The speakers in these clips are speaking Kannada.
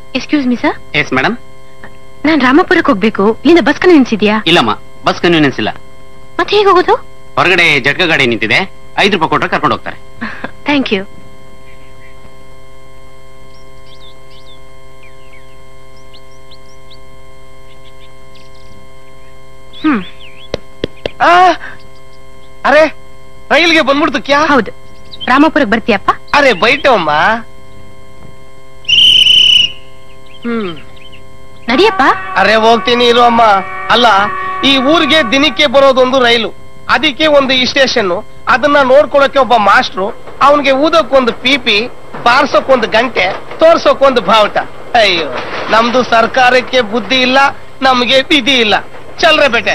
Excuse me sir yes madam ನಾನ್ ರಾಮಪುರಕ್ಕೆ ಹೋಗ್ಬೇಕು ಇಲ್ಲಿಂದ ಬಸ್ ಕನ್ವಿನ್ಸ್ ಇದೆಯಾ ಇಲ್ಲಮ್ಮ ಬಸ್ ಕನ್ವೀನಿಯನ್ಸ್ ಇಲ್ಲ ಮತ್ತೆ ಹೇಗೆ ಹೋಗೋದು ಹೊರಗಡೆ ಜಟ್ಕ ಗಾಡಿ ನಿಂತಿದೆ ಐದು ರೂಪಾಯಿ ಕೊಟ್ರೆ ಕರ್ಕೊಂಡು ಹೋಗ್ತಾರೆ ಥ್ಯಾಂಕ್ ಯು ಹ್ಮ್ ಆ, ಅರೆ ರೈಲ್ಗೆ ಬಂದ್ಬಿಡ್ತು ಕ್ಯಾ ಹೌದು ರಾಮಪುರಕ್ಕೆ ಬರ್ತೀಯಪ್ಪ ಅರೆ ಬೈಟಮ್ಮ ಹ್ಮ್ ನಡಿಯಪ್ಪ ಅರೆ ಹೋಗ್ತೀನಿ ಇರು ಅಮ್ಮ ಅಲ್ಲ ಈ ಊರಿಗೆ ದಿನಕ್ಕೆ ಬರೋದೊಂದು ರೈಲು ಅದಕ್ಕೆ ಒಂದು ಈ ಸ್ಟೇಷನ್ ಅದನ್ನ ನೋಡ್ಕೊಳಕ್ಕೆ ಒಬ್ಬ ಮಾಸ್ಟ್ರು ಅವನಿಗೆ ಊದಕ್ಕೊಂದು ಪಿಪಿ ಬಾರ್ಸೋಕೊಂದು ಗಂಟೆ ತೋರ್ಸೋಕೊಂದು ಬಾವುಟ ಅಯ್ಯೋ ನಮ್ದು ಸರ್ಕಾರಕ್ಕೆ ಬುದ್ಧಿ ಇಲ್ಲ ನಮ್ಗೆ ವಿಧಿ ಇಲ್ಲ ಚಲ್ರೆ ಬೇಟೆ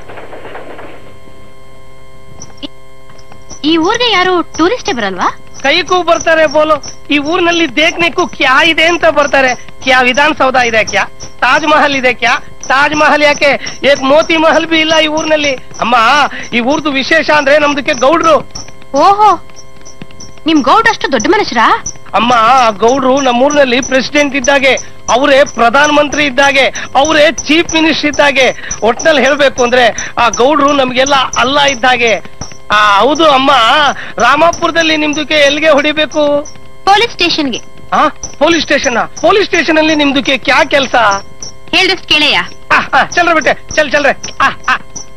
ಈ ಊರಿಗೆ ಯಾರು ಟೂರಿಸ್ಟೇ ಬರಲ್ವಾ ಕೈಗೂ ಬರ್ತಾರೆ ಬೋಲು ಈ ಊರಿನಲ್ಲಿ ದೇಖ್ನೆಕ್ಕೂ ಕ್ಯಾ ಇದೆ ಅಂತ ಬರ್ತಾರೆ ಕ್ಯಾ ವಿಧಾನಸೌಧ ಇದೆ ಕ್ಯಾ ತಾಜ್ ಮಹಲ್ ಇದೆ ಕ್ಯಾ ತಾಜ್ ಮಹಲ್ ಯಾಕೆ ಏಕ್ ಮೋತಿ ಮಹಲ್ ಬಿ ಇಲ್ಲ ಈ ಊರಿನಲ್ಲಿ ಅಮ್ಮ ಈ ಊರ್ದು ವಿಶೇಷ ಅಂದ್ರೆ ನಮ್ದಕ್ಕೆ ಗೌಡ್ರು ಓಹೋ ನಿಮ್ ಗೌಡ್ ಅಷ್ಟು ದೊಡ್ಡ ಮನುಷ್ಯರಾ ಅಮ್ಮ ಆ ಗೌಡ್ರು ನಮ್ಮೂರಿನಲ್ಲಿ ಪ್ರೆಸಿಡೆಂಟ್ ಇದ್ದಾಗೆ ಅವರೇ ಪ್ರಧಾನ ಮಂತ್ರಿ ಇದ್ದಾಗೆ ಅವರೇ ಚೀಫ್ ಮಿನಿಸ್ಟರ್ ಇದ್ದಾಗೆ ಒಟ್ನಲ್ಲಿ ಹೇಳ್ಬೇಕು ಅಂದ್ರೆ ಆ ಗೌಡ್ರು ನಮ್ಗೆಲ್ಲ ಅಲ್ಲ ಇದ್ದಾಗೆ ಆ ಹೌದು ಅಮ್ಮ ರಾಮಾಪುರದಲ್ಲಿ ನಿಮ್ದಕ್ಕೆ ಎಲ್ಲಿಗೆ ಹೊಡಿಬೇಕು ಪೊಲೀಸ್ ಸ್ಟೇಷನ್ಗೆ ಆ ಪೊಲೀಸ್ ಸ್ಟೇಷನ್ ಪೊಲೀಸ್ ಸ್ಟೇಷನ್ ಅಲ್ಲಿ ನಿಮ್ದಕ್ಕೆ ಕ್ಯಾ ಕೆಲಸ ಹೇಳ್ದಷ್ಟು ಕೇಳೆಯ ಚಲ್ರ ಬಿಟ್ಟೆ ಚಲ್ ಚಲ್ರೆ ಆ, ಆ.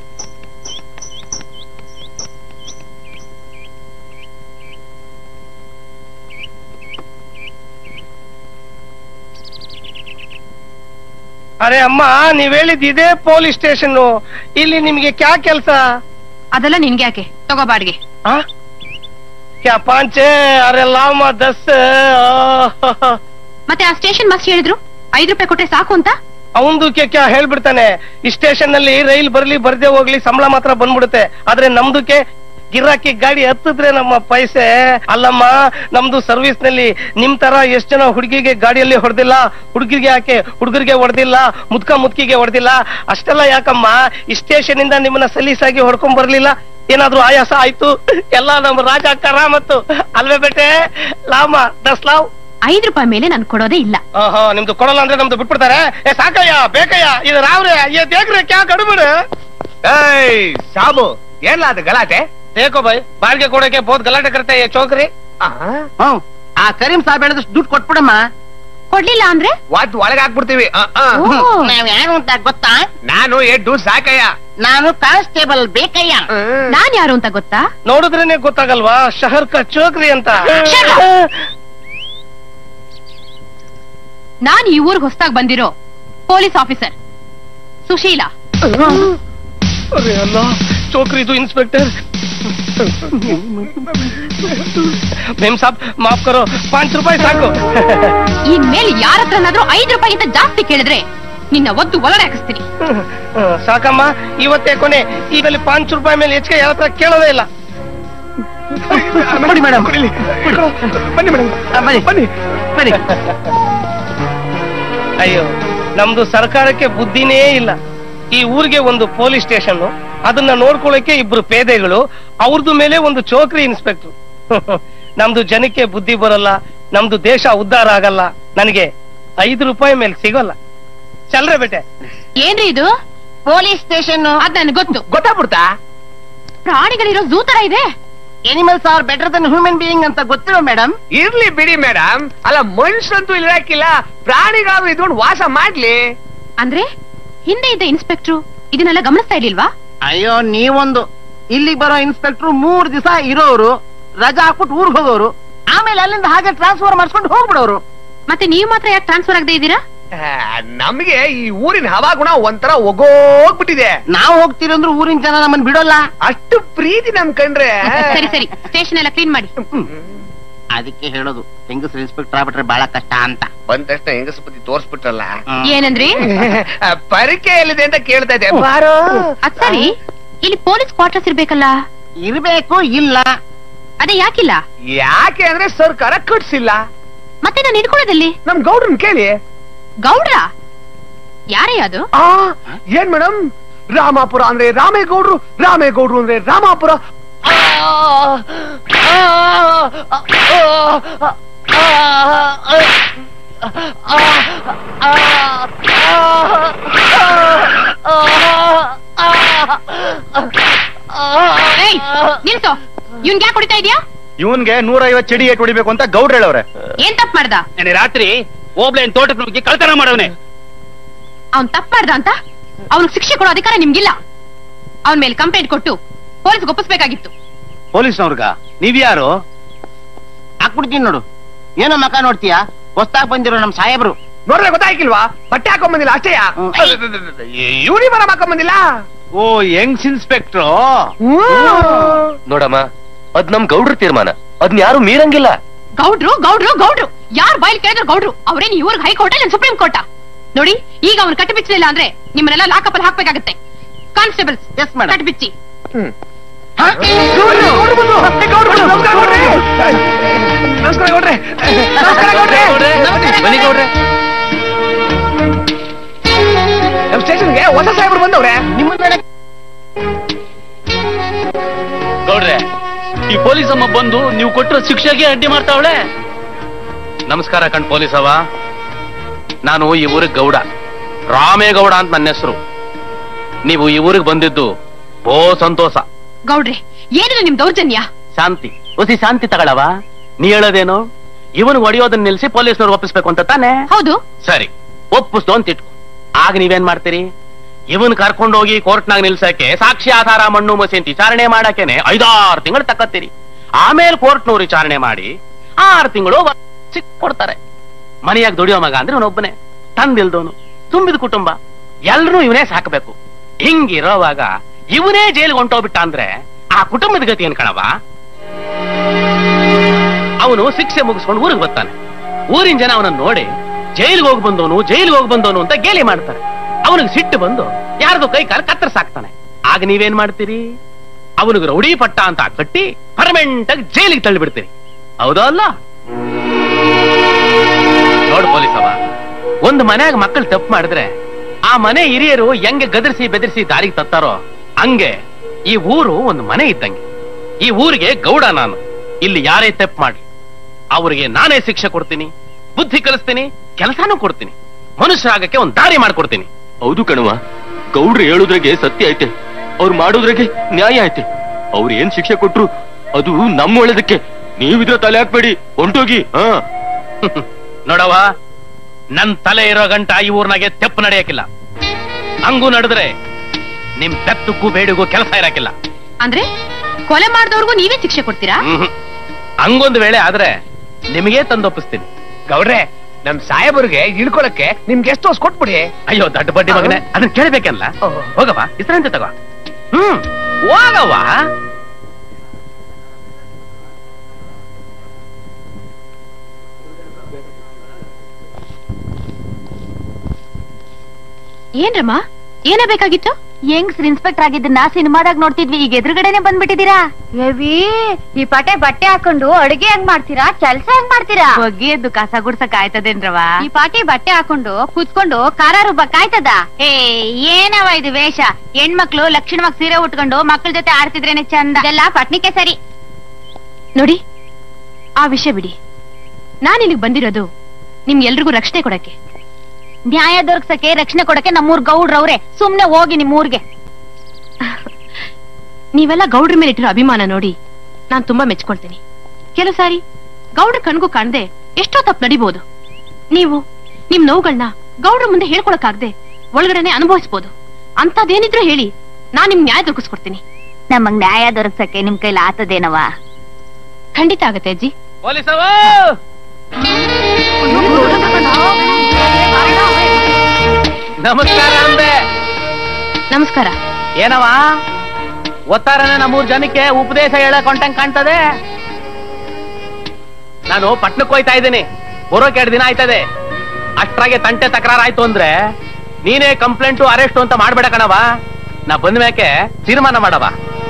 ಅರೆ ಅಮ್ಮ ನೀವ್ ಹೇಳಿದ್ ಇದೇ ಪೊಲೀಸ್ ಸ್ಟೇಷನ್ ಇಲ್ಲಿ ನಿಮ್ಗೆ ಕ್ಯಾ ಕೆಲಸ ಅದೆಲ್ಲ ನಿನ್ಗೆ ಯಾಕೆ ತಗೋ ಬಾಡಿಗೆ ಕ್ಯಾ ಪಾಂಚೆ ಅರೆ ಲಾಮ ದಸ್ ಮತ್ತೆ ಆ ಸ್ಟೇಷನ್ ಮಸ್ಟ್ ಹೇಳಿದ್ರು ಐದು ರೂಪಾಯಿ ಕೊಟ್ರೆ ಸಾಕು ಅಂತ ಅವಂದು ಕ್ಯಾ ಹೇಳ್ಬಿಡ್ತಾನೆ ಈ ಸ್ಟೇಷನ್ ನಲ್ಲಿ ರೈಲ್ ಬರ್ಲಿ ಬರ್ದೇ ಹೋಗ್ಲಿ ಸಂಬಳ ಮಾತ್ರ ಬಂದ್ಬಿಡುತ್ತೆ ಆದ್ರೆ ನಮ್ದಕ್ಕೆ ಗಿರಾಕಿ ಗಾಡಿ ಹತ್ತಿದ್ರೆ ನಮ್ಮ ಪೈಸೆ ಅಲ್ಲಮ್ಮ ನಮ್ದು ಸರ್ವಿಸ್ ನಲ್ಲಿ ನಿಮ್ ತರ ಎಷ್ಟ್ ಜನ ಹುಡುಗಿಗೆ ಗಾಡಿಯಲ್ಲಿ ಹೊಡೆದಿಲ್ಲ ಹುಡುಗಿಗೆ ಯಾಕೆ ಹುಡುಗರಿಗೆ ಹೊಡೆದಿಲ್ಲ ಮುದ್ಕ ಮುದ್ಕಿಗೆ ಹೊಡೆದಿಲ್ಲ ಅಷ್ಟೆಲ್ಲ ಯಾಕಮ್ಮ ಈ ಸ್ಟೇಷನ್ ಇಂದ ನಿಮ್ಮನ್ನ ಸಲೀಸಾಗಿ ಹೊಡ್ಕೊಂಡ್ ಬರ್ಲಿಲ್ಲ ಏನಾದ್ರೂ ಆಯಾಸ ಆಯ್ತು ಎಲ್ಲ ನಮ್ಮ ರಾಜ ಕರಾಮತ್ತು ಅಲ್ವೇ ಬೇಟೆ ಲಾಮ ದಸ್ ಲಾವ್ ಐದು ರೂಪಾಯಿ ಮೇಲೆ ನಾನು ಕೊಡೋದೇ ಇಲ್ಲ ಆಹಾ ನಿಮ್ದು ಕೊಡಲ್ಲ ಅಂದ್ರೆ ನಮ್ದು ಬಿಟ್ಬಿಡ್ತಾರೆ ಏ ಸಾಕಯ್ಯ ಬೇಕಯ್ಯ ಇದು ರಾವ್ರೆ ಏ ದೇಕ್ರೆ ಕ್ಯಾ ಕಡಿಬಿಡು ಏಯ್ ಸಾಬು ಏನ್ಲ ಅದು ಗಲಾಟೆ ದೇಕೋ ಬೈ ಬಾಡಿಗೆ ಕೊಡಕ್ಕೆ ಬಹುತ್ ಗಲಾಟೆ ಕರ್ತೆ ಏ ಚೌಕ್ರಿ ಹ್ಮ್ ಆ ಕರೀಂ ಸಾಹೇಬ್ ಹೇಳಿದಷ್ಟು ದುಡ್ಡು ಕೊಟ್ಬಿಡಮ್ಮ ಕೊಡ್ಲಿಲ್ಲ ಅಂದ್ರೆ ಒದ್ ಒಳಗ್ ಹಾಕ್ಬಿಡ್ತೀವಿ ಆ, ಆ. ನಾವ್ ಯಾರು ಅಂತ ಗೊತ್ತಾ ನಾನು ಎಡ್ಡು ಸಾಕಯ್ಯ ನಾನು ಕಾನ್ಸ್ಟೇಬಲ್ ಬೇಕಯ್ಯ ನಾನ್ ಯಾರು ಅಂತ ಗೊತ್ತಾ ನೋಡಿದ್ರೇನೆ ಗೊತ್ತಾಗಲ್ವಾ ಶಹರ್ ಕ ಚೌಕ್ರಿ ಅಂತ ನಾನ್ ಈ ಊರ್ಗ್ ಹೊಸ್ದಾಗ್ ಬಂದಿರೋ ಪೊಲೀಸ್ ಆಫೀಸರ್ ಸುಶೀಲಾ ಅರೆ ಅಲ್ಲ ಚೌಕ್ರಿ ಇದು ಇನ್ಸ್ಪೆಕ್ಟರ್ ಮೇಮ್ ಸಾಬ್ ಮಾಫ್ ಕರೋ ಪಾಂಚ್ ರೂಪಾಯಿ ಸಾಕು ಇನ್ಮೇಲೆ ಯಾರ ಹತ್ರನಾದ್ರೂ ಐದು ರೂಪಾಯಿಗಿಂತ ಜಾಸ್ತಿ ಕೇಳಿದ್ರೆ ನಿನ್ನ ಒದ್ದು ಒಳಗಡೆ ಹಾಕಿಸ್ತೀನಿ ಹ್ಮ್, ಸಾಕಮ್ಮ ಇವತ್ತೇ ಕೊನೆ ಈಗಲ್ಲಿ ಪಾಂಚ್ ರೂಪಾಯಿ ಮೇಲೆ ಹೆಚ್ಚಿಗೆ ಯಾರ ಹತ್ರ ಕೇಳೋದೇ ಇಲ್ಲ ಕೊಡಿ ಮೇಡಮ್ ಬನ್ನಿ ಮೇಡಮ್ ಬನ್ನಿ ಬನ್ನಿ ಬನ್ನಿ ಅಯ್ಯೋ ನಮ್ದು ಸರ್ಕಾರಕ್ಕೆ ಬುದ್ಧಿನೇ ಇಲ್ಲ ಈ ಊರಿಗೆ ಒಂದು ಪೊಲೀಸ್ ಸ್ಟೇಷನ್ ಅದನ್ನ ನೋಡ್ಕೊಳ್ಳಕ್ಕೆ ಇಬ್ರು ಪೇದೆಗಳು ಅವ್ರದ್ದು ಮೇಲೆ ಒಂದು ಚೌಕ್ರಿ ಇನ್ಸ್ಪೆಕ್ಟರ್ ನಮ್ದು ಜನಕ್ಕೆ ಬುದ್ಧಿ ಬರಲ್ಲ ನಮ್ದು ದೇಶ ಉದ್ಧಾರ ಆಗಲ್ಲ ನನಗೆ ಐದು ರೂಪಾಯಿ ಮೇಲೆ ಸಿಗೋಲ್ಲ ಚಲ್ರೆ ಬೇಟೆ ಏನ್ರಿ ಇದು ಪೊಲೀಸ್ ಸ್ಟೇಷನ್ ಅದ್ ನನ್ಗೆ ಗೊತ್ತು ಗೊತ್ತಾಗ್ಬಿಡ್ತಾ ಪ್ರಾಣಿಗಳಿರೋ ಝೂ ತರ ಇದೆ animals are better than human being ಅಂತ ಗೊತ್ತಿರೋ ಮೇಡಮ್ ಇರ್ಲಿ ಬಿಡಿ ಮೇಡಮ್ ಅಲ್ಲ ಮನುಷ್ಯರಂತೂ ಇರಾಕಿಲ್ಲ ಪ್ರಾಣಿಗಾದ್ರೂ ಇದ್ಕೊಂಡು ವಾಸ ಮಾಡ್ಲಿ ಅಂದ್ರೆ ಹಿಂದೆ ಇದ್ದ ಇನ್ಸ್ಪೆಕ್ಟ್ರು ಇದನ್ನೆಲ್ಲ ಗಮನಿಸ್ತಾ ಇರ್ಲಿಲ್ವಾ ಅಯ್ಯೋ ನೀವೊಂದು ಇಲ್ಲಿಗೆ ಬರೋ ಇನ್ಸ್ಪೆಕ್ಟರ್ ಮೂರ್ ದಿವಸ ಇರೋರು ರಜಾ ಹಾಕ್ಬಿಟ್ಟು ಊರ್ಗ್ ಹೋಗೋರು ಆಮೇಲೆ ಅಲ್ಲಿಂದ ಹಾಗೆ ಟ್ರಾನ್ಸ್ಫರ್ ಮಾಡ್ಸ್ಕೊಂಡು ಹೋಗ್ಬಿಡೋರು ಮತ್ತೆ ನೀವು ಮಾತ್ರ ಯಾಕೆ ಟ್ರಾನ್ಸ್ಫರ್ ಆಗದೆ ಇದ್ದೀರಾ ಆ, ನಮ್ಗೆ ಈ ಊರಿನ ಹವಾಗುಣ ಒಂಥರ ಒಗೋಗ್ಬಿಟ್ಟಿದೆ ನಾವು ಹೋಗ್ತೀರಿ ಅಂದ್ರೆ ಊರಿನ ಜನ ನಮ್ಮನ್ ಬಿಡೋಲ್ಲ ಅಷ್ಟು ಪ್ರೀತಿ ನಮ್ ಕಂಡ್ರೆ ಸರಿ ಸರಿ ಸ್ಟೇಷನ್ ಎಲ್ಲ ಕ್ಲೀನ್ ಮಾಡಿ ಅದಕ್ಕೆ ಹೇಳೋದು ಹೆಂಗಸರು ಇನ್ಸ್ಪೆಕ್ಟರ್ ಆಗ್ಬಿಟ್ರೆ ಬಹಳ ಕಷ್ಟ ಅಂತ ಬಂದ ತಕ್ಷಣ ಹೆಂಗಸ ಬುದ್ಧಿ ತೋರ್ಸ್ಬಿಟ್ರಲ್ಲ ಏನಂದ್ರಿ ಆ, ಪರಿಕೆ ಎಲ್ಲಿದೆ ಅಂತ ಕೇಳ್ತಾ ಇದ್ದೆ ಬಾರೋ ಅದ್ ಸರಿ ಇಲ್ಲಿ ಪೊಲೀಸ್ ಕ್ವಾರ್ಟರ್ಸ್ ಇರ್ಬೇಕಲ್ಲ ಇರ್ಬೇಕು ಇಲ್ಲ ಅದೇ ಯಾಕಿಲ್ಲ ಯಾಕೆ ಅಂದ್ರೆ ಸರ್ಕಾರ ಕಟ್ಸಿಲ್ಲ ಮತ್ತೆ ನಾನು ಹಿಡ್ಕೊಳ್ಳೋದಲ್ಲಿ ನಮ್ ಗೌಡ್ರನ್ ಕೇಳಿ ಗೌಡ್ರ ಯಾರೇ ಅದು ಆ ಏನ್ ಮೇಡಮ್ ರಾಮಾಪುರ ಅಂದ್ರೆ ರಾಮೇಗೌಡ್ರು ರಾಮೇಗೌಡ್ರು ಅಂದ್ರೆ ರಾಮಾಪುರ ಆ, ಆ, ಆ, ಆ, ಆ, ಆ, ಏಯ್ ನಿಲ್ಸು ಇವ್ನ್ಗೆ ಯಾಕೆ ಹೊಡಿತಾ ಇದೀಯಾ ಇವನ್ಗೆ ನೂರೈವತ್ ಚಡಿ ಏಟ್ ಹೊಡಿಬೇಕು ಅಂತ ಗೌಡ್ರ ಹೇಳವ್ರೆ ಏನ್ ತಪ್ಪು ಮಾಡ್ದ ನೆನೆ ರಾತ್ರಿ ಓಬ್ಲೇನ್ ತೋಟಕ್ಕೆ ನುಗ್ಗಿ ಕಳ್ತನ ಮಾಡವನೆ ಅವ್ನ್ ತಪ್ಪು ಮಾಡ್ದ ಅಂತ ಅವ್ನಿಗೆ ಶಿಕ್ಷೆ ಕೊಡೋ ಅಧಿಕಾರ ನಿಮ್ಗಿಲ್ಲ ಅವನ್ ಮೇಲೆ ಕಂಪ್ಲೇಂಟ್ ಕೊಟ್ಟು ಪೊಲೀಸ್ ಒಪ್ಪಿಸ್ಬೇಕಾಗಿತ್ತು ಪೊಲೀಸ್ನವ್ರಗ ನೀವ್ಯಾರು ಹಾಕ್ಬಿಡ್ತೀನಿ ನೋಡು ಏನೋ ಮಕ ನೋಡ್ತೀಯಾ ಹೊಸ್ದಾಗ್ ಬಂದಿರೋ ನಮ್ ಸಾಹೇಬ್ರು ನೋಡ್ರೆ ಗೊತ್ತಾಯ್ಕಿಲ್ವಾ ಬಟ್ಟೆ ಹಾಕೊಂಡ್ ಬಂದಿಲ್ಲ ಅಷ್ಟೇಯ ಹ್ಮ್. ಯೂನಿಫಾರ್ಮ್ ಹಾಕೊಂಡ್ ಬಂದಿಲ್ಲ ಓ ಯಂಗ್ಸ್ ಇನ್ಸ್ಪೆಕ್ಟ್ರು ನೋಡಮ್ಮ ಅದ್ ನಮ್ ಗೌಡ್ರ ತೀರ್ಮಾನ ಅದ್ನ ಯಾರು ಮೀರಂಗಿಲ್ಲ ಗೌಡ್ರು ಗೌಡ್ರು ಗೌಡ್ರು ಯಾರ್ ಬಾಯ್ಲ್ ಕೇಳಿದ್ರು ಗೌಡ್ರು ಅವ್ರೇನ್ ಇವ್ರಿಗೆ ಹೈಕೋರ್ಟ್ ಇಲ್ಲ ಸುಪ್ರೀಂ ಕೋರ್ಟ ನೋಡಿ ಈಗ ಅವ್ನು ಕಟ್ಟಿ ಬಿಚ್ಚಲಿಲ್ಲ ಅಂದ್ರೆ ನಿಮ್ಮನ್ನೆಲ್ಲ ಲಾಕಪ್ ಅಲ್ಲಿ ಹಾಕ್ಬೇಕಾಗತ್ತೆ ಕಾನ್ಸ್ಟೇಬಲ್ಸ್ Yes, madam. ಕಟ್ಟಿ ಬಿಚ್ಚಿ ನಮಸ್ಕಾರ ಗೌಡ್ರೆ ನಮಸ್ಕಾರ ಗೌಡ್ರೆ ಬನ್ನಿ ಗೌಡ್ರೆ ನಮ್ ಸ್ಟೇಷನ್ಗೆ ಹೊಸ ಸಾಹೇಬ್ರು ಬಂದವ್ರೆ ನಿಮ್ಮನ್ನ ಗೌಡ್ರೆ ಈ ಪೊಲೀಸ್ ಅಮ್ಮ ಬಂದು ನೀವು ಕೊಟ್ಟಿರೋ ಶಿಕ್ಷೆಗೆ ಅಡ್ಡಿ ಮಾಡ್ತಾವಳೆ ನಮಸ್ಕಾರ ಕಣ್ ಪೊಲೀಸವ ನಾನು ಈ ಊರಿಗೆ ಗೌಡ ರಾಮೇಗೌಡ ಅಂತ ನನ್ನ ಹೆಸರು ನೀವು ಈ ಊರಿಗೆ ಬಂದಿದ್ದು ಬೋ ಸಂತೋಷ ಗೌಡ್ರೆ ಏನಿಲ್ಲ ನಿಮ್ ದೌರ್ಜನ್ಯ ಶಾಂತಿ ಒಸಿ ಶಾಂತಿ ತಗಳವ ನೀ ಹೇಳೋದೇನು ಇವನು ಹೊಡಿಯೋದನ್ನ ನಿಲ್ಸಿ ಪೊಲೀಸ್ನವ್ರು ಒಪ್ಪಿಸ್ಬೇಕು ಅಂತ ತಾನೆ ಹೌದು ಸರಿ ಒಪ್ಪಿಸ್ದು ಅಂತ ಇಟ್ಕೊ ಆಗ ನೀವೇನ್ ಮಾಡ್ತೀರಿ ಇವನ್ ಕರ್ಕೊಂಡು ಹೋಗಿ ಕೋರ್ಟ್ನಾಗ ನಿಲ್ಸಕ್ಕೆ ಸಾಕ್ಷಿ ಆಧಾರ ಮಣ್ಣು ಮಸಿ ಅಂತ ವಿಚಾರಣೆ ಮಾಡಾಕೆನೆ ಐದಾರು ತಿಂಗಳು ತಕ್ಕತ್ತೀರಿ ಆಮೇಲೆ ಕೋರ್ಟ್ನವ್ರು ವಿಚಾರಣೆ ಮಾಡಿ ಆರು ತಿಂಗಳು ಸಿಕ್ ಕೊಡ್ತಾರೆ ಮನೆಯಾಗ ದುಡಿಯೋ ಮಗ ಅಂದ್ರೆ ಅವನೊಬ್ಬನೇ ತಂದಿಲ್ದವನು ತುಂಬಿದ ಕುಟುಂಬ ಎಲ್ರೂ ಇವನೇ ಸಾಕಬೇಕು ಹಿಂಗಿರೋವಾಗ ಇವನೇ ಜೈಲ್ಗೆ ಹೊಂಟೋಗ್ಬಿಟ್ಟ ಅಂದ್ರೆ ಆ ಕುಟುಂಬದ ಗತಿ ಏನ್ ಕಣವ ಅವನು ಶಿಕ್ಷೆ ಮುಗಿಸ್ಕೊಂಡು ಊರಿಗೆ ಬರ್ತಾನೆ ಊರಿನ ಜನ ಅವನನ್ನ ನೋಡಿ ಜೈಲ್ಗೆ ಹೋಗಿ ಬಂದವನು ಜೈಲ್ಗೆ ಹೋಗಿ ಬಂದವನು ಅಂತ ಗೇಲಿ ಮಾಡ್ತಾರೆ ಅವನಿಗೆ ಸಿಟ್ಟು ಬಂದು ಯಾರ್ದು ಕೈ ಕಾಲು ಕತ್ತರಿಸಾಕ್ತಾನೆ ಆಗ ನೀವೇನ್ ಮಾಡ್ತೀರಿ ಅವನಿಗೆ ರೌಡಿ ಪಟ್ಟ ಅಂತ ಕಟ್ಟಿ ಪರ್ಮನೆಂಟ್ ಆಗಿ ಜೈಲಿಗೆ ತಳ್ಳಿಬಿಡ್ತೀರಿ ಹೌದಾ ಅಲ್ಲ ನೋಡು ಪೊಲೀಸವ ಒಂದು ಮನ್ಯಾಗ ಮಕ್ಕಳು ತಪ್ಪು ಮಾಡಿದ್ರೆ ಆ ಮನೆ ಹಿರಿಯರು ಹೆಂಗೆ ಗದರಿಸಿ ಬೆದರಿಸಿ ದಾರಿಗೆ ತತ್ತಾರೋ ಹಂಗೆ ಈ ಊರು ಒಂದು ಮನೆ ಇದ್ದಂಗೆ ಈ ಊರಿಗೆ ಗೌಡ ನಾನು ಇಲ್ಲಿ ಯಾರೇ ತಪ್ಪು ಮಾಡಿ ಅವ್ರಿಗೆ ನಾನೇ ಶಿಕ್ಷೆ ಕೊಡ್ತೀನಿ ಬುದ್ಧಿ ಕಲಿಸ್ತೀನಿ ಕೆಲಸನೂ ಕೊಡ್ತೀನಿ ಮನುಷ್ಯರಾಗಕ್ಕೆ ಒಂದು ದಾರಿ ಮಾಡ್ಕೊಡ್ತೀನಿ ಹೌದು ಕಣವ ಗೌಡ್ರು ಹೇಳುದ್ರಾಗೆ ಸತ್ಯ ಐತೆ ಅವ್ರು ಮಾಡೋದ್ರಾಗೆ ನ್ಯಾಯ ಐತೆ ಅವ್ರು ಏನ್ ಶಿಕ್ಷೆ ಕೊಟ್ರು ಅದು ನಮ್ಮ ಒಳ್ಳೇದಕ್ಕೆ ನೀವಿದ್ರ ತಲೆ ಹಾಕ್ಬೇಡಿ ಹೊಂಟೋಗಿ ಹಾ ನೋಡವ ನನ್ ತಲೆ ಇರೋ ಗಂಟ ಈ ಊರ್ನಾಗೆ ತೆಪ್ಪು ನಡೆಯಕ್ಕಿಲ್ಲ ಹಂಗೂ ನಡೆದ್ರೆ ನಿಮ್ ಬೆತ್ತಕ್ಕೂ ಬೇಡಿಗೂ ಕೆಲಸ ಇರಕ್ಕಿಲ್ಲ ಅಂದ್ರೆ ಕೊಲೆ ಮಾಡಿದವ್ರಿಗೂ ನೀವೇ ಶಿಕ್ಷೆ ಕೊಡ್ತೀರಾ ಹ್ಮ್ ಹಂಗೊಂದು ವೇಳೆ ಆದ್ರೆ ನಿಮಗೆ ತಂದೊಪ್ಪಿಸ್ತೀನಿ ಗೌಡ್ರೆ ನಮ್ ಸಾಹೇಬ್ರಿಗೆ ಇಳ್ಕೊಳಕ್ಕೆ ನಿಮ್ಗೆ ಎಷ್ಟು ವರ್ಷ ಕೊಟ್ಬಿಡಿ ಅಯ್ಯೋ ದಡ್ಡ ಬಡ್ಡಿ ಮಗನೇ ಅದನ್ನ ಕೇಳ್ಬೇಕಲ್ಲ ಓಹ್. ಹೋಗವ್ವ ವಿಶ್ರಾಂತಿ ತಗೋ ಹ್ಮ್ ಹೋಗವ್ವ ಏನ್ರಮ್ಮ ಏನಾಗಬೇಕಾಗಿತ್ತು ಯಂಗ್ಸ್ ಇನ್ಸ್ಪೆಕ್ಟರ್ ಆಗಿದ್ದನ್ನ ಸಿನಿಮಾದಾಗ ನೋಡ್ತಿದ್ವಿ ಈಗ ಎದುರುಗಡೆನೆ ಬಂದ್ಬಿಟ್ಟಿದೀರಾ ರವಿ ಈ ಪಟೆ ಬಟ್ಟೆ ಹಾಕೊಂಡು ಅಡುಗೆ ಹೆಂಗ್ ಮಾಡ್ತೀರಾ ಕೆಲ್ಸ ಹೆಂಗ್ ಮಾಡ್ತೀರಾ ಬಗ್ಗೆ ಎದ್ದು ಕಸ ಗುಡ್ಸಕ್ ಆಯ್ತದೇನ್ರವ ಈ ಪಾಟಿ ಬಟ್ಟೆ ಹಾಕೊಂಡು ಕುತ್ಕೊಂಡು ಖಾರ ರುಬ್ಬಕ್ ಆಯ್ತದ ಏ ಏನವ ಇದು ವೇಷ ಹೆಣ್ಮಕ್ಳು ಲಕ್ಷಣವಾಗಿ ಸೀರೆ ಉಟ್ಕೊಂಡು ಮಕ್ಳ ಜೊತೆ ಆಡ್ತಿದ್ರೇನೆ ಚಂದ ಇದೆಲ್ಲ ಪಟ್ನಿಕೆ ಸರಿ ನೋಡಿ ಆ ವಿಷಯ ಬಿಡಿ ನಾನು ಇಲ್ಲಿಗೆ ಬಂದಿರೋದು ನಿಮ್ ಎಲ್ರಿಗೂ ರಕ್ಷಣೆ ಕೊಡಕ್ಕೆ ನ್ಯಾಯ ದೊರಕ್ಸಕ್ಕೆ ರಕ್ಷಣೆ ಕೊಡಕ್ಕೆ ನಮ್ಮೂರ್ ಗೌಡ್ರವ್ರೆ ಸುಮ್ನೆ ಹೋಗಿ ನಿಮ್ ಊರ್ಗೆ ನೀವೆಲ್ಲ ಗೌಡ್ರ ಮೇಲೆ ಇಟ್ಟಿರೋ ಅಭಿಮಾನ ನೋಡಿ ನಾನ್ ತುಂಬಾ ಮೆಚ್ಕೊಳ್ತೀನಿ ಕೆಲವು ಸಾರಿ ಗೌಡ್ರ ಕಣ್ಗೂ ಕಾಣದೆ ಎಷ್ಟೋ ತಪ್ಪು ನಡಿಬಹುದು ನೀವು ನಿಮ್ ನೋವುಗಳನ್ನ ಗೌಡ್ರ ಮುಂದೆ ಹೇಳ್ಕೊಳಕ್ಕಾಗ್ದೆ ಒಳಗಡೆನೆ ಅನುಭವಿಸ್ಬೋದು ಅಂತದೇನಿದ್ರು ಹೇಳಿ ನಾನ್ ನಿಮ್ ನ್ಯಾಯ ದೊರಕಿಸ್ಕೊಡ್ತೀನಿ ನಮಗ್ ನ್ಯಾಯ ದೊರಕ್ಸಕ್ಕೆ ನಿಮ್ ಕೈಲಿ ಆತದೇನವ ಖಂಡಿತ ಆಗತ್ತೆ ಅಜ್ಜಿ ಪೊಲೀಸವ ನಮಸ್ಕಾರ ಅಂದೆ ನಮಸ್ಕಾರ ಏನವ ಒತ್ತಾರನೆ ನಮ್ಮೂರ್ ಜನಕ್ಕೆ ಉಪದೇಶ ಹೇಳಕ್ ಹೊಂಟಂಗ್ ಕಾಣ್ತದೆ ನಾನು ಪಟ್ನಕ್ಕೆ ಹೋಯ್ತಾ ಇದ್ದೀನಿ ಬರೋಕೆ ಎರಡು ದಿನ ಆಯ್ತದೆ ಅಷ್ಟ್ರಾಗೆ ತಂಟೆ ತಕರಾರಾಯ್ತು ಅಂದ್ರೆ ನೀನೇ ಕಂಪ್ಲೇಂಟು ಅರೆಸ್ಟು ಅಂತ ಮಾಡ್ಬೇಡ ಕಣವ ನಾ ಬಂದ ಮ್ಯಾಕೆ ತೀರ್ಮಾನ ಮಾಡವ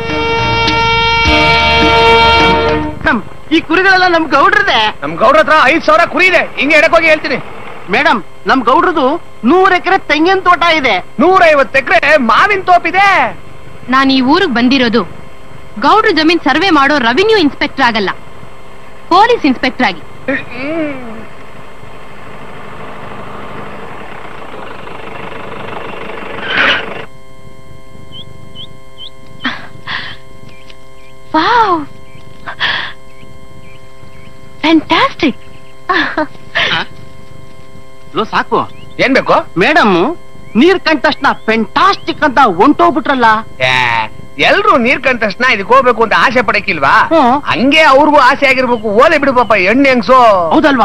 ಈ ಕುರಿಗಳೆಲ್ಲ ನಮ್ ಗೌಡ್ರದೆ ನಮ್ ಗೌಡ್ರ ಹತ್ರ ಐದ್ ಸಾವಿರ ಕುರಿ ಇದೆ ಹಿಂಗೆ ಎಡಕ್ ಹೋಗಿ ಹೇಳ್ತೀನಿ ಮೇಡಮ್ ನಮ್ ಗೌಡ್ರದು ನೂರ್ ಎಕರೆ ತೆಂಗಿನ ತೋಟ ಇದೆ ನೂರೈವತ್ತು ಎಕರೆ ಮಾವಿನ ತೋಪಿದೆ ನಾನು ಈ ಊರಿಗೆ ಬಂದಿರೋದು ಗೌಡ್ರ ಜಮೀನ್ ಸರ್ವೆ ಮಾಡೋ ರೆವಿನ್ಯೂ ಇನ್ಸ್ಪೆಕ್ಟರ್ ಆಗಲ್ಲ ಪೊಲೀಸ್ ಇನ್ಸ್ಪೆಕ್ಟರ್ ಆಗಿ ವಾವ್ ಫ್ಯಾಂಟಾಸ್ಟಿಕ್ ಲೋ ಸಾಕು ಏನ್ ಬೇಕು ಮೇಡಮ್ ನೀರ್ ಕಂಡ ತಕ್ಷಣ ಫೆಂಟಾಸ್ಟಿಕ್ ಅಂತ ಹೊಂಟೋಗ್ಬಿಟ್ರಲ್ಲ ಎಲ್ರು ನೀರ್ ಕಂಡ ತಕ್ಷಣ ಇದಕ್ಕೆ ಹೋಗ್ಬೇಕು ಅಂತ ಆಸೆ ಪಡಕ್ಕಿಲ್ವಾ ಹ್ಮ್. ಹಂಗೆ ಅವ್ರಿಗೂ ಆಸೆ ಆಗಿರ್ಬೇಕು ಓಲೆ ಬಿಡು ಪಾಪ ಎಣ್ಣೆ ಹೆಂಗ್ಸೋ ಹೌದಲ್ವಾ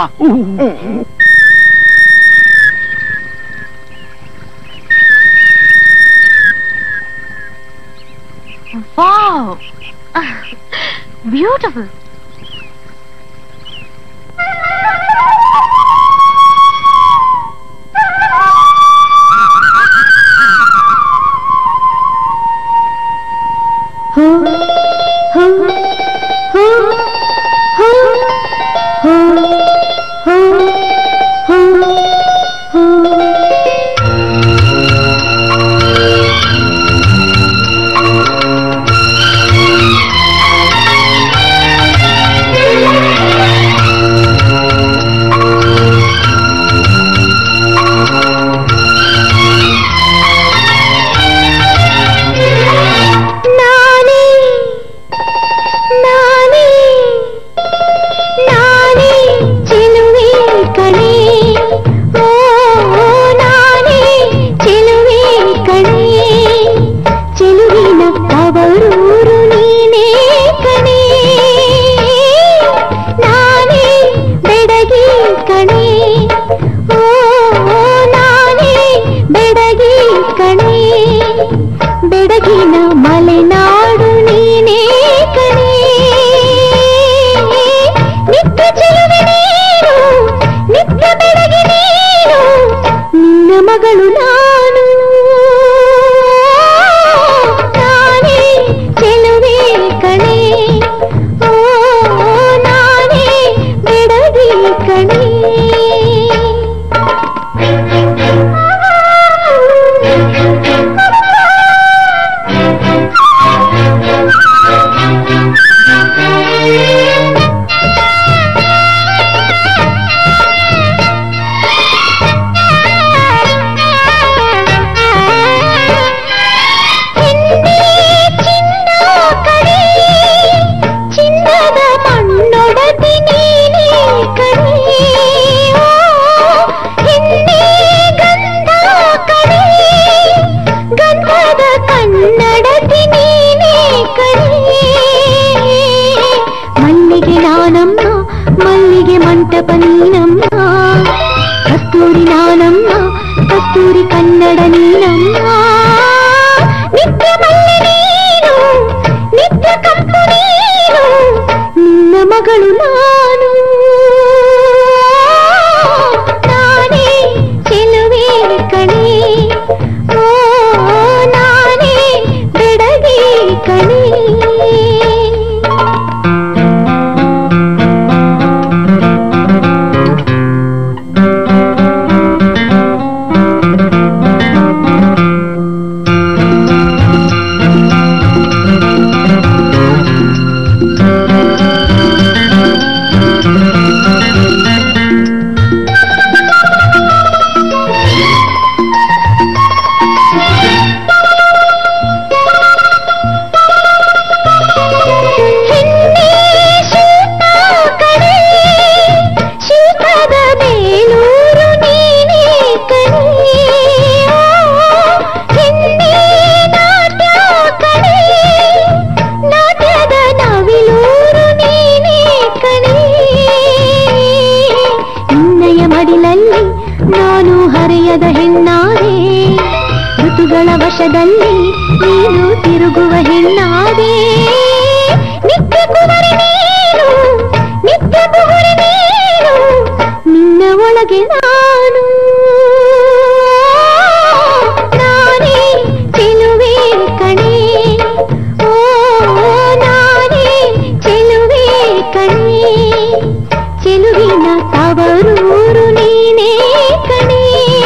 ವಾವ್ ಬ್ಯೂಟಿಫುಲ್ ನಾನೇ ನಾನೇ ನಾನೇ ಚೆಲುವೆ ಕಣೆ ಓ ನಾನೇ ಚೆಲುವೆ ಕಣೆ ಚೆಲುವಿನ ತವರೂರು ನೀನೇ ಕಣೆ ನಾನೇ ಬೆಡಗಿ ಕಣೆ ಓ ನಾನೇ ಬೆಡಗಿ ಕಣೆ ಬೆಡಗಿನ ಮಲೆನಾಡು ನೀನೇ ಕಣೆ ನಿತ್ಯ ಚೆಲುವೆ ನೀನು ನಿತ್ಯ ಬೆಡಗಿ ನೀನು ನಿನ್ನ ಮಗಳು ನಾನು ನಾನೇ ಚೆಲುವೆ ಕಣೆ ಓ ನಾನೇ ಬೆಡಗಿ ಕಣೆ ಹಿಂದೆ ಚಿನ್ನ ಕಣೆ ಚಿನ್ನದ ಮಣ್ಣೊಡತಿ ನೀನೇ ಕಣೆ ಓ, ಹಿಂದೆ ಗಂಧ ಕಣೆ ಗಂಧದ ಕನ್ನಡತಿ ನೀನೇ ಕಣೆ ಮಲ್ಲಿಗೆ ನಾನಮ್ಮ ಮಲ್ಲಿಗೆ ಮಂಟಪ ನೀನಮ್ಮ ಕಸ್ತೂರಿ ನಾನಮ್ಮ ಕಸ್ತೂರಿ ಕನ್ನಡ ನೀನಮ್ಮ ನಿತ್ಯ ಮಲ್ಲೆ ನೀನು ನಿತ್ಯ ಕಂಪು ನೀನು ನಿನ್ನ ಮಗಳು ನಾನು ನಾನೇ ಚೆಲುವೆ ಕಣೆ ಓ ನಾನೇ ಬೆಡಗಿ ಕಣೆ ಹೆಣ್ಣೆ ಶಿಲ್ಪ ಕಣೆ ಶಿಲ್ಪದ ಬೇಲೂರು ನೀನೇ ಕಣೆ ಹೆಣ್ಣೆ ನಾಟ್ಯ ಕಣೆ ನಾಟ್ಯದ ನವಿಲೂರು ನೀನೇ ಕಣೆ ನಿನ್ನಯ ಮಡಿಲಲ್ಲಿ ನಾನು ಹರೆಯದ ಹೆಣ್ಣಾದೆ ಋತುಗಳ ವಶದಲ್ಲಿ ನೀನು ತಿರುಗುವ ಹೆಣ್ಣಾದೆ ನಿತ್ಯ ಕುವರಿ ನೀನು ನಿತ್ಯ ಬುಗುರಿ ನೀನು ನಿನ್ನ ಒಳಗೆ ನಾನು ನಾನೇ ಚೆಲುವೆ ಕಣೆ ಓ ನಾನೇ ಚೆಲುವೆ ಕಣೆ ಚೆಲುವಿನ ತವರೂರು ನೀನೇ ಕಣೆ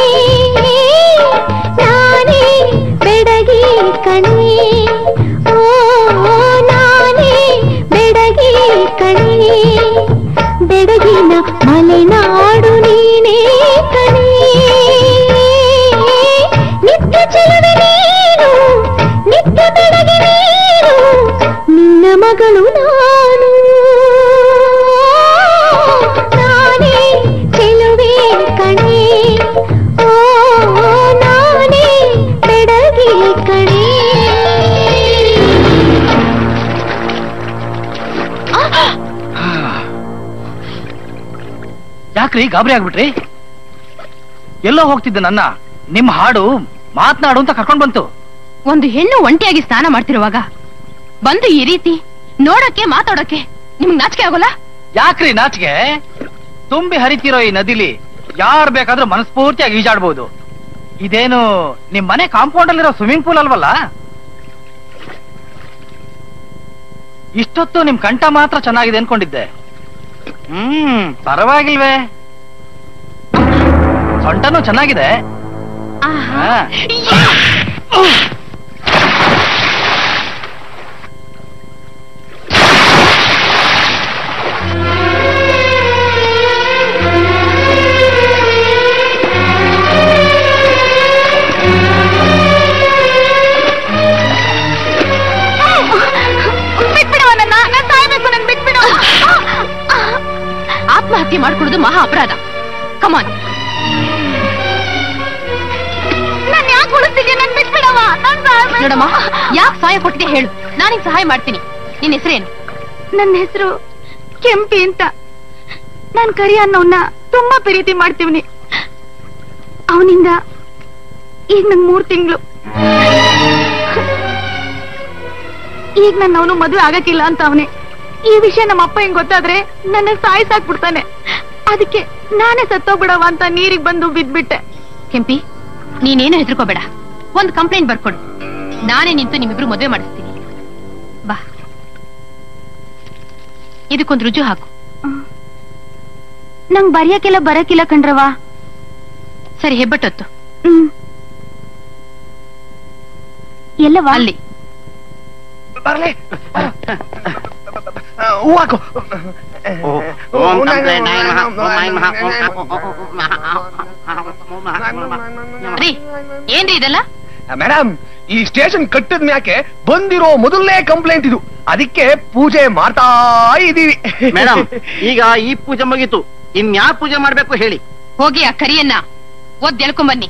ನಾನೇ ಬೆಡಗಿ ಕಣೆ ಓ ನಾನೇ ಬೆಡಗಿ ಕಣೆ ಬೆಡಗಿನ ಮಲೆನಾಡು ನೀನೇ ಕಣೆ ಮಗಳು ನಾನು ನಾನೇ ಚೆಲುವೆ ಕಣೆ ಓ ನಾನೇ ಬೆಡಗಿ ಕಣೆ ಯಾಕ್ರಿ ಗಾಬರಿ ಆಗ್ಬಿಟ್ರಿ ಎಲ್ಲೋ ಹೋಗ್ತಿದ್ದೆ ನನ್ನ ನಿಮ್ ಹಾಡು ಮಾತನಾಡು ಅಂತ ಕರ್ಕೊಂಡ್ ಬಂತು ಒಂದು ಹೆಣ್ಣು ಒಂಟಿಯಾಗಿ ಸ್ನಾನ ಮಾಡ್ತಿರುವಾಗ ಬಂದು ಈ ರೀತಿ ನೋಡಕ್ಕೆ ಮಾತಾಡೋಕೆ ನಿಮ್ಗ್ ನಾಚಿಕೆ ಆಗೋಲ್ಲ ಯಾಕ್ರಿ ನಾಚಿಗೆ ತುಂಬಿ ಹರಿತಿರೋ ಈ ನದಿಲಿ ಯಾರ್ ಬೇಕಾದ್ರೂ ಮನಸ್ಫೂರ್ತಿಯಾಗಿ ಈಜಾಡ್ಬೋದು ಇದೇನು ನಿಮ್ ಮನೆ ಕಾಂಪೌಂಡ್ ಅಲ್ಲಿರೋ ಸ್ವಿಮ್ಮಿಂಗ್ ಪೂಲ್ ಅಲ್ವಲ್ಲ ಇಷ್ಟೊತ್ತು ನಿಮ್ ಕಂಠ ಮಾತ್ರ ಚೆನ್ನಾಗಿದೆ ಅನ್ಕೊಂಡಿದ್ದೆ ಹ್ಮ್ ಪರವಾಗಿಲ್ವೇ ಸೊಂಟನೂ ಚೆನ್ನಾಗಿದೆ ಹಾ. ಬಿಟ್ಬಿಡು ನನ್ನ ನಾನು ಸಾಯ್ಬೇಕು ನನ್ ಬಿಟ್ಬಿಡು ಆತ್ಮಹತ್ಯೆ ಮಾಡ್ಕೊಳ್ಳೋದು ಮಹಾ ಅಪರಾಧ ಕಮಾನ್ ನಾನು ಯಾಕೆ ಉಳಿಸ್ತಿದ್ಯಾ ನನ್ ಬಿಟ್ಬಿಡವ ನೋಡಮ್ಮ ಯಾಕೆ ಸಹಾಯ ಕೊಟ್ಟಿದೆ ಹೇಳು ನಾನಿಗ್ ಸಹಾಯ ಮಾಡ್ತೀನಿ ನಿನ್ ಹೆಸರೇನು ನನ್ನ ಹೆಸರು ಕೆಂಪಿ ಅಂತ ನಾನ್ ಕರಿ ಅನ್ನೋನ್ನ ತುಂಬಾ ಪ್ರೀತಿ ಮಾಡ್ತೀವ್ನಿ ಅವನಿಂದ ಈಗ ನಂಗ್ ಮೂರ್ ತಿಂಗಳು ಈಗ ನನ್ನ ಅವನು ಮದುವೆ ಆಗಕ್ಕಿಲ್ಲ ಅಂತ ಅವನೇ ಈ ವಿಷಯ ನಮ್ಮ ಅಪ್ಪ ಹಿಂಗ್ ಗೊತ್ತಾದ್ರೆ ನನ್ನ ಸಾಯಿಸಾಕ್ಬಿಡ್ತಾನೆ ಅದಕ್ಕೆ ನಾನೇ ಸತ್ತೋಗ್ಬಿಡವ ಅಂತ ನೀರಿಗೆ ಬಂದು ಬಿದ್ಬಿಟ್ಟೆ ಕೆಂಪಿ ನೀನೇನು ಹೆದರ್ಕೋಬೇಡ ಒಂದ್ ಕಂಪ್ಲೇಂಟ್ ಬರ್ಕೊಡು ನಾನೇ ನಿಂತು ನಿಮ್ಮಿಬ್ರು ಮದುವೆ ಮಾಡಿಸ್ತೀನಿ ಬಾ ಇದಕ್ಕೊಂದು ರುಜು ಹಾಕು ನಂಗ್ ಬರೆಯಕ್ಕೆಲ್ಲ ಬರಕ್ಕಿಲ್ಲ ಕಣ್ರವಾ ಸರಿ ಹೆಬ್ಬಟ್ಟೊತ್ತು ಹ್ಮ್ ಎಲ್ಲವಾ ಅಲ್ಲಿ ಬರ್ಲಿ ಹೂ ಹಾಕು ಓಂ ತಂತ್ರೇ ನಾಯ ನಮಃ, ಓಂ ನಾಯ ನಮಃ, ಓಂ ಆ- ಓಂ- ಓಂ- ಓಂ ನಮಃ. ರೀ ಏನ್ರಿ ಇದೆಲ್ಲ ಮೇಡಮ್ ಈ ಸ್ಟೇಷನ್ ಕಟ್ಟದ್ ಮ್ಯಾಕೆ ಬಂದಿರೋ ಮೊದಲನೇ ಕಂಪ್ಲೇಂಟ್ ಇದು ಅದಕ್ಕೆ ಪೂಜೆ ಮಾಡ್ತಾ ಇದೀವಿ ಮೇಡಮ್ ಈಗ ಈ ಪೂಜೆ ಮುಗೀತು ಇನ್ಯಾ ಪೂಜೆ ಮಾಡ್ಬೇಕು ಹೇಳಿ ಹೋಗಿ ಆ ಕರಿಯನ್ನ ಒದ್ ಎಳ್ಕೊಂಬನ್ನಿ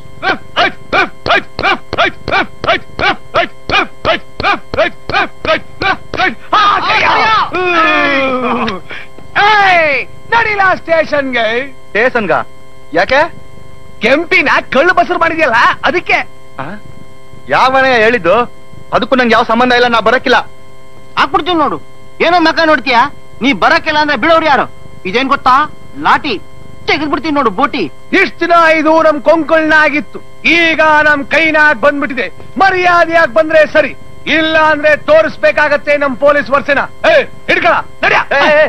ಏಯ್, ನಡೀಲ ಸ್ಟೇಷನ್ಗೆ ಸ್ಟೇಷನ್ಗ ಯಾಕೆ ಕೆಂಪಿನ ಕಳ್ಳು ಬಸರು ಮಾಡಿದ್ಯಲ್ಲ ಅದಕ್ಕೆ ಯಾವನೇ ಹೇಳಿದ್ದು ಅದಕ್ಕೂ ನಂಗೆ ಯಾವ ಸಂಬಂಧ ಇಲ್ಲ ನಾ ಬರಕ್ಕಿಲ್ಲ ಹಾಕ್ಬಿಡ್ತೀನಿ ನೋಡು ಏನೋ ಮಕ ನೋಡ್ತೀಯ ನೀ ಬರಕ್ಕಿಲ್ಲ ಅಂದ್ರೆ ಬಿಡೋರು ಯಾರು ಇದೇನ್ ಗೊತ್ತಾ ಲಾಟಿ ತೆಗೆದ್ಬಿಡ್ತೀನಿ ನೋಡು ಬೋಟಿ ಇಷ್ಟ ದಿನ ಇದು ನಮ್ ಕೊಂಕಳ್ನಾಗಿತ್ತು ಈಗ ನಮ್ ಕೈನಾಗ್ ಬಂದ್ಬಿಟ್ಟಿದೆ ಮರ್ಯಾದೆಯಾಗಿ ಬಂದ್ರೆ ಸರಿ ಇಲ್ಲ ಅಂದ್ರೆ ತೋರಿಸ್ಬೇಕಾಗತ್ತೆ ನಮ್ ಪೊಲೀಸ್ ವರ್ಷನ ಏ ಹಿಡ್ಕಳ ನಡ್ಯಾ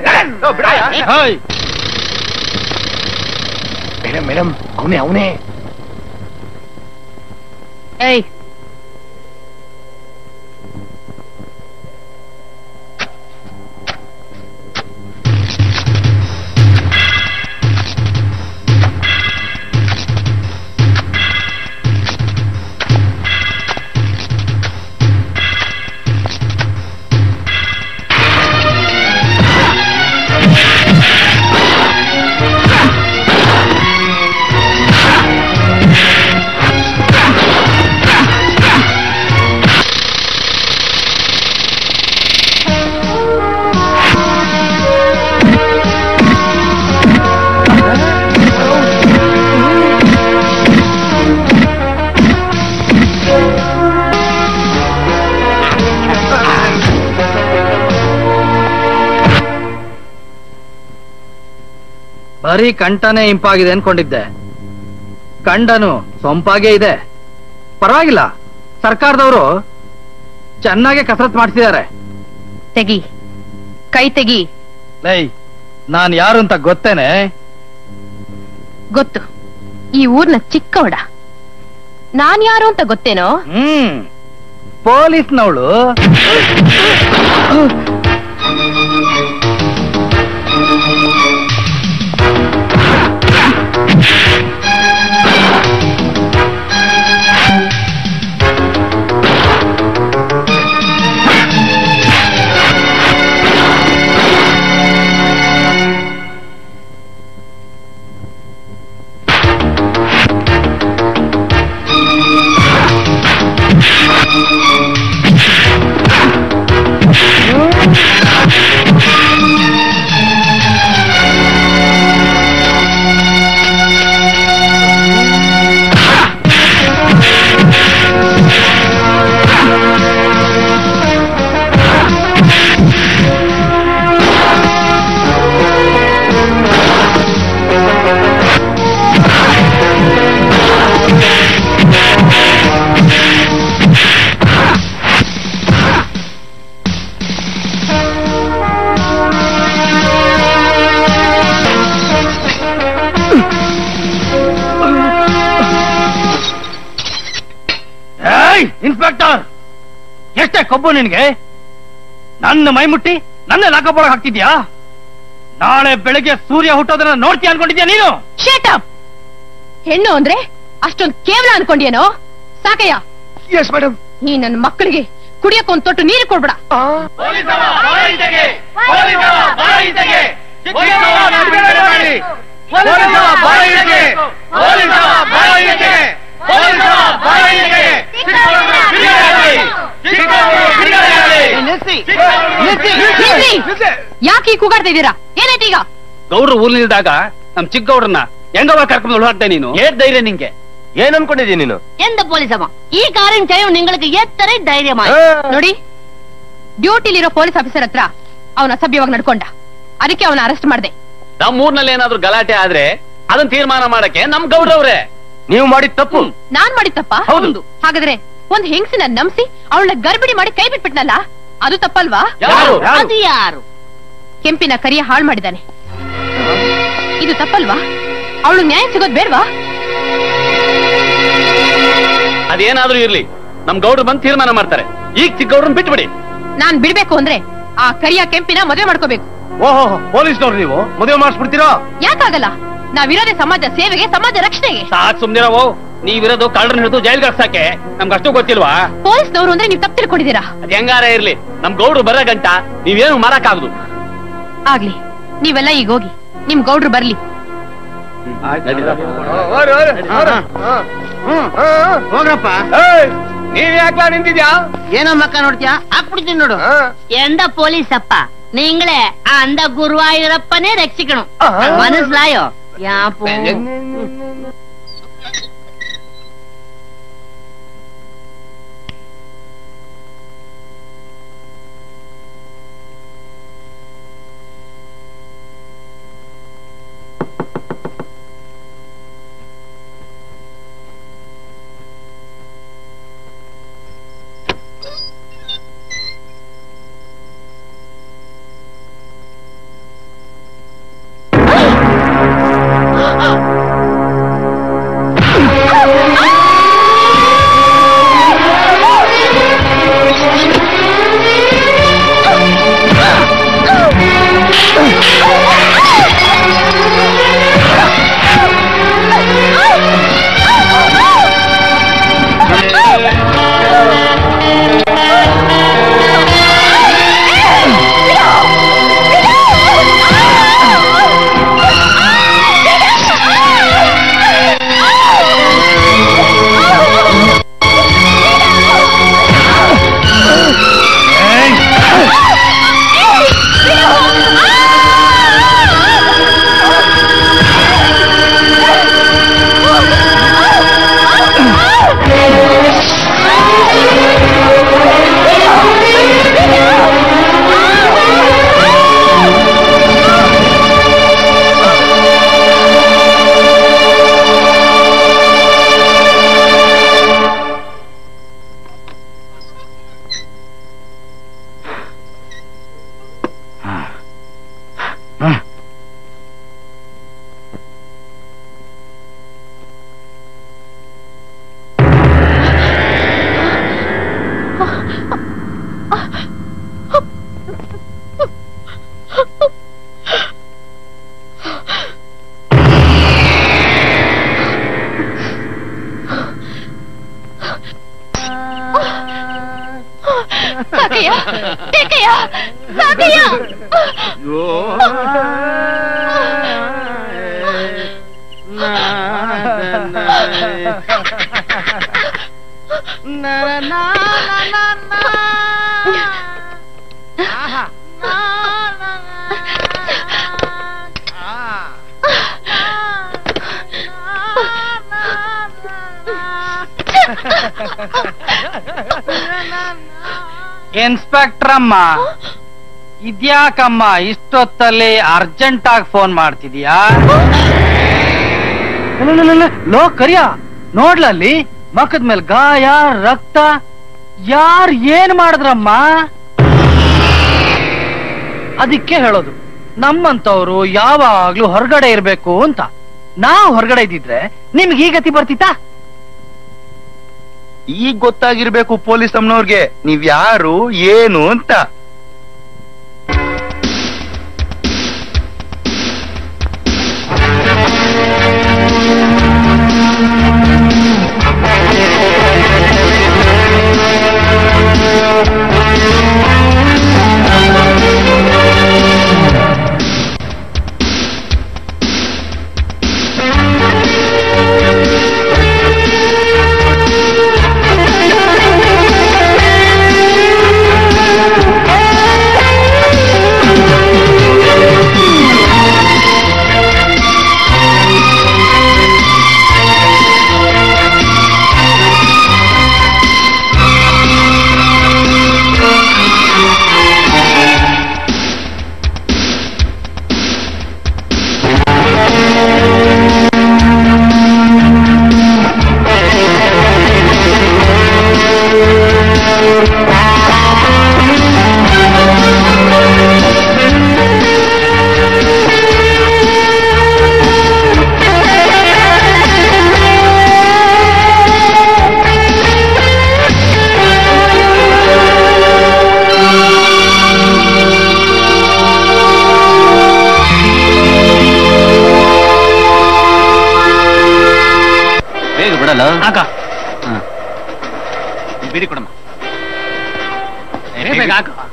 ಮೇಡಮ್ ಮೇಡಮ್ ಅವನೇ ಅವನೇ ಏಯ್ ಬರೀ ಕಂಠನೇ ಇಂಪಾಗಿದೆ ಅನ್ಕೊಂಡಿದ್ದೆ ಕಂಡನು ಸೊಂಪಾಗೇ ಇದೆ ಪರವಾಗಿಲ್ಲ ಸರ್ಕಾರದವರು ಚೆನ್ನಾಗೆ ಕಸರತ್ ಮಾಡಿಸಿದ್ದಾರೆ ತೆಗಿ ಕೈ ತೆಗಿ ಲೈ ನಾನ್ ಯಾರು ಅಂತ ಗೊತ್ತೇನೆ ಗೊತ್ತು ಈ ಊರ್ನ ಚಿಕ್ಕವಡ ನಾನ್ ಯಾರು ಅಂತ ಗೊತ್ತೇನೋ ಹ್ಮ್ ಪೊಲೀಸ್ನವಳು ಆ ಕೊಬ್ಬು ನಿನ್ಗೆ ನನ್ನ ಮೈ ಮುಟ್ಟಿ ನನ್ನ ಲಾಕಪ್ಪೊಳಗೆ ಹಾಕ್ತಿದ್ಯಾ ನಾಳೆ ಬೆಳಗ್ಗೆ ಸೂರ್ಯ ಹುಟ್ಟೋದನ್ನ ನೋಡ್ತೀಯ ಅನ್ಕೊಂಡಿದ್ಯಾ ನೀನು ಶೇಟ್ ಅಪ್ ಹೆಣ್ಣು ಅಂದ್ರೆ ಅಷ್ಟೊಂದ್ ಕೇವಲ ಅನ್ಕೊಂಡ್ಯೇನೋ ಸಾಕಯ್ಯ ಎಸ್ ಮೇಡಮ್ ನೀ ನನ್ನ ಮಕ್ಕಳಿಗೆ ಕುಡಿಯಕ್ ಒಂದ್ ತೊಟ್ಟು ನೀರು ಕೊಡ್ಬೇಡ ನಿಲ್ಸಿ ನಿಲ್ಸಿ. ಯಾಕೆ ಈ ಕೂಗಾಡ್ತಾ ಇದ್ದೀರಾ ಏನಾಯ್ತು ಈಗ ಗೌಡ್ರು ಊರ್ಲಿಲ್ದಾಗ ನಮ್ ಚಿಕ್ಕಗೌಡ್ರನ್ನ ಹೆಂಗವ ಕರ್ಕೊಂಡು ಹೊರಡ್ತೆ ನೀನು ಏಟ್ ಧೈರ್ಯ ನಿಂಗೆ ಏನ್ ಅನ್ಕೊಂಡಿದೀಯ ನೀನು எந்த போலீஸமா ಈ காரியம் செய்யும் உங்களுக்கு எத்தனை தைரியமா ನೋಡಿ ಡ್ಯೂಟಿಲಿರೋ ಪೊಲೀಸ್ ಆಫೀಸರ್ ಹತ್ರ ಅವನ ಅಸಭ್ಯವಾಗಿ ನಡ್ಕೊಂಡ ಅದಕ್ಕೆ ಅವನ ಅರೆಸ್ಟ್ ಮಾಡ್ದೆ ನಮ್ ಊರ್ನಲ್ಲಿ ಏನಾದ್ರು ಗಲಾಟೆ ಆದ್ರೆ ಅದನ್ನ ತೀರ್ಮಾನ ಮಾಡಕ್ಕೆ ನಮ್ ಗೌಡ್ರವ್ರೆ ನೀವು ಮಾಡಿದ ತಪ್ಪು ನಾನ್ ಮಾಡಿತ್ತಪ್ಪ ಹೌದು. ಹಾಗಾದ್ರೆ ಒಂದ್ ಹೆಂಗಸಿನ ನಂಬಿಸಿ ಅವಳ ಗರ್ಭಿಣಿ ಮಾಡಿ ಕೈ ಬಿಟ್ಬಿಟ್ನಲ್ಲ ಅದು ತಪ್ಪಲ್ವಾ ಯಾರು ಅದು ಯಾರು ಕೆಂಪಿನ ಕರಿಯ ಹಾಳು ಮಾಡಿದ್ದಾನೆ ಇದು ತಪ್ಪಲ್ವಾ ಅವಳು ನ್ಯಾಯ ಸಿಗೋದ್ ಬೇಡ್ವಾ ಅದೇನಾದ್ರೂ ಇರ್ಲಿ ನಮ್ ಗೌಡ್ರು ಬಂದ್ ತೀರ್ಮಾನ ಮಾಡ್ತಾರೆ ಈಗ ಚಿಕ್ಕಗೌಡ್ರನ್ ಬಿಟ್ಬಿಡಿ ನಾನ್ ಬಿಡ್ಬೇಕು ಅಂದ್ರೆ ಆ ಕರಿಯ ಕೆಂಪಿನ ಮದುವೆ ಮಾಡ್ಕೋಬೇಕು ಓಹೋ ಪೊಲೀಸ್ನವ್ರು ನೀವು ಮದುವೆ ಮಾಡಿಸ್ಬಿಡ್ತೀರಾ ಯಾಕಾಗಲ್ಲ ನಾವಿರೋದೇ ಸಮಾಜ ಸೇವೆಗೆ ಸಮಾಜ ರಕ್ಷಣೆಗೆ ಸಾಕ್ ಸುಮ್ನಿರವು ನೀವಿರೋದು ಕಳ್ಳರನ್ನ ಹಿಡಿದು ಜೈಲ್ಗೆ ಹಾಕ್ಸಕ್ಕೆ ನಮ್ಗೆ ಅಷ್ಟು ಗೊತ್ತಿಲ್ವಾ ಪೊಲೀಸ್ನವರು ಅಂದ್ರೆ ನೀವ್ ತಪ್ಪು ತಿಳ್ಕೊಂಡಿದ್ದೀರಾ ಅದ್ ಹೆಂಗಾರ ಇರ್ಲಿ ನಮ್ ಗೌಡ್ರು ಬರೋ ಗಂಟ ನೀವೇನು ಮಾಡಕ್ಕಾಗದು ಆಗ್ಲಿ ನೀವೆಲ್ಲ ಈಗ ಹೋಗಿ ನಿಮ್ ಗೌಡ್ರು ಬರ್ಲಿ ಹೋಗ್ರಪ್ಪ ನೀವ್ ಯಾಕ್ಲಾ ನಿಂತಿದ್ಯಾ ಏನೋ ಮಕ್ಕ ನೋಡ್ತೀಯಾ ಹಾಕ್ಬಿಡ್ತೀನಿ ನೋಡು எந்த போலீஸ் அப்பா நீங்களே அந்த குருவாயூரப்பனே ரட்சிக்கணும் மனசுலாயோ ஏன் போ ಸಾಕಯ್ಯ ಏಕಯ್ಯ ಸಾಕಯ್ಯ ಇನ್ಸ್ಪೆಕ್ಟರ್ ಅಮ್ಮ ಇದ್ಯಾಕಮ್ಮ ಇಷ್ಟೊತ್ತಲ್ಲಿ ಅರ್ಜೆಂಟ್ ಆಗಿ ಫೋನ್ ಮಾಡ್ತಿದ್ಯಾ ಲೋ ಕರಿಯ ನೋಡ್ಲಲ್ಲಿ ಮಕ್ಕದ ಮೇಲೆ ಗಾಯ ರಕ್ತ ಯಾರ್ ಏನ್ ಮಾಡಿದ್ರಮ್ಮ ಅದಕ್ಕೆ ಹೇಳೋದು ನಮ್ಮಂತವ್ರು ಯಾವಾಗ್ಲೂ ಹೊರಗಡೆ ಇರ್ಬೇಕು ಅಂತ ನಾವು ಹೊರಗಡೆ ಇದ್ದಿದ್ರೆ ನಿಮ್ಗೆ ಈ ಗತಿ ಬರ್ತಿತ್ತಾ ಈಗ ಗೊತ್ತಾಗಿರ್ಬೇಕು ಪೊಲೀಸ್ ಅಮ್ಮನವ್ರಿಗೆ ನೀವ್ ಯಾರು ಏನು ಅಂತ ಬೇಗ ಬಿಡಲ್ಲ ಅಕ್ಕ ಬಿಡಿ ಕೊಡಮ್ಮ ಬೇಗ ಬೇಗ ಹಾಕು.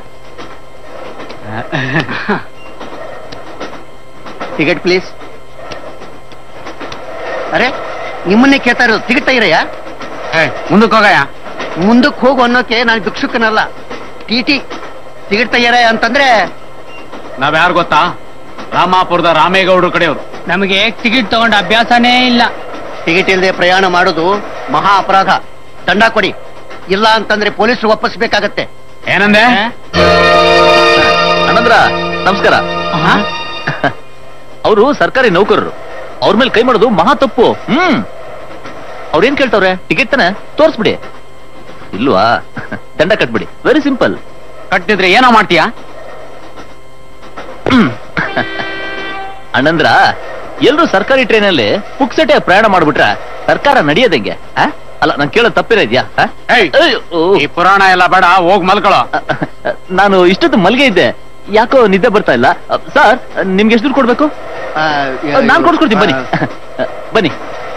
ಟಿಕೆಟ್ ಪ್ಲೀಸ್ ಅರೆ ನಿಮ್ಮನ್ನೇ ಕೇಳ್ತಾ ಇರೋದು ಟಿಕೆಟ್ ತೆಗಿರಯ್ಯ ಮುಂದಕ್ಕೆ ಹೋಗಯ್ಯ ಮುಂದಕ್ಕೆ ಹೋಗು ಅನ್ನೋಕೆ ನಾನು ಭಿಕ್ಷುಕನಲ್ಲ ಟಿ ಟಿ ಟಿಕೆಟ್ ತೆಗಿಯರಯ್ಯ ಅಂತಂದ್ರೆ ನಾವ್ ಯಾರು ಗೊತ್ತಾ ರಾಮಾಪುರದ ರಾಮೇಗೌಡ್ರ ಕಡೆಯವರು ನಮಗೆ ಟಿಕೆಟ್ ತಗೊಂಡ ಅಭ್ಯಾಸನೇ ಇಲ್ಲ ಟಿಕೆಟ್ ಇಲ್ಲದೆ ಪ್ರಯಾಣ ಮಾಡೋದು ಮಹಾ ಅಪರಾಧ ದಂಡ ಕೊಡಿ ಇಲ್ಲ ಅಂತಂದ್ರೆ ಪೊಲೀಸರು ಒಪ್ಪಿಸ್ಬೇಕಾಗತ್ತೆ ಏನಂದೆ ಅನಂದ್ರ ನಮಸ್ಕಾರ ಅವರು ಸರ್ಕಾರಿ ನೌಕರರು ಅವ್ರ ಮೇಲೆ ಕೈ ಮಾಡೋದು ಮಹಾ ತಪ್ಪು ಹ್ಮ್ ಅವ್ರೇನ್ ಕೇಳ್ತವ್ರೆ ಟಿಕೆಟ್ ತಾನೆ ತೋರ್ಸ್ಬಿಡಿ ಇಲ್ವಾ ದಂಡ ಕಟ್ಬಿಡಿ ವೆರಿ ಸಿಂಪಲ್ ಕಟ್ಟಿದ್ರೆ ಏನೋ ಮಾಡ್ತೀಯಾ ಅಣ್ಣಂದ್ರ ಎಲ್ರು ಸರ್ಕಾರಿ ಟ್ರೈನಲ್ಲಿ ಪುಕ್ಸಟೆ ಪ್ರಯಾಣ ಮಾಡ್ಬಿಟ್ರ ಸರ್ಕಾರ ನಡೆಯೋದಂಗೆ ಆ? ಅಲ್ಲ ನಾನು ಕೇಳೋ ತಪ್ಪಿರ ಇದೆಯಾ ಈ ಪುರಾಣ ಎಲ್ಲ ಬೇಡ ಹೋಗ್ ಮಲ್ಕೊಳ್ಳೋ ನಾನು ಇಷ್ಟೊತ್ತು ಮಲ್ಗೆ ಇದ್ದೆ ಯಾಕೋ ನಿದ್ದೆ ಬರ್ತಾ ಇಲ್ಲ ಸರ್ ನಿಮ್ಗೆ ಎಷ್ಟು ದುಡ್ಡು ಕೊಡ್ಬೇಕು ನಾನ್ ಕೊಡ್ಸ್ಕೊಡ್ತೀನಿ ಬನ್ನಿ ಬನ್ನಿ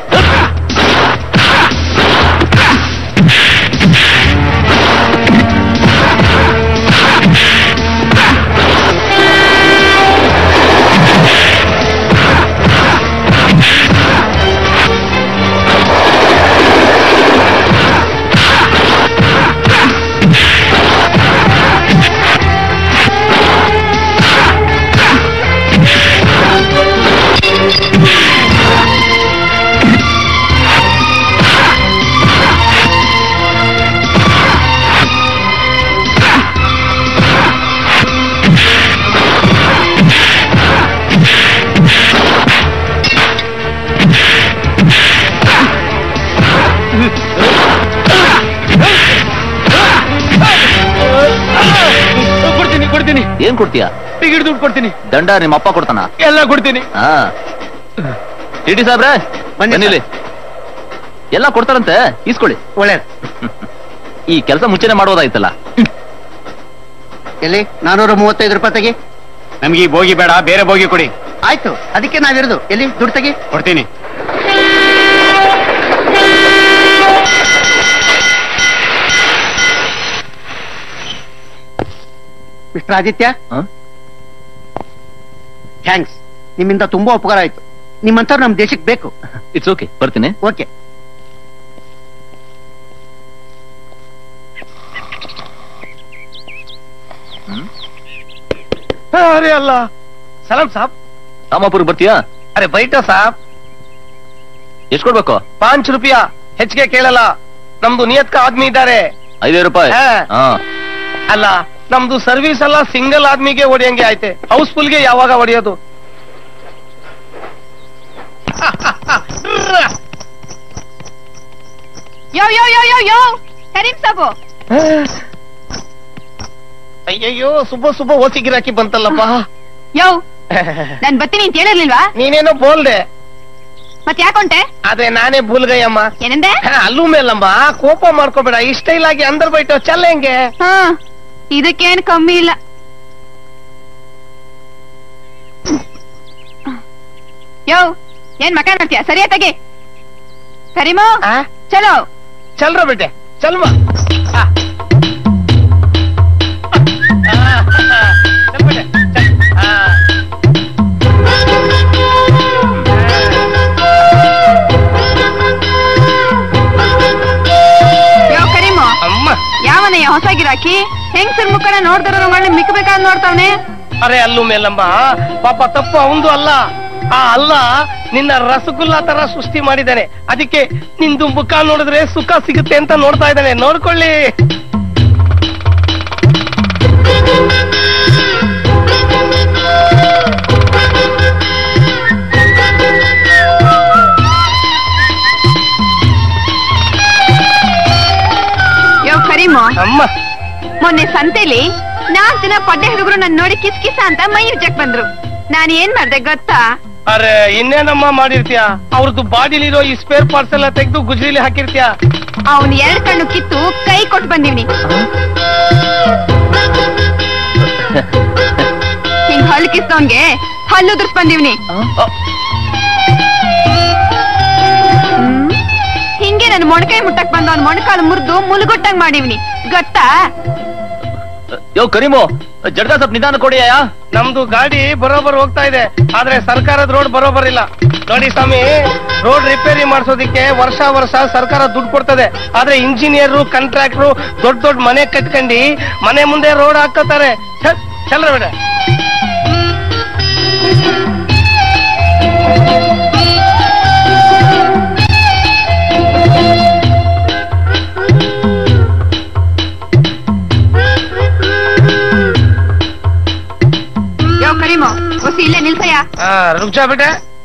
ಕೊಡ್ತೀನಿ ಕೊಡ್ತೀನಿ ಏನ್ ಕೊಡ್ತೀಯಾ ಟಿಕೆಟ್ ದುಡ್ಡು ಕೊಡ್ತೀನಿ ದಂಡ ನಿಮ್ಮ ಅಪ್ಪ ಕೊಡ್ತಾನ ಎಲ್ಲ ಕೊಡ್ತೀನಿ ಹಾ ಟಿ ಸಾಬ್ರೆ ಬನ್ನಿ ಇಲ್ಲಿ. ಎಲ್ಲ ಕೊಡ್ತಾರಂತೆ ಈಸ್ಕೊಳ್ಳಿ ಒಳ್ಳೇದು ಈ ಕೆಲಸ ಮುಂಚೆನೆ ಮಾಡೋದಾಯ್ತಲ್ಲ ಎಲ್ಲಿ ನಾನೂರ ಮೂವತ್ತೈದು ರೂಪಾಯಿ ತೆಗಿ ನಮ್ಗೆ ಈ ಬೋಗಿ ಬೇಡ ಬೇರೆ ಬೋಗಿ ಕೊಡಿ ಆಯ್ತು ಅದಕ್ಕೆ ನಾವಿರೋದು ಎಲ್ಲಿ ದುಡ್ಡು ತೆಗಿ ಕೊಡ್ತೀನಿ ಮಿಸ್ಟರ್ ಆದಿತ್ಯ ಹ? ಥ್ಯಾಂಕ್ಸ್ ನಿಮ್ಮಿಂದ ತುಂಬಾ ಉಪಕಾರ ಆಯ್ತು ನಿಮ್ಮಂತವ್ರು ನಮ್ ದೇಶಕ್ಕೆ ಬೇಕು ಇಟ್ಸ್ ಓಕೆ ಬರ್ತೀನಿ ಓಕೆ अरे अल्लाह सलाम साहब ರಾಮಾಪುರ್ ಬರ್ತೀಯಾ अरे बैठो साहब ಎಷ್ಟು ಕೊಡ್ಬೇಕು ಪಾಂಚ್ ರೂಪಾಯ ಹೆಚ್ಚಿಗೆ ಕೇಳಲ್ಲ ನಮ್ದು ನಿಯತ್ಕ ಆದ್ಮಿ ಇದ್ದಾರೆ ಐದೈದು ರೂಪಾಯಿ ಹಾ. ಹಾ ಅಲ್ಲ ನಮ್ದು ಸರ್ವಿಸ್ ಎಲ್ಲ ಸಿಂಗಲ್ ಆದ್ಮಿಗೆ ಹೊಡಿಯಂಗೆ ಐತೆ ಹೌಸ್ಫುಲ್ಗೆ ಯಾವಾಗ ಹೊಡೆಯೋದು ಯೋ ಯೋ ಯೋ ಯೋ ಯೋ ಕರೀಂ ಸಾಬು ಅಯ್ಯಯ್ಯೋ ಸುಬ್ಬ ಸುಬ್ಬ ಓಸಿ ಗಿರಾಕಿ ಬಂತಲ್ಲಪ್ಪ ಯೋ ನಾನ್ ಬರ್ತೀನಿ ಅಂತ ಹೇಳಿರ್ಲಿಲ್ವಾ ನೀನೇನೋ ಬೋಲ್ದೆ ಮತ್ ಯಾಕೊಂಟೆ ಅದೇ ನಾನೇ ಭೂಲ್ಗಯ್ಯಮ್ಮ ಏನಂದೆ ಹಾ, ಅಲ್ಲೂ ಮೇಲಮ್ಮ ಕೋಪ ಮಾಡ್ಕೋಬೇಡ ಈ ಸ್ಟೈಲ್ ಆಗಿ ಅಂದರ್ ಬೈಟು ಚಲ್ಲ ಹೆಂಗೆ ಹಾ ಇದಕ್ಕೇನ್ ಕಮ್ಮಿ ಇಲ್ಲ ಯೋ ಏನ್ ಮಕ ನೋಡ್ತೀಯ ಸರಿಯಾ ತೆಗಿ ಕರಿಮೋ ಚಲೋ ಚಲ್ರ ಬಿಟ್ಟೆ ಚಲ್ಮ ಆ. ಆ, ಚಲ್ ಬಿಟ್ಟೆ, ಚಲ್. ಆ. ಯೋ ಕರಿಮೋ ಅಮ್ಮ ಯಾವನಯ್ಯ ಹೊಸ ಗಿರಾಕಿ ಹೆಂಗ್ಸರ್ ಮುಖನ ನೋಡ್ದಿರೋ ಮಳ್ಳಿ ಮಿಕ್ಕಬೇಕಾದ್ ನೋಡ್ತಾವನೆ ಅರೆ ಅಲ್ಲು ಮೇಲಮ್ಮ ಪಾಪ ತಪ್ಪು ಅವಂದು ಅಲ್ಲ ಆ ಅಲ್ಲ ನಿನ್ನ ರಸಗುಲ್ಲ ತರ ಸೃಷ್ಟಿ ಮಾಡಿದ್ದಾನೆ ಅದಕ್ಕೆ ನಿಂದು ಮುಖ ನೋಡಿದ್ರೆ ಸುಖ ಸಿಗುತ್ತೆ ಅಂತ ನೋಡ್ತಾ ಇದ್ದಾನೆ ನೋಡ್ಕೊಳ್ಳಿ ಯೋ ಕರಿಮೋ ಅಮ್ಮ ಮೊನ್ನೆ ಸಂತೆಲಿ ನಾಲ್ಕ್ ದಿನ ಪಡ್ಡೆ ಹುಡುಗರು ನನ್ ನೋಡಿ ಕಿಸ್ ಕಿಸ ಅಂತ ಮೈ ಉಜ್ಜಕ್ ಬಂದ್ರು ನಾನ್ ಏನ್ ಮಾಡ್ದೆ ಗೊತ್ತಾ ಅರೆ ಇನ್ನೇನಮ್ಮ ಮಾಡಿರ್ತೀಯ ಅವ್ರದ್ದು ಬಾಡಿಲಿರೋ ಈ ಸ್ಪೇರ್ ಪಾರ್ಟ್ಸ್ ಎಲ್ಲ ತೆಗೆದು ಗುಜ್ರಿಲಿ ಹಾಕಿರ್ತೀಯ ಅವನ್ ಎರಡ್ ಕಣ್ಣು ಕಿತ್ತು ಕೈ ಕೊಟ್ಟು ಬಂದಿವ್ನಿ ಹಿಂಗ್ ಹಲ್ಲು ಕಿಸ್ದವನ್ಗೆ ಹಲ್ಲು ಉದುರ್ಸ್ ಬಂದಿವ್ನಿ ಹ್ಮ್. ಹಿಂಗೆ ನನ್ ಮೊಣಕೈ ಮುಟ್ಟಕ್ ಬಂದವನ್ ಮೊಣಕಾಲು ಮುರಿದು ಮುಳುಗುಟ್ಟಂಗ್ ಮಾಡಿವ್ನಿ ಗೊತ್ತಾ ಯೋ ಕರೀಮು ಜಡ್ಗ ಸ್ವಲ್ಪ ನಿಧಾನ ಕೊಡಿಯಾ ನಮ್ದು ಗಾಡಿ ಬರೋಬರ್ ಹೋಗ್ತಾ ಇದೆ ಆದ್ರೆ ಸರ್ಕಾರದ ರೋಡ್ ಬರೋಬರ್ ಇಲ್ಲ ನೋಡಿ ಸ್ವಾಮಿ ರೋಡ್ ರಿಪೇರಿ ಮಾಡಿಸೋದಿಕ್ಕೆ ವರ್ಷ ವರ್ಷ ಸರ್ಕಾರ ದುಡ್ಡು ಕೊಡ್ತದೆ ಆದ್ರೆ ಇಂಜಿನಿಯರ್ ಕಾಂಟ್ರಾಕ್ಟ್ರು ದೊಡ್ಡ ದೊಡ್ಡ ಮನೆ ಕಟ್ಕೊಂಡಿ ಮನೆ ಮುಂದೆ ರೋಡ್ ಹಾಕೋತಾರೆ ಚಲ್ರ ಬೇಡ ಯೋ ಕರೀಮೋ ಹೊಸಿ ಇಲ್ಲೇ ನಿಲ್ಸಯ್ಯ ರುಕ್ಜಾ ಬೇಟೆ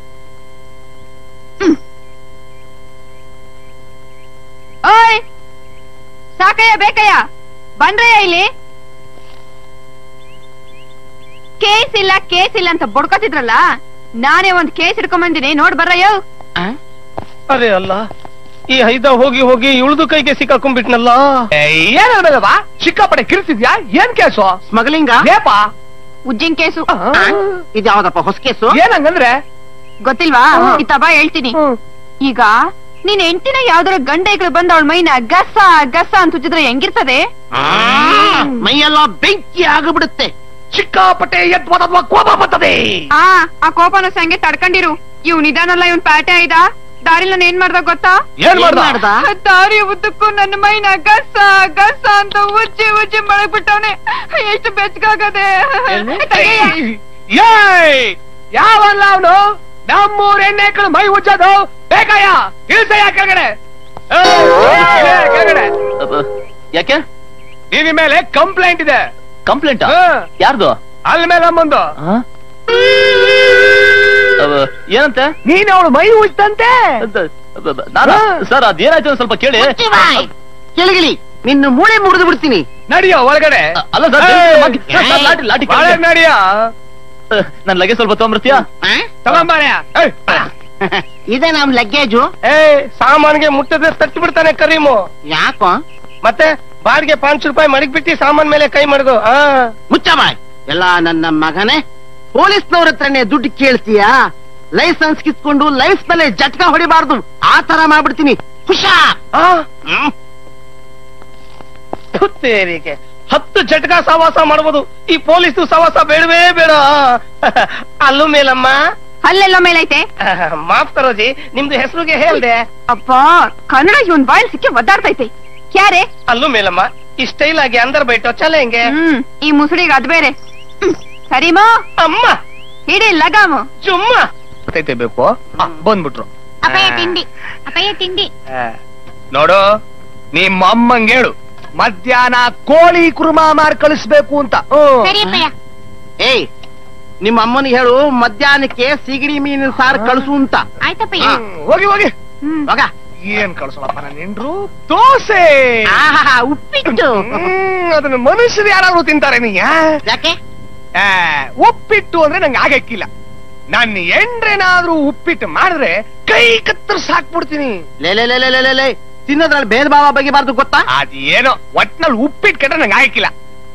ಓಯ್ ಸಾಕಯ್ಯ ಬೇಕಯ್ಯ ಬಂದ್ರಯ್ಯ ಇಲ್ಲಿ ಕೇಸ್ ಇಲ್ಲ ಕೇಸ್ ಇಲ್ಲ ಅಂತ ಬಡ್ಕೋತಿದ್ರಲ್ಲ ನಾನೇ ಒಂದ್ ಕೇಸ್ ಹಿಡ್ಕೊಂಡ್ ಬಂದಿನಿ ನೋಡ್ ಬರ್ರಯ್ಯೋ ಅರೆ ಅಲ್ಲ ಈ ಹೈದ ಹೋಗಿ ಹೋಗಿ ಇಳ್ದು ಕೈಗೆ ಸಿಕ್ಕಾಕೊಂಡ್ಬಿಟ್ನಲ್ಲ ಏನಾಗಲ್ವಾ ಸಿಕ್ಕಾಪಟ್ಟೆ ಕಿರ್ತಿದ್ಯಾ ಏನ್ ಕೇಸು ಸ್ಮಗ್ಲಿಂಗ ಏಪ ಉಜ್ಜಿನ್ ಕೇಸು ಇದು ಯಾವ್ದಪ್ಪ ಹೊಸ ಕೇಸು ಏನಂಗಂದ್ರೆ ಗೊತ್ತಿಲ್ವಾ ಇತ್ತ ಬಾ ಹೇಳ್ತೀನಿ ಈಗ ನೀನ್ ಹೆಂಡತಿನ ಯಾವ್ದಾರ ಗಂಡೆಗಳು ಬಂದ ಅವಳ ಮೈನ ಗಸ ಗಸ ಅಂತ ಉಜ್ಜಿದ್ರೆ ಹೆಂಗಿರ್ತದೆ ಮೈಯೆಲ್ಲ ಬೆಂಕಿ ಆಗಿಬಿಡುತ್ತೆ ಸಿಕ್ಕಾಪಟ್ಟೆ ಎದ್ವಾದ ಕೋಪ ಬರ್ತದೆ ಆ ಆ ಕೋಪನ ಸಂಗೆ ತಡ್ಕೊಂಡಿರು ಇವ್ ನಿಧಾನಲ್ಲ ಇವ್ನ್ ಪ್ಯಾಟೆ ಆಯ್ದ ದಾರಿಲ್ ನಾನು ಏನ್ ಮಾಡ್ದ ಗೊತ್ತಾ ಏನ್ ಮಾಡ್ದ? ದಾರಿ ಉದ್ದಕ್ಕೂ ನನ್ನ ಮೈನ ಗಸ ಗಸ ಅಂತ ಉಜ್ಜಿ ಉಜ್ಜಿ ಮಳಗ್ಬಿಟ್ಟವನೆ ಎಷ್ಟು ಬೆಚ್ಚಗಾಗದೆ ತೆಗೆಯ. ಏಯ್ ಯಾವಲ್ಲ ಅವನು ನಮ್ಮೂರ್ ಎಣ್ಣೆಗಳು ಮೈ ಉಜ್ಜೋದು ಬೇಕಯ್ಯ ಇಳ್ಸಯ್ಯ ಕೆಳಗಡೆ ಏಯ್, ಇಳಿಯ ಕೆಳಗಡೆ ಯಾಕೆ ನಿನ್ನ ಮೇಲೆ ಕಂಪ್ಲೇಂಟ್ ಇದೆ ಕಂಪ್ಲೇಂಟ್ ಹಾ. ಯಾರ್ದು ಅಲ್ಲಿ ಮೇಲೆ ಅಮ್ಮಂದು ಅವ, ಏನಂತೆ ನೀನ್ ಅವಳು ಮೈ ಉಜ್ತಂತೆ ನಾನು ಸರ್ ಅದೇನಾಯ್ತು ಅಂತ ಸ್ವಲ್ಪ ಕೇಳಿ ಕೆಳಗಿಳಿ ನಿನ್ನ ಮೂಳೆ ಮುರಿದು ಬಿಡ್ತೀನಿ ನಡಿಯೋ ಒಳಗಡೆ ಅಲ್ಲ ಸರ್ ಏಯ್, ಮಗ್- ಸರ್, ಸರ್, ಲಾಟಿ ಲಾಟಿ ಒಳಗ್ ನಡಿಯ ನನ್ ಲಗೇಜ್ ಸ್ವಲ್ಪ ತಗೊಂಬರ್ತೀಯಾ ತಗೊಂಬಾರ್ಯ ಏಯ್, ಇದೇ ನಮ್ ಲಗ್ಗೇಜು ಏ ಸಾಮಾನ್ಗೆ ಮುಟ್ಟದ್ರೆ ತಟ್ಟು ಬಿಡ್ತಾನೆ ಕರೀಮು ಯಾಕೋ ಮತ್ತೆ ಬಾಡಿಗೆ ಪಾಂಚ್ ರೂಪಾಯಿ ಮಡಗ್ಬಿಟ್ಟು ಸಾಮಾನ್ ಮೇಲೆ ಕೈ ಮಾಡ್ದು ಆ ಮುಚ್ಚ ಬಾಯ್ ಎಲ್ಲ ನನ್ನ ಮಗನೇ ಪೊಲೀಸ್ನವ್ರ ಹತ್ರನೇ ದುಡ್ಡು ಕೇಳ್ತೀಯಾ ಲೈಸೆನ್ಸ್ ಕಿತ್ಕೊಂಡು ಲೈಫ್ ಮೇಲೆ ಜಟ್ಕ ಹೊಡಿಬಾರ್ದು ಆ ತರ ಮಾಡ್ಬಿಡ್ತೀನಿ ಹುಷಾರ್ ಆ? ಹುತ್ತೇರಿಗೆ ಹತ್ತು ಜಟಕ ಸವಾಸ ಮಾಡ್ಬೋದು ಈ ಪೊಲೀಸ್ ಸವಾಸ ಬೇಡವೇ ಬೇಡ ಅಲ್ಲೂ ಮೇಲಮ್ಮ ಅಲ್ಲೆಲ್ಲ ಮೇಲೈತೆ ಮಾಫ್ ಕರೋಜಿ ನಿಮ್ದು ಹೆಸರುಗೆ ಹೇಳ್ದೆ ಅಪ್ಪ ಕನ್ನಡ ಇವನ್ ಬಾಯಲ್ ಸಿಕ್ಕಿ ಒದ್ದಾಡ್ತೈತೆ ಕ್ಯಾರೆ ಅಲ್ಲೂ ಮೇಲಮ್ಮ ಈ ಸ್ಟೈಲ್ ಆಗಿ ಅಂದರ್ ಬೈಟೋ ಚಲ ಹೆಂಗೆ ಹ್ಮ್ ಈ ಮುಸುಡಿಗೆ ಅದ್ ಬೇರೆ ಹ್ಮ್. ಸರಿಮಾ ಅಮ್ಮ ಹಿಡಿ ಲಗಾಮು ಚುಮ್ಮ ಗೊತ್ತೈತೆ ಬೇಕು ಆ, ಬಂದ್ಬಿಟ್ರು ಅಪ್ಪಯ್ಯ ತಿಂಡಿ ಅಪ್ಪಯ್ಯ ತಿಂಡಿ ಆ, ನೋಡು ನಿಮ್ಮ ಅಮ್ಮಂಗ್ ಹೇಳು ಮಧ್ಯಾಹ್ನ ಕೋಳಿ ಕುರ್ಮಾ ಮಾರ್ ಕಳಿಸ್ಬೇಕು ಅಂತ ಹ್ಮ್. ಸರಿ ಅಪ್ಪಯ್ಯ ಏಯ್ ನಿಮ್ಮ ಅಮ್ಮನಿಗೆ ಹೇಳು ಮಧ್ಯಾಹ್ನಕ್ಕೆ ಸಿಗಡಿ ಮೀನಿನ ಸಾರು ಕಳಿಸು ಅಂತ ಆಯ್ತಪ್ಪಯ್ಯ ಹ್ಮ್, ಹೋಗಿ ಹೋಗಿ ಹೋಗ ಏನ್ ಕಳ್ಸೋಳಪ್ಪ ನನ್ನ ಹೆಂಡ್ರು ದೋಸೆ ಆಹಾ ಉಪ್ಪಿಟ್ಟು ಹ್ಮ್, ಅದನ್ನ ಮನುಷ್ಯರು ಯಾರಾದ್ರೂ ತಿಂತಾರೆ ನೀ ಆ? ಯಾಕೆ ಆ, ಉಪ್ಪಿಟ್ಟು ಅಂದ್ರೆ ನಂಗೆ ಆಗಕ್ಕಿಲ್ಲ ನನ್ನ ಎಂಡ್ರೇನಾದ್ರೂ ಉಪ್ಪಿಟ್ಟು ಮಾಡಿದ್ರೆ ಕೈ ಕತ್ತರಿಸಿ ಹಾಕ್ಬಿಡ್ತೀನಿ ಲೇ ಲೇ ಲೇ ಲೇ ಲೇ, ಲೇ ಲೇ ತಿನ್ನೋದ್ರಲ್ಲಿ ಭೇದ ಭಾವ ಬಗೆಬಾರ್ದು ಗೊತ್ತಾ ಅದೇನೋ ಒಟ್ನಲ್ಲಿ ಉಪ್ಪಿಟ್ಟು ಕಂಡ್ರೆ ನಂಗೆ ಆಯ್ಕಿಲ್ಲ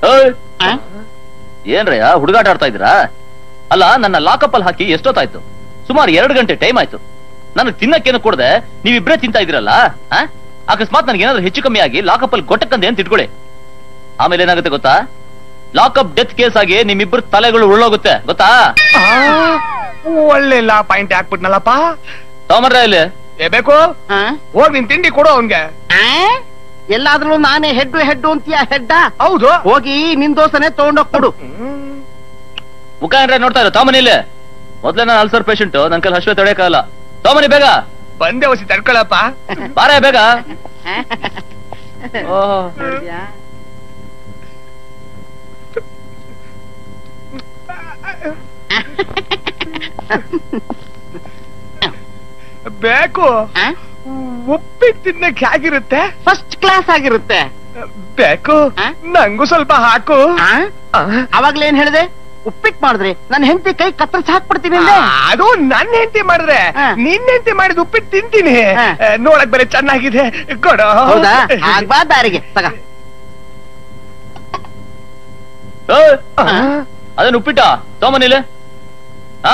ಏನ್ರಯ್ಯ ಹುಡುಗಾಟ ಆಡ್ತಾ ಇದ್ದೀರಾ ಅಲ್ಲ ನನ್ನ ಲಾಕಪ್ ಅಲ್ಲಿ ಹಾಕಿ ಎಷ್ಟೊತ್ತಾಯ್ತು ಸುಮಾರು ಎರಡು ಗಂಟೆ ಟೈಮ್ ಆಯ್ತು ನನಗೆ ತಿನ್ನಕ್ಕೇನು ಕೊಡದೆ ನೀವಿಬ್ರೇ ತಿಂತಾ ಇದ್ದೀರಲ್ಲ ಆ? ಅಕಸ್ಮಾತ್ ನನಗೆ ಏನಾದ್ರು ಹೆಚ್ಚು ಕಮ್ಮಿ ಆಗಿ ಲಾಕಪ್ ಅಲ್ಲಿ ಗೊಟ್ಟಕ್ಕಂದೆ ಅಂತ ಇಟ್ಕೊಳ್ಳಿ ಆಮೇಲೆ ಏನಾಗುತ್ತೆ ಗೊತ್ತಾ ಲಾಕಪ್ ಡೆತ್ ಕೇಸ್ ಆಗಿ ನಿಮ್ಮಿಬ್ರು ತಲೆಗಳು ಉಳ್ಳೋಗುತ್ತೆ ಗೊತ್ತಾ ಆ, ಒಳ್ಳೆ ಲಾ ಪಾಯಿಂಟ್ ಹಾಕ್ಬಿಟ್ನಲ್ಲಪ್ಪ ತಗೊಂಬರ್ರ ಇಲ್ಲಿ ಏ ಬೇಕು ಹೋಗ್ ನಿನ್ ತಿಂಡಿ ಕೊಡು ಅವನ್ಗೆ ಎಲ್ಲಾದ್ರೂ ನಾನೇ ಹೆಡ್ ಹೆಡ್ ಅಂತೀಯ ಹೆಡ್ಡ ಹೌದು ಹೋಗಿ ನಿನ್ ದೋಸನೆ ತಗೊಂಡೋಗ್ ಕೊಡು ಮುಖ ಏನ್ರ ನೋಡ್ತಾ ಇರೋ ತಾಮನಿ ಇಲ್ಲಿ ಮೊದ್ಲೇ ನಾನು ಅಲ್ಸರ್ ಪೇಷಂಟ್ ನನ್ ಕೈಲಿ ಹಶ್ವೆ ತಡೆಯಕ್ಕಾಗಲ್ಲ ತಾಮನಿ ಬೇಗ ಬಂದೆ ಹೊಸಿ ತಡ್ಕೊಳಪ್ಪ ಬಾರ ಬೇಗ ಬೇಕು ಉಪ್ಪಿಟ್ಟು ತಿನ್ನಕ್ ಹೇಗಿರುತ್ತೆ ಫಸ್ಟ್ ಕ್ಲಾಸ್ ಆಗಿರುತ್ತೆ ಬೇಕು ನಂಗೂ ಸ್ವಲ್ಪ ಹಾಕು ಅವಾಗ್ಲೇ ಏನ್ ಹೇಳಿದೆ ಉಪ್ಪಿಟ್ಟು ಮಾಡಿದ್ರೆ ನನ್ನ ಹೆಂಡತಿ ಕೈ ಕತ್ತರಿಸಿ ಹಾಕ್ಬಿಡ್ತೀನಿ ಅಂದೆ. ಅದು ನನ್ನ ಹೆಂಡತಿ ಮಾಡಿದ್ರೆ ನಿನ್ನ ಹೆಂಡತಿ ಮಾಡಿದ ಉಪ್ಪಿಟ್ಟು ತಿಂತೀನಿ ಆ, ನೋಡಕ್ ಬೇರೆ ಚೆನ್ನಾಗಿದೆ ಕೊಡು ಹೌದಾ ಆಗ್ಬಾ ದಾರಿಗೆ ತಗ ಅದನ್ನ ಉಪ್ಪಿಟ್ಟ ತಗೊಂಬನಿ ಇಲ್ಲಿ ಹಾ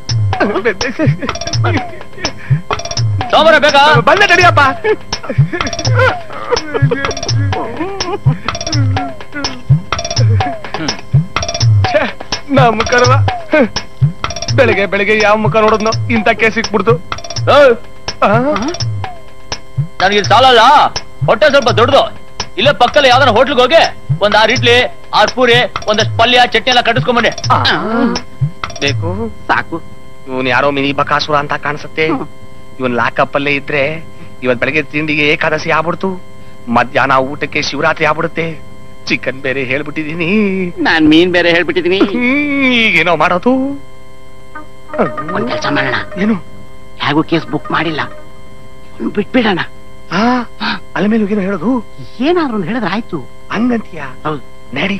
ತಗೊಂಬರ ಬೇಗ ಬಂದೆ ತಡಿಯಪ್ಪ ಛೆ, ನಮ್ಮ ಕರ್ವ ಹ್ಮ್. ಬೆಳಿಗ್ಗೆ ಬೆಳಿಗ್ಗೆ ಯಾವ ಮುಖ ನೋಡಿದ್ನೋ ಇಂಥ ಕೇಸ್ ಸಿಕ್ಬಿಡ್ತು ನನಗೆ ಇದು ಸಾಲಲ್ಲ ಹೊಟ್ಟೆ ಸ್ವಲ್ಪ ದೊಡ್ಡದು ಇಲ್ಲೇ ಪಕ್ಕದಲ್ಲಿ ಯಾವ್ದಾರ ಹೋಟ್ಲ್ಗೆ ಹೋಗಿ ಒಂದ್ ಆರ್ ಇಡ್ಲಿ ಆರ್ ಪೂರಿ ಒಂದಷ್ಟು ಪಲ್ಯ ಚಟ್ನಿ ಎಲ್ಲ ಕಟ್ಟಿಸ್ಕೊಂಬಂಡೆ ಬೇಕು ಸಾಕು ಇವನ್ ಯಾರೋ ಮಿನಿ ಬಕಾಸುರ ಅಂತ ಕಾಣಿಸುತ್ತೆ ಇವನ್ ಲಾಕಪ್ ಅಲ್ಲೇ ಇದ್ರೆ ಇವತ್ ಬೆಳಗ್ಗೆ ತಿಂಡಿಗೆ ಏಕಾದಶಿ ಆಗ್ಬಿಡ್ತು ಮಧ್ಯಾಹ್ನ ಊಟಕ್ಕೆ ಶಿವರಾತ್ರಿ ಆಗ್ಬಿಡುತ್ತೆ ಚಿಕನ್ ಬೇರೆ ಹೇಳ್ಬಿಟ್ಟಿದೀನಿ ನಾನ್ ಮೀನ್ ಬೇರೆ ಹೇಳ್ಬಿಟ್ಟಿದೀನಿ ಹ್ಮ್, ಈಗೇನೋ ಮಾಡೋದು ಒಂದ್ ಕೆಲಸ ಮಾಡೋಣ ಏನು ಹೇಗೂ ಕೇಸ್ ಬುಕ್ ಮಾಡಿಲ್ಲ ಇವ್ನ್ ಬಿಟ್ಬಿಡೋಣ ಅಲ್ಲ ಮೇಲೆ ಏನೋ ಹೇಳೋದು ಏನಾದ್ರು ಒಂದ್ ಹೇಳಿದ್ರೆ ಆಯ್ತು ಹಂಗಂತೀಯ ನಡಿ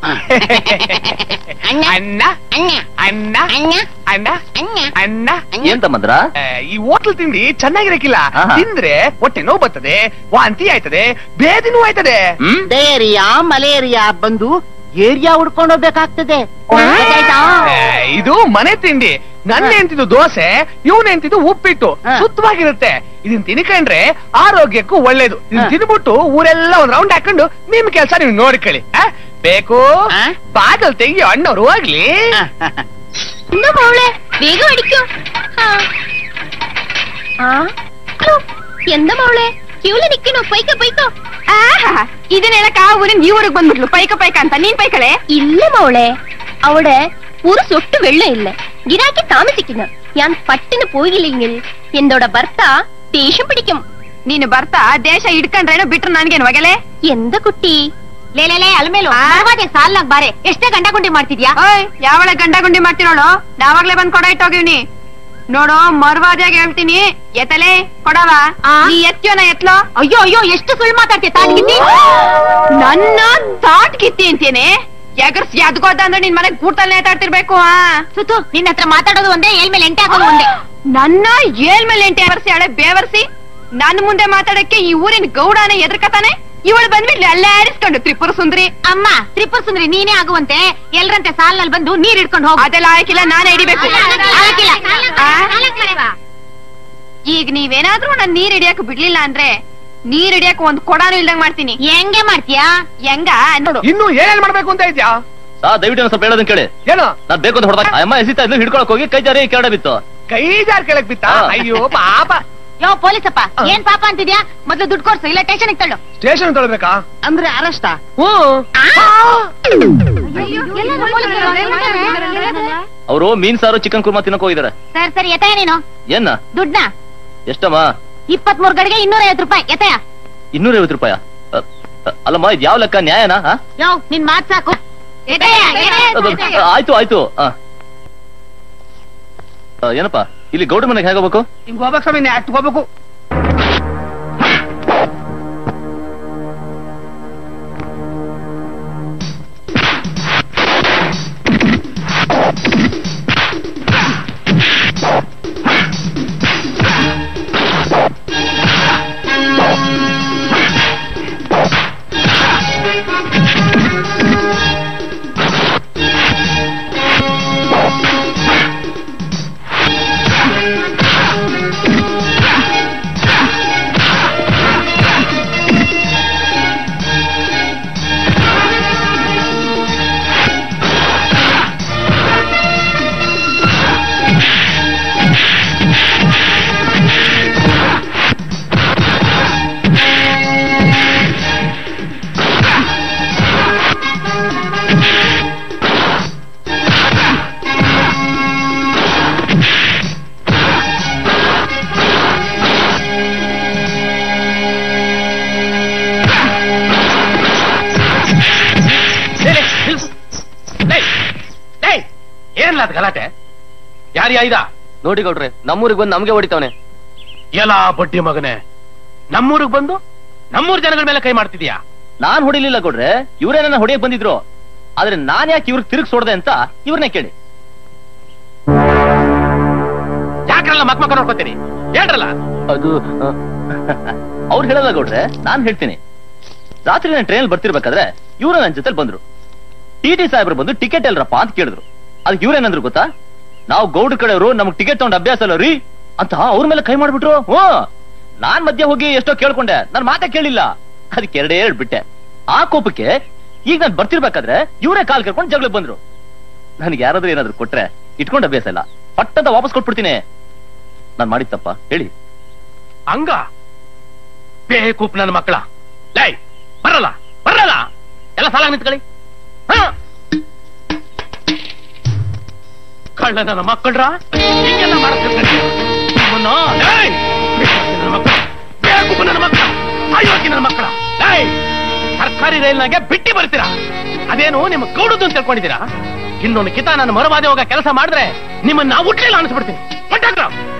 ಅಣ್ಣ ಅಣ್ಣ ಅಣ್ಣ ಅಣ್ಣ ಅಣ್ಣ ಏನ್ ತಮ್ಮಂದ್ರ ಆ, ಈ ಹೋಟ್ಲ್ ತಿಂಡಿ ಚೆನ್ನಾಗಿರಕ್ಕಿಲ್ಲ ಆಹಾ. ತಿಂದ್ರೆ ಹೊಟ್ಟೆ ನೋವು ಬರ್ತದೆ ವಾಂತಿ ಆಯ್ತದೆ ಬೇದಿನೂ ಆಯ್ತದೆ ಡೇರಿಯಾ ಮಲೇರಿಯಾ ಬಂದು ಏರಿಯಾ ಹುಡ್ಕೊಂಡು ಹೋಗ್ಬೇಕಾಗ್ತದೆ ಆ, ಇದು ಮನೆ ತಿಂಡಿ ನನ್ನ ಎಂತಿದ್ದು ದೋಸೆ ಇವನ್ ಎಂತಿದ್ದು ಉಪ್ಪಿಟ್ಟು ಸುತ್ತವಾಗಿರುತ್ತೆ ಇದನ್ ತಿನ್ಕೊಂಡ್ರೆ ಆರೋಗ್ಯಕ್ಕೂ ಒಳ್ಳೇದು ಇದನ್ ತಿನ್ಬಿಟ್ಟು ಊರೆಲ್ಲ ಒಂದ್ ರೌಂಡ್ ಹಾಕೊಂಡು ನಿಮ್ ಕೆಲ್ಸ ನೀವು ನೋಡ್ಕೊಳ್ಳಿ ಆ? ಬೇಕು ಬಾಗಲ್ ತೆಗಿಯೋ ಅಣ್ಣವ್ರು ಹೋಗ್ಲಿ இந்த மவுளே வேகம் அடிக்கும் ஆ. ஆ? ஹலோ, எந்த மவுளே ಕ್ಯೂಲ ನಿಕ್ಕನು ಪೈಕ ಪೈಕ ಇದನ್ನ ಹೇಳಕ್ ಆ ಊರಿನ ಈ ಊರಿಗೆ ಬಂದ್ಬಿಟ್ಲು ಪೈಕ ಪೈಕ ಅಂತ ನೀನ್ ಪೈಕಳೆ ഇല്ല മോളെ അവിടെ ഒരു സൊട്ട് വെള്ളം ഇല്ല ഗിരാക്കി താമസിക്കുന്ന ഞാൻ പട്ടിന് പോയില്ലെങ്കിൽ എന്നോட ഭർത്ത ദേഷ്യം പിടിക്കും ನೀನು ಬರ್ತಾ ದೇಶ ಹಿಡ್ಕೊಂಡ್ರೇನೋ ಬಿಟ್ರು ನನ್ಗೇನು ಒಗಲೆ ಎಂದ ಕುಟ್ಟಿ ಲೇ ಲೇ ಲೇ ಅಲ್ಮೇಲು ಪರವಾದೆ ಸಾಲ್ನಾಗ್ ಬಾರೆ ಎಷ್ಟೇ ಗಂಡ ಗುಂಡಿ ಮಾಡ್ತಿದ್ಯಾ ಓಯ್ ಯಾವಳ ಗಂಡ ಗುಂಡಿ ಮಾಡ್ತಿರೋಳು ನಾವಾಗ್ಲೇ ಬಂದ್ ಕೊಡ ಇಟ್ಟೋಗಿವ್ನಿ ನೋಡು ಮರ್ವಾದಿಯಾಗಿ ಹೇಳ್ತೀನಿ ಎತ್ತಲೆ ಕೊಡವ ನೀ ಎತ್ತಿಯೋ ನಾ ಎತ್ಲೋ ಅಯ್ಯೋ ಅಯ್ಯೋ ಎಷ್ಟು ಸುಳ್ಳು ಮಾತಾಡ್ತೀಯ ತಾಟ್ಗಿತ್ತಿ ನನ್ನ ತಾಟ್ ಕಿತ್ತಿ ಅಂತೇನೆ ಎಗರ್ಸ್ ಎದ್ಗೋದ ಅಂದ್ರೆ ನಿನ್ ಮನೆಗ್ ಕೂಡ್ತಲ್ ನೇತಾಡ್ತಿರ್ಬೇಕು ಆ ಸುತ್ತು ನಿನ್ನ ಹತ್ರ ಮಾತಾಡೋದು ಒಂದೇ ಏಳ್ ಮೇಲೆ ಎಂಟೆ ಆಗೋದು ಒಂದೇ ನನ್ನ ಏಳ್ ಮೇಲೆ ಎಂಟೆ ಬರ್ಸಿ ಹಳೆ ಬೇವರ್ಸಿ ನನ್ ಮುಂದೆ ಮಾತಾಡಕ್ಕೆ ಈ ಊರಿನ ಗೌಡನ ಎದ್ರಕತಾನೆ ಇವಳು ಬಂದ್ಬಿಡ್ಲಿ ಅಲ್ಲೇ ಆರಿಸ್ಕೊಂಡು ತ್ರಿಪುರ ಸುಂದರಿ ಅಮ್ಮ ತ್ರಿಪುರ ಸುಂದರಿ ನೀನೇ ಆಗುವಂತೆ ಎಲ್ರಂತೆ ಸಾಲ್ನಲ್ಲಿ ಬಂದು ನೀರ್ ಹಿಡ್ಕೊಂಡು ಹೋಗು ಅದೆಲ್ಲ ಆಯ್ಕಿಲ್ಲ ನಾನೇ ಹಿಡಿಬೇಕು ಆಗಿಲ್ಲ. ಆ? ಈಗ ನೀವೇನಾದ್ರೂ ನನ್ ನೀರ್ ಹಿಡಿಯಕ್ ಬಿಡ್ಲಿಲ್ಲ ಅಂದ್ರೆ ನೀರ್ ಹಿಡಿಯಕ್ ಒಂದ್ ಕೊಡಾನು ಇಲ್ದಂಗ್ ಮಾಡ್ತೀನಿ ಹೆಂಗೆ ಮಾಡ್ತೀಯಾ ಹೆಂಗ ನೋಡು ಇನ್ನು ಏನೇನ್ ಮಾಡ್ಬೇಕು ಅಂತ ಇದ್ಯಾ ಸಾ ದಯವಿಟ್ಟು ಒಂದ್ ಸ್ವಲ್ಪ ಹೇಳೋದನ್ನ ಕೇಳಿ ಏನು ನಾನ್ ಬೇಕು ಅಂತ ಹೊಡೆದ ಅಮ್ಮ ಎಸಿತಾ ಇದ್ಲು ಹಿಡ್ಕೊಳಕ್ ಹೋಗಿ ಕೈ ಜಾರಿ ಕೆರಡ ಬಿತ್ತು ಕೈ ಜಾರ್ ಕೆಳಗ್ ಬಿತ್ತ ಹಾ. ಅಯ್ಯೋ ಪಾಪ ಯೋ ಪೊಲೀಸಪ್ಪ ಏನ್ ಪಾಪ ಅಂತಿದ್ಯಾ ಮೊದ್ಲು ದುಡ್ಡು ಕೊಡ್ಸು ಇಲ್ಲ ಟೇಷನ್ ತಳ್ಳು ಸ್ಟೇಷನ್ ತೊಳ್ಬೇಕಾ ಅಂದ್ರೆ ಅರೆಸ್ಟಾ ಅವರು ಮೀನ್ ಸಾರು ಚಿಕನ್ ಕುರ್ಮಾ ತಿನ್ನಕ್ ಹೋಗಿದಾರೆ ಸರಿ ಸರಿ ಎತ್ತಯ ನೀನು ಏನ ದುಡ್ನ ಎಷ್ಟಮ್ಮ ಇಪ್ಪತ್ ಮೂರ್ ಗಡಿಗೆ ಇನ್ನೂರ ಐವತ್ತು ರೂಪಾಯಿ ಎತ್ತಯ ಇನ್ನೂರ ಐವತ್ತು ರೂಪಾಯ ಅ, ಅ, ಅಲ್ಲಮ್ಮ ಇದ್ ಯಾವ ಲೆಕ್ಕ ನ್ಯಾಯನಾ ಆ? ಯೋ ನಿನ್ ಮಾತ್ ಸಾಕು ಎತ್ತಯ, ಎತ್ತಯ, ಅದು, ಎತ್ತಯ. ಆಯ್ತು ಆಯ್ತು ಆ. ಆ, ಏನಪ್ಪ ಇಲ್ಲಿ ಗೌಡ ಮನೆಗೆ ಹೇಗೆ ಹೋಗ್ಬೇಕು ಹಿಂಗ್ ಹೋಗ್ಬೇಕು ಸ್ವಾಮಿ ಅಷ್ಟು ಹೋಗ್ಬೇಕು ಏನದ ಗಲಾಟೆ ಯಾರು ಯಾಯ್ದ ನೋಡಿ ಗೌಡ್ರೆ ನಮ್ಮೂರಿಗೆ ಬಂದು ನಮ್ಗೆ ಹೊಡಿತಾವನೆ ಎಲ್ಲ ಬಡ್ಡಿ ಮಗನೇ ನಮ್ಮೂರಿಗೆ ಬಂದು ನಮ್ಮೂರ್ ಜನಗಳ ಮೇಲೆ ಕೈ ಮಾಡ್ತಿದ್ಯಾ ನಾನ್ ಹೊಡಿಲಿಲ್ಲ ಗೌಡ್ರೆ ಇವ್ರೇ ನನ್ನ ಹೊಡಿಯಕ್ ಬಂದಿದ್ರು ಆದ್ರೆ ನಾನ್ ಯಾಕೆ ಇವ್ರಿಗೆ ತಿರುಗಿ ಸೋಡ್ದೆ ಅಂತ ಇವ್ರನ್ನೇ ಕೇಳಿ ಯಾಕ್ರಲ್ಲ ಮಕ್ ಮಕ್ಕ ನೋಡ್ಕೊತೀರಿ ಹೇಳ್ರಲ್ಲ ಅದು ಅವ್ರು ಹೇಳಲ್ಲ ಗೌಡ್ರೆ ನಾನ್ ಹೇಳ್ತೀನಿ ರಾತ್ರಿ ನಾನು ಟ್ರೈನ್ ಬರ್ತಿರ್ಬೇಕಾದ್ರೆ ಇವ್ರ ನನ್ನ ಜೊತೆಲಿ ಬಂದ್ರು ಟಿ ಟಿ ಸಾಹೇಬ್ರು ಬಂದು ಟಿಕೆಟ್ ಎಲ್ರಪ್ಪ ಅಂತ ಕೇಳಿದ್ರು ಅದಕ್ಕೆ ಇವ್ರೇನಂದ್ರು ಗೊತ್ತಾ ನಾವು ಗೌಡ್ರ ಕಡೆಯವರು ನಮ್ಗ್ ಟಿಕೆಟ್ ತಗೊಂಡ್ ಅಭ್ಯಾಸ ಅಲ್ಲ ರೀ ಅಂತ ಅವ್ರ ಮೇಲೆ ಕೈ ಮಾಡ್ಬಿಟ್ರು ಹ್ಞೂ ನಾನ್ ಮಧ್ಯೆ ಹೋಗಿ ಎಷ್ಟೋ ಕೇಳ್ಕೊಂಡೆ ನನ್ ಮಾತೇ ಕೇಳಿಲ್ಲ ಅದಕ್ಕೆ ಎರಡೇ ಎರಡು ಬಿಟ್ಟೆ ಆ ಕೋಪಕ್ಕೆ ಈಗ ನಾನ್ ಬರ್ತಿರ್ಬೇಕಾದ್ರೆ ಇವರೇ ಕಾಲ್ ಕರ್ಕೊಂಡು ಜಗಳ ಬಂದ್ರು ನನಗೆ ಯಾರಾದ್ರೂ ಏನಾದ್ರು ಕೊಟ್ರೆ ಇಟ್ಕೊಂಡ್ ಅಭ್ಯಾಸ ಇಲ್ಲ ಪಟ್ಟಂತ ವಾಪಸ್ ಕೊಟ್ಬಿಡ್ತೀನಿ ನಾನ್ ಮಾಡಿದ್ ತಪ್ಪ ಹೇಳಿ ಹಂಗ ಬೇಕೂಪ್ ನನ್ನ ಮಕ್ಕಳ ಲೈ ಬರಲ್ಲ ಬರಲ್ಲ ಎಲ್ಲ ಸಾಲ ನಿಂತ್ಕೊಳ್ಳಿ ಹ? ಕಳ್ಳ ನನ್ನ ಮಕ್ಕಳ್ರ ಹಿಂಗೆಲ್ಲ ಮಾಡ್ತಿರ್ತಾರೆ ನಿಮ್ಮನ್ನ, ಲೈ! ಬೇಕೂಪ್ ನನ್ನ ಮಕ್ಕಳ ಬೇಕೂಪ್ ನನ್ನ ಮಕ್ಕಳ ಅಯೋಗ್ಯ ನನ್ನ ಮಕ್ಕಳ ಲೈ ಸರ್ಕಾರಿ ರೈಲ್ನಾಗೆ ಬಿಟ್ಟಿ ಬರ್ತೀರಾ ಅದೇನು ನಿಮ್ಮ ಗೌಡದ್ದು ಅಂತ ತಿಳ್ಕೊಂಡಿದ್ದೀರಾ ಇನ್ನೊಂದು ಕಿತ ನನ್ನ ಮರುವಾದಿ ಹೋಗ ಕೆಲಸ ಮಾಡಿದ್ರೆ ನಿಮ್ಮನ್ನ ಹುಟ್ಲಿಲ್ಲ ಅನ್ಸ್ಬಿಡ್ತೀನಿ ಹೊಂಟಾಗ್ರ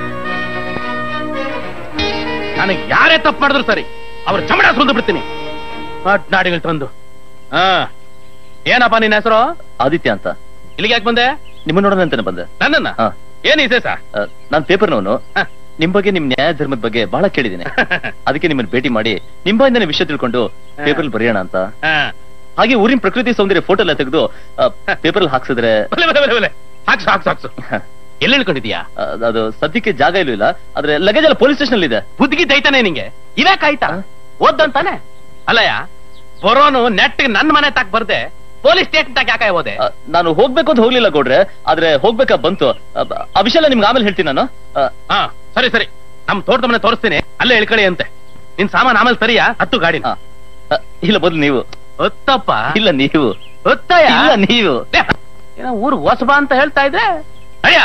ನನಗೆ ಯಾರೇ ತಪ್ಪು ಮಾಡಿದ್ರು ಸರಿ ಅವ್ರ ಚಮಡ ಸುಲ್ದು ಬಿಡ್ತೀನಿ ನಾಡಿಗಳು ತಂದು ಹಾ ಏನಪ್ಪ ನಿನ್ನ ಹೆಸರು ಆದಿತ್ಯ ಅಂತ ಇಲ್ಲಿಗೆ ಯಾಕೆ ಬಂದೆ ನಿಮ್ಮ ನೋಡೋದಂತಾನೆ ಬಂದೆ ನನ್ನನ್ನ ಹಾ. ಏನ್ ವಿಶೇಷ ಆ, ನಾನ್ ಪೇಪರ್ನವನು ನಿಮ್ ಬಗ್ಗೆ ನಿಮ್ ನ್ಯಾಯ ಧರ್ಮದ ಬಗ್ಗೆ ಬಹಳ ಕೇಳಿದ್ದೀನಿ ಅದಕ್ಕೆ ನಿಮ್ಮನ್ನ ಭೇಟಿ ಮಾಡಿ ನಿಮ್ ಬಾಯಿಂದನೇ ವಿಷಯ ತಿಳ್ಕೊಂಡು ಪೇಪರ್ ಬರೆಯೋಣ ಅಂತ ಹಾಗೆ ಊರಿನ ಪ್ರಕೃತಿ ಸೌಂದರ್ಯ ಫೋಟೋ ಎಲ್ಲ ತೆಗೆದು ಪೇಪರ್ ಅಲ್ಲಿ ಹಾಕ್ಸಿದ್ರೆ ಬಲೆ ಬಲೆ ಬಲೆ ಬಲೆ ಹಾಕ್ಸು ಹಾಕ್ಸು ಹಾಕ್ಸು ಎಲ್ಲಿ ಇಳ್ಕೊಂಡಿದ್ಯಾ ಆ, ಅದು ಸದ್ಯಕ್ಕೆ ಜಾಗ ಇಲ್ಲೂ ಇಲ್ಲ ಆದ್ರೆ ಲಗೇಜ್ ಎಲ್ಲ ಪೊಲೀಸ್ ಸ್ಟೇಷನ್ ಇದೆ ಬುದ್ಧಿಗೆ ದೈತಾನೆ ನಿಂಗೆ ಇವೇ ಕಾಯ್ತಾ ಓದ್ದಂತಾನೆ ಅಲ್ಲಯ್ಯ ಬರೋನು ನೆಟ್ಟಿಗೆ ನನ್ನ ಮನೆ ತಾಕ್ ಬರ್ದೆ ಪೊಲೀಸ್ ಸ್ಟೇಷನ್ ತಾಕ್ ಯಾಕೆ ಹೋದೆ ಆ, ನಾನು ಹೋಗ್ಬೇಕು ಅಂತ ಹೋಗ್ಲಿಲ್ಲ ಗೌಡ್ರೆ ಆದ್ರೆ ಹೋಗ್ಬೇಕಾ ಬಂತು ಆ, ಆ ವಿಷಯ ಎಲ್ಲ ನಿಮ್ಗೆ ಆಮೇಲೆ ಹೇಳ್ತೀನಿ ನಾನು ಆ, ಹಾ ಸರಿ ಸರಿ ನಮ್ ತೋಟದ ಮನೆ ತೋರಿಸ್ತೀನಿ ಅಲ್ಲೇ ಇಳ್ಕಳಿ ಅಂತೆ ನಿನ್ ಸಾಮಾನ್ ಆಮೇಲೆ ಸರಿಯಾ ಹತ್ತು ಗಾಡಿ ಆ, ಆ, ಇಲ್ಲ ಬದಲು ನೀವು ಹೊತ್ತಪ್ಪ ಇಲ್ಲ ನೀವು ಹೊತ್ತಯ್ಯ ಇಲ್ಲ ನೀವು ಲೇ, ಏನೋ ಊರು ಹೊಸಬ ಅಂತ ಹೇಳ್ತಾ ಇದ್ರೆ ಅಯ್ಯ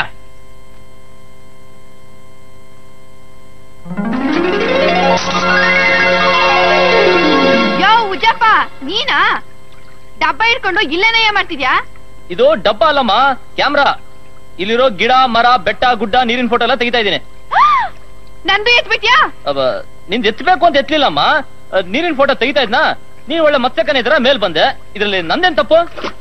ಯೋ ಉಜ್ಜಪ್ಪ ನೀನಾ ಡಬ್ಬ ಹಿಡ್ಕೊಂಡು ಇಲ್ಲೇನಯ್ಯ ಮಾಡ್ತಿದ್ಯಾ ಇದು ಡಬ್ಬ ಅಲ್ಲಮ್ಮ ಕ್ಯಾಮ್ರಾ ಇಲ್ಲಿರೋ ಗಿಡ ಮರ ಬೆಟ್ಟ ಗುಡ್ಡ ನೀರಿನ ಫೋಟೋ ಎಲ್ಲ ತೆಗಿತಾ ಇದ್ದೀನಿ ನಂದು ಎತ್ಬಿಟ್ಯಾ ಅವ ನಿಂದ್ ಎತ್ತಬೇಕು ಅಂತ ಎತ್ತಲಿಲ್ಲಮ್ಮ ಅದ್ ನೀರಿನ ಫೋಟೋ ತೆಗಿತಾ ಇದ್ನಾ ನೀನ್ ಒಳ್ಳೆ ಮತ್ಸ್ಯಕನ ಇದ್ರ ಮೇಲ್ ಬಂದೆ ಇದ್ರಲ್ಲಿ ನಂದೇನ್ ತಪ್ಪು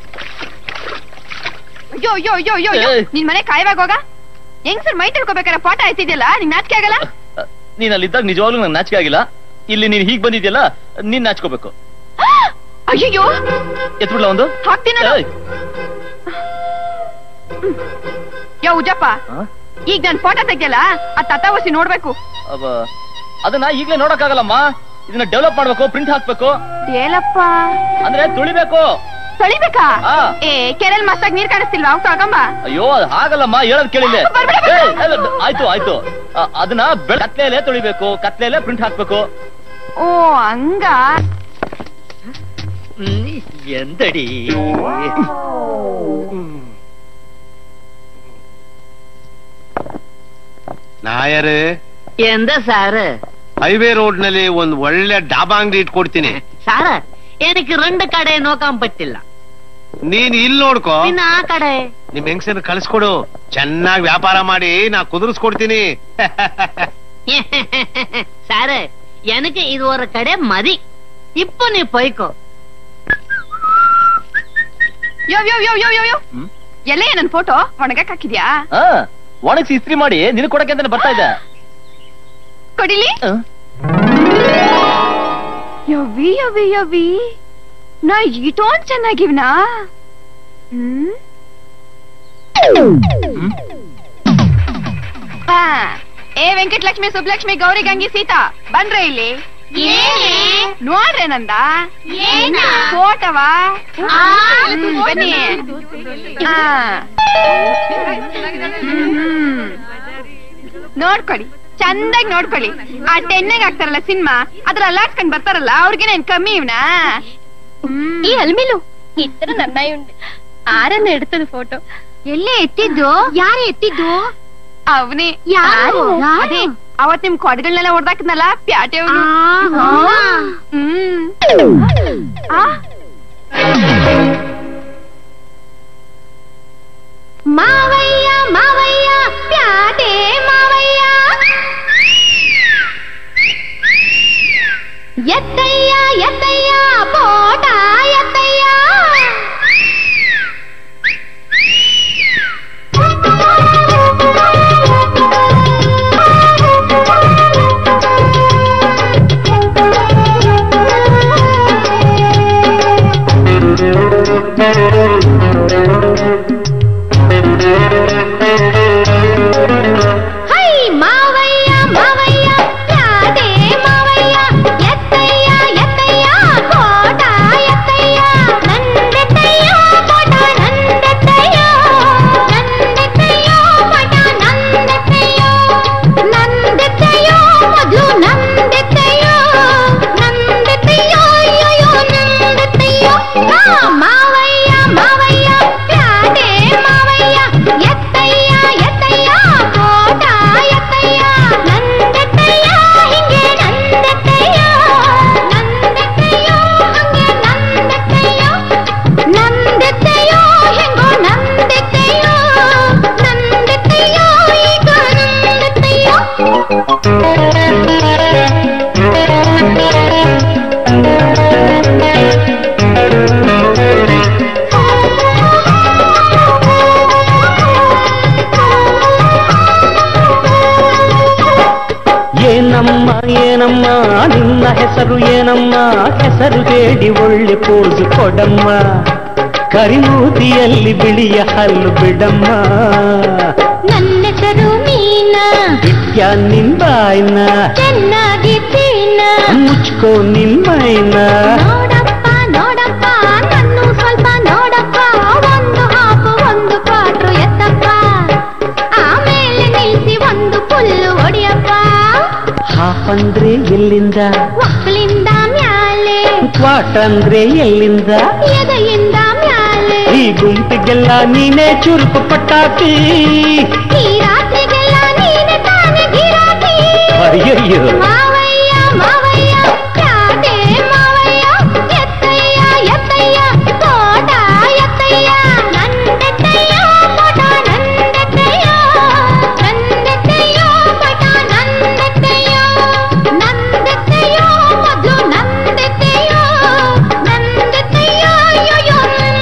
ಅಯ್ಯೋ ಅಯ್ಯೋ ಅಯ್ಯೋ ಅಯ್ಯೋ ಅಯ್ಯೋ ಏಯ್. ನಿನ್ ಮನೆ ಕಾಯವಾಗ ಹೋಗ ಹೆಂಗ್ ಸರ್ ಮೈ ತಿಳ್ಕೊಬೇಕಾರೆ ಫೋಟೋ ಆಯ್ತಿದ್ಯಲ್ಲ ನಿಂಗ್ ನಾಚಿಕೆ ಆಗಲ್ಲ ಅ, ನೀನ್ ಅಲ್ಲಿದ್ದಾಗ ನಿಜವಾಗ್ಲೂ ನಂಗೆ ನಾಚಿಕೆ ಆಗಿಲ್ಲ ಇಲ್ಲಿ ನೀನ್ ಹೀಗ್ ಬಂದಿದ್ಯಲ್ಲ ನೀನ್ ನಾಚ್ಕೋಬೇಕು ಅಯ್ಯೋ ಎತ್ಬಿಡ್ಲ ಒಂದು ಹಾಕ್ತೀನಿ ನಾನು. ಏಯ್. ಯೋ ಉಜ್ಜಪ್ಪ ಆ? ಈಗ ನನ್ ಫೋಟೋ ತೆಗ್ಯಲ್ಲ ಆ ತತಾವಸಿ ನೋಡ್ಬೇಕು ಅವ ಅದನ್ನ ಈಗ್ಲೇ ನೋಡಕ್ಕಾಗಲ್ಲಮ್ಮ ಇದನ್ನ ಡೆವಲಪ್ ಮಾಡ್ಬೇಕು ಪ್ರಿಂಟ್ ಹಾಕ್ಬೇಕು ಏಲಪ್ಪ ಅಂದ್ರೆ ತುಳಿಬೇಕು ತೊಳಿಬೇಕಾ ಆ. ಏ ಕೆರೆಲ್ ಮಸ್ತಾಗ್ ನೀರ್ ಕಾಣಿಸ್ತಿಲ್ವಾ ಅವ್ ತಗೊಂಬ ಅಯ್ಯೋ ಅದ್ ಹಾಗಲ್ಲಮ್ಮ ಹೇಳೋದ್ ಕೇಳಿಲ್ಲ ಬರ್ಬೇಡ, ಬರ್ಬೇಡ. ಏಯ್, ಅಲ್ಲ, ಆಯ್ತು ಆಯ್ತು ಅ, ಅದನ್ನ ಬೆಳ- ಕತ್ಲೆಯಲ್ಲೇ ತುಳಿಬೇಕು ಕತ್ಲೆಯಲ್ಲೇ ಪ್ರಿಂಟ್ ಹಾಕ್ಬೇಕು ಓ ಹಂಗ எந்தடி ನಾಯರೇ എന്താ സാറ് ಹೈವೇ ರೋಡ್ ನಲ್ಲಿ ಒಂದ್ ಒಳ್ಳೆ ಡಾಬಾ ಅಂಗಡಿ ಇಟ್ಕೊಡ್ತೀನಿ സാറ് എനിക്ക് രണ്ട് കടയെ നോക്കാൻ പറ്റില്ല ನೀನ್ ಇಲ್ಲಿ ನೋಡ್ಕೋ പിന്നെ ആ കടയെ ನಿಮ್ ಹೆಂಗಸರ್ ಕಳ್ಸ್ಕೊಡು ಚೆನ್ನಾಗಿ ವ್ಯಾಪಾರ ಮಾಡಿ ನಾ ಕುದುರಿಸ್ಕೊಡ್ತೀನಿ സാറ് എനിക്ക് ഇത് ഒരു കട മതി ഇപ്പൊ നീ പോയിക്കോ ಯೋ ಯೋ ಯೋ ಯೋ ಯೋ ಯೋ ಹ್ಮ್? ಎಲ್ಲೇ ನನ್ ಫೋಟೋ ಒಣಗಕ್ ಹಾಕಿದ್ಯಾ ಹಾ ಒಣಗಿಸಿ ಇಸ್ತ್ರಿ ಮಾಡಿ ನಿನ್ ಕೊಡಕ್ಕೆ ಅಂತಾನೆ ಬರ್ತಾ ಇದ್ದೆ ಕೊಡಿಲಿ ಆ? ಯವ್ವಿ ಯವ್ವಿ ಯವ್ವಿ ನಾ ಇಟೋನ್ ಚೆನ್ನಾಗಿವ್ನಾ ಹ್ಮ್ ಆ, ಏ ವೆಂಕಟಲಕ್ಷ್ಮಿ ಸುಬ್ಲಕ್ಷ್ಮಿ ಗೌರಿ ಗಂಗಿ ಸೀತಾ ಬಂದ್ರೆ ಇಲ್ಲಿ ನೋಡ್ರೆ ನಂದ ಫೋಟವಾ ಹ್ಮ್, ಬನ್ನಿ ಆ. ಹ್ಮ್. ನೋಡ್ಕೊಳ್ಳಿ ಚಂದಾಗಿ ನೋಡ್ಕೊಳ್ಳಿ ಆ ಟೆನ್ನೆಗ್ ಹಾಕ್ತಾರಲ್ಲ ಸಿನಿಮಾ ಅದ್ರ ಅಲ್ಲಾಡ್ಸ್ಕೊಂಡ್ ಬರ್ತಾರಲ್ಲ ಅವ್ರಿಗೇನೇನ್ ಕಮ್ಮಿ ಇವ್ನಾ ഈ അൽമിലു ഇത്ര നന്നായുണ്ട് ആരെന്ന് എടുത്തത് ഫോട്ടോ ಎಲ್ಲೇ ಎತ್ತಿದ್ದು ಯಾರು ಎತ್ತಿದ್ದು ಅವನೇ ಯಾರು? ಯಾರು? ಅದೇ ಅವತ್ ನಿಮ್ ಕೊಡ್ಗಳನ್ನೆಲ್ಲ ಹೊಡ್ದಾಕ್ನಲ್ಲ ಪ್ಯಾಟೆ ಅವ್ನು. ಹ್ಮ್ ಆ? ಮಾವ ಹೈ ಮಾವಯ್ಯ ಮಾವಯ್ಯ ಯಾದೇ ಮಾವಯ್ಯ ಎತ್ತಯ್ಯ ಎತ್ತಯ್ಯ ಕೋಟ ಎತ್ತಯ್ಯ ನಂದೆತ್ತಯ್ಯ ಕೋಟ ನಂದೆತ್ತಯ್ಯ ನಂದೆತ್ತಯ್ಯ ಕೋಟ ನಂದೆತ್ತಯ್ಯ ನಂದೆತ್ತಯ್ಯ ಮೊದಲು ನಂದೆತ್ತಯ್ಯ ನಂದೆತ್ತಯ್ಯ ಅಯ್ಯೋ ನಂದೆತ್ತಯ್ಯ ಹಾ ಮಾವಯ್ಯ ಮಾವಯ್ಯ ಯಾದೇ ಮಾವಯ್ಯ ಎತ್ತಯ್ಯ ಎತ್ತಯ್ಯ ಕೋಟ ಎತ್ತಯ್ಯ ನಂದೆತ್ತಯ್ಯ ಹಿಂಗೆ ನಂದೆತ್ತಯ್ಯ ನಂದೆತ್ತಯ್ಯ ಹಂಗೆ ನಂದೆತ್ತಯ್ಯ ನಂದೆತ್ತಯ್ಯ ಹೆಂಗೋ ನಂದೆತ್ತಯ್ಯ ನಂದೆತ್ತಯ್ಯ ಈಗ ಏನಮ್ಮ ಏನಮ್ಮ ನಿನ್ನ ಹೆಸರು ಏನಮ್ಮ ಹೆಸರು ಹೇಳಿ ಒಳ್ಳೆ ಪೋಸು ಕೊಡಮ್ಮ ಕರಿಮೂತಿಯಲ್ಲಿ ಬಿಳಿಯ ಹಲ್ಲು ಬಿಡಮ್ಮ ನನ್ನ ಹೆಸರು ಮೀನಾ ಬಿಟ್ಯ ನಿಂಬಾಯ್ನ ಚೆನ್ನಾಗಿದ್ದೀನ ಮುಚ್ಕೋ ನಿಮ್ಮೈನ ನೋಡಪ್ಪ ನೋಡಪ್ಪ ನನ್ನು ಸ್ವಲ್ಪ ನೋಡಪ್ಪ ಒಂದು ಹಾಕು ಒಂದು ಕ್ವಾಟ್ರು ಎತ್ತಪ್ಪ ಆಮೇಲೆ ನಿಲ್ಸಿ ಒಂದು ಪುಲ್ಲು ಹೊಡಿಯಪ್ಪ ಹಾಫ್ ಅಂದ್ರೆ ಎಲ್ಲಿಂದ ಒಕ್ಕಲಿಂದ ಮ್ಯಾಲೆ ಕ್ವಾಟ್ ಅಂದ್ರೆ ಎಲ್ಲಿಂದ ಎದೆಯಿಂದ ಮ್ಯಾಲೆ ಈ ಗುಂಪಿಗೆಲ್ಲ ನೀನೇ ಚುರುಕು ಪಟಾಕಿ ಈ ರಾತ್ರಿಗೆಲ್ಲ ನೀನೆ ತಾನೆ ಗಿರಾಕಿ ಅಯ್ಯಯ್ಯೋ ಮಾವಯ್ಯ ಮಾವಯ್ಯ ಯಾಕೆ ಮಾವಯ್ಯ ಎತ್ತಯ್ಯ ಎತ್ತಯ್ಯ ತೋಟ ಎತ್ತಯ್ಯ ನಂದೆತ್ತಯ್ಯ ತೋಟ ನಂದೆತ್ತಯ್ಯ ನಂದೆತ್ತಯ್ಯ ತೋಟ ನಂದೆತ್ತಯ್ಯ ನಂದೆತ್ತಯ್ಯ ಮೊದಲು ನಂದೆತ್ತಯ್ಯ ನಂದೆತ್ತಯ್ಯ ಅಯ್ಯೋ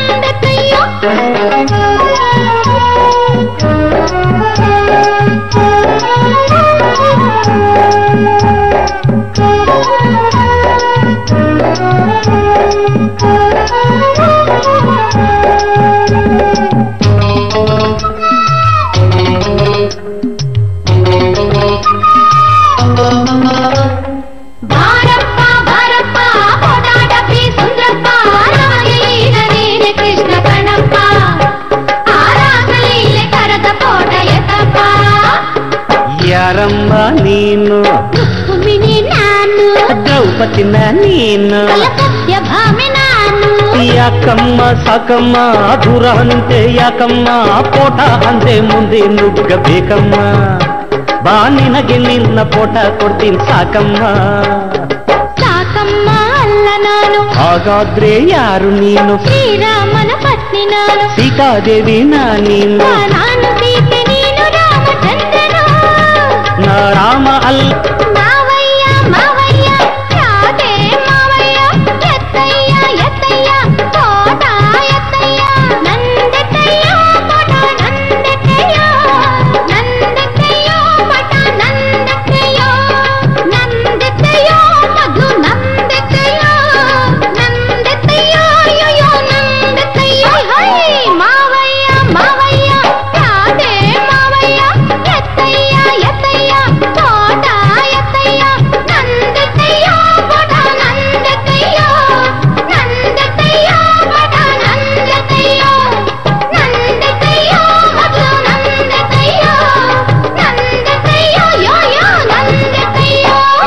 ಬಾರಪ್ಪ ಬಾರಪ್ಪ ಓಡಾಡಪ್ಪಿ ಸುಂದ್ರಪ್ಪ ನಮಗೆ ಈಗ ನೀನೆ ಕೃಷ್ಣ ಕಣಪ್ಪ ಆರಾಗಲಿಲ್ಲ ಕರದ ಪೋಟ ಎತ್ತಪ್ಪ ಯಾರಮ್ಮ ನೀನು ರುಕ್ಮಿಣಿ ನಾನು ದ್ರೌಪದಿನ ನೀನು ಸತ್ಯ ಭಾಮೆ ನಾನು ಯಾಕಮ್ಮ ಸಾಕಮ್ಮ ದೂರ ಅಂತೆ ಯಾಕಮ್ಮ ಪೋಟ ಅಂದ್ರೆ ಮುಂದೆ ನುಗ್ಗಬೇಕಮ್ಮ ಬಾ ನಿನಗೆ ನಿನ್ನ ಪೋಟ ಕೊಡ್ತೀನಿ ಸಾಕಮ್ಮ ಸಾಕಮ್ಮ ಅಲ್ಲ ನಾನು ಹಾಗಾದ್ರೆ ಯಾರು ನೀನು ಶ್ರೀರಾಮನ ಪತ್ನಿ ನಾನು ಸೀತಾದೇವಿ ನಾನೀನು ನಾನು ಸೀತೆ ನೀನು ರಾಮಚಂದ್ರನು ನಾ ರಾಮ ಅಲ್ಲ ಮಾವಯ್ಯ ಮಾವಯ್ಯ ಯಾಕೆ ಮಾವಯ್ಯ ಎತ್ತಯ್ಯ ಎತ್ತಯ್ಯ ತೋಟ ಎತ್ತಯ್ಯ ನಂದೆತ್ತಯ್ಯ ತೋಟ ನಂದೆತ್ತಯ್ಯ ನಂದೆತ್ತಯ್ಯ ತೋಟ ನಂದೆತ್ತಯ್ಯ ನಂದೆತ್ತಯ್ಯ ಮೊದಲು ನಂದೆತ್ತಯ್ಯ ನಂದೆತ್ತಯ್ಯ ಅಯ್ಯೋ ನಂದೆತ್ತಯ್ಯ ಹೈ ಮಾವಯ್ಯ ಮಾವಯ್ಯ ಯಾಕೆ ಮಾವಯ್ಯ ಎತ್ತಯ್ಯ ಎತ್ತಯ್ಯ ತೋಟ ಎತ್ತಯ್ಯ ನಂದೆತ್ತಯ್ಯ ತೋಟ ನಂದೆತ್ತಯ್ಯ ನಂದೆತ್ತಯ್ಯ ತೋಟ ನಂದೆತ್ತಯ್ಯ ನಂದೆತ್ತಯ್ಯ ಮೊದಲು ನಂದೆತ್ತಯ್ಯ ನಂದೆತ್ತಯ್ಯ ಯೋ ಯೋ ನಂದೆತ್ತಯ್ಯ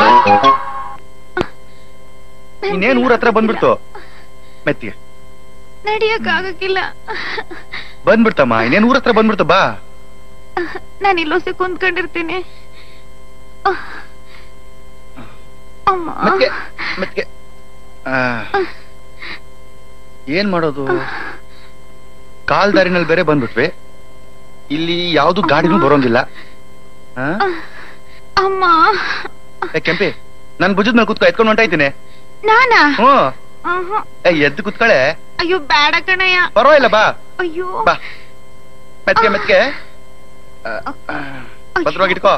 ಇನ್ನೇನ್ ಊರ ಹತ್ರ ಬಂದ್ಬಿಡ್ತು ಮೆತ್ತಿಗೆ ನಡಿಯಕ್ಕಾಗಕ್ಕಿಲ್ಲ ಬಂದ್ಬಿಡ್ತಮ್ಮ ಇನ್ನೇನ್ ಊರ ಹತ್ರ ಬಂದ್ಬಿಡ್ತು ಬಾ ನಾನು ಇಲ್ಲೋಸಿ ಕುಂತ್ಕೊಂಡಿರ್ತೀನಿ ಅಮ್ಮ ಮೆತ್ತಿಗೆ ಮೆತ್ತಿಗೆ ಆ, ಏನ್ ಮಾಡೋದು ಕಾಲ್ ದಾರಿನಲ್ಲಿ ಬೇರೆ ಬಂದ್ಬಿಟ್ವಿ ಇಲ್ಲಿ ಯಾವ್ದು ಗಾಡಿನೂ ಬರೋಂಗಿಲ್ಲ ಆ? ಅಮ್ಮ ಏ ಕೆಂಪಿ ನನ್ ಭುಜದ ಮೇಲೆ ಕುತ್ಕೊ ಎತ್ಕೊಂಡು ಹೊಂಟಾಯ್ತೀನಿ ನಾನಾ ಹ್ಮ್ ಆಹಾ. ಏ ಎದ್ದು ಕುತ್ಕಳೆ ಅಯ್ಯೋ ಬೇಡ ಕಣಯ್ಯ ಪರವಾಗಿಲ್ಲ ಬಾ ಅಯ್ಯೋ ಬಾ ಮೆತ್ಗೆ ಮೆತ್ಗೆ ಆ, ಆ, ಭದ್ರವಾಗಿ ಇಟ್ಕೋ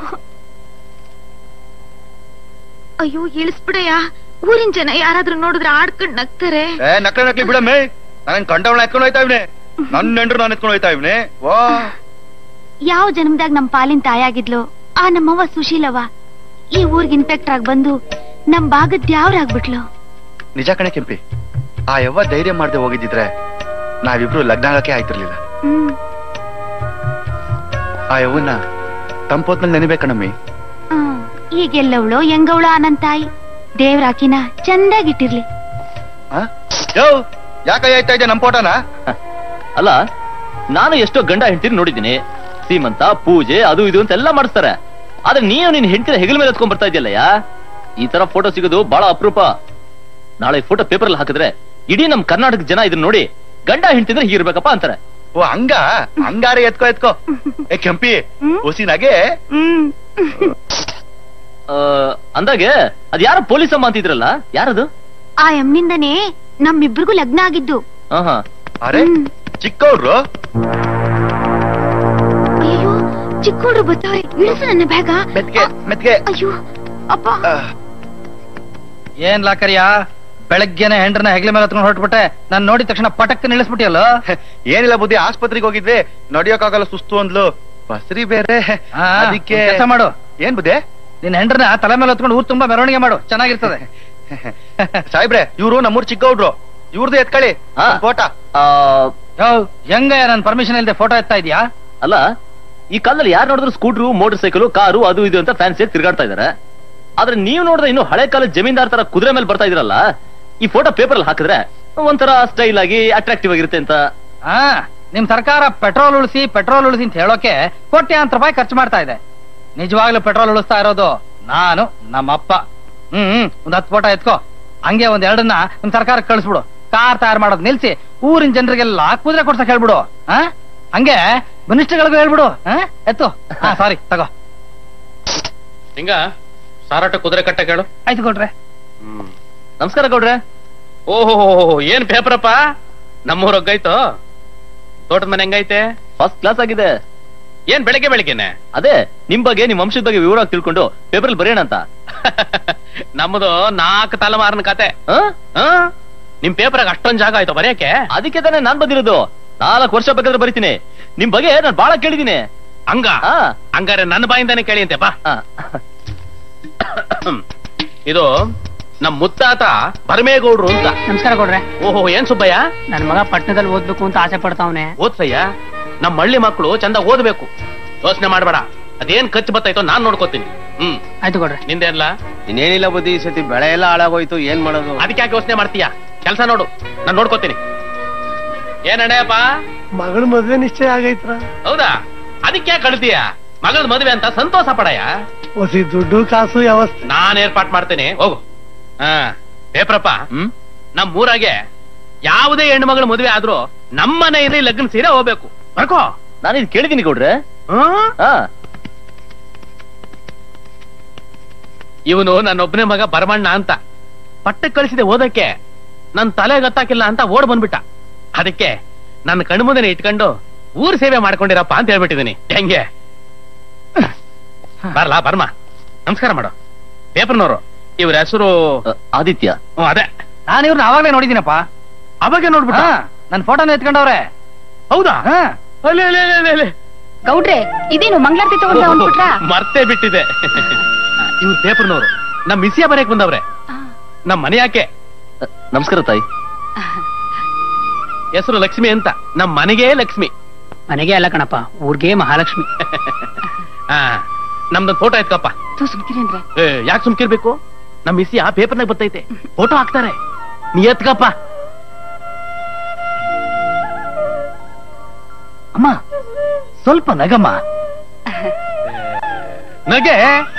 ಅಯ್ಯೋ ಇಳಿಸ್ಬಿಡಯ್ಯ ಊರಿನ ಜನ ಯಾರಾದ್ರೂ ನೋಡಿದ್ರೆ ಆಡ್ಕೊಂಡ್ ನಗ್ತಾರೆ ಏ ನಕ್ಲೆ ನಕ್ಲಿ ಬಿಡಮ್ಮೆ ನಾನು ಕಂಡವಳ ಎತ್ಕೊಂಡು ಹೋಯ್ತಾ ಇವ್ನೆ ನನ್ನ ಹೆಂಡ್ರು ನಾನು ಎತ್ಕೊಂಡು ಹೋಯ್ತಾ ಇವ್ನೆ ವಾ ಯಾವ ಜನ್ಮದಾಗ ನಮ್ ಪಾಲಿನ ತಾಯಾಗಿದ್ಲು ಆ ನಮ್ಮವ್ವ ಸುಶೀಲವ್ವ ಈ ಊರ್ಗ್ ಇನ್ಸ್ಪೆಕ್ಟರ್ ಆಗಿ ಬಂದು ನಮ್ ಭಾಗದ್ ಯಾವ್ರಾಗ್ಬಿಟ್ಲು ನಿಜ ಕಣೆ ಕೆಂಪಿ ಆ ಯವ್ವ ಧೈರ್ಯ ಮಾಡದೆ ಹೋಗಿದ್ದಿದ್ರೆ ನಾವಿಬ್ರು ಲಗ್ನ ಆಗಕ್ಕೆ ಆಯ್ತಿರ್ಲಿಲ್ಲ ಹ್ಮ್ ಆ ಯವ್ವನ್ನ ತಂಪೋತ್ನಲ್ಲಿ ನೆನೆಬೇಕಣಮ್ಮಿ ಹ್ಮ್. ಈಗೆಲ್ಲವಳು ಹೆಂಗವಳು ಆ ನನ್ ತಾಯಿ ದೇವ್ರಾಕಿನ ಚಂದಾಗಿಟ್ಟಿರ್ಲಿ ಯೋ ಯಾಕ ಆಯ್ತಾ ಇದೆ ನಮ್ ಫೋಟೋನ ಅಲ್ಲ ನಾನು ಎಷ್ಟೋ ಗಂಡ ಹೆಂಡತಿ ನೋಡಿದ್ದೀನಿ ಸೀಮಂತ ಪೂಜೆ ಅದು ಇದು ಅಂತ ಎಲ್ಲ ಮಾಡಿಸ್ತಾರೆ ಆದ್ರೆ ನೀನು ನಿನ್ ಹೆಂಡತಿನ ಹೆಗಲ ಮೇಲೆ ಎತ್ಕೊಂಡ್ ಬರ್ತಾ ಇದೆಯಲ್ಲಯ್ಯ ಈ ತರ ಫೋಟೋ ಸಿಗೋದು ಬಹಳ ಅಪರೂಪ ನಾಳೆ ಫೋಟೋ ಪೇಪರ್ ಅಲ್ಲಿ ಹಾಕಿದ್ರೆ ಇಡೀ ನಮ್ ಕರ್ನಾಟಕ ಜನ ಇದನ್ನ ನೋಡಿ ಗಂಡ ಹೆಂಡತಿದ್ರೆ ಹೀಗಿರ್ಬೇಕಪ್ಪ ಅಂತಾರೆ ಓ ಹಂಗ ಹಂಗಾರೆ ಎತ್ಕೋ ಎತ್ಕೋ ಏ ಕೆಂಪಿ ಹೊಸಿನಾಗೆ ಹ್ಮ್ ಆ, ಅಂದಾಗೆ ಅದ್ ಯಾರೋ ಪೊಲೀಸ್ ಅಮ್ಮ ಅಂತಿದ್ರಲ್ಲ ಯಾರದು ಆ ಎಮ್ನಿಂದನೇ ನಮ್ಮಿಬ್ರಿಗೂ ಲಗ್ನ ಆಗಿದ್ದು ಆಹಾ ಅರೆ ಚಿಕ್ಕವ್ರು ಅಯ್ಯೋ ಚಿಕ್ಕೋಡ್ರು ಬರ್ತಾವೆ ಇಳಿಸು ನನ್ನ ಬ್ಯಾಗ ಮೆತ್ಗೆ ಮೆತ್ಗೆ ಅಯ್ಯೋ ಅಪ್ಪ ಏನ್ ಲಾಕರಿಯ ಬೆಳಗ್ಗೆನೆ ಹೆಂಡ್ರನ್ನ ಹೆಗ್ಲೆ ಮೇಲೆ ಹತ್ಕೊಂಡು ಹೊರಟ್ಬಿಟ್ಟೆ ನಾನ್ ನೋಡಿದ ತಕ್ಷಣ ಪಟಕ್ ನಿಲ್ಲಿಸ್ಬಿಟ್ಟಿಯಲ್ಲ ಏನಿಲ್ಲ ಬುದ್ಧಿ ಆಸ್ಪತ್ರೆಗೆ ಹೋಗಿದ್ವಿ ನಡಿಯೋಕ್ಕಾಗಲ್ಲ ಸುಸ್ತು ಅಂದ್ಲು ಬಸ್ರಿ ಬೇರೆ ಅದಕ್ಕೆ ಕೆಲಸ ಮಾಡು ಏನ್ ಬುದ್ಧಿ ನಿನ್ ಹೆಂಡ್ರನ್ನ ತಲೆ ಮೇಲೆ ಹೊತ್ಕೊಂಡು ಊರ್ ತುಂಬಾ ಮೆರವಣಿಗೆ ಮಾಡು ಚೆನ್ನಾಗಿರ್ತದೆ ಸಾಹೇಬ್ರೆ ಇವ್ರು ನಮ್ಮೂರ್ ಚಿಕ್ಕವ್ರು ಇವ್ರದ್ದು ಎತ್ಕೊಳ್ಳಿ ಫೋಟೋ ಯೋ ಹೆಂಗ ನನ್ ಪರ್ಮಿಷನ್ ಇಲ್ಲದೆ ಫೋಟೋ ಎತ್ತಾ ಇದೀಯಾ ಅಲ್ಲ ಈ ಕಾಲದಲ್ಲಿ ಯಾರು ನೋಡಿದ್ರು ಸ್ಕೂಟ್ರು ಮೋಟರ್ ಸೈಕಲ್ ಕಾರು ಅದು ಇದು ಅಂತ ಫ್ಯಾನ್ಸಿ ತಿರ್ಗಾಡ್ತಾ ಇದಾರೆ ಆದ್ರೆ ನೀವು ನೋಡಿದ್ರೆ ಇನ್ನು ಹಳೆ ಕಾಲದ ಜಮೀನ್ದಾರ್ ತರ ಕುದುರೆ ಮೇಲೆ ಬರ್ತಾ ಇದ್ರಲ್ಲ ಈ ಫೋಟೋ ಪೇಪರ್ ಅಲ್ಲಿ ಹಾಕಿದ್ರೆ ಒಂಥರ ಸ್ಟೈಲ್ ಆಗಿ ಅಟ್ರಾಕ್ಟಿವ್ ಆಗಿರುತ್ತೆ ಅಂತ ಹಾ ನಿಮ್ ಸರ್ಕಾರ ಪೆಟ್ರೋಲ್ ಉಳಿಸಿ ಪೆಟ್ರೋಲ್ ಉಳಿಸಿ ಅಂತ ಹೇಳೋಕೆ ಕೋಟ್ಯಾಂತರ ರೂಪಾಯಿ ಖರ್ಚು ಮಾಡ್ತಾ ಇದೆ ನಿಜವಾಗ್ಲೂ ಪೆಟ್ರೋಲ್ ಉಳಿಸ್ತಾ ಇರೋದು ನಾನು ನಮ್ಮಪ್ಪ ಹ್ಮ್ ಹ್ಮ್ ಒಂದ್ ಹತ್ತು ಫೋಟೋ ಎತ್ಕೋ ಹಂಗೆ ಒಂದ್ ಎರಡನ್ನ ನಿಮ್ ಸರ್ಕಾರಕ್ಕೆ ಕಳಿಸ್ಬಿಡು ಕಾರ್ ತಯಾರು ಮಾಡೋದ್ ನಿಲ್ಸಿ ಊರಿನ ಜನರಿಗೆಲ್ಲ ಕುದುರೆ ಕೊಡ್ಸಕ್ ಹೇಳ್ಬಿಡು ಹಾ ಹಂಗೆ ಮಿನಿಸ್ಟರ್ಗಳಿಗೂ ಹೇಳ್ಬಿಡು ಹಾ ಎತ್ತು ಹಾ ಸಾರಿ ತಗೋ ಹಿಂಗ ಸಾರಾಟ ಕುದುರೆ ಕಟ್ಟ ಕೇಳು ಆಯ್ತು ಕೊಟ್ರೆ ನಮಸ್ಕಾರ ಗೌಡ್ರೆ ಓಹೋ ಏನ್ ಪೇಪರಪ್ಪ ನಮ್ಮೂರ್ ಒಗ್ಗಾಯ್ತು ತೋಟದ ಮನೆ ಹೆಂಗೈತೆ ಫಸ್ಟ್ ಕ್ಲಾಸ್ ಆಗಿದೆ ಏನ್ ಬೆಳಗ್ಗೆ ಬೆಳಗ್ಗೆನೆ ಅದೇ ನಿಮ್ ಬಗ್ಗೆ ನಿಮ್ ವಂಶದ ಬಗ್ಗೆ ವಿವರವಾಗಿ ತಿಳ್ಕೊಂಡು ಪೇಪರ್ ಅಲ್ಲಿ ಬರೆಯೋಣ ಅಂತ ನಮ್ಮದು ನಾಲ್ಕು ತಲೆಮಾರಿನ ಕತೆ ಹ? ನಿಮ್ ಪೇಪರ್ ಅಷ್ಟೊಂದ್ ಜಾಗ ಆಯ್ತು ಬರೆಯಕ್ಕೆ ಅದಕ್ಕೆ ತಾನೇ ನಾನ್ ಬಂದಿರೋದು ನಾಲ್ಕು ವರ್ಷ ಬೇಕಾದ್ರೆ ಬರಿತೀನಿ ನಿಮ್ ಬಗ್ಗೆ ನಾನು ಬಹಳ ಕೇಳಿದೀನಿ ಹಂಗ ಹಂಗಾರೆ ನನ್ನ ಬಾಯಿಂದಾನೆ ಕೇಳಿ ಅಂತೆ ಬಾ ಇದು ನಮ್ ಮುತ್ತಾತ ಬರಮೇಗೌಡ್ರು ಅಂತ ನಮಸ್ಕಾರ ಕೊಡ್ರೆ ಓಹೋ ಏನ್ ಸುಬ್ಬಯ್ಯ ನನ್ ಮಗ ಪಟ್ಟಣದಲ್ಲಿ ಓದ್ಬೇಕು ಅಂತ ಆಸೆ ಪಡ್ತಾವನೆ ಓದ್ಸಯ್ಯ ನಮ್ ಹಳ್ಳಿ ಮಕ್ಕಳು ಚಂದ ಓದ್ಬೇಕು ಯೋಚನೆ ಮಾಡ್ಬೇಡ ಅದೇನ್ ಖರ್ಚು ಬತ್ತಾಯ್ತೋ ನಾನ್ ನೋಡ್ಕೋತೀನಿ ಹ್ಮ್ ಆಯ್ತು ಕೊಡ್ರೆ ನಿಂದೇನ್ಲ ಇನ್ನೇನಿಲ್ಲ ಬುದ್ಧಿ ಈ ಸತಿ ಬೆಳೆ ಎಲ್ಲ ಹಾಳಾಗೋಯ್ತು ಏನ್ ಮಾಡೋದು ಅದಕ್ಕೆ ಯಾಕೆ ಯೋಚನೆ ಮಾಡ್ತೀಯಾ ಕೆಲಸ ನೋಡು ನಾನ್ ನೋಡ್ಕೋತೀನಿ ಏನ್ ಅಣ್ಣಯ್ಯಪ್ಪ ಮಗಳ ಮದ್ವೆ ನಿಶ್ಚಯ ಆಗೈತ್ರ ಹೌದಾ ಅದಕ್ಕೆ ಯಾಕೆ ಕಳ್ತೀಯ ಮಗಳ್ ಮದ್ವೆ ಅಂತ ಸಂತೋಷ ಪಡಯ್ಯ ಹೊಸಿ ದುಡ್ಡು ಕಾಸು ವ್ಯವಸ್ಥೆ ನಾನ್ ಏರ್ಪಾಟ್ ಮಾಡ್ತೇನೆ ಹೋಗು ಹಾ ಪೇಪ್ರಪ್ಪ ನಮ್ ಊರಾಗೆ ಯಾವುದೇ ಹೆಣ್ಣು ಮಗಳ ಮದುವೆ ಆದ್ರೂ ನಮ್ಮ ಮನೆಯಲ್ಲಿ ಲಗ್ನ ಸೀರೆ ಹೋಗ್ಬೇಕು ಬರ್ಕೋ ನಾನು ಇದು ಕೇಳಿದೀನಿ ಗೌಡ್ರೆ ಹಾ ಇವನು ನನ್ನೊಬ್ಬನೇ ಮಗ ಬರಮಣ್ಣ ಅಂತ ಪಟ್ಟಕ್ಕೆ ಕಳಿಸಿದೆ ಓದಕ್ಕೆ ನನ್ ತಲೆ ಗೊತ್ತಾಕಿಲ್ಲ ಅಂತ ಓಡ್ ಬಂದ್ಬಿಟ್ಟ ಅದಕ್ಕೆ ನನ್ನ ಕಣ್ಮುಂದನೆ ಇಟ್ಕೊಂಡು ಊರ್ ಸೇವೆ ಮಾಡ್ಕೊಂಡಿರಪ್ಪ ಅಂತ ಹೇಳ್ಬಿಟ್ಟಿದೀನಿ ಹೆಂಗೆ ಬರ್ಲಾ ಬರ್ಮ ನಮಸ್ಕಾರ ಮಾಡು ಪೇಪರ್ನವರು ಇವ್ರ ಹೆಸರು ಆದಿತ್ಯ ಹ್ಮ್, ಅದೇ ನಾನು ಇವ್ರನ್ನ ಅವಾಗ್ಲೇ ನೋಡಿದೀನಪ್ಪ ಅವಾಗೆ ನೋಡ್ಬಿಟ್ಟ ನನ್ ಫೋಟೋನ ಎತ್ಕೊಂಡವ್ರೆ ಹೌದಾ ಅಲ್ಲೇ ಅಲ್ಲೇ ಅಲ್ಲೇ, ಅಲ್ಲೇ, ಅಲ್ಲೇ. ಗೌಡ್ರೆ ಇದೇನು ಮಂಗಳಾರತಿ ತಗೊಂಡ ಅಂದ್ಬಿಟ್ರಾ ಮರ್ತೇ ಬಿಟ್ಟಿದೆ ಇವ್ರು ಪೇಪರ್ನವರು ನಮ್ ಮಿಸಿಯ ಬರೆಯಕ್ ಬಂದವ್ರೆ ನಮ್ ಮನೆ ಯಾಕೆ ನಮಸ್ಕಾರ ತಾಯಿ ಹೆಸರು ಲಕ್ಷ್ಮಿ ಅಂತ ನಮ್ ಮನೆಗೆ ಲಕ್ಷ್ಮಿ ಮನೆಗೆ ಅಲ್ಲ ಕಣಪ್ಪ ಊರ್ಗೆ ಮಹಾಲಕ್ಷ್ಮಿ ಆ ನಮ್ದೊಂದು ಫೋಟೋ ಎತ್ಕಪ್ಪ ತೂ ಸುಮ್ಕಿರೇನ್ರೆ ಯಾಕೆ ಸುಮ್ಕಿರ್ಬೇಕು ನಮ್ ಮಿಸಿ ಆ ಪೇಪರ್ನಾಗ ಬರ್ತೈತೆ ಫೋಟೋ ಹಾಕ್ತಾರೆ ನೀ ಎತ್ಕಪ್ಪ ಅಮ್ಮ ಸ್ವಲ್ಪ ನಗಮ್ಮ ನಗೆ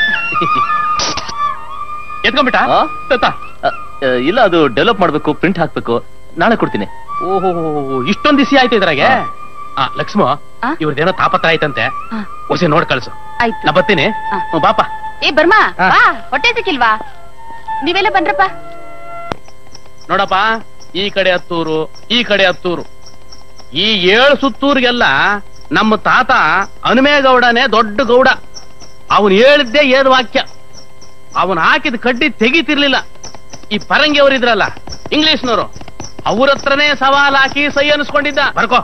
ಎತ್ಕೊಂಡ್ಬಿಟ್ಟ ಆ? ಅ, ಅ, ಇಲ್ಲ ಅದು ಡೆವಲಪ್ ಮಾಡ್ಬೇಕು ಪ್ರಿಂಟ್ ಹಾಕ್ಬೇಕು ನಾಳೆ ಕೊಡ್ತೀನಿ ಓಹೋ ಇಷ್ಟೊಂದ್ ದಿಸಿ ಆಯ್ತು ಇದ್ರಾಗೆ ಆ ಲಕ್ಷ್ಮ ಇವ್ರದೇನೋ ತಾಪತ್ರ ಆಯ್ತಂತೆ ಹೊಸಿ ನೋಡ್ ಕಳ್ಸು ಆಯ್ತು ನಾ ಬರ್ತೀನಿ ಹ್ಮ್, ಬಾಪ ಏ ಬರ್ಮಾ ಬಾ ಹೊಟ್ಟೆ ಸಿಕ್ಕಿಲ್ವಾ ನೀವೆಲ್ಲ ಬಂದ್ರಪ್ಪ ನೋಡಪ್ಪ ಈ ಕಡೆ ಹತ್ತೂರು ಈ ಕಡೆ ಹತ್ತೂರು ಈ ಏಳು ಸುತ್ತೂರಿಗೆಲ್ಲ ನಮ್ಮ ತಾತ ಹನುಮೇಗೌಡನೇ ದೊಡ್ಡ ಗೌಡ ಅವನು ಹೇಳಿದ್ದೇ ಏದು ವಾಕ್ಯ ಅವನು ಹಾಕಿದ ಕಡ್ಡಿ ತೆಗಿತಿರ್ಲಿಲ್ಲ ಈ ಪರಂಗಿ ಅವರಿದ್ರಲ್ಲ ಇಂಗ್ಲಿಷ್ನವರು ಅವ್ರ ಹತ್ರನೇ ಸವಾಲ್ ಹಾಕಿ ಸೈ ಅನ್ಸ್ಕೊಂಡಿದ್ದ ಬರ್ಕೋ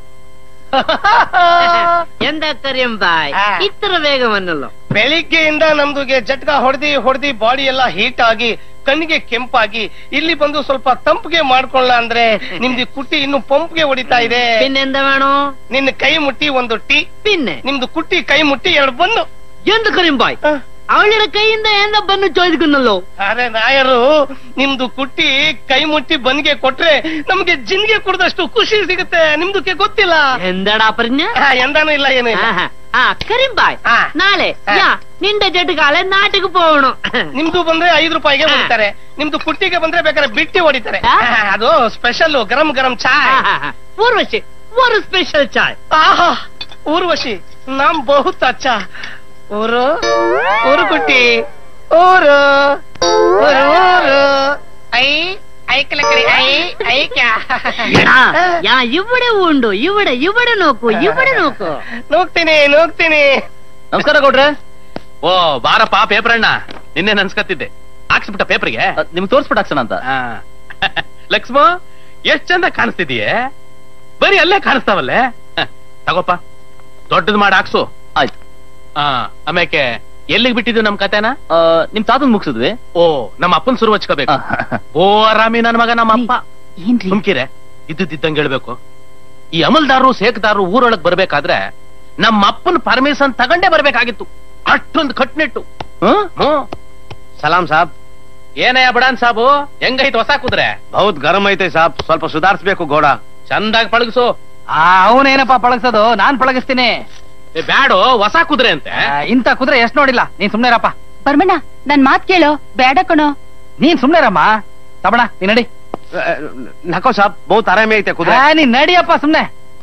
ಎಂದ ಕರಿಯಂಬಾಯ್ ಇತರ ವೇಗವನ್ನಲ್ಲೋ ಬೆಳಿಗ್ಗೆಯಿಂದ ನಮ್ದುಗೆ ಜಟ್ಕ ಹೊಡೆದಿ ಹೊಡೆದಿ ಬಾಡಿ ಎಲ್ಲ ಹೀಟ್ ಆಗಿ ಕಣ್ಣಿಗೆ ಕೆಂಪಾಗಿ ಇಲ್ಲಿ ಬಂದು ಸ್ವಲ್ಪ ತಂಪಿಗೆ ಮಾಡ್ಕೊಳ್ಳ ಅಂದ್ರೆ ನಿಮ್ದು ಕುಟ್ಟಿ ಇನ್ನು ಪಂಪ್ಗೆ ಹೊಡಿತಾ ಇದೆ പിന്നെന്താ വേണോ ನಿನ್ನ ಕೈ ಮುಟ್ಟಿ ಒಂದು ಟೀ പിന്നെ ನಿಮ್ದು ಕುಟ್ಟಿ ಕೈ ಮುಟ್ಟಿ ಎರಡು ಬಂದು എന്ത് കറിയുമ്പായ് അവളുടെ കൈಯಿಂದ എന്താ ಬನ್ನು ചോദിക്കുന്നല്ലോ ಅರೆ ನಾಯರು ನಿಮ್ದು ಕುಟ್ಟಿ ಕೈ ಮುಟ್ಟಿ ಬಂದ್ಗೆ ಕೊಟ್ರೆ ನಮ್ಗೆ ಜಿನ್ಗೆ ಕುಡ್ದಷ್ಟು ಖುಷಿ ಸಿಗುತ್ತೆ ನಿಮ್ದಕ್ಕೆ ಗೊತ್ತಿಲ್ಲ എന്താടാ പറഞ്ഞ ಆ, ಎಂದಾನು ಇಲ್ಲ ಏನು ಇಲ್ಲ. ആ ಕರಿಂಬಾಯ್ ನಾಳೆ ಯಾ ನಿಂದ ಜಟ್ಗಾಲೆ ನಾಟಿಗೆ പോകണം ನಿಮ್ದು ಬಂದ್ರೆ ಐದು ರೂಪಾಯಿಗೆ ಹೊಡಿತಾರೆ ನಿಮ್ದು ಕುಟ್ಟಿಗೆ ಬಂದ್ರೆ ಬೇಕಾದ್ರೆ ಬಿಟ್ಟಿ ಹೊಡಿತಾರೆ ಆ, ಅದು ಸ್ಪೆಷಲ್ ಗರಂ ಗರಂ ಚಾಯ್ ಊರ್ವಶಿ ಒಂದು ಸ್ಪೆಷಲ್ ಚಾಯ್ ಆಹಾ ಊರ್ವಶಿ ನಮ್ ಬಹುತ್ ಅಚ್ಚ ಊರು ಊರು ಕುಟ್ಟಿ ಊರು ಊರು ಊರು ಐ ಐಕಲ ಕಡೆ ಐ ಐಕ್ಯಾ ಯಾ ഇവിടെ ಉಂಡು ഇവിടെ ഇവിടെ ನೋಕು ഇവിടെ ನೋಕು ನೋಗ್ತೀನಿ ನೋಗ್ತೀನಿ ನಮಸ್ಕಾರ ಗೌಡ್ರೆ ಓ ಬಾರಪ್ಪ ಪೇಪರ್ ಅಣ್ಣ ನಿನ್ನೆ ನನ್ಸ್ಕತ್ತಿದ್ದೆ ಹಾಕ್ಸ್ಬಿಟ್ಟ ಪೇಪರ್ಗೆ ನಿಮ್ಗೆ ತೋರ್ಸ್ಬಿಟ್ಟು ಹಾಕ್ಸೋಣ ಅಂತ ಲಕ್ಷ್ಮ ಎಷ್ಟ್ ಚಂದ ಕಾಣಿಸ್ತಿದೀಯ ಬರೀ ಅಲ್ಲೇ ಕಾಣಿಸ್ತಾವಲ್ಲೇ ಹ, ತಗೋಪ್ಪ ದೊಡ್ಡದ್ ಮಾಡಿ ಹಾಕ್ಸು ಆಯ್ತು ಆ ಆಮೇಕೆ ಎಲ್ಲಿಗೆ ಬಿಟ್ಟಿದ್ದು ನಮ್ ಕತೆನ ಆ, ನಿಮ್ ತಾತನ್ ಮುಗಿಸಿದ್ವಿ ಓ ನಮ್ಮ ಅಪ್ಪನ್ ಸುರು ಹಚ್ಕೋಬೇಕು ಓ ಆರಾಮಿ ನನ್ ಮಗ ನಮ್ಮ ಅಪ್ಪ ಸುಮ್ಕಿರೆ ಇದ್ದಿದ್ದಂಗೆ ಹೇಳ್ಬೇಕು ಈ ಅಮಲ್ದಾರರು ಸೇಕ್ದಾರರು ಊರೊಳಗ್ ಬರ್ಬೇಕಾದ್ರೆ ನಮ್ಮ ಅಪ್ಪನ ಪರ್ಮಿಷನ್ ತಗೊಂಡೇ ಬರ್ಬೇಕಾಗಿತ್ತು ಅಷ್ಟೊಂದು ಕಟ್ನಿಟ್ಟು ಹ್ಮ್ ಸಲಾಂ ಸಾಬ್ ಏನಯ್ಯ ಬಡಾನ್ ಸಾಬು ಹೆಂಗೈತ್ ಹೊಸ ಕುದ್ರೆ ಬಹುತ್ ಗರಂ ಐತೆ ಸಾಬ್ ಸ್ವಲ್ಪ ಸುಧಾರಿಸ್ಬೇಕು ಗೋಡ ಚಂದಾಗಿ ಪಳಗಿಸು ಅವನೇನಪ್ಪ ಪಳಗ್ಸೋದು ನಾನ್ ಪಳಗಿಸ್ತೀನಿ ಏ, ಬ್ಯಾಡೋ ಹೊಸ ಕುದ್ರೆ ಅಂತೆ ಆ, ಇಂಥ ಕುದುರೆ ಎಷ್ಟ್ ನೋಡಿಲ್ಲ ನೀನ್ ಸುಮ್ನೆ ಇರಪ್ಪ ಬರ್ಮಣ್ಣ ನನ್ ಮಾತ್ ಕೇಳೋ ಬೇಡ ಕಣೋ ನೀನ್ ಸುಮ್ನೆ ಇರಮ್ಮ ತಬಣ ನೀನ್ ನಡಿ ನಕೋ ಸಾಬ್ ಬಹುತ್ ಆರಾಮಿ ಐತೆ ಕುದುರೆ ಆ, ನೀನ್ ನಡಿಯಪ್ಪ ಸುಮ್ನೆ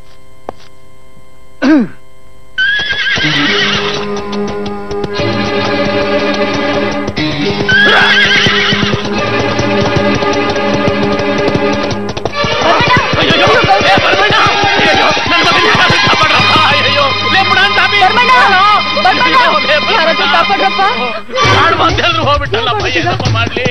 ಹೋಗ್ಬಿಟ್ಟಲ್ಲ ಏನಪ್ಪ ಮಾಡ್ಲಿ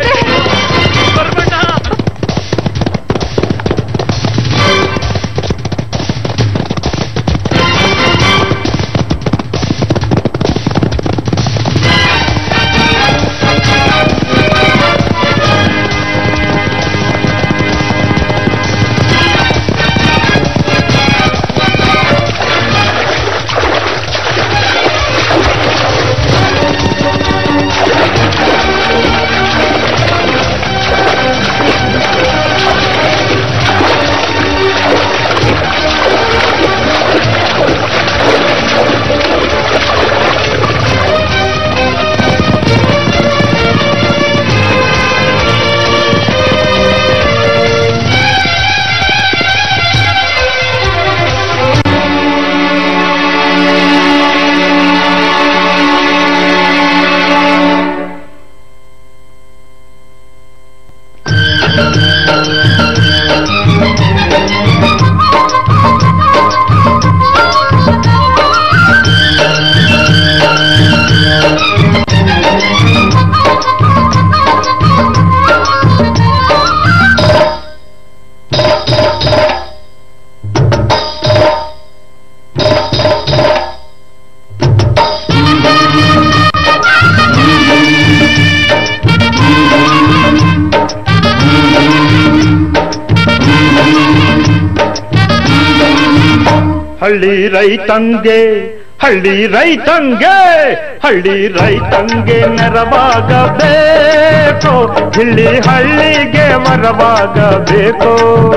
ಹಳ್ಳಿ ರೈತಂಗೆ ಹಳ್ಳಿ ರೈತಂಗೆ ಹಳ್ಳಿ ರೈತಂಗೆ ನೆರವಾಗಬೇಕು ಇಲ್ಲಿ ಹಳ್ಳಿಗೆ ಮರವಾಗಬೇಕು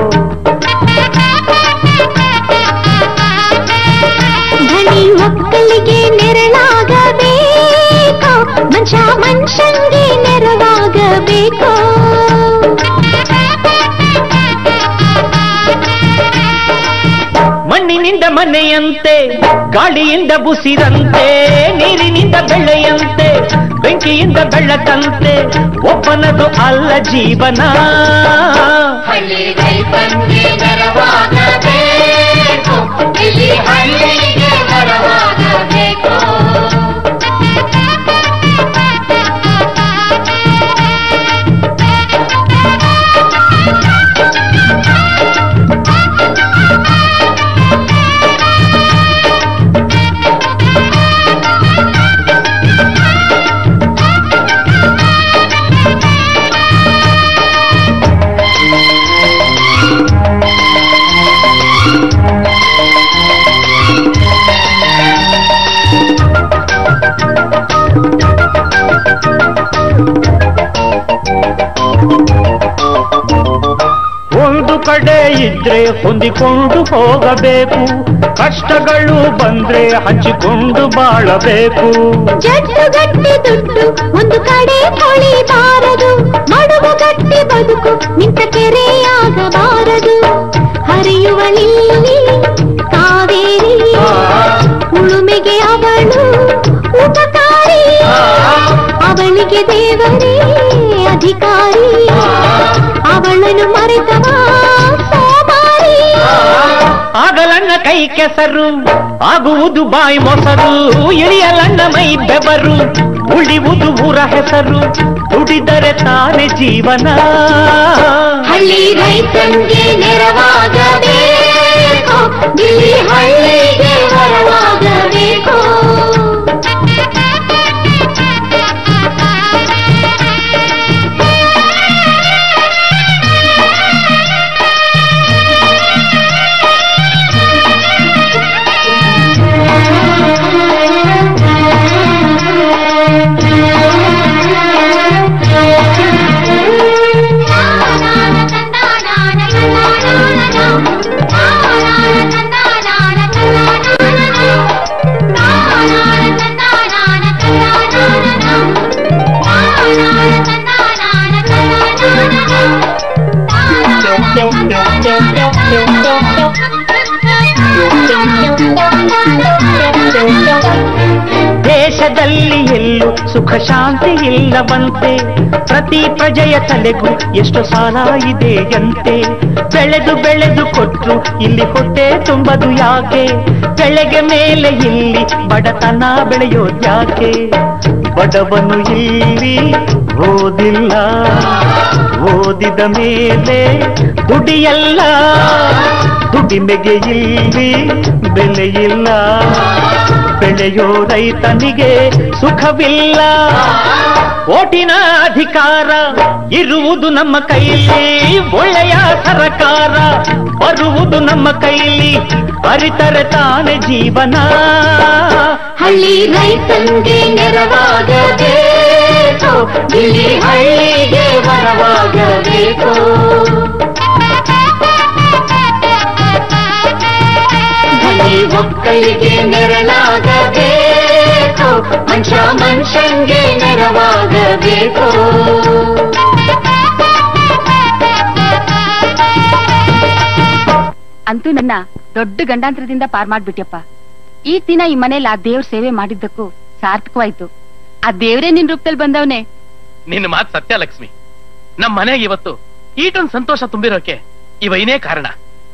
ಧನಿ ಒಕ್ಕಲಿಗೆ ನೆರಳಾಗಬೇಕು ಮನುಷ್ಯ ಮನುಷ್ಯಂಗೆ ನೆರವಾಗಬೇಕು ಮಣ್ಣಿನಿಂದ ಮನೆಯಂತೆ ಗಾಳಿಯಿಂದ ಬುಸಿದಂತೆ ನೀರಿನಿಂದ ಬೆಳೆಯಂತೆ ಬೆಂಕಿಯಿಂದ ಬೆಳಕಂತೆ ಒಬ್ಬನದು ಅಲ್ಲ ಜೀವನ ಹಳ್ಳಿ ರೈತಂಗೆ ನೆರವಾಗಬೇಕು ಇಲ್ಲಿ ಹಳ್ಳಿಗೆ ನೆರವಾಗಬೇಕು ಇದ್ರೆ ಹೊಂದಿಕೊಂಡು ಹೋಗಬೇಕು ಕಷ್ಟಗಳು ಬಂದ್ರೆ ಹಂಚಿಕೊಂಡು ಬಾಳಬೇಕು ಜಡ್ಡು ಗಟ್ಟಿ ದುಡ್ಡು ಒಂದು ಕಡೆ ಕೊಳಿಬಾರದು ಮಡುವು ಗಟ್ಟಿ ಬದುಕು ನಿಂತ ಕೆರೆಯಾಗಬಾರದು ಹರಿಯುವ ನೀಲಿ ಕಾವೇರಿ ಉಳುಮೆಗೆ ಅವಳು ಉಪಕಾರಿ ಅವಳಿಗೆ ದೇವರೇ ಅಧಿಕಾರಿ ಅವಳನ್ನು ಮರೆತವ ಸೋಮಾರಿ ಆಗಲಣ್ಣ ಕೈ ಕೆಸರು ಆಗುವುದು ಬಾಯಿ ಮೊಸರು ಇಳಿಯಲಣ್ಣ ಮೈ ಬೆವರು ಉಳಿಯುವುದು ಊರ ಹೆಸರು ದುಡಿದರೆ ತಾನೇ ಜೀವನ ಹಳ್ಳಿ ರೈತನ್ಗೆ ನೆರವಾಗಬೇಕು ಗಿಳಿ ಹಳ್ಳಿಗೆ ವರವಾಗಬೇಕು ದೇಶದಲ್ಲಿ ಎಲ್ಲೂ ಸುಖ ಶಾಂತಿ ಇಲ್ಲವಂತೆ ಪ್ರತಿ ಪ್ರಜೆಯ ತಲೆಗೂ ಎಷ್ಟು ಸಾಲ ಇದೆಯಂತೆ ಬೆಳೆದು ಬೆಳೆದು ಕೊಟ್ರು ಇಲ್ಲಿ ಹೊಟ್ಟೆ ತುಂಬದು ಯಾಕೆ ಬೆಳೆಗೆ ಮೇಲೆ ಇಲ್ಲಿ ಬಡತನ ಬೆಳೆಯೋದ್ಯಾಕೆ ಬಡವನು ಇಲ್ಲಿ ಓದಿಲ್ಲ ಓದಿದ ಮೇಲೆ ದುಡಿಯಲ್ಲ ದುಡಿಮೆಗೆ ಇಲ್ಲಿ ಬೆಲೆಯಿಲ್ಲ ಬೆಳೆಯೋ ರೈತನಿಗೆ ಸುಖವಿಲ್ಲ ಓಟಿನ ಅಧಿಕಾರ ಇರುವುದು ನಮ್ಮ ಕೈಲಿ ಒಳ್ಳೆಯ ಸರಕಾರ ಬರುವುದು ನಮ್ಮ ಕೈಲಿ ಅರಿತರೆ ತಾನೇ ಜೀವನ ಹಳ್ಳಿ ರೈತನ್ಗೆ ನೆರವಾಗಬೇಕು ಗಿಳಿ ಹಳ್ಳಿಗೆ ವರವಾಗಬೇಕು ಧ್ವನಿ ಒಕ್ಕಲಿಗೆ ನೆರಳಾಗಬೇಕು ಮನುಷ್ಯ ಮನುಷ್ಯಂಗೆ ನೆರವಾಗಬೇಕು ಅಂತೂ ನನ್ನ ದೊಡ್ಡ ಗಂಡಾಂತರದಿಂದ ಪಾರ್ ಮಾಡ್ಬಿಟ್ಯಪ್ಪ ಈ ದಿನ ಈ ಮನೇಲಿ ಆ ದೇವ್ರ ಸೇವೆ ಮಾಡಿದ್ದಕ್ಕೂ ಸಾರ್ಥಕವಾಯ್ತು ಆ ದೇವ್ರೇ ನಿನ್ ರೂಪದಲ್ಲಿ ಬಂದವನೇ ನಿನ್ನ ಮಾತು ಸತ್ಯ ಲಕ್ಷ್ಮಿ ನಮ್ ಮನೆಗೆ ಇವತ್ತು ಈಟೊಂದ್ ಸಂತೋಷ ತುಂಬಿರೋಕೆ ಇವೈನೇ ಕಾರಣ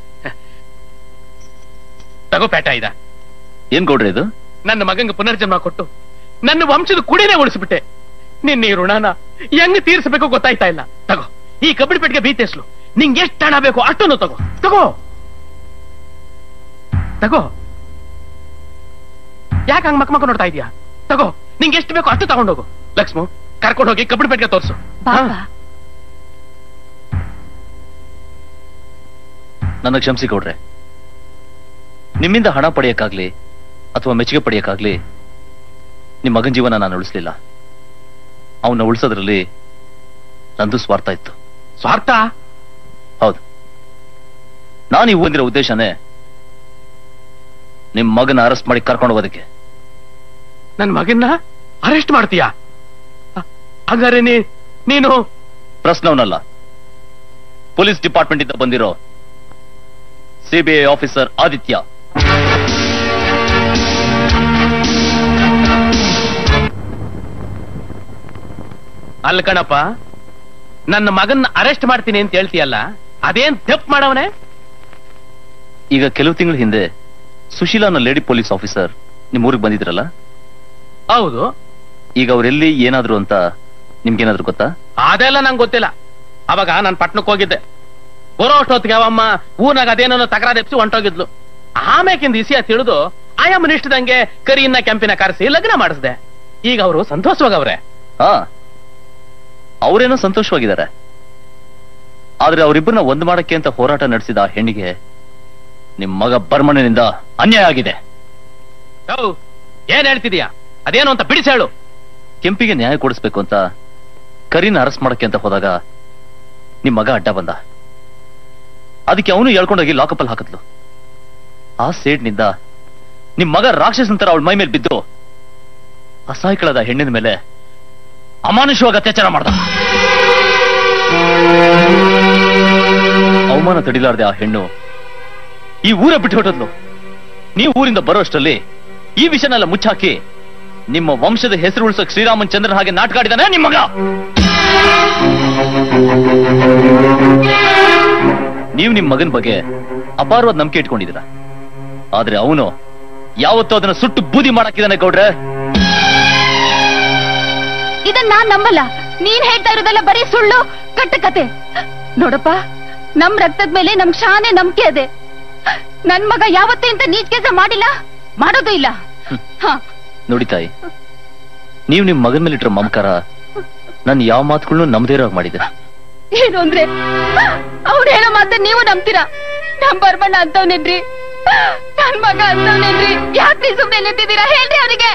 ತಗೋ ಪೇಟ ಇದ ಏನ್ ಗೌಡ್ರೆ ಇದು ನನ್ನ ಮಗಂಗೆ ಪುನರ್ಜನ್ಮ ಕೊಟ್ಟು ನನ್ನ ವಂಶದ ಕುಡಿನೇ ಉಳಿಸ್ಬಿಟ್ಟೆ ನಿನ್ನ ಈ ಋಣನ ಹೆಂಗ್ ತೀರ್ಸಬೇಕು ಗೊತ್ತಾಯ್ತಾ ಇಲ್ಲ ತಗೋ ಈ ಕಬ್ಬಡಿ ಪೆಟ್ಟಿಗೆ ಬೀತೆಸ್ಲು ನಿಂಗೆ ಎಷ್ಟು ಹಣ ಬೇಕು ಅಷ್ಟನ್ನು ತಗೋ ತಗೋ ತಗೋ ಯಾಕೆ ಹಂಗ್ ಮಕ್ಕ ಮಕ್ಕ ನೋಡ್ತಾ ಇದೀಯಾ ತಗೋ ನಿಂಗೆ ಎಷ್ಟು ಬೇಕು ಅಷ್ಟು ತಗೊಂಡೋಗು ಲಕ್ಷ್ಮು ಕರ್ಕೊಂಡು ಹೋಗಿ ಕಬ್ಬಡಿ ಪೆಟ್ಟಿಗೆ ತೋರ್ಸು ನನ್ನ ಕ್ಷಮಿಸಿ ಗೌಡ್ರೆ ನಿಮ್ಮಿಂದ ಹಣ ಪಡೆಯಕ್ಕಾಗ್ಲಿ ಅಥವಾ ಮೆಚ್ಚುಗೆ ಪಡೆಯಕ್ಕಾಗ್ಲಿ ನಿಮ್ ಮಗನ್ ಜೀವನ ನಾನು ಉಳಿಸ್ಲಿಲ್ಲ ಅವನ್ನ ಉಳಿಸೋದ್ರಲ್ಲಿ ನಂದು ಸ್ವಾರ್ಥ ಇತ್ತು ಸ್ವಾರ್ಥ ಹೌದು ನಾನು ಈ ಬಂದಿರೋ ಉದ್ದೇಶನೇ ನಿಮ್ ಮಗನ ಅರೆಸ್ಟ್ ಮಾಡಿ ಕರ್ಕೊಂಡು ಹೋಗೋದಕ್ಕೆ ನನ್ ಮಗನ್ನ ಅರೆಸ್ಟ್ ಮಾಡ್ತೀಯಾ ಅ- ಹಂಗಾರೆ ನೀ ನೀನು ಪ್ರಶ್ನವನಲ್ಲ ಪೊಲೀಸ್ ಡಿಪಾರ್ಟ್ಮೆಂಟ್ ಇಂದ ಬಂದಿರೋ ಸಿಬಿಐ ಆಫೀಸರ್ ಆದಿತ್ಯ ಅಲ್ಲ ಕಣಪ್ಪ ನನ್ನ ಮಗನ್ನ ಅರೆಸ್ಟ್ ಮಾಡ್ತೀನಿ ಅಂತ ಹೇಳ್ತೀಯಲ್ಲ ಅದೇನ್ ತಪ್ಪು ಮಾಡವನೆ ಈಗ ಕೆಲವು ತಿಂಗಳ ಹಿಂದೆ ಸುಶೀಲಾ ಅನ್ನೋ ಲೇಡಿ ಪೊಲೀಸ್ ಆಫೀಸರ್ ನಿಮ್ ಊರಿಗೆ ಬಂದಿದ್ರಲ್ಲ ಹೌದು ಈಗ ಅವ್ರೆಲ್ಲಿ ಏನಾದ್ರು ಅಂತ ನಿಮ್ಗೇನಾದ್ರು ಗೊತ್ತಾ ಅದೆಲ್ಲ ನಂಗೆ ಗೊತ್ತಿಲ್ಲ ಅವಾಗ ನಾನು ಪಟ್ನಕ್ಕೆ ಹೋಗಿದ್ದೆ ಬರೋ ಅಷ್ಟೊತ್ತಿಗೆ ಅವಮ್ಮ ಊನಾಗ ಅದೇನೋ ತಕರಾರು ಎಪ್ಸಿ ಹೊಂಟೋಗಿದ್ಲು ಆಮೇಕಿಂದ ಇಸಿಯ ತಿಳಿದು ಆಯಮ್ಮನ ಇಷ್ಟದಂಗೆ ಕರಿಯನ್ನ ಕೆಂಪಿನ ಕರೆಸಿ ಲಗ್ನ ಮಾಡಿಸ್ದೆ ಈಗ ಅವರು ಸಂತೋಷವಾಗವ್ರೆ ಹಾ ಅವರೇನೋ ಸಂತೋಷವಾಗಿದ್ದಾರೆ ಆದ್ರೆ ಅವರಿಬ್ಬರನ್ನ ಒಂದ್ ಮಾಡಕ್ಕೆ ಅಂತ ಹೋರಾಟ ನಡೆಸಿದ ಆ ಹೆಣ್ಣಿಗೆ ನಿಮ್ ಮಗ ಬರ್ಮಣ್ಣನಿಂದ ಅನ್ಯಾಯ ಆಗಿದೆ ಹೌ ಏನ್ ಹೇಳ್ತಿದೀಯಾ ಅದೇನು ಅಂತ ಬಿಡಿಸಿ ಹೇಳು ಕೆಂಪಿಗೆ ನ್ಯಾಯ ಕೊಡಿಸ್ಬೇಕು ಅಂತ ಕರಿನ ಅರೆಸ್ಟ್ ಮಾಡಕ್ಕೆ ಅಂತ ಹೋದಾಗ ನಿಮ್ ಮಗ ಅಡ್ಡ ಬಂದ ಅದಕ್ಕೆ ಅವನು ಹೇಳ್ಕೊಂಡೋಗಿ ಲಾಕಪ್ಪಲ್ಲಿ ಹಾಕಿದ್ಲು ಆ ಸೇಡ್ನಿಂದ ನಿಮ್ ಮಗ ರಾಕ್ಷಸನ್ ತರ ಅವಳ ಮೈ ಮೇಲೆ ಬಿದ್ದು ಅಸಹಾಯಕಳಾದ ಹೆಣ್ಣಿನ ಮೇಲೆ ಅಮಾನುಷವಾಗಿ ಅತ್ಯಾಚಾರ ಮಾಡ್ದ ಅವಮಾನ ತಡಿಲಾರ್ದೆ ಆ ಹೆಣ್ಣು ಈ ಊರ ಬಿಟ್ಟು ಹೊಟ್ಟದ್ಲು ನೀವು ಊರಿಂದ ಬರೋಷ್ಟರಲ್ಲಿ ಈ ವಿಷಯನೆಲ್ಲ ಮುಚ್ಚಾಕಿ ನಿಮ್ಮ ವಂಶದ ಹೆಸರು ಉಳಿಸೋಕ್ ಶ್ರೀರಾಮನ್ ಚಂದ್ರನ ಹಾಗೆ ನಾಟಕಾಡಿದಾನೆ ನಿಮ್ಮ ಮಗ ನೀವು ನಿಮ್ ಮಗನ್ ಬಗ್ಗೆ ಅಪಾರವಾದ ನಂಬಿಕೆ ಇಟ್ಕೊಂಡಿದ್ದೀರಾ ಆದ್ರೆ ಅವನು ಯಾವತ್ತೂ ಅದನ್ನ ಸುಟ್ಟು ಬೂದಿ ಮಾಡಾಕಿದಾನೆ ಗೌಡ್ರೆ ಇದನ್ನ ನಾನ್ ನಂಬಲ್ಲ ನೀನ್ ಹೇಳ್ತಾ ಇರೋದೆಲ್ಲ ಬರೀ ಸುಳ್ಳು ಕಟ್ಟ ಕತೆ ನೋಡಪ್ಪ ನಮ್ ರಕ್ತದ ಮೇಲೆ ನಮ್ ಶಾನೆ ನಂಬಿಕೆ ಇದೆ ನನ್ ಮಗ ಯಾವತ್ತೂ ಇಂತ ನೀಚ್ ಕೆಲಸ ಮಾಡಿಲ್ಲ ಮಾಡೋದು ಇಲ್ಲ ಹ ನೋಡಿ ತಾಯಿ ನೀವು ನಿಮ್ ಮಗನ್ ಮೇಲೆ ಇಟ್ಟಿರೋ ಮಮಕಾರ ನನ್ ಯಾವ ಮಾತುಗಳನ್ನು ನಮ್ದೇ ಇರೋ ಹಾಗ್ ಮಾಡಿದೆ ಏನು ಅಂದ್ರೆ ಅವ್ರು ಹೇಳೋ ಮಾತ ನೀವು ನಂಬ್ತೀರಾ ನಮ್ ಬರ್ಮಣ್ಣ ಅಂತವ್ನೇನ್ರಿ ನನ್ ಮಗ ಅಂತವ್ನೇನ್ರಿ ಯಾಕ್ರಿ ಸುಮ್ನೆ ನಿಂತಿದ್ದೀರಾ ಹೇಳ್ರಿ ಅವನಿಗೆ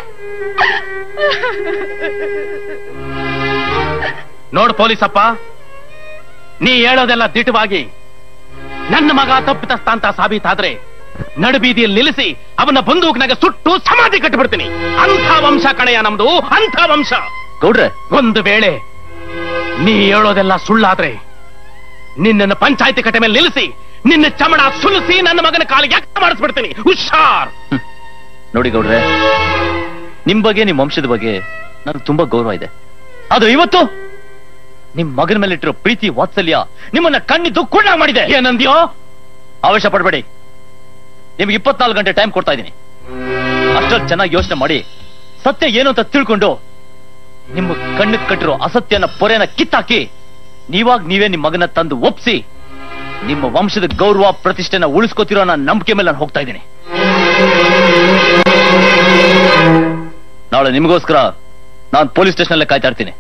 ನೋಡು ಪೊಲೀಸಪ್ಪ ನೀ ಹೇಳೋದೆಲ್ಲ ದಿಟವಾಗಿ ನನ್ನ ಮಗ ತಪ್ಪಿತಸ್ಥ ಅಂತ ಸಾಬೀತಾದ್ರೆ ನಡುಬೀದಿಯಲ್ಲಿ ನಿಲ್ಲಿಸಿ ಅವನ ಬಂದೂಕ್ನಾಗ ಸುಟ್ಟು ಸಮಾಧಿ ಕಟ್ಟಿಬಿಡ್ತೀನಿ ಅಂಥ ವಂಶ ಕಣೆಯ ನಮ್ದು ಅಂಥ ವಂಶ ಗೌಡ್ರೆ ಒಂದು ವೇಳೆ ನೀ ಹೇಳೋದೆಲ್ಲ ಸುಳ್ಳಾದ್ರೆ ನಿನ್ನನ್ನು ಪಂಚಾಯತಿ ಕಟ್ಟೆ ಮೇಲೆ ನಿಲ್ಲಿಸಿ ನಿನ್ನ ಚಮಡ ಸುಲಿಸಿ ನನ್ನ ಮಗನ ಕಾಲಿಗೆ ಯಾಕೆ ಮಾಡಿಸ್ಬಿಡ್ತೀನಿ ಹುಷಾರ್ ನೋಡಿ ಗೌಡ್ರೆ ನಿಮ್ ಬಗ್ಗೆ ನಿಮ್ ವಂಶದ ಬಗ್ಗೆ ನನಗೆ ತುಂಬಾ ಗೌರವ ಇದೆ ಅದು ಇವತ್ತು ನಿಮ್ ಮಗನ ಮೇಲೆ ಇಟ್ಟಿರೋ ಪ್ರೀತಿ ವಾತ್ಸಲ್ಯ ನಿಮ್ಮನ್ನ ಕಣ್ಣಿದ್ದು ಕುಣ್ಣ ಮಾಡಿದೆ ಏನಂದ್ಯೋ ಆವೇಶ ಪಡಬೇಡಿ ನಿಮ್ಗೆ ಇಪ್ಪತ್ನಾಲ್ಕು ಗಂಟೆ ಟೈಮ್ ಕೊಡ್ತಾ ಇದ್ದೀನಿ ಅಷ್ಟೊಂದು ಚೆನ್ನಾಗಿ ಯೋಚನೆ ಮಾಡಿ ಸತ್ಯ ಏನು ಅಂತ ತಿಳ್ಕೊಂಡು ನಿಮ್ಮ ಕಣ್ಣಿಗೆ ಕಟ್ಟಿರೋ ಅಸತ್ಯನ ಪೊರೆನ ಕಿತ್ತಾಕಿ ನೀವಾಗ ನೀವೇ ನಿಮ್ ಮಗನ ತಂದು ಒಪ್ಸಿ ನಿಮ್ಮ ವಂಶದ ಗೌರವ ಪ್ರತಿಷ್ಠೆನ ಉಳಿಸ್ಕೋತಿರೋ ನನ್ನ ನಂಬಿಕೆ ಮೇಲೆ ನಾನು ಹೋಗ್ತಾ ಇದ್ದೀನಿ ನಾಳೆ ನಿಮಗೋಸ್ಕರ ನಾನು ಪೊಲೀಸ್ ಸ್ಟೇಷನ್ ಅಲ್ಲೇ ಕಾಯ್ತಾ ಇರ್ತೀನಿ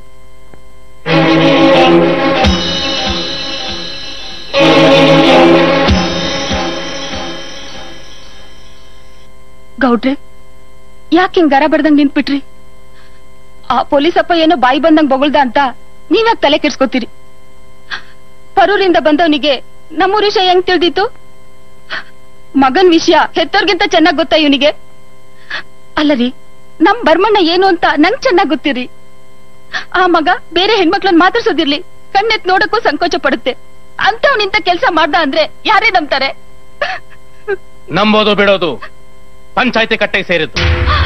ಗೌಡ್ರೆ ಯಾಕೆ ಹಿಂಗ್ ಗರ ಬಡ್ದಂಗ್ ನಿಂತ್ಬಿಟ್ರಿ ಆ ಪೊಲೀಸಪ್ಪ ಏನೋ ಬಾಯಿ ಬಂದಂಗ್ ಬೊಗಳ್ದ ಅಂತ ನೀವ್ಯಾಕ್ ತಲೆ ಕೆಡ್ಸ್ಕೊತೀರಿ ಪರೂರಿಂದ ಬಂದವನಿಗೆ ನಮ್ಮೂರ್ ವಿಷಯ ಹೆಂಗ್ ತಿಳಿದಿತ್ತು ಮಗನ್ ವಿಷಯ ಹೆತ್ತೋರ್ಗಿಂತ ಚೆನ್ನಾಗ್ ಗೊತ್ತಾ ಇವನಿಗೆ ಅಲ್ಲರಿ ನಮ್ ಬರ್ಮಣ್ಣ ಏನು ಅಂತ ನಂಗ್ ಚೆನ್ನಾಗ್ ಗೊತ್ತಿರಿ ಆ ಮಗ ಬೇರೆ ಹೆಣ್ಮಕ್ಳನ್ನ ಮಾತಾಡ್ಸೋದಿರ್ಲಿ ಕಣ್ಣೆತ್ ನೋಡಕ್ಕೂ ಸಂಕೋಚ ಪಡುತ್ತೆ ಅಂತವ್ನಿಂತ ಕೆಲ್ಸ ಮಾಡ್ದ ಅಂದ್ರೆ ಯಾರೇ ನಂಬ್ತಾರೆ ನಂಬೋದು ಬಿಡೋದು ಪಂಚಾಯತಿ ಕಟ್ಟೆಗೆ ಸೇರಿದ್ದು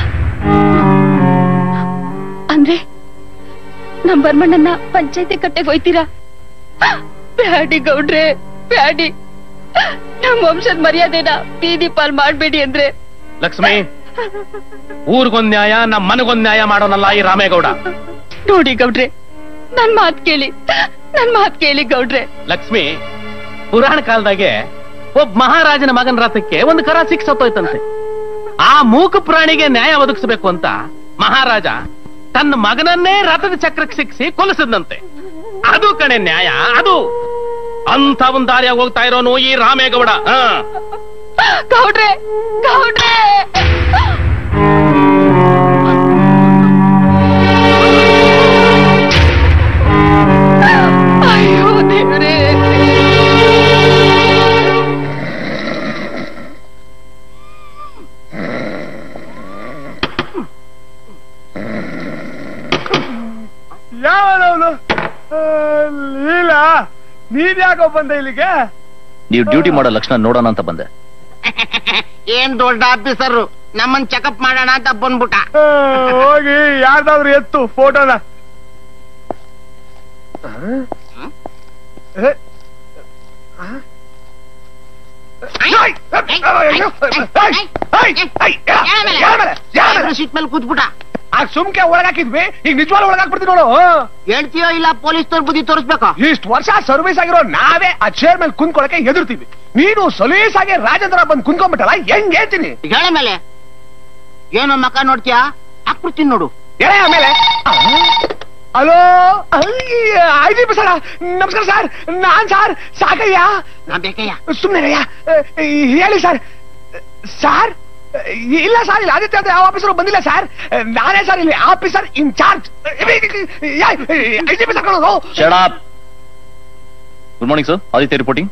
ಅಂದ್ರೆ ನಮ್ ಬರ್ಮಣ್ಣನ್ನ ಪಂಚಾಯತಿ ಕಟ್ಟೆಗೆ ಹೋಯ್ತೀರಾ ಬ್ಯಾಡಿ ಗೌಡ್ರೆ ಬ್ಯಾಡಿ ನಮ್ ವಂಶದ ಮರ್ಯಾದೆನ ಬೀದಿ ಪಾಲ್ ಮಾಡ್ಬೇಡಿ ಅಂದ್ರೆ ಲಕ್ಷ್ಮಿ ಊರಿಗೊಂದ್ ನ್ಯಾಯ ನಮ್ಮ ಮನೆಗೊಂದ್ ನ್ಯಾಯ ಮಾಡೋನಲ್ಲ ಈ ರಾಮೇಗೌಡ ನೋಡಿ ಗೌಡ್ರೆ ನನ್ ಮಾತ್ ಕೇಳಿ ನನ್ ಮಾತ್ ಕೇಳಿ ಗೌಡ್ರೆ ಲಕ್ಷ್ಮಿ ಪುರಾಣ ಕಾಲದಾಗೆ ಒಬ್ಬ ಮಹಾರಾಜನ ಮಗನ ರಥಕ್ಕೆ ಒಂದು ಕರ ಸಿಕ್ಸ್ ಸತ್ತೋಯ್ತಂತೆ ಆ ಮೂಕ ಪ್ರಾಣಿಗೆ ನ್ಯಾಯ ಒದಗಿಸಬೇಕು ಅಂತ ಮಹಾರಾಜ ತನ್ನ ಮಗನನ್ನೇ ರಥದ ಚಕ್ರಕ್ಕೆ ಸಿಕ್ಕಿಸಿ ಕೊಲಿಸಿದಂತೆ ಅದು ಕಣೆ ನ್ಯಾಯ ಅದು ಅಂತ ಒಂದ್ ದಾರಿಯಾಗಿ ಹೋಗ್ತಾ ಇರೋನು ಈ ರಾಮೇಗೌಡ ಹಾ ಗೌಡ್ರೆ ಗೌಡ್ರೆ ಅಯ್ಯೋ ದೇವ್ರೇ ಯಾವನವನು ಲೀಲ ನೀನ್ ಯಾಕೋ ಬಂದೆ ಇಲ್ಲಿಗೆ ನೀವು ಡ್ಯೂಟಿ ಮಾಡೋ ಲಕ್ಷಣ ನೋಡೋಣ ಅಂತ ಬಂದೆ ಏನ್ ದೊಡ್ಡ ಆಫೀಸರ್ ನಮ್ಮನ್ ಚೆಕಪ್ ಮಾಡೋಣ ಅಂತ ಬಂದ್ಬಿಟ್ಟ ಆ, ಹೋಗಿ ಯಾರ್ದಾದ್ರು ಎತ್ತು ಫೋಟೋನ ಏ? ಆ? ಏಯ್! ಅಯ್ಯೋ! ಏಯ್! ಏಯ್! ಏಯ್! ಯಾರ ಮೇಲೆ? ಯಾರ ಮೇಲೆ? ಯಾರ ಮೇಲೆ? ಸೀಟ್ ಮೇಲೆ ಕೂತ್ಬಿಟ್ಟ ಆಗ ಸುಮ್ಕೆ ಒಳಗಾಕಿದ್ವಿ ಈಗ ನಿಜವಾಗ್ಲೂ ಒಳಗಾಕ್ಬಿಡ್ತೀವಿ ನೋಡು ಹೇಳ್ತೀಯೋ ಇಲ್ಲ ಪೊಲೀಸ್ನವ್ರ ಬುದ್ಧಿ ತೋರಿಸ್ಬೇಕಾ ಇಷ್ಟು ವರ್ಷ ಸರ್ವಿಸ್ ಆಗಿರೋ ನಾವೇ ಆ ಚೇರ್ ಮೇಲೆ ಕುಂತ್ಕೊಳಕ್ಕೆ ಹೆದರ್ತೀವಿ ನೀನು ಸಲೀಸಾಗಿ ರಾಜೇಂದ್ರ ಬಂದ್ ಕುಂತ್ಕೊಂಡ್ಬಿಟ್ಟಲ್ಲ ಹೆಂಗ್ ಹೇಳ್ತೀನಿ ಹೇಳ ಮೇಲೆ ಏನೋ ಮಕ ನೋಡ್ತೀಯಾ ಹಾಕ್ಬಿಡ್ತೀನಿ ನೋಡು ಎಳೆ ಆಮೇಲೆ hello I G P sir ನಮಸ್ಕಾರ ಸರ್ ನಾನ್ ಸರ್ ಸಾಕಯ್ಯ ನಾ ಬೇಕಯ್ಯ ಸುಮ್ನೆ ಹೇಳಿ ಸರ್ ಸರ್ ಇಲ್ಲ ಸರ್ ಇಲ್ಲಿ ಆದಿತ್ಯ ಅಂತ ಯಾವ ಆಫೀಸರ್ ಬಂದಿಲ್ಲ ಸರ್ ನಾನೇ ಸರ್ ಇಲ್ಲಿ officer in charge I G P ಸರ್ಕೊಳ್ಳೋದು shut up good morning sir Aditya reporting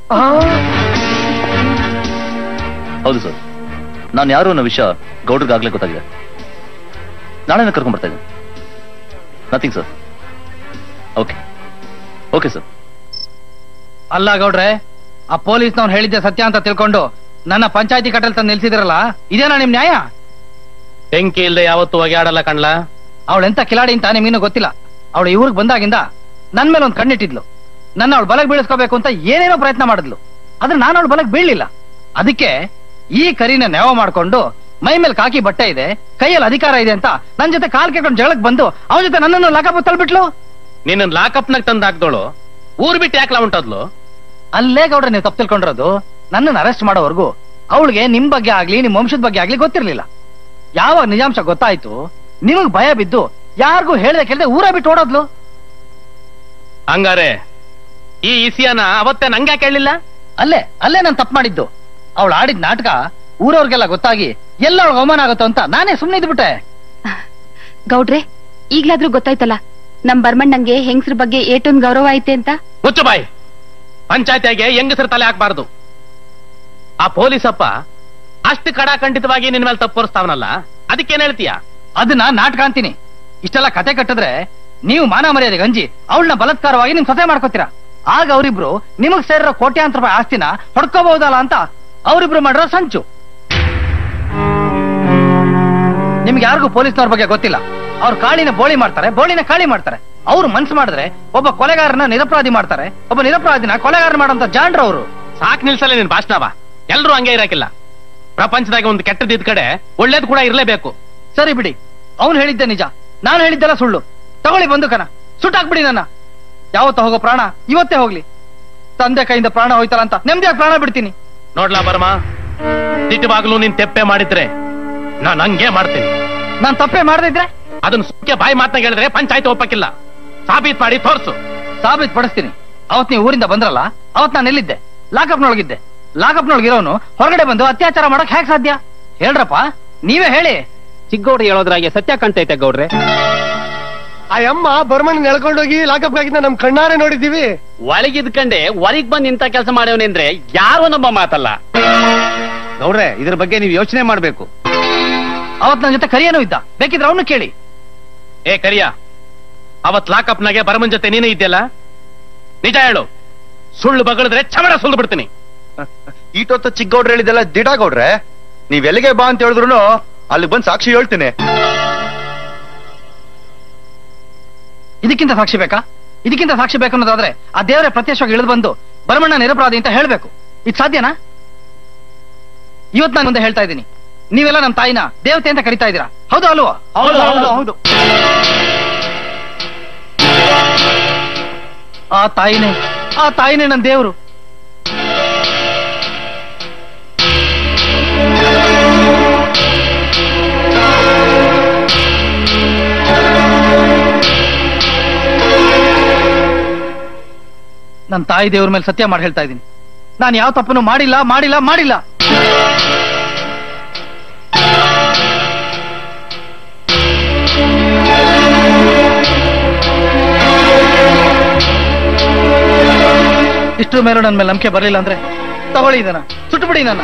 ಹೌದು ಸರ್ ನಾನು ಯಾರು ಅನ್ನೋ ವಿಷಯ ಗೌಡ್ರಿಗೆ ಆಗ್ಲೇ ಗೊತ್ತಾಗಿದೆ ನಾಳೆನೇ ಕರ್ಕೊಂಡ್ ಬರ್ತಾ ಇದ್ದೀನಿ nothing sir okay okay sir ಅಲ್ಲ ಗೌಡ್ರೆ ಆ ಪೊಲೀಸ್ನವ್ನು ಹೇಳಿದ್ದೆ ಸತ್ಯ ಅಂತ ತಿಳ್ಕೊಂಡು ನನ್ನ ಪಂಚಾಯತಿ ಕಟ್ಟಲ್ ತಂದು ನಿಲ್ಸಿದಿರಲ್ಲ ಇದೇನಾ ನಿಮ್ ನ್ಯಾಯ ಬೆಂಕಿ ಇಲ್ದೆ ಯಾವತ್ತೂ ಒಗೆಯಾಡಲ್ಲ ಕಣ್ಲಾ ಅವಳೆಂತ ಕಿಲಾಡಿ ಅಂತ ನಿಮ್ಗಿನ್ನೂ ಗೊತ್ತಿಲ್ಲ ಅವಳು ಇವ್ರಿಗೆ ಬಂದಾಗಿಂದ ನನ್ ಮೇಲೆ ಒಂದ್ ಕಣ್ಣಿಟ್ಟಿದ್ಲು ನನ್ನ ಅವಳು ಬಲಕ್ ಬೀಳಿಸ್ಕೋಬೇಕು ಅಂತ ಏನೇನೋ ಪ್ರಯತ್ನ ಮಾಡಿದ್ಲು ಆದ್ರೆ ನಾನು ಅವಳು ಬಲಕ್ ಬೀಳ್ಲಿಲ್ಲ ಅದಕ್ಕೆ ಈ ಕರಿನ ನೆವ ಮಾಡ್ಕೊಂಡು ಮೈ ಮೇಲೆ ಕಾಕಿ ಬಟ್ಟೆ ಇದೆ ಕೈಯಲ್ಲಿ ಅಧಿಕಾರ ಇದೆ ಅಂತ ನನ್ ಜೊತೆ ಕಾಲ್ ಕೇಳ್ಕೊಂಡು ಜಗಳಕ್ ಬಂದು ಅವನ ಜೊತೆ ನನ್ನನ್ನು ಲಗಪ್ಪ ತಳ್ಬಿಟ್ಲು ನಿನ್ನ ಲಾಕಪ್ನಾಗ ತಂದ್ ಹಾಕ್ದೋಳು ಊರ್ ಬಿಟ್ಟು ಯಾಕ್ಲಾ ಹೊಂಟದ್ಲು ಅಲ್ಲೇ ಗೌಡ್ರೆ ನೀವು ತಪ್ಪು ತಿಳ್ಕೊಂಡಿರೋದು ನನ್ನನ್ನು ಅರೆಸ್ಟ್ ಮಾಡೋವರೆಗೂ ಅವಳಿಗೆ ನಿಮ್ ಬಗ್ಗೆ ಆಗ್ಲಿ ನಿಮ್ ವಂಶದ ಬಗ್ಗೆ ಆಗ್ಲಿ ಗೊತ್ತಿರ್ಲಿಲ್ಲ ಯಾವಾಗ ನಿಜಾಂಶ ಗೊತ್ತಾಯ್ತು ನಿಮಗ್ ಭಯ ಬಿದ್ದು ಯಾರಿಗೂ ಹೇಳ್ದೆ ಕೇಳ್ದೆ ಊರ ಬಿಟ್ಟು ಓಡೋದ್ಲು ಹಂಗಾರೆ ಈ ಇಸಿಯಾನ ಅವತ್ತೇ ನಂಗೆ ಕೇಳಲಿಲ್ಲ ಅಲ್ಲೇ ಅಲ್ಲೇ ನಾನು ತಪ್ಪು ಮಾಡಿದ್ದು ಅವಳು ಆಡಿದ ನಾಟಕ ಊರವ್ರಿಗೆಲ್ಲ ಗೊತ್ತಾಗಿ ಎಲ್ಲ ಅವ್ಳಿಗೆ ಅವಮಾನ ಆಗುತ್ತೋ ಅಂತ ನಾನೇ ಸುಮ್ಮನೆ ಇದ್ಬಿಟ್ಟೆ ಗೌಡ್ರೆ ಈಗ್ಲಾದ್ರೂ ಗೊತ್ತಾಯ್ತಲ್ಲ ನಮ್ ಬರ್ಮಣ್ಣಂಗೆ ಹೆಂಗಸ್ರ ಬಗ್ಗೆ ಏಟೊಂದ್ ಗೌರವ ಐತೆ ಅಂತ ಮುಚ್ಚು ಬಾಯ್ ಪಂಚಾಯತಿಯಾಗೆ ಹೆಂಗಸರ ತಲೆ ಹಾಕ್ಬಾರ್ದು ಆ ಪೊಲೀಸಪ್ಪ ಅಷ್ಟು ಕಡಾಖಂಡಿತವಾಗಿ ನಿನ್ ಮೇಲೆ ತಪ್ಪು ತೋರಿಸ್ತಾವನಲ್ಲ ಅದಕ್ಕೇನ್ ಹೇಳ್ತೀಯ ಅದನ್ನ ನಾಟಕ ಅಂತೀನಿ ಇಷ್ಟೆಲ್ಲ ಕತೆ ಕಟ್ಟಿದ್ರೆ ನೀವು ಮಾನ ಮರ್ಯಾದೆಗೆ ಗಂಜಿ ಅವಳನ್ನ ಬಲಾತ್ಕಾರವಾಗಿ ನಿಮ್ ಸೊಸೆ ಮಾಡ್ಕೋತೀರಾ ಆಗ ಅವರಿಬ್ರು ನಿಮಗ್ ಸೇರಿರೋ ಕೋಟ್ಯಾಂತರ ರೂಪಾಯಿ ಆಸ್ತಿನ ಹೊಡ್ಕೋಬಹುದಲ್ಲ ಅಂತ ಅವರಿಬ್ರು ಮಾಡಿರೋ ಸಂಚು ನಿಮ್ಗೆ ಯಾರಿಗೂ ಪೊಲೀಸ್ನವ್ರ ಬಗ್ಗೆ ಗೊತ್ತಿಲ್ಲ ಅವ್ರ ಕಾಳಿನ ಬೋಳಿ ಮಾಡ್ತಾರೆ ಬೋಳಿನ ಕಾಳಿ ಮಾಡ್ತಾರೆ ಅವ್ರು ಮನ್ಸು ಮಾಡಿದ್ರೆ ಒಬ್ಬ ಕೊಲೆಗಾರನ ನಿರಪರಾಧಿ ಮಾಡ್ತಾರೆ ಒಬ್ಬ ನಿರಪರಾಧಿನ ಕೊಲೆಗಾರ ಮಾಡೋಂತ ಜಾಂಡ್ರ ಅವರು ಸಾಕ್ ನಿಲ್ಸಲ್ಲ ನಿನ್ ಭಾಷಣವ ಎಲ್ರೂ ಹಂಗೆ ಇರಾಕಿಲ್ಲ ಪ್ರಪಂಚದಾಗ ಒಂದು ಕೆಟ್ಟದಿದ್ ಕಡೆ ಒಳ್ಳೇದ್ ಕೂಡ ಇರ್ಲೇಬೇಕು ಸರಿ ಬಿಡಿ ಅವ್ನು ಹೇಳಿದ್ದೆ ನಿಜ ನಾನು ಹೇಳಿದ್ದೆಲ್ಲ ಸುಳ್ಳು ತಗೊಳ್ಳಿ ಬಂದು ಕನ ಸುಟ್ಟಾಕ್ಬಿಡಿ ನನ್ನ ಯಾವತ್ತ ಹೋಗೋ ಪ್ರಾಣ ಇವತ್ತೇ ಹೋಗ್ಲಿ ತಂದೆ ಕೈಯಿಂದ ಪ್ರಾಣ ಹೋಯ್ತಲ್ಲ ಅಂತ ನೆಮ್ಮದಿಯಾಗಿ ಪ್ರಾಣ ಬಿಡ್ತೀನಿ ನೋಡ್ಲಾ ಬರ್ಮ ದಿಟ್ಟವಾಗ್ಲೂ ನೀನ್ ತೆಪ್ಪೆ ಮಾಡಿದ್ರೆ ನಾನ್ ಹಂಗೆ ಮಾಡ್ತೀನಿ ನಾನ್ ತಪ್ಪೇ ಮಾಡದಿದ್ರೆ ಅದನ್ನ ಸುಖ್ಯ ಬಾಯಿ ಮಾತನಾಗ ಹೇಳಿದ್ರೆ ಪಂಚಾಯತ್ ಒಪ್ಪಕ್ಕಿಲ್ಲ ಸಾಬೀತ್ ಮಾಡಿ ತೋರ್ಸು ಸಾಬೀತ್ ಪಡಿಸ್ತೀನಿ ಅವತ್ ನೀವು ಊರಿಂದ ಬಂದ್ರಲ್ಲ ಅವತ್ ನಾನು ಎಲ್ಲಿದ್ದೆ ಲಾಕಪ್ನೊಳಗಿದ್ದೆ ಲಾಕಪ್ನೊಳಗಿರೋನು ಹೊರಗಡೆ ಬಂದು ಅತ್ಯಾಚಾರ ಮಾಡಕ್ ಹೇಗ್ ಸಾಧ್ಯ ಹೇಳ್ರಪ್ಪ ನೀವೇ ಹೇಳಿ ಚಿಕ್ಕಗೌಡ್ರು ಹೇಳೋದ್ರಾಗೆ ಸತ್ಯ ಕಾಣ್ತೈತೆ ಗೌಡ್ರೆ ಆ ಅಮ್ಮ ಬರ್ಮನ್ ನೆಳ್ಕೊಂಡೋಗಿ ಲಾಕಪ್ ಆಗಿದ್ದ ನಮ್ ಕಣ್ಣಾರೆ ನೋಡಿದೀವಿ ಒಳಗಿದ್ಕಂಡೆ ಹೊರಗ್ ಬಂದ್ ಇಂತ ಕೆಲಸ ಮಾಡ್ಯವನೆ ಅಂದ್ರೆ ಯಾರು ನಮ್ಮ ಮಾತಲ್ಲ ಗೌಡ್ರೆ ಇದ್ರ ಬಗ್ಗೆ ನೀವು ಯೋಚನೆ ಮಾಡ್ಬೇಕು ಅವತ್ ನನ್ನ ಜೊತೆ ಕರಿಯನೂ ಇದ್ದ ಬೇಕಿದ್ರೆ ಅವನು ಕೇಳಿ ಏ ಕರಿಯ ಅವತ್ ಲಾಕಪ್ನಾಗೆ ಬರಮನ್ ಜೊತೆ ನೀನೇ ಇದ್ದೆಲ್ಲ ನಿಜ ಹೇಳು ಸುಳ್ಳು ಬಗಳಿದ್ರೆ ಚಮಡ ಸುಳ್ಳು ಬಿಡ್ತೀನಿ ಈಟೊತ್ತ ಚಿಕ್ಕಗೌಡ್ರು ಹೇಳಿದೆಲ್ಲ ದಿಡ ಗೌಡ್ರೆ ನೀವ್ ಎಲ್ಲಿಗೆ ಬಾ ಅಂತ ಹೇಳಿದ್ರು ಅಲ್ಲಿ ಬಂದ್ ಸಾಕ್ಷಿ ಹೇಳ್ತೀನಿ ಇದಕ್ಕಿಂತ ಸಾಕ್ಷಿ ಬೇಕಾ ಇದಕ್ಕಿಂತ ಸಾಕ್ಷಿ ಬೇಕು ಅನ್ನೋದಾದ್ರೆ ಆ ದೇವರೇ ಪ್ರತ್ಯಕ್ಷವಾಗಿ ಇಳಿದು ಬಂದು ಬರಮಣ್ಣ ನಿರಪರಾಧಿ ಅಂತ ಹೇಳ್ಬೇಕು ಇದು ಸಾಧ್ಯನಾ ಇವತ್ ನಾನು ಮುಂದೆ ಹೇಳ್ತಾ ಇದ್ದೀನಿ ನೀವೆಲ್ಲ ನಮ್ಮ ತಾಯಿನ ದೇವತೆ ಅಂತ ಕರಿತಾ ಇದ್ದೀರಾ ಹೌದು ಅಲ್ವೋ ಹೌದು, ಹೌದು, ಹೌದು. ಆ ತಾಯಿನೇ ಆ ತಾಯಿನೇ ನನ್ನ ದೇವರು ನನ್ನ ತಾಯಿ ದೇವ್ರ ಮೇಲೆ ಸತ್ಯ ಮಾಡಿ ಹೇಳ್ತಾ ಇದ್ದೀನಿ ನಾನು ಯಾವ ತಪ್ಪನ್ನು ಮಾಡಿಲ್ಲ ಮಾಡಿಲ್ಲ ಮಾಡಿಲ್ಲ ಇಷ್ಟ್ರ ಮೇಲೂ ನನ್ನ ಮೇಲೆ ನಂಬಿಕೆ ಬರಲಿಲ್ಲ ಅಂದ್ರೆ ತಗೊಳ್ಳಿ ಇದನ್ನ ಸುಟ್ಟುಬಿಡಿ ನನ್ನ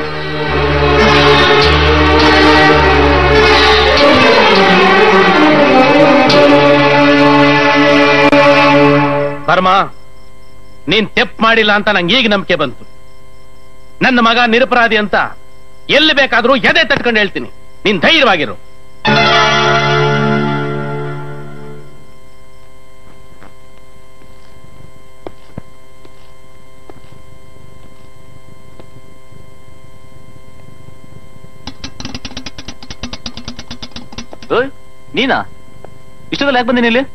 ಬರ್ಮ ನೀನ್ ತೆಪ್ ಮಾಡಿಲ್ಲ ಅಂತ ನಂಗೆ ಈಗ ನಂಬಿಕೆ ಬಂತು ನನ್ನ ಮಗ ನಿರಪರಾಧಿ ಅಂತ ಎಲ್ಲಿ ಬೇಕಾದ್ರೂ ಎದೆ ತಟ್ಕೊಂಡು ಹೇಳ್ತೀನಿ ನೀನ್ ಧೈರ್ಯವಾಗಿರು ಓಯ್ ನೀನಾ ಇಷ್ಟದಲ್ಲಿ ಯಾಕೆ ಬಂದಿನಿ ಇಲ್ಲಿ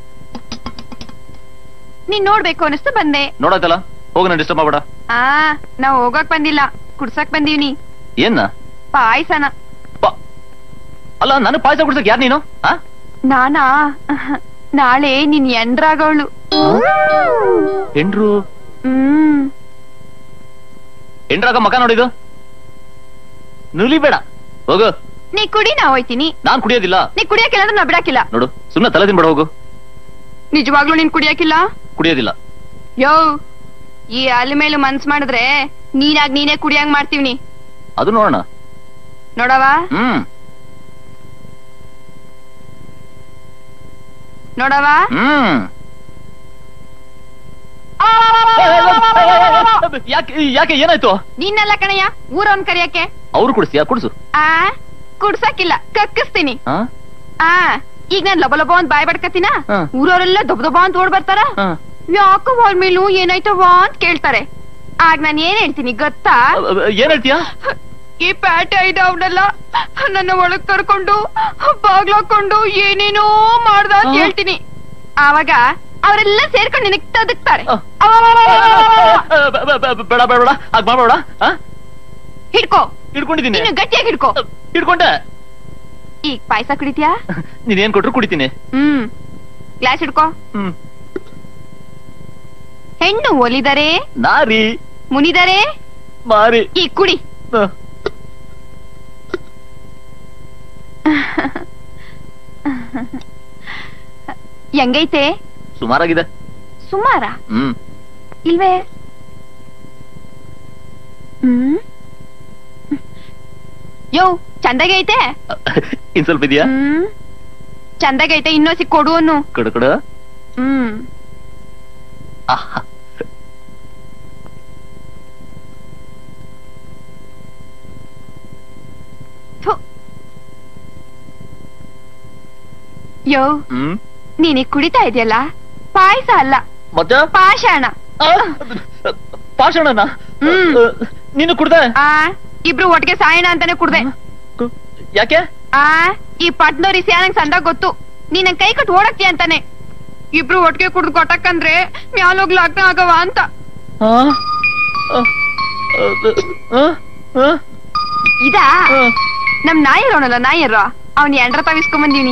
ನೀನ್ ನೋಡ್ಬೇಕು ಅನಿಸ್ತು ಬಂದೆ ನೋಡಾಯ್ತಲ್ಲ ಹೋಗಿ ನಾನು ಡಿಸ್ಟರ್ಬ್ ಮಾಡ್ಬೇಡ ಆ ನಾವ್ ಹೋಗಕ್ ಬಂದಿಲ್ಲ ಕುಡ್ಸಕ್ ಬಂದೀವ್ನಿ ಏನ್ನ ಪಾಯ್ಸನ ಅಲ್ಲ ನನಗೆ ಪಾಯಸ ಕುಡ್ಸಕ್ ಯಾರು ನೀನು ಆ ನಾನಾ ನಾಳೆ ನಿನ್ ಎಂಡ್ರಾಗವಳು ಹೆಂಡ್ರು ಹ್ಮ್ ಹೆಂಡ್ರಾಗ ಮಕ ನೋಡಿದು ನುಲಿಬೇಡ ಹೋಗು ನೀ ಕುಡಿ ನಾ ಹೋಯ್ತೀನಿ ನಾನ್ ಕುಡಿಯೋದಿಲ್ಲ ನೀ ಕುಡಿಯಕ್ಕಿಲ್ಲ ಅಂದ್ರೆ ನಾ ಬಿಡಕ್ಕಿಲ್ಲ ನೋಡು ಸುಮ್ಮನೆ ತಲೆ ತಿನ್ಬೇಡ ಹೋಗು ನಿಜವಾಗ್ಲೂ ನೀನ್ ಕುಡಿಯಕ್ಕಿಲ್ಲ ಕುಡಿಯೋದಿಲ್ಲ ಯೋ ಈ ಅಲ್ಲಿ ಮೇಲೂ ಮನ್ಸ್ ಮಾಡಿದ್ರೆ ನೀನಾಗ್ ನೀನೇ ಕುಡಿಯಂಗ್ ಮಾಡ್ತೀವ್ನಿ ಅದು ನೋಡೋಣ ನೋಡವ ಹ್ಮ್ ನೋಡವ ಹ್ಮ್ ಯಾಕೆ ಯಾಕೆ ಏನಾಯ್ತು ನೀನೆಲ್ಲ ಕಣಯ್ಯ ಊರವನ್ ಕರಿಯಕ್ಕೆ ಅವ್ರು ಕುಡಿಸ್ತೀಯಾ ಕುಡಿಸು ಆ ಕುಡ್ಸಕ್ಕಿಲ್ಲ ಕಕ್ಕಿಸ್ತೀನಿ ಹಾ ಆ ಈಗ ನಾನ್ ಲಬ ಲಬ ಅಂತ ಬಾಯ್ ಬಡ್ಕತಿನ ಹಾ. ಊರವರೆಲ್ಲ ದೊಬ ದೊಬ ಅಂತ ಓಡ್ ಬರ್ತಾರ ಹಾ. ಯಾಕೋ ಅವಳ ಮೇಲೂ ಏನಾಯ್ತವ ಅಂತ ಕೇಳ್ತಾರೆ ಆಗ ನಾನ್ ಏನ್ ಹೇಳ್ತೀನಿ ಗೊತ್ತಾ ಏನ್ ಹೇಳ್ತೀಯಾ ಈ ಪ್ಯಾಟೆ ಇದಾವ್ನೆಲ್ಲ ನನ್ನ ಒಳಗ್ ಕರ್ಕೊಂಡು ಬಾಗ್ಲಾಕೊಂಡು ಏನೇನೋ ಮಾಡ್ದ ಅಂತ ಹೇಳ್ತೀನಿ ಆವಾಗ ಅವರೆಲ್ಲ ಸೇರ್ಕೊಂಡು ನಿನಗ್ ತದಕ್ತಾರೆ ಬೇಡ ಬೇಡ ಬೇಡ ಹಾಗ್ ಮಾಡ್ಬೇಡ ಆ? ಹಿಡ್ಕೋ ಹಿಡ್ಕೊಂಡಿದ್ದೀನಿ ಇನ್ನು ಗಟ್ಟಿಯಾಗಿ ಹಿಡ್ಕೋ ಹಿಡ್ಕೊಂಡೆ ಈಗ ಪಾಯಸ ಕುಡಿತ್ಯಾ ನೀನ್ ಏನ್ ಕೊಟ್ರು ಕುಡಿತೀನಿ ಹ್ಮ್ ಗ್ಲಾಸ್ ಹಿಡ್ಕೋ ಹ್ಮ್ ಹೆಣ್ಣು ಒಲಿದರೆ ನಾರಿ ಮುನಿದರೆ ಮಾರಿ ಈ ಕುಡಿ ಹ. ಹೆಂಗೈತೆ ಸುಮಾರಾಗಿದೆ ಸುಮಾರ ಹ್ಮ್ ಇಲ್ವೇ ಹ್ಮ್ ಯೋ ಚಂದಾಗೈತೆ ಇನ್ ಸ್ವಲ್ಪ ಇದೆಯಾ ಹ್ಮ್ ಚಂದಾಗೈತೆ ಇನ್ನೂ ಸಿಕ್ ಕೊಡು ಅನ್ನು ಕೊಡು ಕೊಡು ಹ್ಮ್ ಆಹಾ. ಥು. ಯೋ ಹ್ಮ್ ನೀನೀಗ್ ಕುಡಿತಾ ಇದೆಯಲ್ಲ ಪಾಯಸ ಅಲ್ಲ ಮತ್ತೆ ಪಾಷಾಣ ಪಾಷಾಣನ ಹ್ಮ್ ನೀನು ಕುಡ್ದೆ ಆ ಇಬ್ರು ಒಟ್ಟಿಗೆ ಸಾಯಣ ಅಂತಾನೆ ಕುಡ್ದೆ ಯಾಕೆ ಆ ಈ ಪಟ್ನೋರಿ ಸ್ಯಾನಂಗ್ ಸಂದಾಗ ಗೊತ್ತು ನೀನ್ ನನ್ ಕೈ ಕಟ್ ಓಡಕ್ತೀಯ ಅಂತಾನೆ ಇಬ್ರು ಒಟ್ಟಿಗೆ ಕುಡ್ದು ಕೊಟ್ಟಕ್ಕಂದ್ರೆ ಮ್ಯಾಲೋಗ್ ಲಗ್ನ ಆಗವ ಅಂತ ಆ? ಆ, ಅದು, ಆ, ಆ? ಇದಾ ನಮ್ ನಾಯರ್ ಅವನಲ್ಲ ನಾಯರ್ ಅವ್ನ್ ಎಂಡ್ರ ತಾವಿಸ್ಕೊಂಡ್ ಬಂದೀನಿ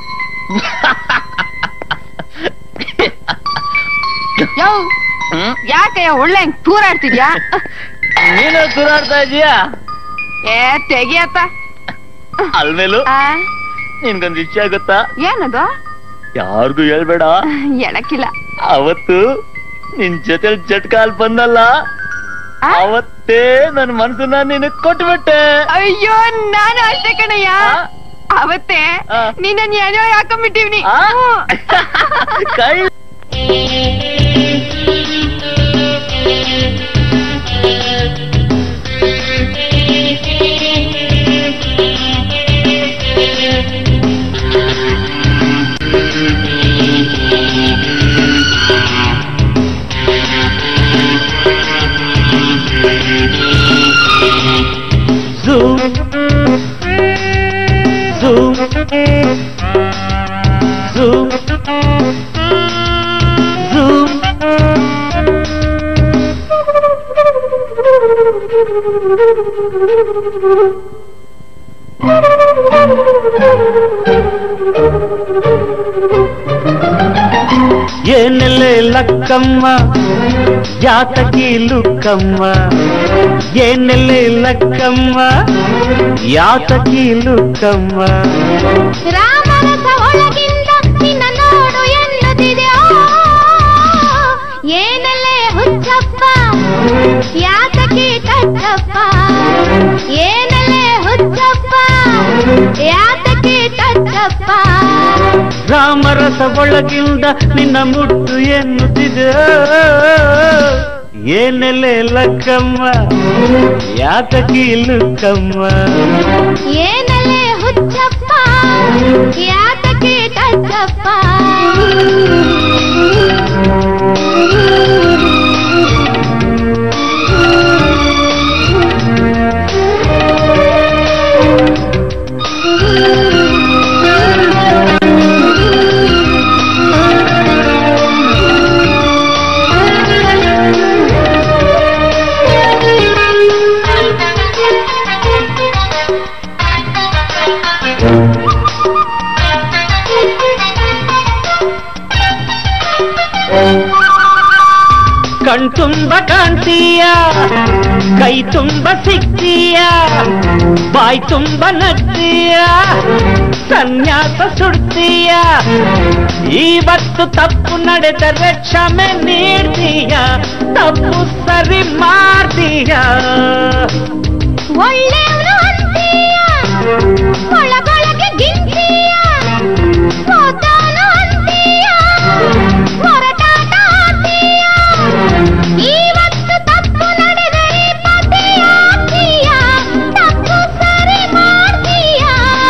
ಯೋ ಹ್ಮ್? ಯಾಕೆ ಒಳ್ಳೆ ಹಂಗ್ ತೂರಾಡ್ತಿದ್ಯಾ ನೀನು ಸುರಾಡ್ತಾ ಇದೀಯಾ ಏ ತೆಗಿಯತ್ತ ಅಲ್ಮೇಲು ಆ, ನಿನ್ಗೊಂದ್ ವಿಷಯ ಗೊತ್ತಾ ಏನದು ಯಾರಿಗೂ ಹೇಳ್ಬೇಡ ಎಳಕಿಲ್ಲ ಅವತ್ತು ನಿನ್ ಜೊತೆ ಜಟ್ಕಾಲ್ ಬಂದಲ್ಲ ಅವತ್ತೇ ನನ್ ಮನ್ಸನ್ನ ನಿನಗ್ ಕೊಟ್ಬಿಟ್ಟೆ ಅಯ್ಯೋ ನಾನು ಅಷ್ಟೇ ಕಣಯ್ಯ ಅವತ್ತೇ ನಿನ್ನ ಏನೋ ಹಾಕೊಂಡ್ಬಿಟ್ಟಿವ್ನಿ ಕೈ Zoom. Zoom. Zoom. Zoom. ಏನೆಲ್ಲೆ Lakkamma ಯಾತಕಿ ಲುಕ್ಕಮ್ಮ ಏನೆಲ್ಲೆ Lakkamma ಯಾತಕಿ ಲುಕ್ಕಮ್ಮ Ramarasa ಒಳಗಿಂದ ನಿನ್ನ ನೋಡು ಎನ್ನುತ್ತಿದೆ ಏನಲ್ಲೇ ಹುಚ್ಚಪ್ಪ ಯಾತಕ್ಕೆ ಕಟ್ಟಪ್ಪ ಏನಲ್ಲೇ ಹುಚ್ಚಪ್ಪ ಯಾತಕ್ಕೆ ಕಟ್ಟಪ್ಪ ರಾಮರಸ ಒಳಗಿಂದ ನಿನ್ನ ಮುಟ್ಟು ಎನ್ನುತ್ತಿದೆ ಏನೆಲ್ಲೆ ಲಕ್ಕಮ್ಮ ಯಾತಕಿ ಲುಕ್ಕಮ್ಮ ಏನಲ್ಲೇ ಹುಚ್ಚಪ್ಪ ಯಾತಕ್ಕೆ ಕಟ್ಟಪ್ಪ ಕಣ್ತುಂಬ ಕಾಣ್ತೀಯ ಕೈ ತುಂಬ ಸಿಗ್ತೀಯ ಬಾ ಬಾಯ್ ತುಂಬ ನಗ್ತೀಯ ಸನ್ಯಾಸ ಸುಡ್ತೀಯ ಇವತ್ತು ತಪ್ಪು ನಡೆದರೆ ಕ್ಷಮೆ ನೀಡ್ತೀಯ ತಪ್ಪು ಸರಿ ಮಾಡ್ತೀಯ ಒಳ್ಳೆಯವನು ಅಂತೀಯ ಒಳಗೊಳಗೆ ಗಿಂತೀಯ ಸೋತಾನು ಅಂತೀಯ ಹೊರಟಾಟ ಆಡ್ತೀಯ ಇವತ್ತು ತಪ್ಪು ನಡೆದರೆ ಪತಿಯಾಗ್ತೀಯ ತಪ್ಪು ಸರಿ ಮಾಡ್ತೀಯ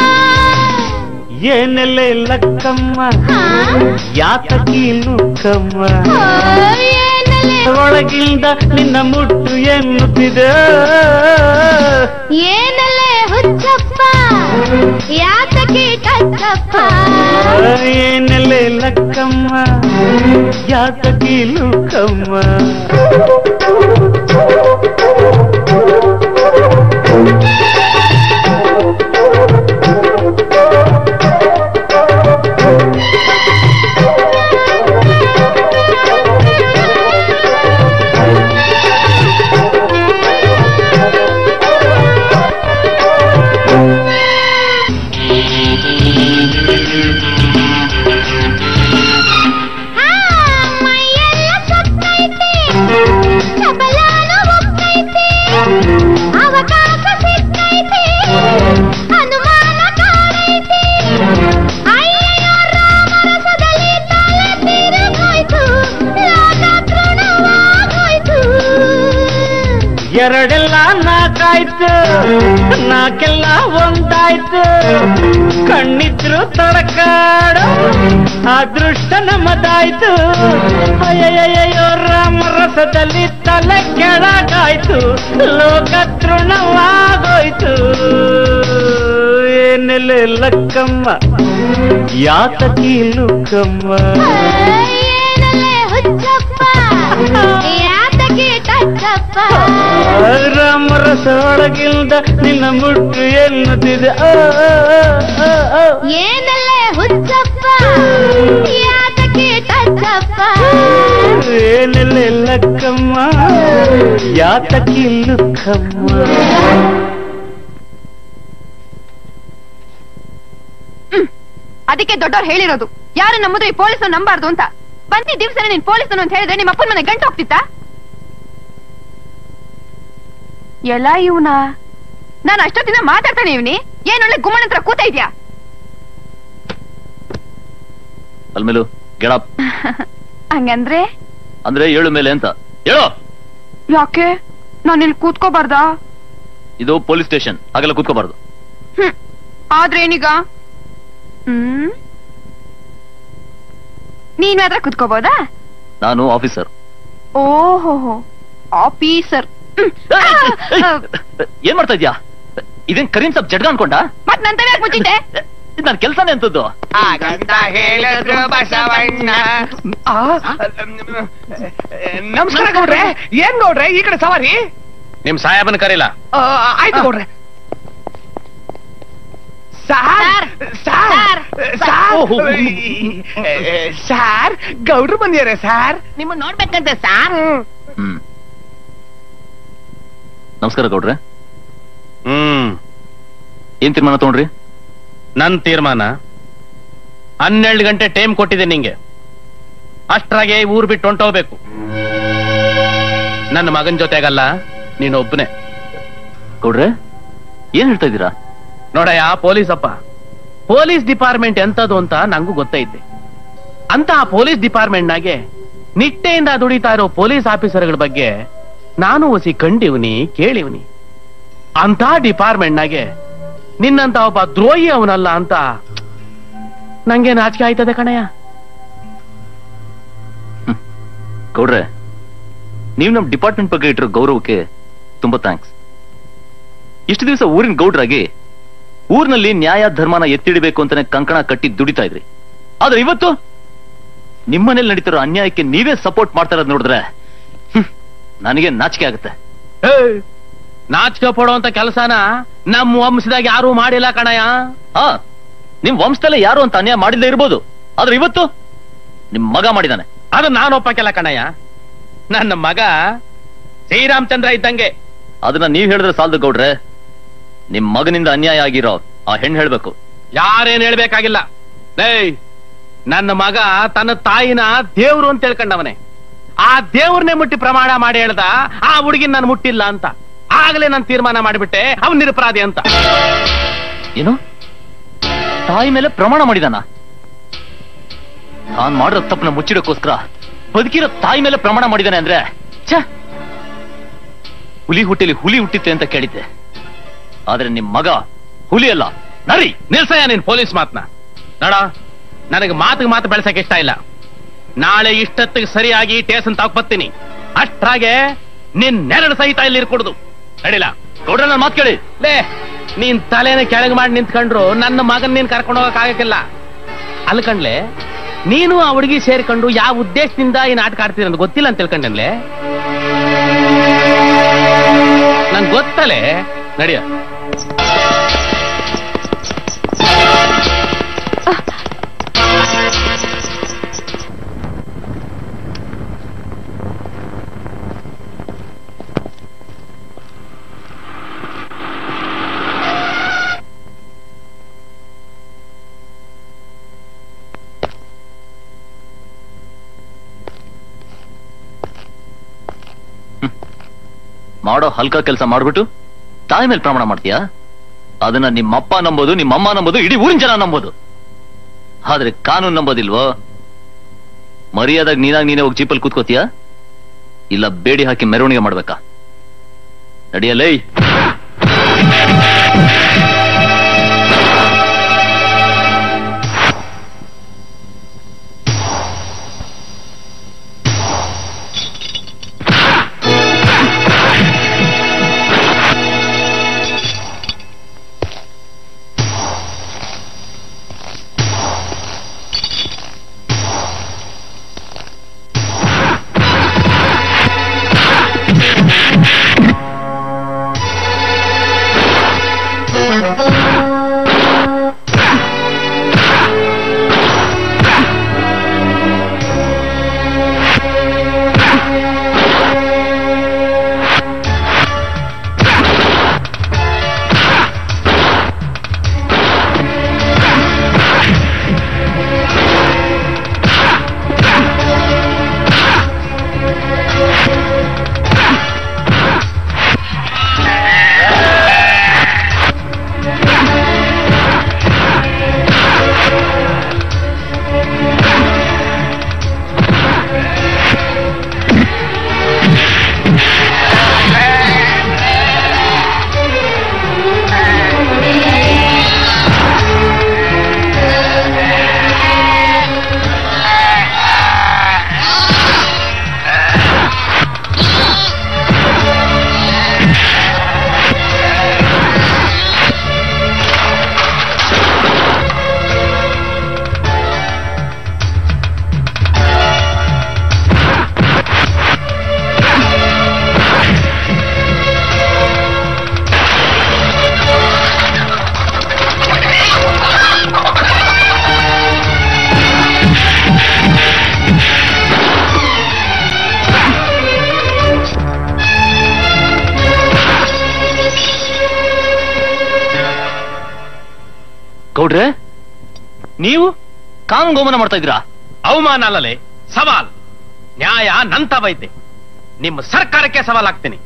ಏನೆಲೆ ಲಕ್ಕಮ್ಮ ಯಾತಕಿ ಲುಕ್ಕಮ್ಮ ಒಳಗಿಂದ ನಿನ್ನ ಮುಟ್ಟು ಎನ್ನುತ್ತಿದೆ ಏನಲ್ಲೇ ಹುಚ್ಚಪ್ಪ ಯಾತಕ್ಕೆ ಕಚ್ಚಪ್ಪ ಏನೆಲೆ ಲಕ್ಕಮ್ಮ ಯಾತಕಿ ಲುಕ್ಕಮ್ಮ ಮೈಯೆಲ್ಲ ಸುತ್ತೈತೆ ಸಬಲಾನು ಒಪ್ಪೈತೆ ಅವಕಾಶ ಸಿಕ್ಕೈತೆ ಅನುಮಾನ ಕಾಡೈತೆ ಅಯ್ಯಯ್ಯೋ ರಾಮರಸದಲ್ಲಿ ತಲೆ ತಿರುಗೋಯ್ತು ಲೋಕ ತೃಣವಾಗೋಯ್ತು ಎರಡೆಲ್ಲ ನಾಕಾಯ್ತು ನಾಕೆಲ್ಲ ಒಂದಾಯ್ತು ಕಣ್ಣಿದ್ರು ತಡಕಾಡು ಅದೃಷ್ಟ ನಮ್ಮದಾಯ್ತು ಅಯ್ಯಯ್ಯಯ್ಯೋ ರಾಮ ರಸದಲ್ಲಿ ತಲೆ ಕೆಳಗಾಯ್ತು ಲೋಕ ತೃಣವಾಗೋಯ್ತು ಏನೆಲೆ ಲಕ್ಕಮ್ಮ ಯಾತಕಿ ಲುಕ್ಕಮ್ಮ ಏನಲ್ಲೇ ಹುಚ್ಚಪ್ಪ ಯಾತಕ್ಕೆ ಕಚ್ಚಪ್ಪ ರಾಮರಸ ಒಳಗಿಲ್ದ ನಿನ್ನ ಮುಟ್ಟು ಎನ್ನುತ್ತಿದೆ ಆ, ಆ, ಆ, ಆ, ಆ. ಏನಲ್ಲೇ ಹುಚ್ಚಪ್ಪ ಯಾತಕ್ಕೆ ಕಚ್ಚಪ್ಪ ಏನೆಲೆ ಲಕ್ಕಮ್ಮ ಯಾತಕಿ ಲುಕ್ಕಮ್ಮ ಅದಕ್ಕೆ ದೊಡ್ಡವ್ರು ಹೇಳಿರೋದು ಯಾರು ನಮ್ಮದು ಈ ಪೊಲೀಸ್ ನಂಬಾರ್ದು ಅಂತ ಬಂದಿ ದಿವ್ಸನೇ ನೀನ್ ಪೊಲೀಸನು ಅಂತ ಹೇಳಿದ್ರೆ ನಿಮ್ಮ ಅಪ್ಪನ ಮನೆ ಗಂಟು ಹೋಗ್ತಿತ್ತ ಎಲ್ಲ ಇವನ ನಾನು ಅಷ್ಟೊತ್ತಿನ ಮಾತಾಡ್ತಾನೆ ಇವನಿ ಏನೊಳ್ಳೆ ಗುಮ್ಮನ ಹತ್ರ ಕೂತ ಇದ್ಯಾ ಅಲ್ಮೇಲು ಗೆಳಪ್ ಹಂಗಂದ್ರೆ ಅಂದ್ರೆ ಏಳು ಮೇಲೆ ಅಂತ ಹೇಳೋ ಯಾಕೆ ನಾನು ಇಲ್ಲಿ ಕೂತ್ಕೋಬಾರ್ದಾ ಇದು ಪೊಲೀಸ್ ಸ್ಟೇಷನ್ ಹಾಗೆಲ್ಲ ಕೂತ್ಕೋಬಾರ್ದು ಹ್ಮ್ ಆದ್ರೆ ಏನೀಗ ಹ್ಮ್ ನೀನ್ ಮಾತ್ರ ಕುತ್ಕೋಬೋದಾ ನಾನು ಆಫೀಸರ್ ಓಹೋ ಆಫೀಸರ್ ಏನ್ ಮಾಡ್ತಾ ಇದ್ಯಾ ಇದೇನ್ ಕರೀಂ ಸಾಬ್ ಜಡ್ಗ ಅನ್ಕೊಂಡ ಮತ್ ನಂತರ ಯಾಕೆ ಮುಚ್ಚಿದ್ದೆ ಇದು ನನ್ ಕೆಲ್ಸನೇ ಅಂತದ್ದು ಹಾಗಂತ ಹೇಳಿದ್ರು ಬಸವಣ್ಣ ಆ, ನಮಸ್ಕಾರ ಗೌಡ್ರೆ ಏನ್ ಗೌಡ್ರೆ ಈ ಕಡೆ ಸವಾರಿ ನಿಮ್ ಸಾಹೇಬನ ಕರೀಲ ಆ, ಆಯ್ತು ಗೌಡ್ರೆ ಸಾರ್ ಸಾರ್ ಸಾರ್ ಸಾರ್ ಗೌಡ್ರು ಬಂದಿದ್ದಾರೆ ಸಾರ್ ನಿಮ್ಮ ನೋಡ್ಬೇಕಂತೆ ಸಾರ್ ಹ್ಮ್ ನಮಸ್ಕಾರ ಗೌಡ್ರೆ ಹ್ಮ್ ಏನ್ ತೀರ್ಮಾನ ತಗೊಂಡ್ರಿ ನನ್ ತೀರ್ಮಾನ ಹನ್ನೆರಡು ಗಂಟೆ ಟೈಮ್ ಕೊಟ್ಟಿದೆ ನಿಂಗೆ ಅಷ್ಟ್ರಾಗೆ ಊರ್ ಬಿಟ್ಟು ಹೊಂಟೋಗ್ಬೇಕು ನನ್ನ ಮಗನ್ ಜೊತೆಗಲ್ಲ ನೀನೊಬ್ಬನೇ ಗೌಡ್ರೆ ಏನ್ ಹೇಳ್ತಾ ಇದ್ದೀರಾ ನೋಡಯ್ಯ ಪೊಲೀಸ್ ಅಪ್ಪ ಪೊಲೀಸ್ ಡಿಪಾರ್ಟ್ಮೆಂಟ್ ಎಂತದು ಅಂತ ನಂಗೂ ಗೊತ್ತೈತೆ ಅಂತ ಆ ಪೊಲೀಸ್ ಡಿಪಾರ್ಟ್ಮೆಂಟ್ ನಾಗೆ ನಿಟ್ಟೆಯಿಂದ ದುಡಿತಾ ಇರೋ ಪೊಲೀಸ್ ಆಫೀಸರ್ಗಳ ಬಗ್ಗೆ ನಾನು ಒಸಿ ಕಂಡಿವ್ನಿ ಕೇಳಿವ್ನಿ ಅಂತ ಡಿಪಾರ್ಟ್ಮೆಂಟ್ ನಾಗೆ ನಿನ್ನಂತ ಒಬ್ಬ ದ್ರೋಹಿ ಅವನಲ್ಲ ಅಂತ ನಂಗೆ ನಾಚಿಕೆ ಆಯ್ತದೆ ಕಣಯ್ಯ ಗೌಡ್ರೆ ನೀವು ನಮ್ ಡಿಪಾರ್ಟ್ಮೆಂಟ್ ಬಗ್ಗೆ ಇಟ್ಟಿರೋ ಗೌರವಕ್ಕೆ ತುಂಬಾ ಥ್ಯಾಂಕ್ಸ್ ಇಷ್ಟು ದಿವಸ ಊರಿನ ಗೌಡ್ರಾಗಿ ಊರಿನಲ್ಲಿ ನ್ಯಾಯ ಧರ್ಮನ ಎತ್ತಿಡಬೇಕು ಅಂತಾನೆ ಕಂಕಣ ಕಟ್ಟಿ ದುಡಿತಾ ಇದ್ರಿ ಆದ್ರೆ ಇವತ್ತು ನಿಮ್ಮನೇಲಿ ನಡೀತಿರೋ ಅನ್ಯಾಯಕ್ಕೆ ನೀವೇ ಸಪೋರ್ಟ್ ಮಾಡ್ತಾ ಇರೋದು ನೋಡಿದ್ರೆ ಹ್ಮ್, ನನಗೆ ನಾಚಿಕೆ ಆಗುತ್ತೆ ನಾಚಿಕೆ ಪಡುವಂತ ಕೆಲಸನ ನಮ್ಮ ವಂಶದಾಗ ಯಾರು ಮಾಡಿಲ್ಲ ಕಣಯ್ಯ ಹಾ ನಿಮ್ ವಂಶದಲ್ಲೇ ಯಾರು ಅಂತ ಅನ್ಯಾಯ ಮಾಡಿಲ್ಲದೆ ಇರ್ಬೋದು ಆದ್ರೆ ಇವತ್ತು ನಿಮ್ ಮಗ ಮಾಡಿದಾನೆ ಅದು ನಾನು ಒಪ್ಪಕ್ಕೆಲ್ಲ ಕಣಯ್ಯ ನನ್ನ ಮಗ ಶ್ರೀರಾಮಚಂದ್ರ ಇದ್ದಂಗೆ ಅದನ್ನ ನೀವ್ ಹೇಳಿದ್ರೆ ಸಾಲದು ಗೌಡ್ರೆ ನಿಮ್ ಮಗನಿಂದ ಅನ್ಯಾಯ ಆಗಿರೋ ಆ ಹೆಣ್ಣು ಹೇಳ್ಬೇಕು ಯಾರೇನ್ ಹೇಳ್ಬೇಕಾಗಿಲ್ಲ ಏಯ್ ನನ್ನ ಮಗ ತನ್ನ ತಾಯಿನ ದೇವ್ರು ಅಂತ ತಿಳ್ಕೊಂಡವನೆ ಆ ದೇವ್ರನ್ನೇ ಮುಟ್ಟಿ ಪ್ರಮಾಣ ಮಾಡಿ ಹೇಳ್ದ ಆ ಹುಡುಗಿನ ನಾನು ಮುಟ್ಟಿಲ್ಲ ಅಂತ ಆಗ್ಲೇ ನಾನು ತೀರ್ಮಾನ ಮಾಡಿಬಿಟ್ಟೆ ಅವನ್ ನಿರಪರಾಧಿ ಅಂತ ಏನು ತಾಯಿ ಮೇಲೆ ಪ್ರಮಾಣ ಮಾಡಿದಾನ ನಾನ್ ಮಾಡಿರೋ ತಪ್ಪನ್ನ ಮುಚ್ಚಿಡಕ್ಕೋಸ್ಕರ ಬದುಕಿರೋ ತಾಯಿ ಮೇಲೆ ಪ್ರಮಾಣ ಮಾಡಿದಾನೆ ಅಂದ್ರೆ ಛ ಹುಲಿ ಹುಟ್ಟಿಲಿ ಹುಲಿ ಹುಟ್ಟಿತ್ತೆ ಅಂತ ಕೇಳಿದ್ದೆ ಆದ್ರೆ ನಿಮ್ ಮಗ ಹುಲಿ ಅಲ್ಲ ನರಿ ನಿಲ್ಸಯ್ಯ ನೀನ್ ಪೊಲೀಸ್ ಮಾತ್ನ ನೋಡ ನನಗೆ ಮಾತಿಗೆ ಮಾತು ಬೆಳೆಸಕ್ ಇಷ್ಟ ಇಲ್ಲ ನಾಳೆ ಇಷ್ಟೊತ್ತಿಗೆ ಸರಿಯಾಗಿ ಟೇಸನ್ ಬರ್ತೀನಿ ಅಷ್ಟ್ರಾಗೆ ನಿನ್ ನೆರಳು ಸಹಿತ ಇಲ್ಲಿ ಇರ್ಕೊಡುದು ನಡಿಲ್ಲ ಗೌಡ್ರ ನನ್ನ ಮಾತು ಕೇಳಿ ಲೇ ನೀನ್ ತಲೆನ ಕೆಳಗೆ ಮಾಡಿ ನಿಂತ್ಕೊಂಡ್ರು ನನ್ನ ಮಗನ್ ನೀನ್ ಕರ್ಕೊಂಡು ಹೋಗಕ್ ಆಗಕ್ಕಿಲ್ಲ ಅಲ್ಲಿ ಕಣ್ಲೆ ನೀನು ಆ ಹುಡುಗಿ ಸೇರ್ಕೊಂಡು ಯಾವ ಉದ್ದೇಶದಿಂದ ಈ ನಾಟಕ ಆಡ್ತೀರ ಅಂತ ಗೊತ್ತಿಲ್ಲ ಅಂತ ತಿಳ್ಕೊಂಡನ್ಲೆ ನನ್ ಗೊತ್ತಲೆ ನಡಿಯ ಮಾಡೋ ಹಲ್ಕ ಕೆಲಸ ಮಾಡ್ಬಿಟ್ಟು ತಾಯಿ ಮೇಲೆ ಪ್ರಮಾಣ ಮಾಡ್ತೀಯಾ ಅದನ್ನ ನಿಮ್ಮಪ್ಪ ನಂಬೋದು ನಿಮ್ಮಮ್ಮ ನಂಬೋದು ಇಡೀ ಊರಿನ ಜನ ನಂಬೋದು ಆದ್ರೆ ಕಾನೂನು ನಂಬೋದಿಲ್ವೋ ಮರ್ಯಾದಾಗ ನೀನಾಗ ನೀನೇ ಹೋಗಿ ಜೀಪಲ್ಲಿ ಕೂತ್ಕೋತೀಯಾ ಇಲ್ಲ ಬೇಡಿ ಹಾಕಿ ಮೆರವಣಿಗೆ ಮಾಡ್ಬೇಕಾ ನಡಿಯಲ್ಲೇ ಗೌಡ್ರೆ ನೀವು ಕಾನೂನು ಗೋಮನ ಮಾಡ್ತಾ ಇದ್ದೀರಾ ಅವಮಾನ ಅಲ್ಲಲೆ ಸವಾಲ್ ನ್ಯಾಯ ನಂತ ವೈದ್ಯ ನಿಮ್ಮ ಸರ್ಕಾರಕ್ಕೆ ಸವಾಲ್ ಆಗ್ತೀನಿ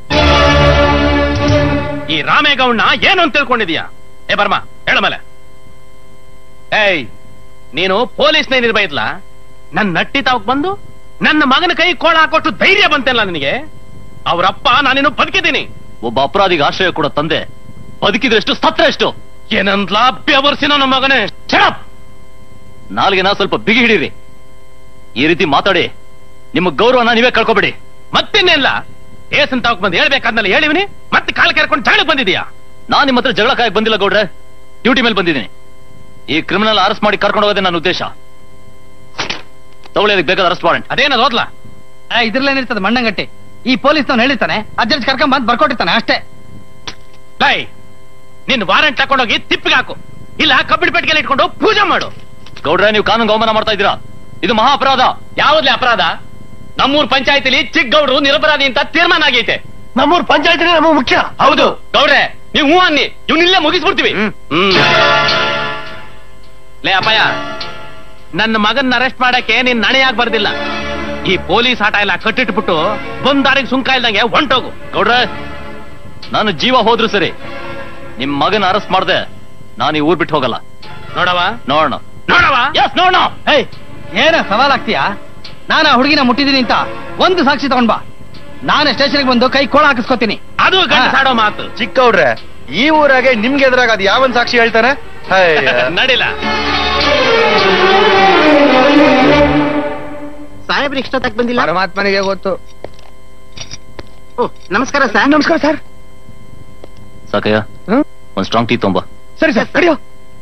ಈ ರಾಮೇಗೌಡನ ಏನು ಅಂತ ತಿಳ್ಕೊಂಡಿದೀಯಾ ಏ ಬರ್ಮ ಹೇಳ ಮೇಲೆ ಏಯ್ ನೀನು ಪೊಲೀಸ್ನೇ ನಿರ್ಭಯಿದ್ಲ ನನ್ನ ನಟ್ಟಿ ತಾವಕ್ ಬಂದು ನನ್ನ ಮಗನ ಕೈ ಕೋಳ ಹಾಕೋಷ್ಟು ಧೈರ್ಯ ಬಂತಲ್ಲ ನಿನಗೆ ಅವರಪ್ಪ ನಾನಿನ್ನು ಬದುಕಿದ್ದೀನಿ ಒಬ್ಬ ಅಪರಾಧಿಗೆ ಆಶ್ರಯ ಕೊಡೋ ತಂದೆ ಬದುಕಿದ್ರೆ ಎಷ್ಟು ಸತ್ರ ಎಷ್ಟು ಏನಂದ್ಲ ಬೆವರ್ಸಿ ನನ್ನ ಮಗನೇ ಛಡಪ್! ನಾಲ್ಗೆನ ಸ್ವಲ್ಪ ಬಿಗಿ ಹಿಡೀರಿ ಈ ರೀತಿ ಮಾತಾಡಿ ನಿಮ್ಮ ಗೌರವನ ನೀವೇ ಕಳ್ಕೊಬೇಡಿ ಮತ್ತಿನ್ನೆಲ್ಲ ಏಸನ್ ತಾವಕ್ ಬಂದು ಹೇಳ್ಬೇಕಾದ್ಮೇಲೆ ಹೇಳಿವಿನಿ ಮತ್ತೆ ಕಾಲ ಕೆರ್ಕೊಂಡು ಜಗಳ ಬಂದಿದೀಯಾ ನಾನ್ ನಿಮ್ಮ ಹತ್ರ ಜಗಳ ಕಾಯಕ್ ಬಂದಿಲ್ಲ ಗೌಡ್ರೆ ಡ್ಯೂಟಿ ಮೇಲೆ ಬಂದಿದ್ದೀನಿ ಈ ಕ್ರಿಮಿನಲ್ ಅರೆಸ್ಟ್ ಮಾಡಿ ಕರ್ಕೊಂಡು ಹೋಗೋದೇ ನನ್ನ ಉದ್ದೇಶ ತಗೊಳ್ಳಿ ಅದಕ್ಕೆ ಬೇಕಾದ ಅರೆಸ್ಟ್ ವಾರೆಂಟ್ ಅದೇನದು ಓದ್ಲಾ ಇದ್ರಲ್ಲೇನಿರ್ತದೆ ಮಣ್ಣಂಗಟ್ಟಿ ಈ ಪೊಲೀಸ್ನವ್ನು ಹೇಳಿರ್ತಾನೆ ಅಜ್ಜರ್ಜ್ ಕರ್ಕೊಂಡ್ ಬಂದ್ ಬರ್ಕೊಟ್ಟಿರ್ತಾನೆ ಅಷ್ಟೇ ಲೈ ನಿನ್ ವಾರೆಂಟ್ ತಕೊಂಡೋಗಿ ತಿಪ್ಪಿಗೆ ಹಾಕು ಇಲ್ಲ ಕಬ್ಬಿಣ ಪೆಟ್ಟಿಗೆ ಇಟ್ಕೊಂಡು ಪೂಜೆ ಮಾಡು ಗೌಡ್ರೆ ನೀವು ಕಾನೂನು ಗೌಮನ ಮಾಡ್ತಾ ಇದ್ದೀರಾ ಇದು ಮಹಾ ಅಪರಾಧ ಯಾವ್ದ್ಲೆ ಅಪರಾಧ ನಮ್ಮೂರ್ ಪಂಚಾಯತಿಲಿ ಚಿಕ್ಕ ಗೌಡ್ರು ನಿರಪರಾಧಿ ಅಂತ ತೀರ್ಮಾನ ಆಗೈತೆ ನಮ್ಮೂರ್ ಪಂಚಾಯತ್ ನಮಗೆ ಮುಖ್ಯ ಹೌದು ಗೌಡ್ರೆ ನೀವು ಹೂ ಅನ್ನಿ ಇವ್ನಿಲ್ಲೇ ಮುಗಿಸ್ಬಿಡ್ತೀವಿ ಹ್ಮ್ ಲೇ ಅಪ್ಪಯ್ಯ ನನ್ನ ಮಗನ್ನ ಅರೆಸ್ಟ್ ಮಾಡಕ್ಕೆ ನೀನ್ ನಣೆಯಾಗಿ ಬರ್ದಿಲ್ಲ ಈ ಪೊಲೀಸ್ ಆಟ ಎಲ್ಲ ಕಟ್ಟಿಟ್ಬಿಟ್ಟು ಬಂದ್ ದಾರಿಗೆ ಸುಂಕ ಇಲ್ದಂಗೆ ಹೊಂಟೋಗು ಗೌಡ್ರೆ ನಾನು ಜೀವ ಹೋದ್ರು ಸರಿ ನಿಮ್ ಮಗನ ಅರೆಸ್ಟ್ ಮಾಡ್ದೆ ನಾನು ಈ ಊರ್ ಬಿಟ್ಟು ಹೋಗಲ್ಲ ನೋಡವ ನೋಡೋಣ ನೋಡವ ಎಸ್ ನೋಡೋಣ ಏಯ್ ಏನ ಸವಾಲಾಗ್ತೀಯಾ ನಾನು ಆ ಹುಡುಗಿನ ಮುಟ್ಟಿದೀನಿ ಅಂತ ಒಂದು ಸಾಕ್ಷಿ ತಗೊಂಡ್ ಬಾ ನಾನೇ ಸ್ಟೇಷನ್ಗೆ ಬಂದು ಕೈ ಕೋಳ ಹಾಕಿಸ್ಕೊತೀನಿ ಅದು ಗಂಡಸಾಡೋ ಮಾತು ಚಿಕ್ಕವ್ರೆ ಈ ಊರಾಗೆ ನಿಮ್ಗೆ ಎದುರಾಗ ಅದು ಯಾವನ್ ಸಾಕ್ಷಿ ಹೇಳ್ತಾನೆ ಹಯ್ಯ. ನಡಿಲ್ಲ ಸಾಹೇಬ್ರು ಇಷ್ಟೊತ್ತಾಗಿ ಬಂದಿಲ್ಲ ಪರಮಾತ್ಮನಿಗೆ ಗೊತ್ತು ಓ ನಮಸ್ಕಾರ ಸರ್ ನಮಸ್ಕಾರ ಸರ್ ಸಾಕಯ್ಯ ಒಂದ್ ಸ್ಟ್ರಾಂಗ್ ಟೀ ತೊಂಬ ಸರಿ ಸರ್ ಕಡಿಯೋ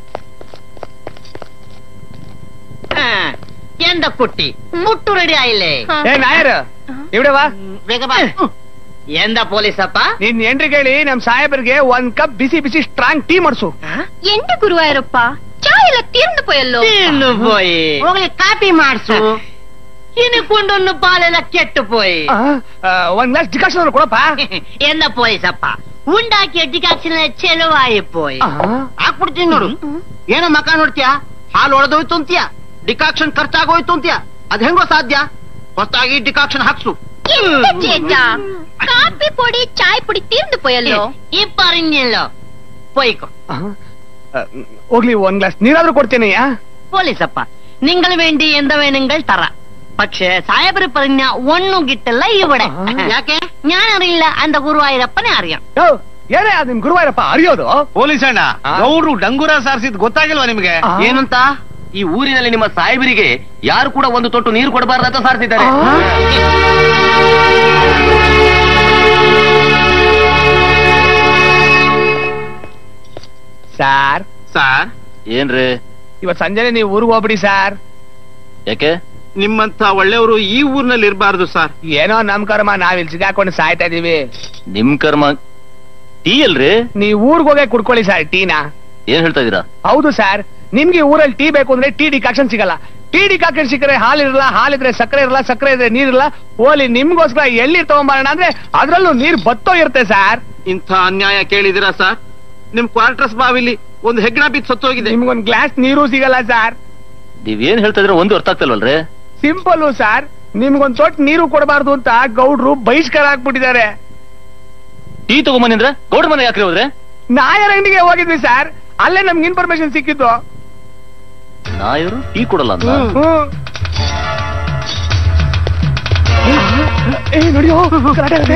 ಎಂದ ಪುಟ್ಟಿ ಮುಟ್ಟು ರೆಡಿ ಆಯಿಲ್ಲೇ ಏ ನಾಯರ್ ಇವ್ಡೆ ಬಾ ಬೇಗ ಬಾ ಎಂದ ಪೊಲೀಸಪ್ಪ ನಿನ್ ಎಂಟ್ರಿ ಕೇಳಿ ನಮ್ ಸಾಹೇಬರಿಗೆ ಒಂದ್ ಕಪ್ ಬಿಸಿ ಬಿಸಿ ಸ್ಟ್ರಾಂಗ್ ಟೀ ಮಾಡ್ಸು ಎಂಟು ಗುರುವಾಯೂರಪ್ಪ ಚಾ ಎಲ್ಲ ತೀರ್ந்து పోయಲ್ಲೋ ತಿನ್ನು ಪೋಯಿ ಹೋಗ್ಲಿ ಕಾಪಿ ಮಾಡ್ಸು ಇನ್ಕೊಂಡೊಂದು ಪಾಲೆಲ್ಲ ಕೆಟ್ಟು ಪೋಯಿ ಆ, ಆ, ಒಂದ್ ಗ್ಲಾಸ್ ಡಿಕಾಷನ್ ಕೊಡಪ್ಪ ಎಂದ ಪೊಲೀಸಪ್ಪ ಉಂಡಾಕಿ ಎಡ್ಡಿಗಾಕ್ಷನ ಚೆಲುವಾಯಿ ಪೋಯಿ ಹಾಕ್ಬಿಡ್ತೀನಿ ನೋಡು ಏನೋ ಮಕ ನೋಡ್ತೀಯಾ ಹಾಲು ಒಡೆದೋಯ್ತು ಅಂತೀಯ ಡಿಕಾಕ್ಷನ್ ಖರ್ಚಾಗೋಯ್ತು ಅಂತೀಯ ಅದ್ ಹೆಂಗೋ ಸಾಧ್ಯ ಹೊಸದಾಗಿ ಡಿಕಾಕ್ಷನ್ ಹಾಕ್ಸು ಎಂತ ಚೇಟ ಕಾಪಿ ಪೊಡಿ ಚಾಯ್ ಪುಡಿ ತೀರ್ந்து పోయಲ್ಲೋ ಇಪ್ಪರಿಂಗಿಲ್ಲೋ ಪೊಯ್ಕೊ ಆ, ಆ, ಹೋಗ್ಲಿ ಒಂದ್ ಗ್ಲಾಸ್ ನೀರಾದ್ರೂ ಕೊಡ್ತೇನೆ പോലീസപ്പ നിങ്ങൾ വേണ്ടി എന്താ വേണമെങ്കിൽ തറ പക്ഷേ സായബര് പറഞ്ഞ ഒന്നും കിട്ടില്ല ഇവിടെ ಯಾಕೆ ഞാൻ അറിയില്ല എന്റെ ഗുരുവായൂരപ്പനെ അറിയാം ಏನೇ ಅದ್ ನಿಮ್ ಗುರುವಾರಪ್ಪ ಅರಿಯೋದು ಪೊಲೀಸ್ ಅಣ್ಣ ಗೌಡ್ರು ಡಂಗೂರ ಸಾರಿಸಿದ್ ಗೊತ್ತಾಗಿಲ್ವಾ ನಿಮ್ಗೆ ಏನಂತ ಈ ಊರಿನಲ್ಲಿ ನಿಮ್ಮ ಸಾಹೇಬರಿಗೆ ಯಾರು ಕೂಡ ಒಂದು ತೊಟ್ಟು ನೀರು ಕೊಡಬಾರ್ದು ಅಂತ ಸಾರ್ತಿದ್ದಾರೆ ಸಾರ್ ಸಾರ್ ಏನ್ರಿ ಇವತ್ ಸಂಜೆನೆ ನೀವು ಊರಿಗೆ ಹೋಗ್ಬಿಡಿ ಸಾರ್ ಯಾಕೆ ನಿಮ್ಮಂತ ಒಳ್ಳೆಯವರು ಈ ಊರ್ನಲ್ಲಿ ಇರಬಾರ್ದು ಸರ್ ಏನೋ ನಮ್ ಕರ್ಮ ನಾವ್ ಇಲ್ಲಿ ಸಿಗಾಕೊಂಡು ಸಾಯ್ತಾ ಇದೀವಿ ನಿಮ್ ಕರ್ಮ ಟೀ ಅಲ್ರಿ ನೀವ್ ಊರ್ಗ್ ಹೋಗೇ ಕುಡ್ಕೊಳ್ಳಿ ಸರ್ ಟೀನಾ ಏನ್ ಹೇಳ್ತಾ ಇದೀರಾ ಹೌದು ಸರ್ ನಿಮ್ಗೆ ಊರಲ್ಲಿ ಟೀ ಬೇಕು ಅಂದ್ರೆ ಟೀ ಡಿಕಾಕ್ಷನ್ ಸಿಗಲ್ಲ ಟೀ ಡಿಕಾಕ್ಷನ್ ಸಿಕ್ಕರೆ ಹಾಲಿರಲ್ಲ ಹಾಲಿದ್ರೆ ಸಕ್ಕರೆ ಇರಲ್ಲ ಸಕ್ಕರೆ ಇದ್ರೆ ನೀರಿರಲ್ಲ ಓಲಿ ನಿಮ್ಗೋಸ್ಕರ ಎಳ್ನೀರ್ ತಗೊಂಬರೋಣ ಅಂದ್ರೆ ಅದ್ರಲ್ಲೂ ನೀರ್ ಬತ್ತೋ ಇರುತ್ತೆ ಸರ್ ಇಂಥ ಅನ್ಯಾಯ ಕೇಳಿದಿರಾ ಸರ್ ನಿಮ್ ಕ್ವಾರ್ಟರ್ಸ್ ಬಾವಿಲಿ ಒಂದು ಹೆಗ್ಗಣ ಬಿದ್ದು ಸತ್ತೋಗಿದೆ ನಿಮ್ಗೊಂದ್ ಗ್ಲಾಸ್ ನೀರು ಸಿಗಲ್ಲ ಸರ್ ನೀವ್ ಏನ್ ಹೇಳ್ತಾ ಇದ್ರ ಒಂದು ಅರ್ಥ ಆಗ್ತಿಲ್ವಲ್ರಿ ಸಿಂಪಲ್ ಸರ್ ನಿಮ್ಗೊಂದ್ ತೊಟ್ಟು ನೀರು ಕೊಡಬಾರ್ದು ಅಂತ ಗೌಡ್ರು ಬಹಿಷ್ಕಾರ ಹಾಕ್ಬಿಟ್ಟಿದ್ದಾರೆ ಟೀ ತಗೊಂಬನ್ನಿ ಅಂದ್ರೆ ಗೌಡ ಮನೆ ಯಾಕ್ರಿ ಹೋದ್ರೆ ನಾಯರ್ ಅಂಗಡಿಗೆ ಹೋಗಿದ್ವಿ ಸರ್ ಅಲ್ಲೇ ನಮ್ಗೆ ಇನ್ಫಾರ್ಮೇಶನ್ ಸಿಕ್ಕಿದ್ದು ನಾಯರು ಟೀ ಕೊಡಲ್ಲ ಅಂತ ಹ್ಮ್. ಏ ನೋಡಿಯೋ ಗಲಾಟೆ ಆಗುತ್ತೆ.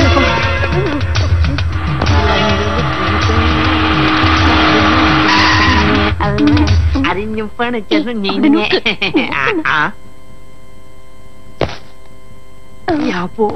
അറിഞ്ഞു പണിച്ചത് നിന്നെ ആ, ആ. യാപ്പോ.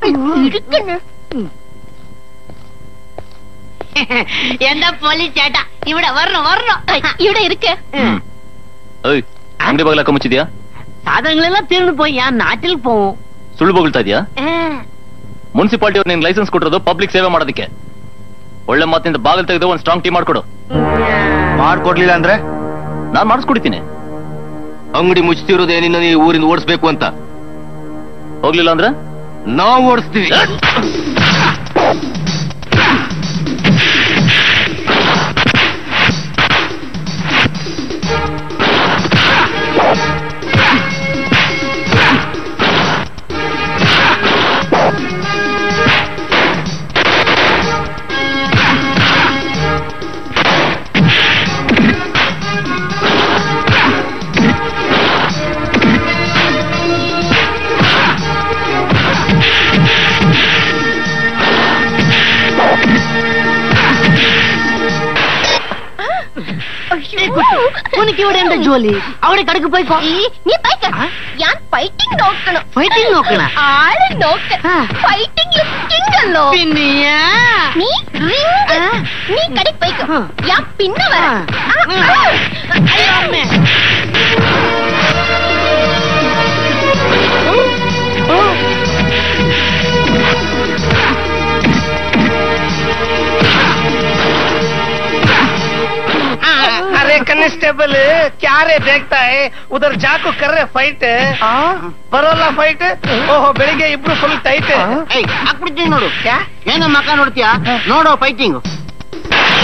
എന്താ പോലീസ് ചേട്ടാ ഇവിടെ വരണോ വരണോ ഇവിടെ ഇരിക്ക് ಓಯ್ ಅಂಗಡಿ ಬಾಗ್ಲಾಕ ಮುಚ್ಚಿದ್ಯಾ സാധനങ്ങളെല്ലാം തീർന്നു പോയി ഞാൻ നാട്ടിൽ പോവും ಸುಳ್ಳು ಬೊಗಳ್ತಾ ಇದೆಯಾ ಮುನ್ಸಿಪಾಲಿಟಿ ಅವ್ರು ನಿನ್ ಲೈಸೆನ್ಸ್ ಕೊಟ್ಟಿರೋದು ಪಬ್ಲಿಕ್ ಸೇವೆ ಮಾಡೋದಕ್ಕೆ ಒಳ್ಳೆ ಮಾತಿನಿಂದ ಬಾಗಿಲು ತೆಗೆದು ಒಂದ್ ಸ್ಟ್ರಾಂಗ್ ಟೀ ಮಾಡ್ಕೊಡು ಮಾಡ್ಕೊಡ್ಲಿಲ್ಲ ಅಂದ್ರೆ ನಾನ್ ಮಾಡಿಸ್ಕೊಡ್ತೀನಿ ಅಂಗಡಿ ಮುಚ್ತಿರೋದೇನಿನ್ನ ಈ ಊರಿಂದ ಓಡಿಸ್ಬೇಕು ಅಂತ ಹೋಗ್ಲಿಲ್ಲ ಅಂದ್ರೆ ನಾವು ಓಡಿಸ್ತೀವಿ ഉനക്ക് ഇവിടെ എന്താ ജോലി അവിടെ കടക്ക് പോയിക്കോ നീ പൈക്ക ഞാൻ ഫൈറ്റിംഗ് നോക്കണം ഫൈറ്റിംഗ് നോക്കണ ആളെ നോക്ക ഫൈറ്റിംഗ് കിങ് അല്ലോ പിന്നെയാ നീ റിംഗ് നീ കടക്ക് പോയിക്കോ ഞാൻ പിന്നെ വരാം ആ, ആ. അയ്യോ അമ്മേ अरे कॉन्स्टेबल क्या रे देखता है उधर जाको कर रहे ಫೈಟ್ ಬರೋಲ್ಲ ಫೈಟ್ ಓಹೋ ಬೆಳಿಗ್ಗೆ ಇಬ್ರು ಫುಲ್ ಟೈಟ್ ಏಯ್ ಹಾಕ್ಬಿಡ್ತೀನಿ ನೋಡು ಏನೋ ಮಕ ನೋಡ್ತೀಯಾ ನೋಡೋ ಫೈಟಿಂಗ್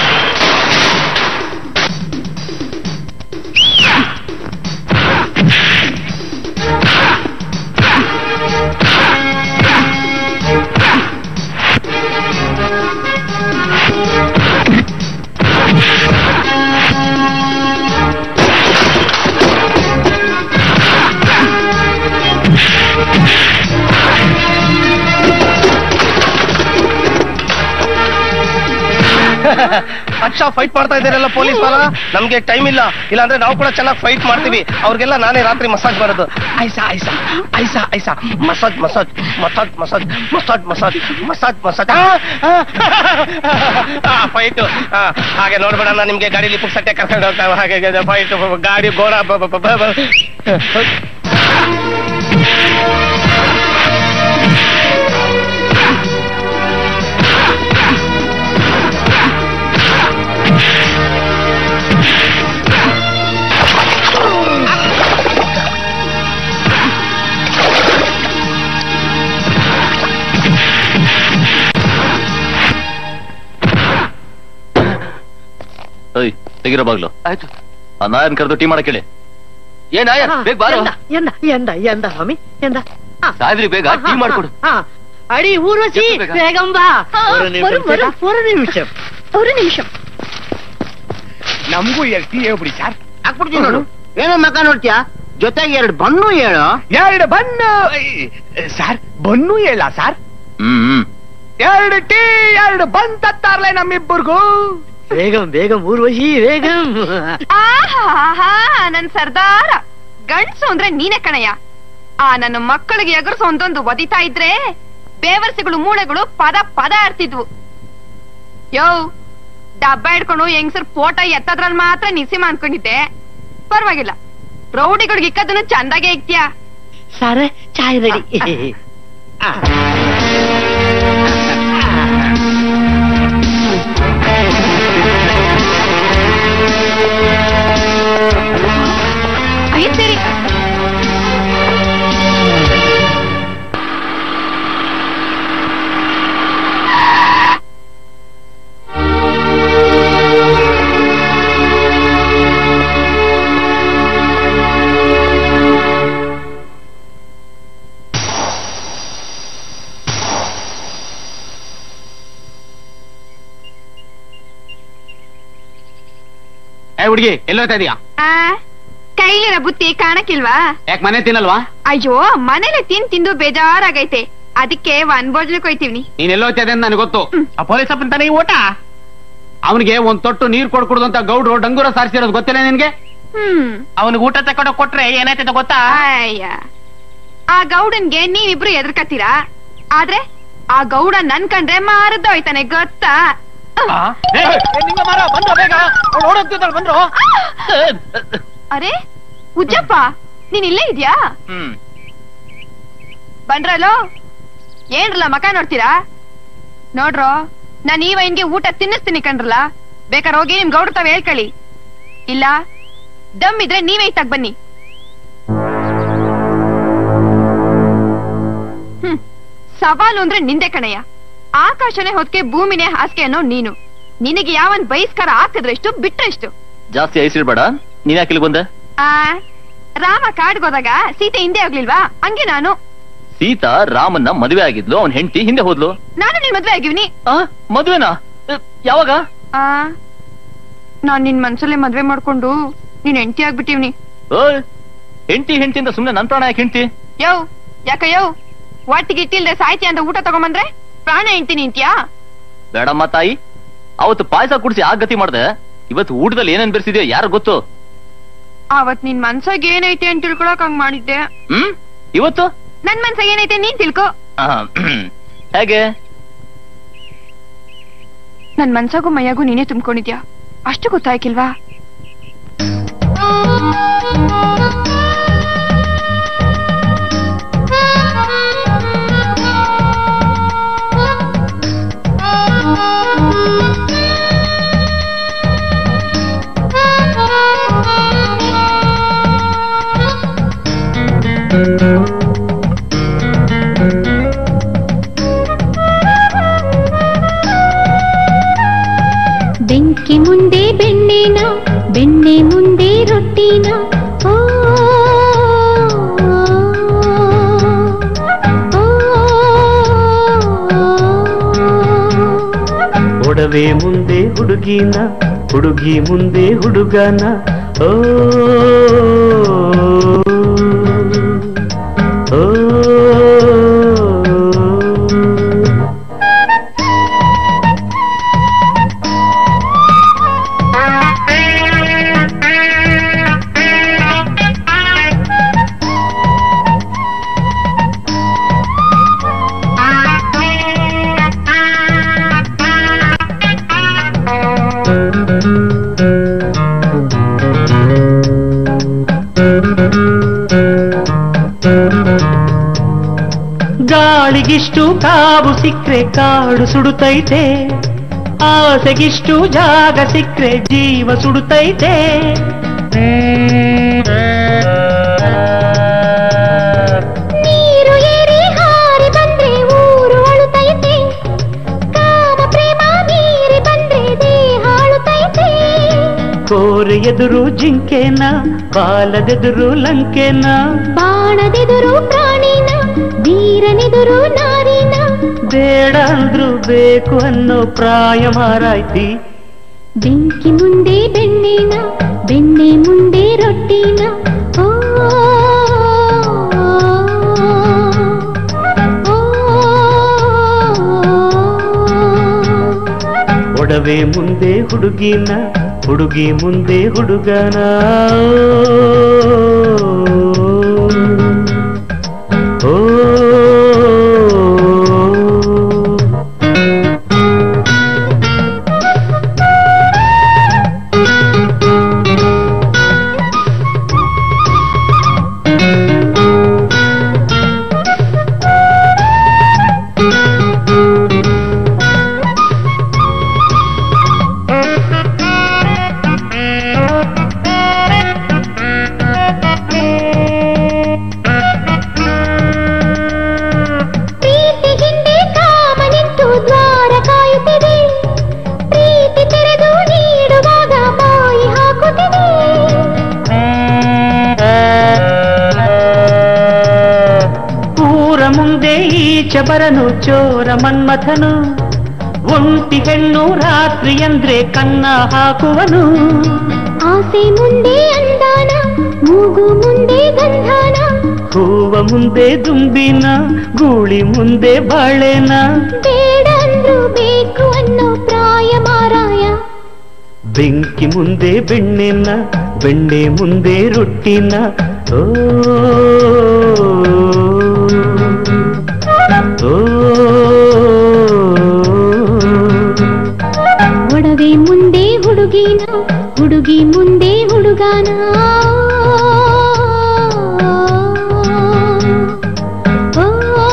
ಅಚ್ಚ ಫೈಟ್ ಮಾಡ್ತಾ ಇದ್ದಾರಲ್ಲ ಪೊಲೀಸ್ ವಾಲ ನಮ್ಗೆ ಟೈಮ್ ಇಲ್ಲ ಇಲ್ಲಾಂದ್ರೆ ನಾವು ಕೂಡ ಚೆನ್ನಾಗಿ ಫೈಟ್ ಮಾಡ್ತೀವಿ ಅವ್ರಿಗೆಲ್ಲ ನಾನೇ ರಾತ್ರಿ ಮಸಾಜ್ ಮಾಡೋದು ಐಸಾ ಐಸಾ ಐಸಾ ಐಸಾ massage massage massage massage massage massage massage massage fight ಹಾಗೆ ನೋಡ್ಬೇಡ ನಾನು ನಿಮ್ಗೆ ಗಾಡಿಲಿ ಪುಕ್ಸಟ್ಟೆ ಕರ್ಕೊಂಡು ಹೋಗ್ತಾ ಹಾಗೆ ಫೈಟ್ ಗಾಡಿ ಗೋಡ ಬ- ಬ- ಬ- ಬ- ಏಯ್ ತೆಗಿರೋ ಬಾಗ್ಲು ಆಯ್ತು ಆ ನಾಯನ್ ಕರೆದು ಟೀ ಮಾಡಕ್ ಹೇಳಿ ಏನ್ ನಾಯ ಬೇಗ ಬಾರೋ ಎಂದ ಎಂದ ಎಂದ ಎಂದ ಸ್ವಾಮಿ ಎಂದ ಆ, ಸಾಯ್ದ್ರಿ ಬೇಗ ಟೀ ಮಾಡ್ಕೊಡು ಆ, ಅಡಿ ಊರ್ವಶಿ ಎಷ್ಟು ಬೇಗ? ಬೇಗಂ ಬಾ ஒரு நிமிஷம் ஒரு- ஒரு- ஒரு நிமிஷம் ஒரு நிமிஷம் ನಮಗೂ ಎರಡು ಟೀ ಹೇಳ್ಬಿಡಿ ಸರ್ ಹಾಕ್ಬಿಡ್ತೀನಿ ನೋಡು ಏನೋ ಮಕ ನೋಡ್ತೀಯಾ ಜೊತೆಗೆ ಎರಡು ಬಣ್ಣು ಹೇಳು ಎರಡು ಬನ್ನು ಸರ್ ಬನ್ನು ಹೇಳ ಸರ್ ಹ್ಮ್ ಹ್ಮ್ ಎರಡು ಟೀ ಎರಡು ಬಂದ್ ತತ್ತಾರ್ಲೆ ನಮ್ಮಿಬ್ಬರಿಗೂ ಬೇಗಂ ಬೇಗಂ ಊರ್ವಶಿ ಬೇಗಂ ಆಹಾ ನನ್ ಸರ್ದಾರ ಗಂಡ್ಸು ಅಂದ್ರೆ ನೀನೆ ಕಣಯ್ಯ ಆ ನನ್ನ ಮಕ್ಕಳಿಗೆ ಎಗರ್ಸು ಒಂದೊಂದು ಒದಿತಾ ಇದ್ರೆ ಬೇವರ್ಸಿಗಳು ಮೂಳೆಗಳು ಪದ ಪದ ಆಡ್ತಿದ್ವು ಯೋ ಡಬ್ಬ ಹಿಡ್ಕೊಂಡು ಹೆಂಗ್ಸರ್ ಫೋಟೋ ಎತ್ತದ್ರಲ್ಲಿ ಮಾತ್ರ ನಿಸಿಮ ಅನ್ಕೊಂಡಿದ್ದೆ ಪರವಾಗಿಲ್ಲ ರೌಡಿಗಳಿಗೆ ಇಕ್ಕದನ್ನು ಚಂದಾಗೆ ಇಕ್ತಿಯಾ ಸಾರೆ ಚಾಯ್ ರೆಡಿ ಆಯ್ತ್ ಸರಿ ಏ ಹುಡುಗಿ ಎಲ್ಲೋತಾ ಇದೀಯಾ ಆ ಕೈಲಿರೋ ಬುತ್ತಿ ಕಾಣಕ್ಕಿಲ್ವಾ ಯಾಕೆ ಮನೆ ತಿನ್ನಲ್ವಾ ಅಯ್ಯೋ ಮನೇಲೆ ತಿನ್ ತಿಂದು ಬೇಜಾರಾಗೈತೆ ಅದಕ್ಕೆ ಒಂದ್ ಬೋಜ್ಲಿ ಕೊಯ್ತೀವ್ನಿ ನೀನ್ ಎಲ್ಲೋತಾ ಇದೆ ಅಂತ ನನಗೆ ಗೊತ್ತು ಆ ಪೊಲೀಸ್ ಅಪ್ಪನ್ ತಾನೇ ಈ ಓಟ ಅವನಿಗೆ ಒಂದ್ ತೊಟ್ಟು ನೀರ್ ಕೊಡ್ಕೊಡುದು ಅಂತ ಗೌಡ್ರು ಡಂಗೂರ ಸಾರಿಸಿರೋದು ಗೊತ್ತಿಲ್ಲ ನಿನ್ಗೆ ಹ್ಮ್ ಅವನಿಗೆ ಊಟ ತಕೊಂಡು ಕೊಟ್ರೆ ಏನಾಯ್ತದ ಗೊತ್ತಾ ಅಯ್ಯ ಆ ಗೌಡನ್ಗೆ ನೀವಿಬ್ರು ಎದ್ರಕತ್ತೀರಾ ಆದ್ರೆ ಆ ಗೌಡ ನನ್ ಕಂಡ್ರೆ ಮಾರದ್ದು ಹೋಯ್ತಾನೆ ಗೊತ್ತಾ ಬಂದ್ರು ಅರೆ ಉಜ್ಜಪ್ಪ ನೀನ್ ಇಲ್ಲೇ ಇದ್ಯಾ ಹ್ಮ್ ಬಂದ್ರಲ್ಲೋ ಏನ್ರಲ್ಲ ಮಕ ನೋಡ್ತೀರಾ ನೋಡ್ರೋ ನಾನ್ ಈ ವೈನ್ಗೆ ಊಟ ತಿನ್ನಿಸ್ತೀನಿ ಕಣ್ರಲ್ಲ ಬೇಕಾರ್ ಹೋಗಿ ನಿಮ್ ಗೌಡ್ರ ತಾವ್ ಹೇಳ್ಕೊಳ್ಳಿ ಇಲ್ಲ ದಮ್ ಇದ್ರೆ ನೀವೇ ಇತ್ತಾಗ ಬನ್ನಿ ಹ್ಮ್ ಸವಾಲು ಅಂದ್ರೆ ನಿಂದೆ ಕಣಯ್ಯ ಆಕಾಶನೇ ಹೊತ್ಕೆ ಭೂಮಿನೇ ಹಾಸಿಗೆ ಅನ್ನೋ ನೀನು ನಿನಗೆ ಯಾವನ್ ಬಹಿಷ್ಕಾರ ಹಾಕಿದ್ರೆಷ್ಟು ಬಿಟ್ರೆಷ್ಟು ಜಾಸ್ತಿ ಐಸಿಡ್ಬೇಡ ನೀನ್ ಯಾಕೆ ಇಲ್ಲಿ ಬಂದೆ ಆ ರಾಮ ಕಾಡ್ಗೋದಾಗ ಸೀತೆ ಹಿಂದೆ ಹೋಗ್ಲಿಲ್ವಾ ಹಂಗೆ ನಾನು ಸೀತಾ ರಾಮನ್ನ ಮದುವೆ ಆಗಿದ್ಲು ಅವನ್ ಹೆಂಡತಿ ಹಿಂದೆ ಹೋದ್ಲು ನಾನು ನಿನ್ ಮದ್ವೆ ಆಗಿವ್ನಿ ಆ ಮದ್ವೆನಾ ಅ, ಯಾವಾಗ ಆ ನಾನ್ ನಿನ್ ಮನ್ಸಲ್ಲೇ ಮದ್ವೆ ಮಾಡ್ಕೊಂಡು ನೀನ್ ಹೆಂಡತಿ ಆಗ್ಬಿಟ್ಟಿವ್ನಿ ಓಯ್ ಹೆಂಡತಿ ಹೆಂಡತಿ ಅಂತ ಸುಮ್ನೆ ನನ್ ಪ್ರಾಣ ಯಾಕೆ ಹೆಂಡತಿ ಯವ್ ಯಾಕ ಯವ್ ಒಟ್ಟಿಗೆ ಇಟ್ಟಿಲ್ದೆ ಸಾಯ್ತಿ ಅಂತ ಊಟ ತಗೊಂಬಂದ್ರೆ ಪ್ರಾಣ ಹೆಂಡ್ತಿ ನಿಂತ್ಯಾ ಬೇಡಮ್ಮ ತಾಯಿ ಅವತ್ತು ಪಾಯಸ ಕುಡಿಸಿ ಆ ಗತಿ ಮಾಡ್ದೆ ಇವತ್ತು ಊಟದಲ್ಲಿ ಏನೇನ್ ಬೆರೆಸಿದ್ಯೋ ಯಾರು ಗೊತ್ತು ಅವತ್ ನಿನ್ ಮನ್ಸಾಗ ಏನೈತೆ ಅಂತ ತಿಳ್ಕೊಳಕ್ ಹಂಗ್ ಮಾಡಿದ್ದೆ ಹ್ಮ್ ಇವತ್ತು ನನ್ ಮನ್ಸಾಗ ಏನೈತೆ ನೀನ್ ತಿಳ್ಕೊ ಆ, ಹೇಗೆ ನನ್ ಮನ್ಸಾಗೂ ಮೈಯಾಗೂ ನೀನೇ ತುಂಬ್ಕೊಂಡಿದ್ಯಾ ಅಷ್ಟು ಗೊತ್ತಾಯ್ಕಿಲ್ವಾ ಬೆಂಕಿ ಮುಂದೆ ಬೆಣ್ಣೆನ ಬೆಣ್ಣೆ ಮುಂದೆ ರೊಟ್ಟಿನ ಓ, ಒಡವೆ ಮುಂದೆ ಹುಡುಗಿನ ಹುಡುಗಿ ಮುಂದೆ ಹುಡುಗನ ಓ ಓ ಗಾಳಿಗಿಷ್ಟು ಕಾವು ಸಿಕ್ರೆ ಕಾಡು ಸುಡುತ್ತೈತೆ ಆಸೆಗಿಷ್ಟು ಜಾಗ ಸಿಕ್ರೆ ಜೀವ ಸುಡುತ್ತೈತೆ ನೀರು ಏರಿ ಹಾರಿ ಬಂದ್ರೆ ಊರು ಅಳುತ್ತೈತೆ ಕಾಮ ಪ್ರೇಮ ಮೀರಿ ಬಂದ್ರೆ ದೇಹ ಅಳುತ್ತೈತೆ ಕೋರೆ ಎದುರು ಜಿಂಕೆನ ಬಾಲದೆದುರು ಲಂಕೆನ ಬಾಣದೆದುರು ಪ್ರಾಣಿನ ವೀರನೆದುರು ನಾರಿನ ಬೇಡ ಅಂದ್ರು ಬೇಕು ಅನ್ನೋ ಪ್ರಾಯ ಮಾರಾಯ್ತಿ ಬೆಂಕಿ ಮುಂದೆ ಬೆಣ್ಣೆನ ಬೆಣ್ಣೆ ಮುಂದೆ ರೊಟ್ಟಿನ ಓ, ಒಡವೆ ಮುಂದೆ ಹುಡುಗಿನ ಹುಡುಗಿ ಮುಂದೆ ಹುಡುಗನ ಓ ಪ್ರೀತಿ ಹಿಂದೆ ಕಾಮ ನಿಂತು ದ್ವಾರ ಕಾಯುತ್ತಿದೆ ಪ್ರೀತಿ ತೆರೆದು ನೀಡುವಾಗ ಬಾಯಿ ಹಾಕುತ್ತಿದೆ ಊರ ಮುಂದೆ ಈಚೆ ಬರನು ಚೋರ ಮನ್ಮಥನು ಒಂಟಿ ಹೆಣ್ಣು ರಾತ್ರಿ ಅಂದ್ರೆ ಕನ್ನ ಹಾಕುವನು ಆಸೆ ಮುಂದೆ ಅಂದಾನ ಮೂಗು ಮುಂದೆ ಗಂಧಾನ ಹೂವ ಮುಂದೆ ದುಂಬಿನ ಗೂಳಿ ಮುಂದೆ ಬಾಳೆನ ಬೇಡ ಅಂದ್ರು ಬೇಕು ಅನ್ನೋ ಪ್ರಾಯ ಮಾರಾಯ ಬೆಂಕಿ ಮುಂದೆ ಬೆಣ್ಣೆನ ಬೆಣ್ಣೆ ಮುಂದೆ ರೊಟ್ಟಿನ ಓ ಓ ಒಡವೆ ಮುಂದೆ ಹುಡುಗಿನ ಹುಡುಗಿ ಮುಂದೆ ಹುಡುಗಾನ ಓ,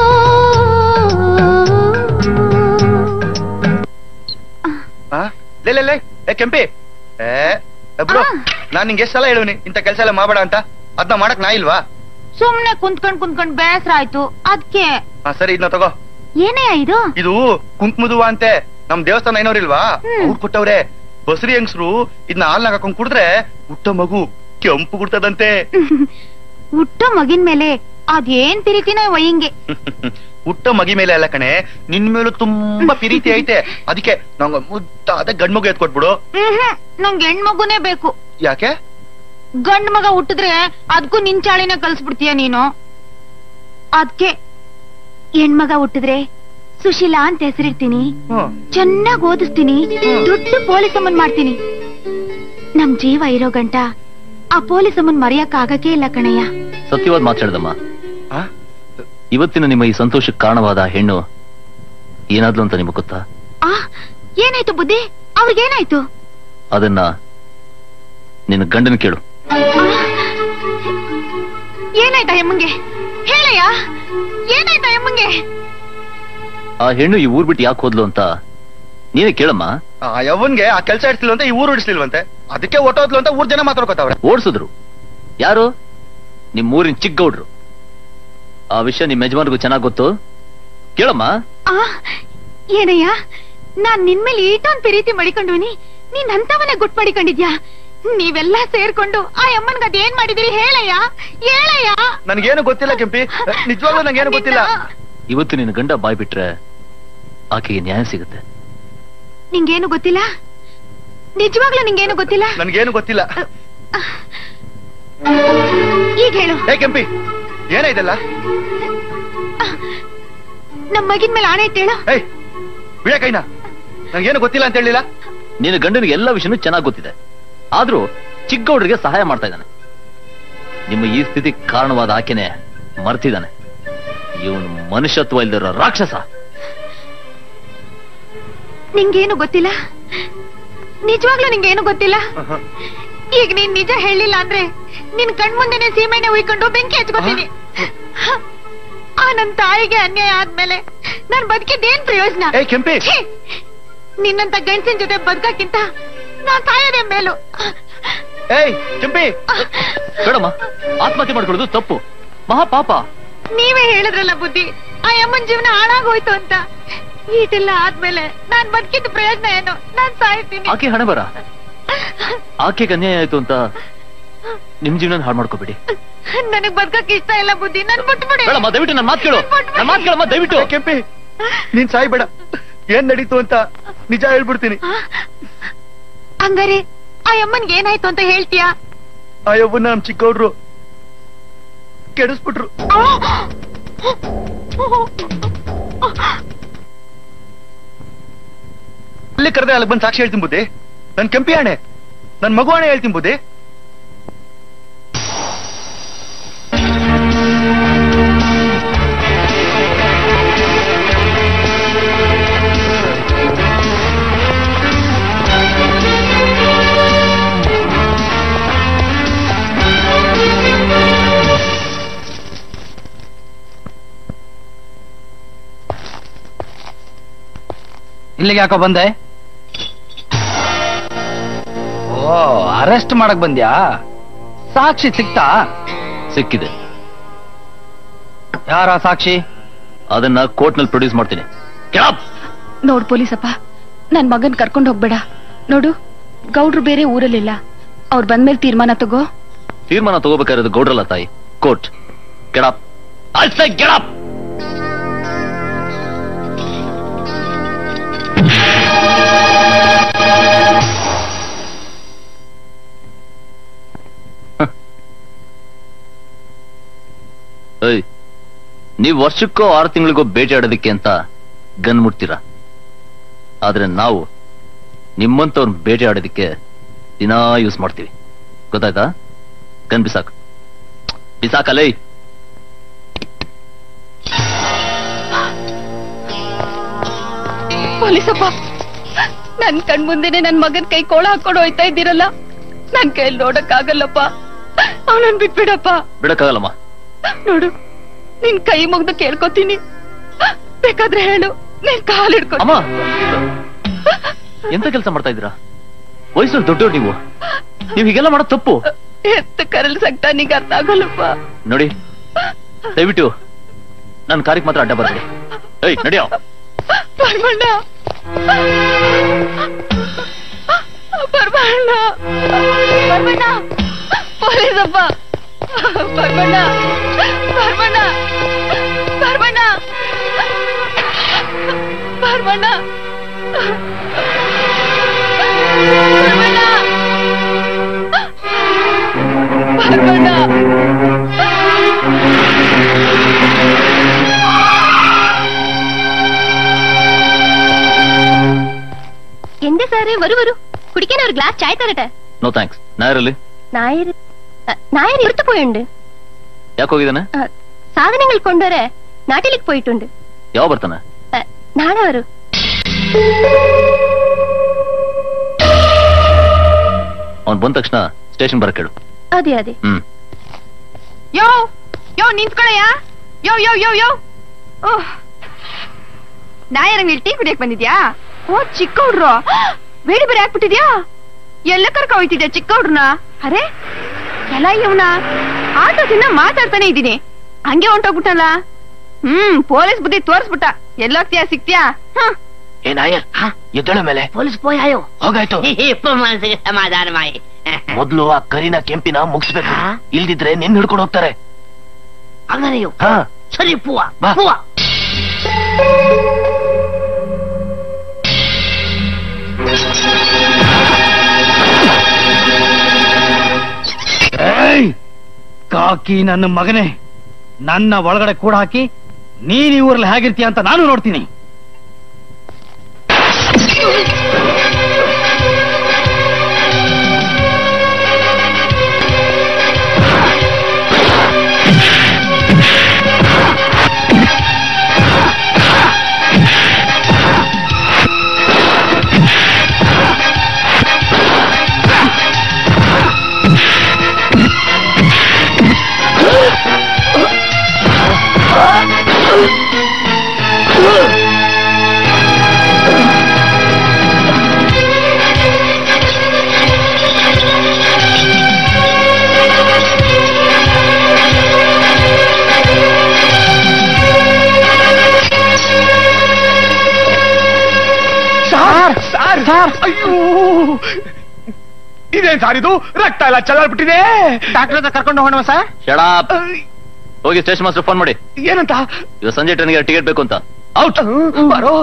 ಆ? ಲೇ ಲೇ ಲೇ ಏ ಕೆಂಪಿ ಏ ಬ್ರೋ ನಾನ್ ನಿಂಗೆ ಎಷ್ಟ್ ಸಲ ಹೇಳುವನಿ ಇಂಥ ಕೆಲಸ ಎಲ್ಲ ಮಾಡಬೇಡ ಅಂತ ಅದನ್ನ ಮಾಡಕ್ ನಾ ಇಲ್ವಾ ಸುಮ್ನೆ ಕುಂತ್ಕೊಂಡ್ ಕುಂತ್ಕೊಂಡ್ ಬೇಸರ ಆಯ್ತು ಅದ್ಕೆ ಹಾ ಸರಿ ಇದನ್ನ ತಗೋ ಏನೇ ಇದು ಇದು ಕುಂಕುಮದುವ ಅಂತೆ ನಮ್ ದೇವಸ್ಥಾನ ಏನೋರಿಲ್ವಾ ಅವ್ರು ಕೊಟ್ಟವ್ರೆ ಬಸರಿ ಹೆಂಗ್ಸ್ರು ಇದನ್ನ ಹಾಲ್ನಾಗ ಹಾಕೊಂಡ್ ಕುಡಿದ್ರೆ ಹುಟ್ಟ ಮಗು ಕೆಂಪು ಗುಡ್ತದಂತೆ ಹುಟ್ಟೋ ಮಗಿನ್ ಮೇಲೆ ಅದೇನ್ ತಿರಿತಿನೋ ವಯ್ಯಂಗೆ ಹುಟ್ಟ ಮಗಿ ಮೇಲೆ ಅಲ್ಲ ಕಣೆ ನಿನ್ ಮೇಲೂ ತುಂಬಾ ಪ್ರೀತಿ ಐತೆ ಅದಕ್ಕೆ ನಂಗ ಮುದ್ದಾದ ಗಂಡ್ ಮಗು ಎತ್ಕೊಟ್ಬಿಡು ಹ್ಮ್ ನಂಗೆ ಹೆಣ್ಮಗುನೇ ಬೇಕು ಯಾಕೆ ಗಂಡ್ ಮಗ ಹುಟ್ಟಿದ್ರೆ ಅದ್ಕೂ ನಿನ್ ಚಾಳಿನ ಕಲ್ಸ್ಬಿಡ್ತೀಯ ನೀನು ಅದ್ಕೆ ಹೆಣ್ಮಗ ಹುಟ್ಟಿದ್ರೆ ಸುಶೀಲಾ ಅಂತ ಹೆಸರಿಡ್ತೀನಿ ಚೆನ್ನಾಗ್ ಓದಿಸ್ತೀನಿ ದೊಡ್ಡ ಪೊಲೀಸ್ ಅಮ್ಮನ್ ಮಾಡ್ತೀನಿ ನಮ್ ಜೀವ ಇರೋ ಗಂಟ ಆ ಪೊಲೀಸ್ ಅಮ್ಮನ್ ಮರೆಯಕ್ ಆಗಕ್ಕೆ ಇಲ್ಲ ಕಣಯ್ಯ ಸತ್ಯವಾದ ಮಾತಾಡ್ದಮ್ಮ ಇವತ್ತಿನ ನಿಮ್ಮ ಈ ಸಂತೋಷಕ್ಕೆ ಕಾರಣವಾದ ಆ ಹೆಣ್ಣು ಏನಾದ್ಲು ಅಂತ ನಿಮಗೆ ಗೊತ್ತಾ ಆ ಏನಾಯ್ತು ಬುದ್ಧಿ ಅವ್ರಿಗೇನಾಯ್ತು ಅದನ್ನ ನಿನ್ನ ಗಂಡನ ಕೇಳು ಏನಾಯ್ತಾ ಎಮ್ಮಂಗೆ ಹೇಳಯ್ಯ ಏನಾಯ್ತಾ ಎಮ್ಮಂಗೆ ಆ ಹೆಣ್ಣು ಈ ಊರ್ ಬಿಟ್ಟು ಯಾಕೆ ಹೋದ್ಲು ಅಂತ ನೀನೇ ಕೇಳಮ್ಮ ಆ ಯವ್ವನ್ಗೆ ಆ ಕೆಲಸ ಇಡ್ತಿಲ್ವ ಅಂತ ಈ ಊರು ಹಿಡಿಸ್ಲಿಲ್ವಂತೆ ಅದಕ್ಕೆ ಹೊಟ್ಟೋದ್ಲು ಅಂತ ಊರ್ ಜನ ಮಾತಾಡ್ಕೋತಾವ್ರೆ ಓಡಿಸಿದ್ರು ಯಾರು ನಿಮ್ ಊರಿನ ಚಿಕ್ಕಗೌಡ್ರು ಆ ವಿಷಯ ನಿಮ್ ಯಜಮಾನ್ರಿಗೂ ಚೆನ್ನಾಗ್ ಗೊತ್ತು ಕೇಳಮ್ಮ ಆ ಏನಯ್ಯ ನಾನ್ ನಿನ್ ಮೇಲೆ ಈಟೊಂದ್ ಪ್ರೀತಿ ಮಡಿಕೊಂಡ್ವಿನಿ ನೀನ್ ಅಂತವನ್ನ ಗುಟ್ ಮಾಡಿಕೊಂಡಿದ್ಯಾ ನೀವೆಲ್ಲ ಸೇರ್ಕೊಂಡು ಆ ಅಮ್ಮನ್ಗ ಅದೇನ್ ಮಾಡಿದಿರಿ ಹೇಳಯ್ಯ ಹೇಳಯ್ಯ ನನ್ಗೇನು ಗೊತ್ತಿಲ್ಲ ಕೆಂಪಿ ನಿಜವಾಗ್ಲೂ ನಂಗೇನು ಗೊತ್ತಿಲ್ಲ ಇವತ್ತು ನಿನ್ನ ಗಂಡ ಬಾಯ್ ಬಿಟ್ರೆ ಆಕೆಗೆ ನ್ಯಾಯ ಸಿಗುತ್ತೆ ನಿಂಗೇನು ಗೊತ್ತಿಲ್ಲ ನಿಜವಾಗ್ಲೂ ನಿಂಗೇನು ಗೊತ್ತಿಲ್ಲ ನನ್ಗೇನು ಗೊತ್ತಿಲ್ಲ ಈಗ ಹೇಳು ಏ ಕೆಂಪಿ ಏನಾಯ್ತಲ್ಲ ನಮ್ ಮಗಿನ ಮೇಲೆ ಆಣೆ ಇಟ್ಟೇಳು ಏಯ್ ಬಿಡ ಕೈನ ನಂಗೇನು ಗೊತ್ತಿಲ್ಲ ಅಂತ ಹೇಳಿಲ್ಲ ನಿನ್ನ ಗಂಡನಿಗೆ ಎಲ್ಲ ವಿಷಯನೂ ಚೆನ್ನಾಗ್ ಗೊತ್ತಿದೆ ಆದ್ರೂ ಚಿಕ್ಕಗೌಡ್ರಿಗೆ ಸಹಾಯ ಮಾಡ್ತಾ ಇದ್ದಾನೆ ನಿಮ್ಮ ಈ ಸ್ಥಿತಿ ಕಾರಣವಾದ ಆಕೆನೆ ಮರ್ತಿದ್ದಾನೆ ಇವನು ಮನುಷ್ಯತ್ವ ಇಲ್ದಿರೋ ರಾಕ್ಷಸ ನಿಂಗೇನು ಗೊತ್ತಿಲ್ಲ ನಿಜವಾಗ್ಲೂ ನಿಂಗೆ ಏನು ಗೊತ್ತಿಲ್ಲ ಈಗ ನೀನ್ ನಿಜ ಹೇಳಿಲ್ಲ ಅಂದ್ರೆ ನಿನ್ ಕಣ್ಮುಂದೆನೆ ಸೀಮೆನೆ ಉಯ್ಕೊಂಡು ಬೆಂಕಿ ಹಚ್ಕೋತೀನಿ ಆ ನನ್ ತಾಯಿಗೆ ಅನ್ಯಾಯ ಆದ್ಮೇಲೆ ನಾನ್ ಬದುಕಿದ್ದೇನ್ ಪ್ರಯೋಜನ ಏ ಕೆಂಪಿ ಛೀ! ನಿನ್ನಂತ ಗಂಡಸಿನ ಜೊತೆ ಬದುಕಕ್ಕಿಂತ ನಾನ್ ಸಾಯೋದೇ ಮೇಲು ಏಯ್ ಕೆಂಪಿ ಬೇಡಮ್ಮ ಆತ್ಮಹತ್ಯೆ ಮಾಡ್ಕೊಳ್ಳೋದು ತಪ್ಪು ಮಹಾ ಪಾಪ ನೀವೇ ಹೇಳಿದ್ರಲ್ಲ ಬುದ್ಧಿ ಆ ಅಮ್ಮನ್ ಜೀವನ ಹಾಳಾಗೋಯ್ತು ಅಂತ ಈಟೆಲ್ಲ ಆದ್ಮೇಲೆ ನಾನ್ ಬದುಕಿದ ಪ್ರಯೋಜನ ಏನು ನಾನ್ ಸಾಯ್ತೀನಿ ಆಕೆ ಹಣೆ ಬರ ಆಕೆಗೆ ಅನ್ಯಾಯ ಆಯ್ತು ಅಂತ ನಿಮ್ ಜೀವನ ಹಾಳು ಮಾಡ್ಕೋಬೇಡಿ ನನಗ್ ಬದುಕಕ್ ಇಷ್ಟ ಇಲ್ಲ ಬುದ್ಧಿ ನನ್ ಬಿಟ್ಬಿಡಿ ಬೇಡಮ್ಮ ದಯವಿಟ್ಟು ನನ್ನ ಮಾತು ಕೇಳು ನನ್ನ ಮಾತು ಕೇಳಮ್ಮ ದಯವಿಟ್ಟು ಕೆಂಪಿ ನೀನ್ ಸಾಯ್ಬೇಡ ಏನ್ ನಡೀತು ಅಂತ ನಿಜ ಹೇಳ್ಬಿಡ್ತೀನಿ ಹಂಗಾರೆ ಆ ಅಮ್ಮನ್ಗೆ ಏನಾಯ್ತು ಅಂತ ಹೇಳ್ತೀಯಾ ಅಯ್ಯವ್ವನ್ನ ನಮ್ ಚಿಕ್ಕವ್ರು ಕೆಡಿಸ್ಬಿಟ್ರು ಅಲ್ಲಿ ಕರೆದೆ ಅಲ್ಲಿ ಬಂದು ಸಾಕ್ಷಿ ಹೇಳ್ತೀನಿ ಬುದ್ಧಿ ನನ್ ಕೆಂಪಿ ಆಣೆ ನನ್ ಮಗು ಆಣೆ ಹೇಳ್ತೀನಿ ಬುದ್ಧಿ ಇಲ್ಲಿಗೆ ಯಾಕೋ ಬಂದೆ ಓ ಅರೆಸ್ಟ್ ಮಾಡಕ್ ಬಂದ್ಯಾ ಸಾಕ್ಷಿ ಸಿಕ್ತಾ ಸಿಕ್ಕಿದೆ ಯಾರ ಸಾಕ್ಷಿ ಅದನ್ನ ಕೋರ್ಟ್ ನಲ್ಲಿ ಪ್ರೊಡ್ಯೂಸ್ ಮಾಡ್ತೀನಿ ನೋಡ್ ಪೊಲೀಸಪ್ಪ ನನ್ ಮಗನ್ ಕರ್ಕೊಂಡ್ ಹೋಗ್ಬೇಡ ನೋಡು ಗೌಡ್ರು ಬೇರೆ ಊರಲ್ಲಿಲ್ಲ ಅವ್ರು ಬಂದ್ಮೇಲೆ ತೀರ್ಮಾನ ತಗೋ ತೀರ್ಮಾನ ತಗೋಬೇಕಾಗಿರೋದು ಗೌಡ್ರಲ್ಲ ತಾಯಿ ಕೋರ್ಟ್ ಗೆಡಪ್ ಅಲ್ಸ ಗೆಡಪ್ ಏಯ್ ನೀವ್ ವರ್ಷಕ್ಕೋ ಆರು ತಿಂಗಳಿಗೋ ಭೇಟಿ ಆಡೋದಕ್ಕೆ ಅಂತ ಗನ್ ಮುಟ್ತೀರಾ ಆದ್ರೆ ನಾವು ನಿಮ್ಮಂತವ್ರನ್ನ ಭೇಟಿ ಆಡೋದಕ್ಕೆ ದಿನಾ ಯೂಸ್ ಮಾಡ್ತೀವಿ ಗೊತ್ತಾಯ್ತಾ ಗನ್ ಬಿಸಾಕ್ ಬಿಸಾಕಲೇ ಪೊಲೀಸಪ್ಪ ನನ್ ಕಣ್ ಮುಂದೆನೆ ನನ್ ಮಗನ್ ಕೈ ಕೋಳ ಹಾಕೊಂಡು ಹೋಯ್ತಾ ಇದ್ದೀರಲ್ಲ ನನ್ ಕೈಯಲ್ಲಿ ನೋಡಕ್ ಆಗಲ್ಲಪ್ಪ ಅವನನ್ ಬಿಟ್ಬಿಡಪ್ಪ ಬಿಡಕ್ಕಾಗಲ್ಲಮ್ಮ ನೋಡು ನಿನ್ ಕೈ ಮುಗ್ದು ಕೇಳ್ಕೊತೀನಿ ಬೇಕಾದ್ರೆ ಹೇಳು ನಿನ್ ಕಾಲ್ ಹಿಡ್ಕೊ ಅಮ್ಮ ಎಂತ ಕೆಲಸ ಮಾಡ್ತಾ ಇದ್ದೀರಾ ವಯಸ್ಸಲ್ಲಿ ದೊಡ್ಡವ್ರು ನೀವು ನೀವು ಹೀಗೆಲ್ಲ ಮಾಡೋದು ತಪ್ಪು ಎತ್ತ ಕರಲ್ ಸಕ್ತ ನಿಂಗೆ ಅರ್ಥ ಆಗಲ್ಲಪ್ಪ ನೋಡಿ ದಯವಿಟ್ಟು ನನ್ನ ಕಾರ್ಯಕ್ಕೆ ಮಾತ್ರ ಅಡ್ಡ ಬರ್ಬೇಡಿ ಏಯ್ ನಡಿಯೋ ಬರ್ಮಣ್ಣ ಬರ್ಮಣ್ಣ ಬರ್ಮಣ್ಣ ಪೊಲೀಸಪ್ಪ ಬರ್ಮಣ್ಣ ಬರ್ಮಣ್ಣ ಬರ್ಮಣ್ಣ ಬರ್ಮಣ್ಣ ಬರ್ಮಣ್ಣ എന്ത് സാറേ വരൂ വരൂ കുടിക്കാൻ ഒരു ഗ്ലാസ് ചായ തരട്ടെ ನೋ ಥ್ಯಾಂಕ್ಸ್ ನಾಯರಲ್ಲಿ നായർ അ, നായർ എടുത്തു പോയുണ്ട് ಯಾಕೆ ಹೋಗಿದ್ದಾನೆ അ, സാധനങ്ങൾ കൊണ്ടുവരെ നാട്ടിലേക്ക് പോയിട്ടുണ്ട് ಯಾವ ಬರ್ತಾನೆ അ, നാളെ വരൂ ಅವ್ನು ಬಂದ ತಕ್ಷಣ ಸ್ಟೇಷನ್ ಬರಕ್ ಹೇಳು അതെ അതെ ಹ್ಮ್ ಯೋ ಯೋ ನಿಂತ್ಕೊಳಯ್ಯ ಯೋ ಯೋ ಯೋ ಯೋ ಓಹ್ ನಾಯರಂಗ್ ಟೀ ಕುಡಿಯಕ್ ಬಂದಿದ್ಯಾ ಓ ಚಿಕ್ಕ ಹುಡ್ರು ಬೇಡಿ ಬೇರೆ ಹಾಕ್ಬಿಟ್ಟಿದ್ಯಾ ಎಲ್ಲ ಕರ್ಕ ಹೋಯ್ತಿದ್ಯಾ ಚಿಕ್ಕ ಹುಡ್ರನ್ನ ಅರೆ ಎಲ್ಲ ಇವನ ಆಟೋದಿಂದ ಮಾತಾಡ್ತಾನೆ ಇದ್ದೀನಿ ಹಂಗೆ ಹೊಂಟೋಗ್ಬಿಟ್ಟಲ್ಲ ಹ್ಮ್ ಪೊಲೀಸ್ ಬುದ್ಧಿ ತೋರ್ಸ್ಬಿಟ್ಟ ಎಲ್ಲೋಗ್ತೀಯಾ ಸಿಗ್ತೀಯಾ ಹ್ಮ್ ಏ ನಾಯರ್ ಎದ್ದಳ ಮೇಲೆ ಪೊಲೀಸ್ ಪೋಯಾಯೋ ಹೋಗಾಯ್ತು ಇಪ್ಪ ಮನಸ್ಸಿಗೆ ಸಮಾಧಾನമായി ಮೊದ್ಲು ಆ ಕರಿನ ಕೆಂಪಿನ ಮುಗಿಸ್ಬೇಕು ಇಲ್ದಿದ್ರೆ ನಿನ್ ಹಿಡ್ಕೊಂಡು ಹೋಗ್ತಾರೆ അങ്ങനെയോ ಹಾ ಸರಿ ಪೂವ ಬಾ. ಪೂವ ಏಯ್! ಕಾಕಿ ನನ್ನ ಮಗನೇ ನನ್ನ ಒಳಗಡೆ ಕೂಡ ಹಾಕಿ ನೀನ್ ಈ ಊರಲ್ಲಿ ಹೇಗಿರ್ತೀಯ ಅಂತ ನಾನು ನೋಡ್ತೀನಿ ಅಯ್ಯೋ ಇದೇನ್ ಸಾರ್ ಇದು ರಕ್ತ ಎಲ್ಲ ಚಲ್ಲಾಡ್ಬಿಟ್ಟಿದೆ ಡಾಕ್ಟರ್ ಹತ್ರ ಕರ್ಕೊಂಡು ಹೋಗೋಣ ಸರ್ ಶಡಾಪ್ ಹೋಗಿ ಸ್ಟೇಷನ್ ಮಾಸ್ಟರ್ ಫೋನ್ ಮಾಡಿ ಏನಂತ ಇವತ್ತು ಸಂಜೆ ಟ್ರೈನ್ಗೆ ಟಿಕೆಟ್ ಬೇಕು ಅಂತ ಔಟ್ ಬರೋ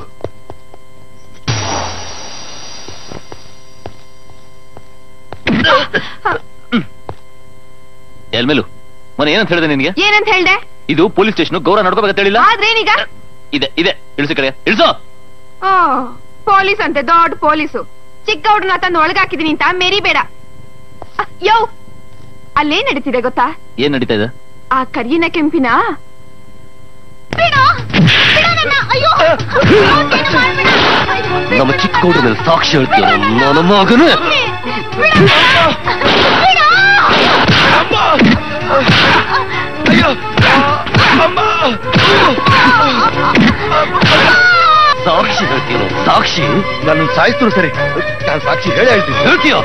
ಎಲ್ಮೇಲು ಮೊನ್ನೆ ಏನಂತ ಹೇಳಿದೆ ನಿನ್ಗೆ ಏನಂತ ಹೇಳ್ದೆ ಇದು ಪೊಲೀಸ್ ಸ್ಟೇಷನ್ ಗೌರವ ನಡ್ಕೋಬೇಕಂತ ಹೇಳಿಲ್ಲ ಆದ್ರೇನೀಗ ಇದೆ ಇದೆ ಇಳಿಸಿ ಕಡೆ ಇಳಿಸೋ ಓ ಪೊಲೀಸ್ ಅಂತೆ ದೊಡ್ಡ ಪೊಲೀಸು ಚಿಕ್ಕ ಹುಡುಗನ ತಂದು ಒಳಗಾಕಿದೀನಿ ಅಂತ ಮೇರಿಬೇಡ ಅಹ್, ಯೋ ಅಲ್ಲೇನ್ ನಡೀತಿದೆ ಗೊತ್ತಾ ಏನ್ ನಡೀತಾ ಇದೆ ಆ ಕರಿಯಿನ ಕೆಂಪಿನ ನಮ್ಮ ಚಿಕ್ಕ ಹುಡುಗ ಮೇಲೆ ಸಾಕ್ಷಿ ಹೇಳ್ತೀಯ ನನ್ನ ಮಗನು ಸಾಕ್ಷಿ ಹೇಳ್ತೀನೋ ಸಾಕ್ಷಿ ನನ್ನ ಸಾಯಿಸ್ತರು ಸರಿ ನಾನು ಸಾಕ್ಷಿ ಹೇಳಿ ಹೇಳ್ತೀನಿ ಹೇಳ್ತೀಯ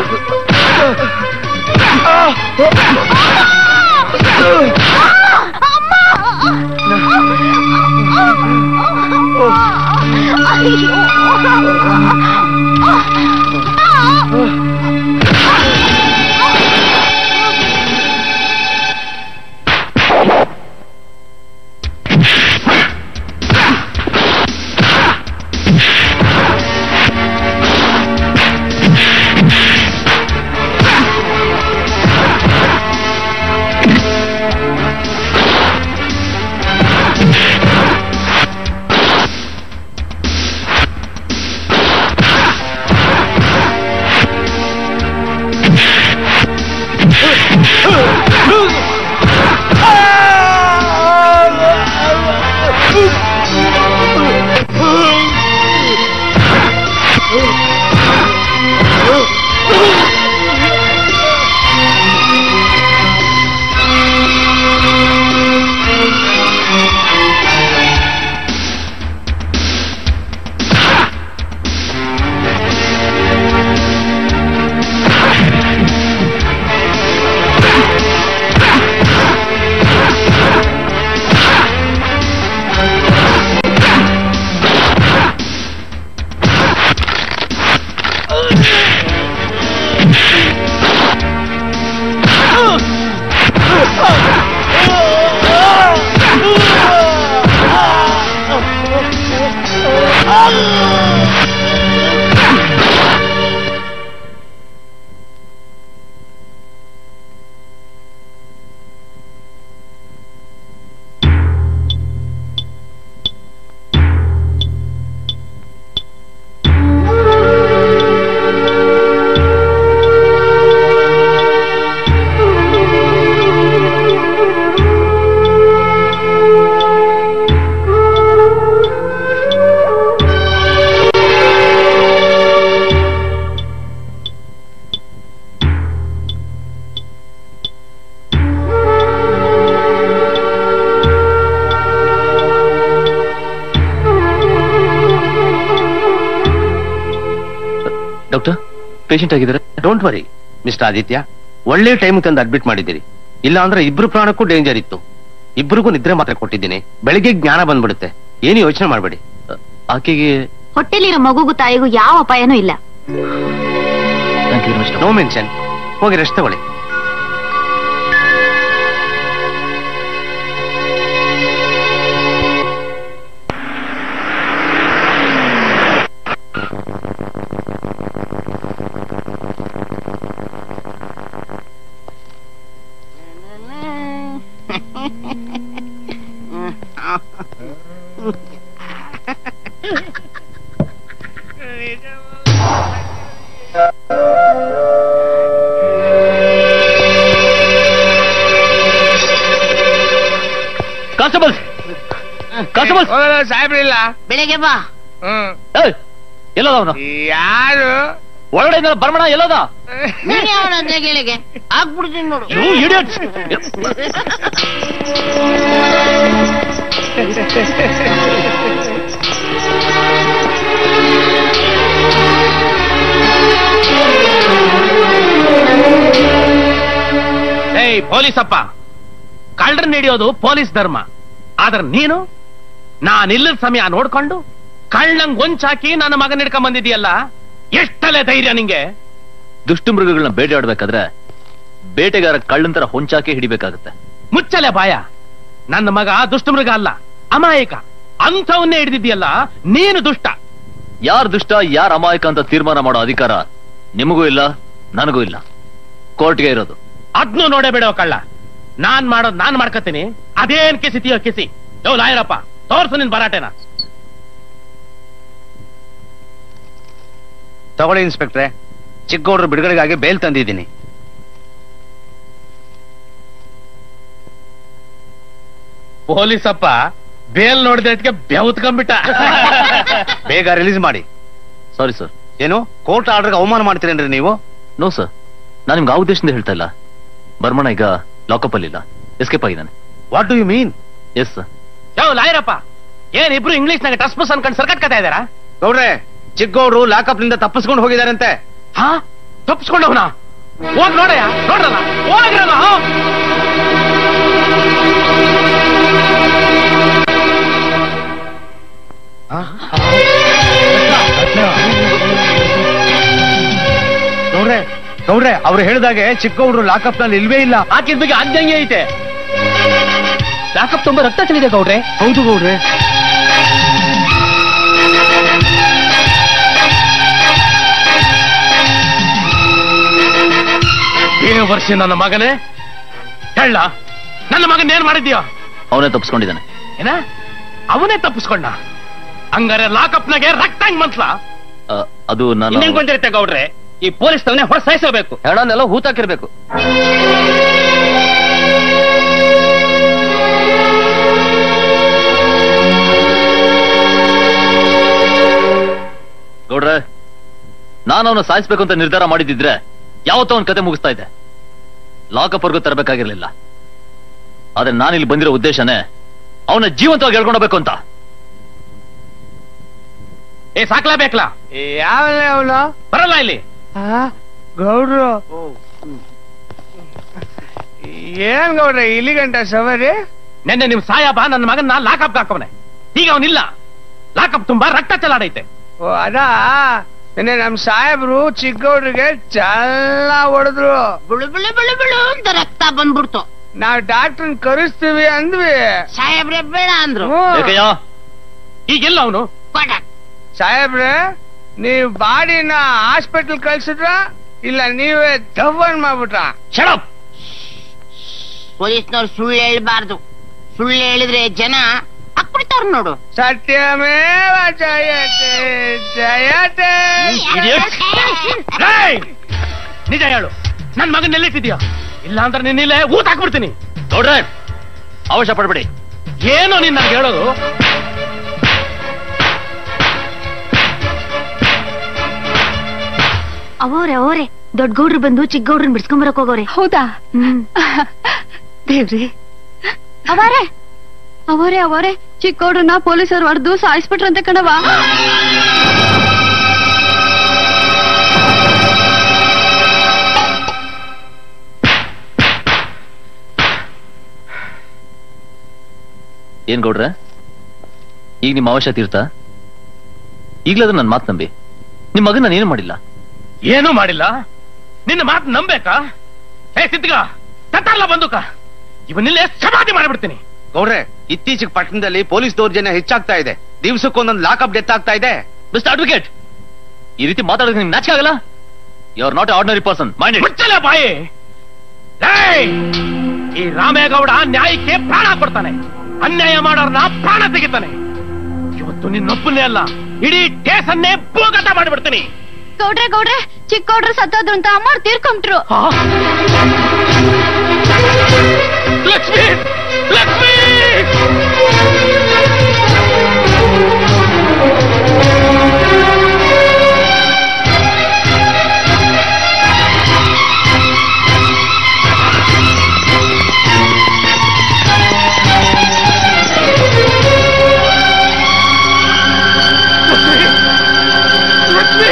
ಡಾಕ್ಟರ್ ಪೇಷಂಟ್ ಆಗಿದ್ದಾರೆ ಡೋಂಟ್ ವರಿ ಮಿಸ್ಟರ್ ಆದಿತ್ಯ ಒಳ್ಳೆ ಟೈಮ್ ತಂದು ಅಡ್ಮಿಟ್ ಮಾಡಿದ್ದೀರಿ ಇಲ್ಲ ಅಂದ್ರೆ ಇಬ್ರು ಪ್ರಾಣಕ್ಕೂ ಡೇಂಜರ್ ಇತ್ತು ಇಬ್ರಿಗೂ ನಿದ್ರೆ ಮಾತ್ರ ಕೊಟ್ಟಿದ್ದೀನಿ ಬೆಳಿಗ್ಗೆ ಜ್ಞಾನ ಬಂದ್ಬಿಡುತ್ತೆ ಏನು ಯೋಚನೆ ಮಾಡಬೇಡಿ ಆಕೆಗೆ ಹೊಟ್ಟೆಲಿರೋ ಮಗುಗೂ ತಾಯಿಗೂ ಯಾವ ಅಪಾಯನೂ ಇಲ್ಲ ನೋ ಮೆನ್ಷನ್ ಹೋಗಿ ರೆಸ್ಟ್ ತಗೊಳ್ಳಿ ಕಾನ್ಸ್ಟೇಬಲ್ಸ್ ಕಾನ್ಸ್ಟೇಬಲ್ಸ್ ಸಾಹೇಬ್ರಿಲ್ಲ ಬೆಳಿಗ್ಗೆ ಬಾ ಎಲ್ಲದ ಅವನು ಯಾರು ಒಳಗಡೆ ಬರ್ಮಣ ಎಲ್ಲದ ನೀನ್ ಯಾವನಂದ್ರೆ ಗೆಳೆಗೆ ಆಗ್ಬಿಡ್ತೀನಿ ನೋಡು You idiots! ಏಯ್ ಪೊಲೀಸಪ್ಪ ಕಳ್ಳರನ್ನ ಹಿಡಿಯೋದು ಪೊಲೀಸ್ ಧರ್ಮ ಆದ್ರೆ ನೀನು ನಾನಿಲ್ಲದ ಸಮಯ ನೋಡ್ಕೊಂಡು ಕಳ್ಳಂಗ್ ಒಂಚಾಕಿ ನನ್ನ ಮಗನ ಹಿಡ್ಕೊಂಡ್ ಬಂದಿದೀಯಲ್ಲ ಎಷ್ಟಲೆ ಧೈರ್ಯ ನಿಂಗೆ ದುಷ್ಟು ಮೃಗಗಳನ್ನ ಬೇಟೆಯಾಡ್ಬೇಕಾದ್ರೆ ಬೇಟೆಗಾರ ಕಳ್ಳಂತರ ಹೊಂಚಾಕೆ ಹಿಡಿಬೇಕಾಗತ್ತೆ ಮುಚ್ಚಲೆ ಬಾಯ ನನ್ನ ಮಗ ದುಷ್ಟ ಮೃಗ ಅಲ್ಲ ಅಮಾಯಕ ಅಂಥವನ್ನೇ ಹಿಡಿದಿದ್ಯಲ್ಲ ನೀನು ದುಷ್ಟ ಯಾರ್ ದುಷ್ಟ ಯಾರ್ ಅಮಾಯಕ ಅಂತ ತೀರ್ಮಾನ ಮಾಡೋ ಅಧಿಕಾರ ನಿಮಗೂ ಇಲ್ಲ ನನಗೂ ಇಲ್ಲ ಕೋರ್ಟ್ಗೆ ಇರೋದು ಅದ್ನು ನೋಡೇ ಬಿಡೋ ಕಳ್ಳ ನಾನ್ ಮಾಡೋದ್ ನಾನ್ ಮಾಡ್ಕತೀನಿ ಅದೇನ್ ಕಿಸಿತೀಯೋ ಕಿಸಿ ಯೋ ಲಾಯರಪ್ಪ ತೋರ್ಸು ನಿನ್ ಬರಾಟೆನ ತಗೊಳ್ಳಿ ಇನ್ಸ್ಪೆಕ್ಟ್ರೆ ಚಿಕ್ಕಗೌಡ್ರ ಬಿಡುಗಡೆಗಾಗಿ ಬೇಲ್ ತಂದಿದ್ದೀನಿ ಪೊಲೀಸಪ್ಪ ಬೇಲ್ ನೋಡಿದಕ್ಕೆ ಬೆವತ್ಕೊಂಡ್ಬಿಟ್ಟ ಬೇಗ ರಿಲೀಸ್ ಮಾಡಿ ಸಾರಿ ಸರ್ ಏನು ಕೋರ್ಟ್ ಆರ್ಡರ್ಗೆ ಅವಮಾನ ಮಾಡ್ತೀರೇನ್ರಿ ನೀವು ನೋ ಸರ್ ನಾನು ನಿಮ್ಗೆ ಆ ಉದ್ದೇಶದಿಂದ ಹೇಳ್ತಾ ಇಲ್ಲ ಬರ್ಮಣ ಈಗ ಲಾಕಪ್ ಅಲ್ಲಿ ಇಲ್ಲ ಎಸ್ಕೇಪ್ ಆಗಿದ್ದಾನೆ what do you mean yes sir yo ಲಾಯರಪ್ಪ ಏನ್ ಇಬ್ರು ಇಂಗ್ಲಿಷ್ ನಾಗ ಟಸ್ ಬಸ್ ಅನ್ಕೊಂಡು ಸರ್ಕಟ್ ಕತಾ ಇದಾರಾ ಗೌಡ್ರೆ ಚಿಕ್ಕಗೌಡ್ರು ಲಾಕಪ್ ನಿಂದ ತಪ್ಪಿಸ್ಕೊಂಡು ಹೋಗಿದಾರಂತೆ ಹಾ ತಪ್ಪಿಸ್ಕೊಂಡವನ ಹೋಗ್ ನೋಡಯ್ಯ ನೋಡ್ರಲ್ಲ ಹೋಗ್ರಲ್ಲ ಗೌಡ್ರೆ ಗೌಡ್ರೆ ಅವ್ರು ಹೇಳಿದಾಗೆ ಚಿಕ್ಕಗೌಡ್ರು ಲಾಕಪ್ ನಲ್ಲಿ ಇಲ್ವೇ ಇಲ್ಲ ಹಾಕಿದ ಬಗ್ಗೆ ಅಂದಂಗೆ ಐತೆ ಲಾಕಪ್ ತುಂಬಾ ರಕ್ತ ಚೆಲ್ಲಿದೆ ಗೌಡ್ರೆ ಹೌದು ಗೌಡ್ರೆ ಏಳು ವರ್ಷ ನನ್ನ ಮಗನೇ ಹೇಳ ನನ್ನ ಮಗನ್ ಏನ್ ಮಾಡಿದ್ಯೋ ಅವನೇ ತಪ್ಪಿಸ್ಕೊಂಡಿದ್ದಾನೆ ಏನ ಅವನೇ ತಪ್ಪಿಸ್ಕೊಂಡ ಹಂಗಾರೆ ಲಾಕಪ್ನಾಗೆ ರಕ್ತ ಹಂಗ್ ಮಂತ್ಲಾ ಆ, ಅದು ನಾನು ಇನ್ನೇನ್ ಗೊಂದಿರುತ್ತೆ ಗೌಡ್ರೆ ಈ ಪೊಲೀಸ್ ತವನೇ ಹೊರ ಸಾಯಿಸಬೇಕು ಹೆಣನೆಲ್ಲ ಹೂತಾಕಿರ್ಬೇಕು ಗೌಡ್ರೆ ನಾನು ಅವನ ಸಾಯಿಸ್ಬೇಕು ಅಂತ ನಿರ್ಧಾರ ಮಾಡಿದಿದ್ರೆ ಯಾವತ್ತೋ ಅವನ ಕತೆ ಮುಗಿಸ್ತಾ ಇದ್ದೆ ಲಾಕಪ್ ವರ್ಗೂ ತರಬೇಕಾಗಿರ್ಲಿಲ್ಲ ಆದ್ರೆ ನಾನಿಲ್ಲಿ ಬಂದಿರೋ ಉದ್ದೇಶನೇ ಅವನ ಜೀವಂತವಾಗಿ ಹೇಳ್ಕೊಂಡು ಹೋಗ್ಬೇಕು ಅಂತ ಏ ಸಾಕ್ಲೇಬೇಕಲ್ಲ ಯಾವನೇ ಅವನು ಬರಲ್ಲ ಇಲ್ಲಿ ಗೌಡ್ರು ಏನ್ ಗೌಡ್ರೆ ಇಲ್ಲಿ ಗಂಟ ಸವರಿ ನೆನ್ನೆ ನಿಮ್ ಸಾಯಬ ನನ್ನ ಮಗನ್ನ ಲಾಕಪ್ ಹಾಕವನೆ ಈಗ ಅವನಿಲ್ಲ ಲಾಕಪ್ ತುಂಬಾ ರಕ್ತ ಚೆಲ್ಲಾಡೈತೆ ಓ ಅದಾ ನಿನ್ನೆ ನಮ್ ಸಾಹೇಬ್ರು ಚಿಕ್ಕಗೌಡ್ರಿಗೆ ಚಲ್ಲ ಹೊಡೆದ್ರು ಬಿಳು ಬಿಳು ಬಿಳು ಬಿಳು ಅಂತ ರಕ್ತ ಬಂದ್ಬಿಡ್ತು ನಾವ್ ಡಾಕ್ಟರ್ ಕರೆಸ್ತೀವಿ ಅಂದ್ವಿ ಸಾಹೇಬ್ರೆ ಬೇಡ ಅಂದ್ರು ಏಕಯ್ಯ ಈಗೆಲ್ಲ ಅವನು ಸಾಹೇಬ್ರೆ ನೀವ್ ಬಾಡಿನ ಹಾಸ್ಪಿಟಲ್ ಕಳ್ಸಿದ್ರ ಇಲ್ಲ ನೀವೇ ದವ್ವನ್ ಮಾಡ್ಬಿಟ್ರ ಶಡಪ್ ಪೊಲೀಸ್ನವ್ರು ಸುಳ್ಳು ಹೇಳ್ಬಾರ್ದು ಸುಳ್ಳು ಹೇಳಿದ್ರೆ ಜನ ಅಕ್ಬಿಡ್ತಾರ ನೋಡು ಸತ್ಯಮೇವ ಜಯತೆ ಜಯತೆ ಏಯ್! ನಿಜ ಹೇಳು ನನ್ ಮಗನ್ ಎಲ್ಲಿಟ್ಟಿದ್ಯಾ ಇಲ್ಲ ಅಂದ್ರೆ ನಿನ್ನಿಲ್ಲೇ ಊಟ ಹಾಕ್ಬಿಡ್ತೀನಿ ನೋಡ್ರೆ ಅವಶ್ಯ ಪಡ್ಬೇಡಿ ಏನು ನಿನ್ನ ಹೇಳೋದು ಅವರೇ ಅವರೇ ದೊಡ್ಡ ಗೌಡ್ರು ಬಂದು ಚಿಕ್ಕ ಗೌಡ್ರನ್ ಬಿಡ್ಸ್ಕೊಂಬರಕ್ ಹೋಗೋರೆ ಹೌದಾ ದೇವ್ರಿ ಅವರೇ ಅವರೇ ಅವರೇ ಚಿಕ್ಕವ್ರನ್ನ ಪೊಲೀಸರು ಹೊಡೆದು ಸಾಯಿಸ್ಬಿಟ್ರಂತೆ ಕಣವ ಏನ್ ಗೌಡ್ರೆ ಈಗ ನಿಮ್ಮ ಅವಶ್ಯ ತೀರ್ಥ ಈಗ್ಲಾದ್ರೂ ನನ್ನ ಮಾತು ನಂಬಿ ನಿಮ್ ಮಗನ್ ನಾನು ಏನು ಮಾಡಿಲ್ಲ ಏನೂ ಮಾಡಿಲ್ಲ ನಿನ್ನ ಮಾತು ನಂಬೇಕಾ ಏ ಸಿದ್ಗ ತತ್ತಾರಲ್ಲ ಬಂದೂಕ ಇವನ್ನಿಲ್ಲೇ ಸಮಾಧಿ ಮಾಡಿಬಿಡ್ತೀನಿ ಗೌಡ್ರೆ ಇತ್ತೀಚೆಗೆ ಪಟ್ಟಣದಲ್ಲಿ ಪೊಲೀಸ್ ದೌರ್ಜನ್ಯ ಹೆಚ್ಚಾಗ್ತಾ ಇದೆ ದಿವ್ಸಕ್ಕೊಂದೊಂದು ಲಾಕಪ್ ಡೆತ್ ಆಗ್ತಾ ಇದೆ ಮಿಸ್ಟರ್ ಅಡ್ವೊಕೇಟ್ ಈ ರೀತಿ ಮಾತಾಡೋದಕ್ಕೆ ನಿಮ್ಗೆ ನಾಚಿಕೆ ಆಗಲ್ಲ you are not ordinary person mind ಮುಚ್ಚಲ ಬಾಯಿ ಏಯ್! ಈ ರಾಮೇಗೌಡ ನ್ಯಾಯಕ್ಕೆ ಪ್ರಾಣ ಕೊಡ್ತಾನೆ ಅನ್ಯಾಯ ಮಾಡೋರ್ನ ಪ್ರಾಣ ತೆಗಿತಾನೆ ಇವತ್ತು ನಿನ್ನೊಬ್ಬನೇ ಅಲ್ಲ ಇಡೀ ಕೇಸನ್ನೇ ಭೂಗತ ಮಾಡಿಬಿಡ್ತೀನಿ ಗೌಡ್ರೆ ಗೌಡ್ರೆ ಚಿಕ್ಕ ಗೌಡ್ರು ಸತ್ತೋದ್ರು ಅಂತ ಅಮ್ಮ ತೀರ್ಕೊಂಡ್ರು ಲಕ್ಷ್ಮಿ ಲಕ್ಷ್ಮಿ ಲಕ್ಷ್ಮಿ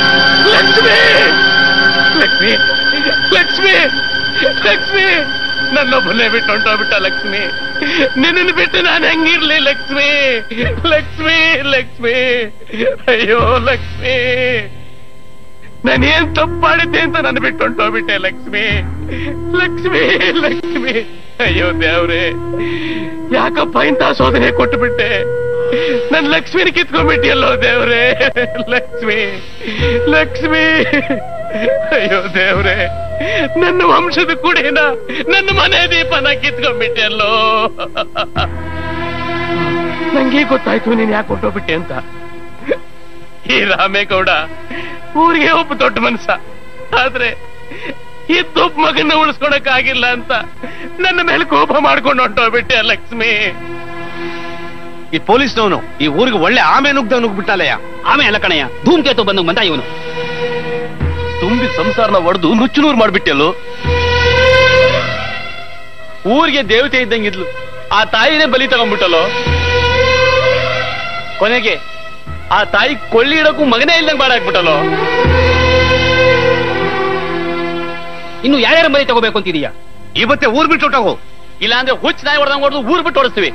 ಲಕ್ಷ್ಮಿ ಲಕ್ಷ್ಮಿ ಲಕ್ಷ್ಮಿ ಲಕ್ಷ್ಮಿ ನನ್ನೊಬ್ಬನೇ ಬಿಟ್ಟು ಹೊಂಟೋಗ್ಬಿಟ್ಟ ಲಕ್ಷ್ಮಿ ನಿನ್ನನ್ನು ಬಿಟ್ಟು ನಾನು ಹೆಂಗಿರ್ಲಿ ಲಕ್ಷ್ಮಿ ಲಕ್ಷ್ಮಿ ಲಕ್ಷ್ಮಿ ಅಯ್ಯೋ ಲಕ್ಷ್ಮಿ ನಾನೇನ್ ತಪ್ಪು ಮಾಡಿದ್ದೆ ಅಂತ ನನ್ನ ಬಿಟ್ಟು ಹೊಂಟೋಗ್ಬಿಟ್ಟೆ ಲಕ್ಷ್ಮಿ ಲಕ್ಷ್ಮಿ ಲಕ್ಷ್ಮಿ ಅಯ್ಯೋ ದೇವ್ರೆ ಯಾಕಪ್ಪ ಇಂಥ ಶೋಧನೆ ಕೊಟ್ಟುಬಿಟ್ಟೆ ನನ್ ಲಕ್ಷ್ಮಿನ ಕಿತ್ಕೊಂಡ್ಬಿಟ್ಟಿಯಲ್ಲೋ ದೇವ್ರೆ ಲಕ್ಷ್ಮಿ ಲಕ್ಷ್ಮಿ ಅಯ್ಯೋ ದೇವ್ರೆ ನನ್ನ ವಂಶದ ಕುಡಿನ ನನ್ನ ಮನೆ ದೀಪನ ಕಿತ್ಕೊಂಡ್ಬಿಟ್ಟೆಲ್ಲೋ ನಂಗೆ ಗೊತ್ತಾಯ್ತು ನೀನ್ ಯಾಕೆ ಹೊಟ್ಟೋಗ್ಬಿಟ್ಟೆ ಅಂತ ಈ ರಾಮೇಗೌಡ ಊರಿಗೆ ಒಬ್ಬ ದೊಡ್ಡ ಮನ್ಸ ಆದ್ರೆ ಇದ್ದೊಬ್ಬ ಮಗನ ಉಳಿಸ್ಕೊಳಕ್ ಆಗಿಲ್ಲ ಅಂತ ನನ್ನ ಮೇಲೆ ಕೋಪ ಮಾಡ್ಕೊಂಡು ಹೊಂಟೋಗ್ಬಿಟ್ಟೆ ಲಕ್ಷ್ಮಿ ಈ ಪೊಲೀಸ್ನವನು ಈ ಊರಿಗೆ ಒಳ್ಳೆ ಆಮೆ ನುಗ್ದ ನುಗ್ಬಿಟ್ಟಲ್ಲಯ್ಯ ಆಮೆ ಅಲ್ಲ ಕಣಯ್ಯ ಧೂಮ್ಕೇತು ಬಂದು ಬಂದ ಇವನು ತುಂಬಿ ಸಂಸಾರನ ಒಡೆದು ನುಚ್ಚು ನೂರು ಮಾಡ್ಬಿಟ್ಟೆಲ್ಲೋ ಊರಿಗೆ ದೇವತೆ ಇದ್ದಂಗಿದ್ಲು ಆ ತಾಯಿನೇ ಬಲಿ ತಗೊಂಡ್ಬಿಟ್ಟಲ್ಲೋ ಕೊನೆಗೆ ಆ ತಾಯಿ ಕೊಳ್ಳಿ ಇಡಕ್ಕೂ ಮಗನೇ ಇಲ್ದಂಗ್ ಬಾಡಾಕ್ಬಿಟ್ಟಲ್ಲೋ ಇನ್ನು ಯಾರ್ಯಾರ ಬಲಿ ತಗೋಬೇಕು ಅಂತಿದೀಯಾ ಇವತ್ತೆ ಊರ್ ಬಿಟ್ಟು ಹೊಟ್ಟೋಗು ಇಲ್ಲ ಅಂದ್ರೆ ಹುಚ್ಚ ನಾಯಿ ಹೊಡೆದಂಗ್ ಹೊಡೆದು ಊರ್ ಬಿಟ್ಟು ಹೊಡಿಸ್ತೀವಿ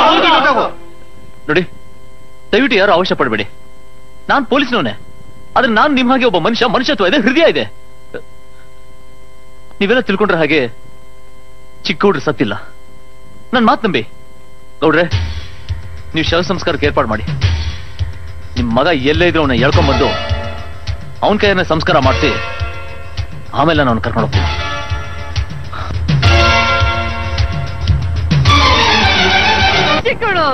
ನೋಡಿ ದಯವಿಟ್ಟು ಯಾರು ಅವಶ್ಯ ಪಡಬೇಡಿ ನಾನ್ ಪೊಲೀಸ್ನವನೇ ಆದ್ರೆ ನಾನು ನಿಮ್ ಹಾಗೆ ಒಬ್ಬ ಮನುಷ್ಯ ಮನುಷ್ಯತ್ವ ಇದೆ ಹೃದಯ ಇದೆ ನೀವೆಲ್ಲ ತಿಳ್ಕೊಂಡ್ರೆ ಹಾಗೆ ಚಿಕ್ಕಗೌಡ್ರು ಸತ್ತಿಲ್ಲ ನನ್ ಮಾತ್ ನಂಬಿ ಗೌಡ್ರೆ ನೀವು ಶವ ಸಂಸ್ಕಾರಕ್ಕೆ ಏರ್ಪಾಡು ಮಾಡಿ ನಿಮ್ ಮಗ ಎಲ್ಲೇ ಇದ್ರೆ ಅವನ್ನ ಎಳ್ಕೊಂಡ್ಬಂದು ಅವನ ಕೈಯನ್ನ ಸಂಸ್ಕಾರ ಮಾಡಿಸಿ ಆಮೇಲೆ ನಾನು ಅವ್ನ ಕರ್ಕೊಂಡು ಹೋಗ್ತೀನಿ ಚಿಕ್ಕಳು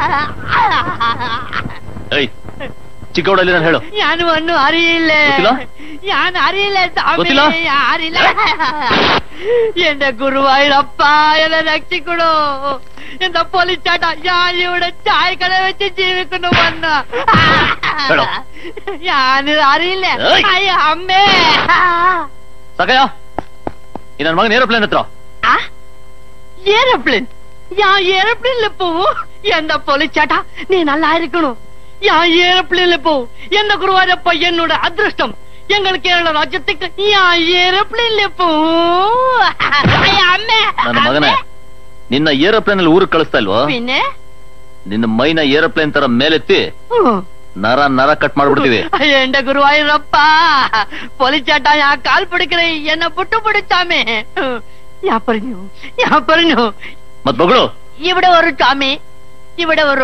ಏಯ್ ಚಿಕ್ಕಗೌಡಲ್ಲಿ ನಾನು ಹೇಳು ഞാൻ ഒന്നും അറിയില്ല ಗೊತ್ತಿಲ್ಲ? ഞാൻ അറിയില്ല സ്വാമി ಗೊತ್ತಿಲ್ಲ? ഞാൻ അറിയില്ല എന്റെ ഗുരുവായൂരപ്പ എന്നെ രക്ഷിക്കണോ എന്താ പൊലിച്ചാട്ടാ ഞാൻ ഇവിടെ ചായക്കട വെച്ച് ജീവിക്കുന്നു വന്ന് ಹೇಳು ഞാനിത് അറിയില്ല ഏയ്. അയ്യ അമ്മേ ಸಾಕಯ್ಯ ಈ ನನ್ನ ಮಗನ ಏರೋಪ್ಲೇನ್ ಹತ್ರ ஏரோப்ளேன் யான் ஏரோப்ளேன்ல போவோம் எந்த பொலிச்சாட்டா நீ நல்லா இருக்கணும் யான் ஏரோப்ளேன்ல போவோம் எந்த குருவாரப்ப என்னோட அதிர்ஷ்டம் எங்கள் கேரள ராஜ்யத்துக்கு யான் ஏரோப்ளேன்ல போவோம் ஐயா, அம்மே ನನ್ನ ಮಗನೇ ನಿನ್ನ ಏರೋಪ್ಲೇನ್ ಅಲ್ಲಿ ಊರಿಗೆ ಕಳಿಸ್ತಾ ಇಲ್ವೋ പിന്നെ ನಿನ್ನ ಮೈನ ಏರೋಪ್ಲೇನ್ ತರ ಮೇಲೆತ್ತಿ ഉം. ನರ ನರ ಕಟ್ ಮಾಡ್ಬಿಡ್ತೀವಿ എന്റെ ഗുരുവായൂരപ്പ പൊലിച്ചാട്ടാ ഞാൻ കാൽ പിടിക്കണേ എന്നെ പുട്ടു പിടിച്ചാമേ ഞാൻ പറഞ്ഞു ഞാൻ പറഞ്ഞു ಮತ್ ಮಗಳು ഇവിടെ ഒരു സ്വാമി ഇവിടെ ഒരു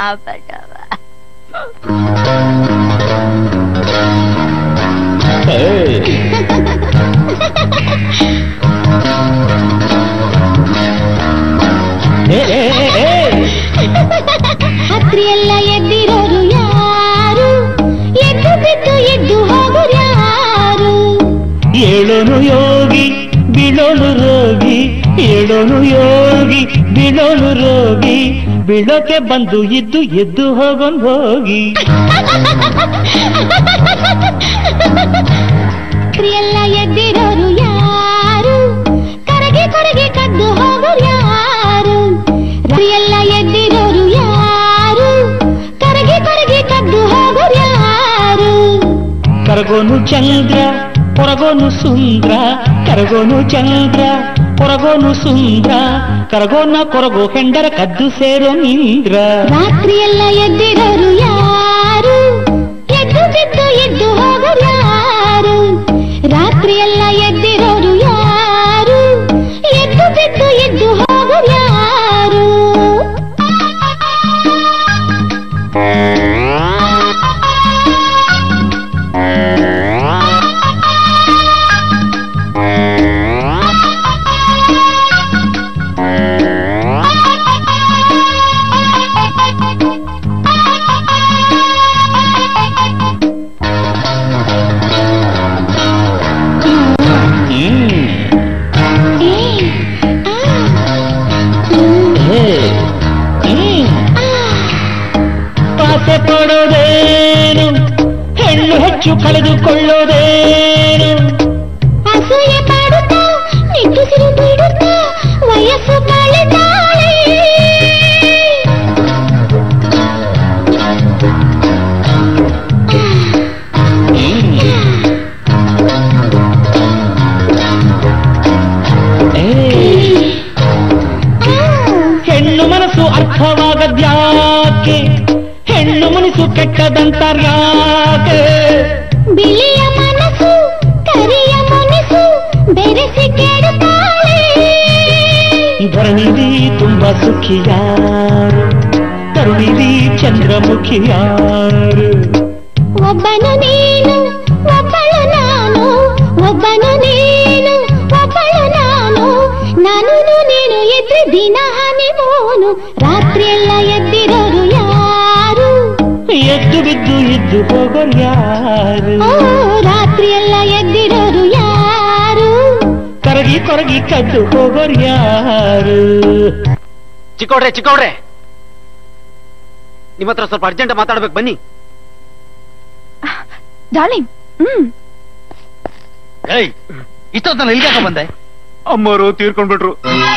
ಹತ್ರಿ ಎಲ್ಲ ಎದ್ದಿರೋರು ಯಾರು ಎದ್ದು ಬಿದ್ದು ಎದ್ದು ಹೋಗೋರು ಯಾರು ಏಳೋನು ಯೋಗಿ ಬೀಳೋನು ರೋಗಿ ಏಳೋನು ಯೋಗಿ ಬೀಳೋನು ರೋಗಿ ಬೀಳೋಕೆ ಬಂದು ಇದ್ದು ಎದ್ದು ಹೋಗೋನ್ ಹೋಗಿ ಹತ್ರಿ ಎಲ್ಲ ಎದ್ದಿರೋರು ಯಾರು ಕರಗಿ ಕರಗಿ ಕದ್ದು ಹೋಗೋರು ಯಾರು ರಾತ್ರಿ ಎಲ್ಲ ಎದ್ದಿರೋರು ಯಾರು ಕರಗಿ ಕರಗಿ ಕದ್ದು ಹೋಗೋರು ಯಾರು ಕರಗೋನು ಚಂದ್ರ ಕೊರಗೋನು ಸುಂದ್ರ ಕರಗೋನು ಚಂದ್ರ ಕೊರಗೋನು ಸುಂದ್ರ ಕರಗೋನ ಕೊರಗೋ ಹೆಂಡರ ಕದ್ದು ಸೇರೋ ನಿಂದ್ರ ರಾತ್ರಿ ಎಲ್ಲ ಎದ್ದಿರೋರು ಯಾರು ಎದ್ದು ಬಿದ್ದು ಎದ್ದು ಹೋಗೋರು ಯಾರು ರಾತ್ರಿ ಎಲ್ಲ ಎದ್ದಿರೋರು ಯಾರು ಎದ್ದು ಬಿದ್ದು ಎದ್ದು ಹೋಗೋರು ಯಾರು ಆಸೆ ಪಡೋದೇನು ಹೆಣ್ಣು ಹೆಚ್ಚು ಕಳೆದುಕೊಳ್ಳೋದೇನು ಅಸೂಯೆ ಮಾಡುತ್ತಾ ನಿಟ್ಟುಸಿರು ಬಿಡುತ್ತಾ ವಯಸ್ಸು ಕಳೆದಾಳೆ ಏ ಯಾಕೆ ಹೆಣ್ಣು ಮುನಿಸು ಕೆಟ್ಟದಂತಾರ್ ಯಾಕೆ ಬಿಳಿಯ ಮನಸ್ಸು ಕರಿಯ ಮುನಿಸು ಬೆರೆಸಿ ಕೆಡುತ್ತಾಳೆ ಧರಣಿಲಿ ತುಂಬಾ ಸುಖಿಯಾರು ತರುಣಿಲಿ ಚಂದ್ರಮುಖಿಯಾರು ಒಬ್ಬನು ನೀನು ಒಬ್ಬಳು ನಾನು ಒಬ್ಬನು ನೀನು ಒಬ್ಬಳು ನಾನು ನಾನು ನೀನು ಎದ್ರೆ ದಿನ ಹನಿಮೂನು ರಾತ್ರಿಯೆಲ್ಲ ಎದ್ದಿರೋರು ಯಾರು ಎದ್ದು ಬಿದ್ದು ಇದ್ದು ಹೋಗೋರು ಯಾರು ಓ ರಾತ್ರಿಯೆಲ್ಲ ಎದ್ದಿರೋರು ಯಾರು ಕರಗಿ ಕೊರಗಿ ಕದ್ದು ಹೋಗೋರು ಯಾರು ಚಿಕ್ಕವ್ರೆ ಚಿಕ್ಕವ್ರೆ ನಿಮ್ಮ ಹತ್ರ ಸ್ವಲ್ಪ ಅರ್ಜೆಂಟ್ ಮಾತಾಡ್ಬೇಕು ಬನ್ನಿ ಡಾರ್ಲಿಂಗ್ ಹ್ಮ್ ಏಯ್ ಇಷ್ಟೊತ್ತನ ಇಲ್ಗಾಕ ಬಂದೆ ಅಮ್ಮವರು ತೀರ್ಕೊಂಡ್ಬಿಟ್ರು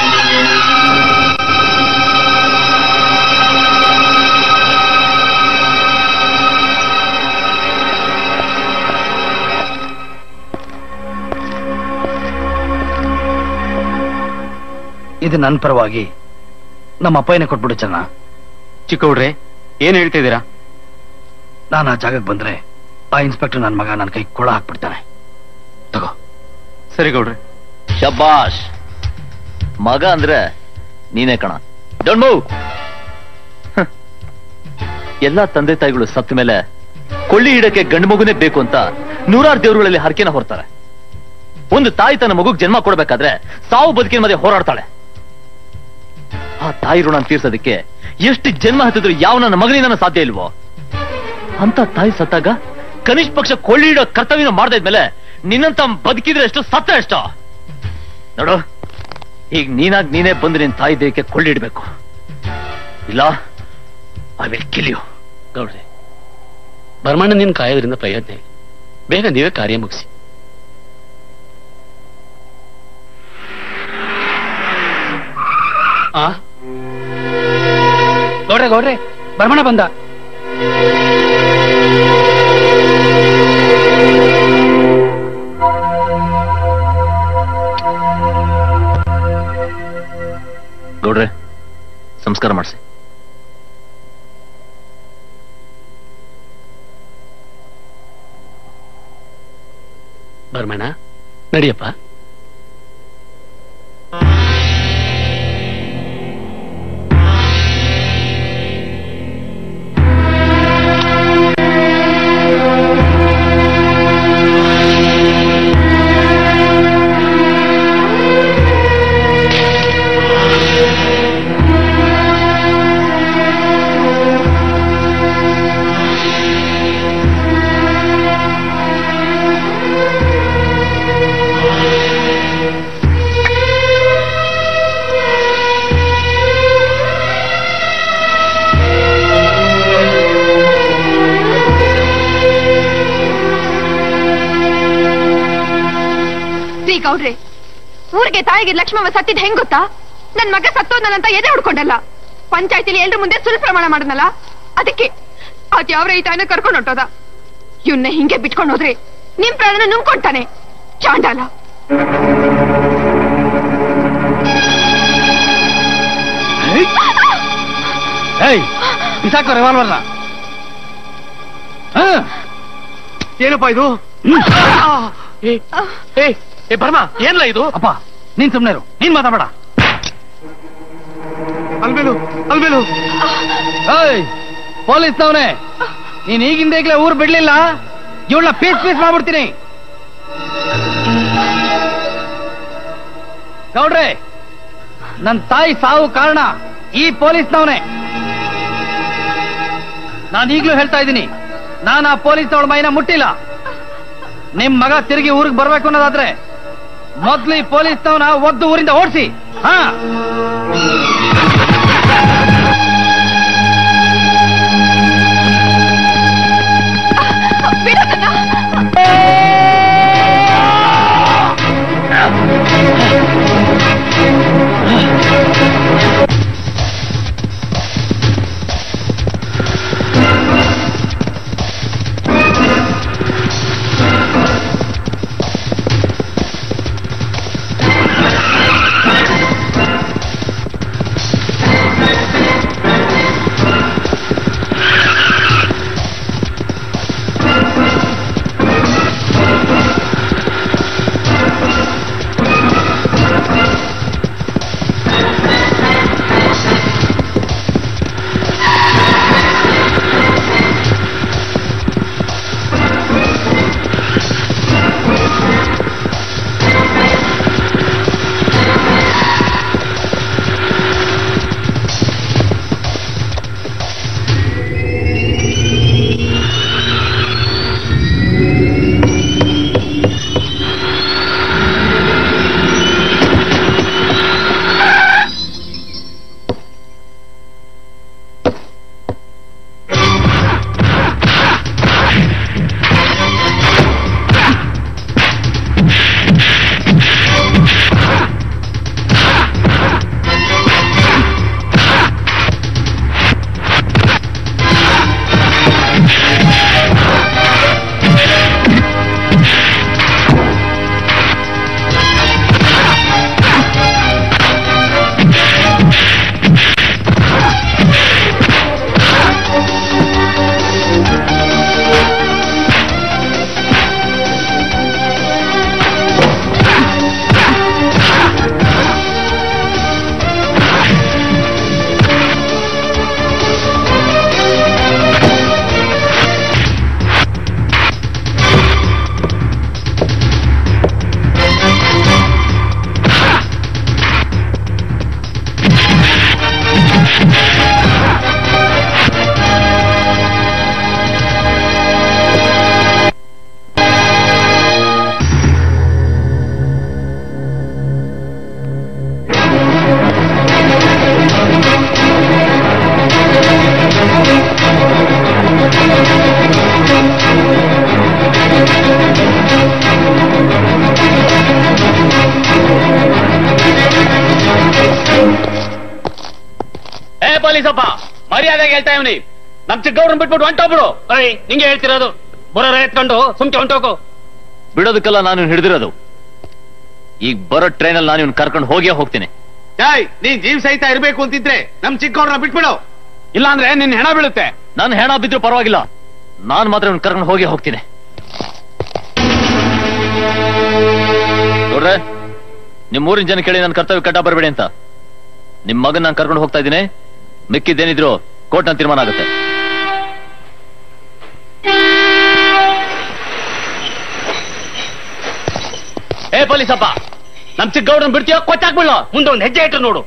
ಇದು ನನ್ನ ಪರವಾಗಿ ನಮ್ಮ ಅಪ್ಪಯ್ಯನೇ ಕೊಟ್ಬಿಡು ಚೆನ್ನ ಚಿಕ್ಕವ್ರೆ ಏನ್ ಹೇಳ್ತಿದ್ದೀರಾ ನಾನು ಆ ಜಾಗಕ್ಕೆ ಬಂದ್ರೆ ಆ ಇನ್ಸ್ಪೆಕ್ಟರ್ ನನ್ನ ಮಗ ನನ್ನ ಕೈ ಕೊಳ ಹಾಕ್ಬಿಡ್ತಾನೆ ತಗೋ ಸರಿ ಗೌಡ್ರೆ ಶಬಾಷ್ ಮಗ ಅಂದ್ರೆ ನೀನೇ ಕಣ ಡೋಂಟ್ ಮೂವ್ ಎಲ್ಲಾ ತಂದೆ ತಾಯಿಗಳು ಸತ್ತ ಮೇಲೆ ಕೊಳ್ಳಿ ಇಡಕ್ಕೆ ಗಂಡು ಮಗುನೇ ಬೇಕು ಅಂತ ನೂರಾರು ದೇವರುಗಳಲ್ಲಿ ಹರಕೆನ ಹೊರ್ತಾರೆ ಒಂದು ತಾಯಿ ತನ್ನ ಮಗುಗ್ ಜನ್ಮ ಕೊಡ್ಬೇಕಾದ್ರೆ ಸಾವು ಬದುಕಿನ ಮಧ್ಯೆ ಹೋರಾಡ್ತಾಳೆ ಆ ತಾಯಿ ಋಣ ತೀರ್ಸೋದಕ್ಕೆ ಎಷ್ಟು ಜನ್ಮ ಹತ್ತಿದ್ರು ಯಾವ ನನ್ನ ಮಗನಿಂದ ಸಾಧ್ಯ ಇಲ್ವೋ ಅಂತ ತಾಯಿ ಸತ್ತಾಗ ಕನಿಷ್ಠ ಪಕ್ಷ ಕೊಳ್ಳಿ ಇಡೋ ಕರ್ತವ್ಯನ ಮಾಡದ ಇದ್ಮೇಲೆ ನಿನ್ನಂತ ಬದುಕಿದ್ರೆ ಎಷ್ಟು ಸತ್ತ ಎಷ್ಟು ನೋಡು ಈಗ ನೀನಾಗ್ ನೀನೇ ಬಂದು ನಿನ್ ತಾಯಿ ದೇಹಕ್ಕೆ ಕೊಳ್ಳಿಡ್ಬೇಕು ಇಲ್ಲ ಐ ವಿಲ್ ಕಿಲ್ ಯು ಗೌಡ್ರೆ ಬರ್ಮಣ್ಣ ನಿನ್ ಕಾಯೋದ್ರಿಂದ ಪ್ರಯೋಜನ ಇಲ್ಲ ಬೇಗ ನೀವೇ ಕಾರ್ಯ ಮುಗಿಸಿ ಆ ಗೌಡ್ರೆ ಗೌಡ್ರೆ ಬರ್ಮಣ ಬಂದ ಗೌಡ್ರೆ ಸಂಸ್ಕಾರ ಮಾಡಿಸಿ ಬರ್ಮಣ್ಣ ನಡಿಯಪ್ಪ ರೀ ಗೌಡ್ರೆ ಊರಿಗೆ ತಾಯಿಗೆ ಲಕ್ಷ್ಮವ್ವ ಸತ್ತಿದ್ ಹೆಂಗ್ ಗೊತ್ತಾ ನನ್ ಮಗ ಸತ್ತೋದ್ನಲ್ಲ ಎದೆ ಹುಡ್ಕೊಂಡಲ್ಲ ಪಂಚಾಯತಿಲಿ ಎಲ್ರ ಮುಂದೆ ಸುಳ್ಳು ಪ್ರಮಾಣ ಮಾಡನಲ್ಲ ಅದಕ್ಕೆ ಅದ್ ಯಾವ ರೈತನ ಕರ್ಕೊಂಡು ಹೊಟ್ಟೋದ ಇವನ್ನ ಹಿಂಗೆ ಬಿಟ್ಕೊಂಡು ಹೋದ್ರೆ ನಿಮ್ ಪ್ರಾಣನ ನುಂಗ್ಕೊಂತಾನೆ ಚಾಂಡಾಲ ಏಯ್ ಬಿಸಾಕೋ ರಿವಾಲ್ವರ್ನ ಏನಪ್ಪ ಇದು ಏ ಬರ್ಮ ಏನ್ಲ ಇದು ಅಪ್ಪ ನೀನ್ ಸುಮ್ನೆ ಇರು ನೀನ್ ಮಾತಾಡ ಅಲ್ಬೇಲು ಅಲ್ಬೇಲು ಏಯ್ ಪೊಲೀಸ್ನವನೇ ನೀನ್ ಈಗಿಂದ ಈಗಲೇ ಊರ್ ಬಿಡ್ಲಿಲ್ಲ ಇವಳನ್ನ ಪೀಸ್ ಪೀಸ್ ಮಾಡ್ಬಿಡ್ತೀನಿ ಗೌಡ್ರೆ ನನ್ ತಾಯಿ ಸಾವು ಕಾರಣ ಈ ಪೊಲೀಸ್ನವನೇ ನಾನು ಈಗ್ಲೂ ಹೇಳ್ತಾ ಇದ್ದೀನಿ ನಾನು ಆ ಪೊಲೀಸ್ನವಳ ಮೈನ ಮುಟ್ಟಿಲ್ಲ ನಿಮ್ ಮಗ ತಿರುಗಿ ಊರಿಗೆ ಬರ್ಬೇಕು ಅನ್ನೋದಾದ್ರೆ ಮೊದ್ಲು ಈ ಪೊಲೀಸ್ನವನ ಒದ್ದು ಊರಿಂದ ಓಡಿಸಿ ಹಾ ಪೊಲೀಸಪ್ಪ ಮರ್ಯಾದೆಗೆ ಹೇಳ್ತಾ ಇವನಿ ನಮ್ ಚಿಕ್ಕವ್ರನ್ನ ಬಿಟ್ಬಿಟ್ಟು ಹೊಂಟೋಗ್ಬಿಡು ಅಯ್ಯ ನಿಂಗೆ ಹೇಳ್ತಿರೋದು ಬರೋರ ಎತ್ಕೊಂಡು ಸುಮ್ಕೆ ಹೊಂಟೋಗು ಬಿಡೋದಕ್ಕೆಲ್ಲ ನಾನು ಹಿಡಿದಿರೋದು ಈಗ ಬರೋ ಟ್ರೈನಲ್ಲಿ ನಾನು ಇವ್ನ ಕರ್ಕೊಂಡು ಹೋಗೇ ಹೋಗ್ತೀನಿ ಏಯ್ ನೀನ್ ಜೀವ ಸಹಿತ ಇರ್ಬೇಕು ಅಂತಿದ್ರೆ ನಮ್ ಚಿಕ್ಕವ್ರನ್ನ ಬಿಟ್ಬಿಡು ಇಲ್ಲಾಂದ್ರೆ ನಿನ್ ಹೆಣ ಬೀಳುತ್ತೆ ನಾನು ಹೆಣ ಬಿದ್ರು ಪರವಾಗಿಲ್ಲ ನಾನು ಮಾತ್ರ ಇವ್ನ ಕರ್ಕೊಂಡು ಹೋಗೇ ಹೋಗ್ತೀನಿ ನೋಡ್ರೆ ನಿಮ್ ಊರಿನ ಜನ ಕೇಳಿ ನನ್ನ ಕರ್ತವ್ಯ ಕಟ್ಟ ಬರಬೇಡಿ ಅಂತ ನಿಮ್ ಮಗನ್ ನಾನು ಕರ್ಕೊಂಡು ಹೋಗ್ತಾ ಇದ್ದೀನಿ ಮಿಕ್ಕಿದ್ದೇನಿದ್ರು ಕೋರ್ಟ್ನ ತೀರ್ಮಾನ ಆಗುತ್ತೆ ಏ ಪೊಲೀಸಪ್ಪ ನಮ್ ಚಿಕ್ಕವ್ರನ್ನ ಬಿಡ್ತೀಯೋ ಕೊಚ್ಚಾಕ್ಬಿಡ್ಲು ಮುಂದೆ ಒಂದು ಹೆಜ್ಜೆ ಇಟ್ಟು ನೋಡು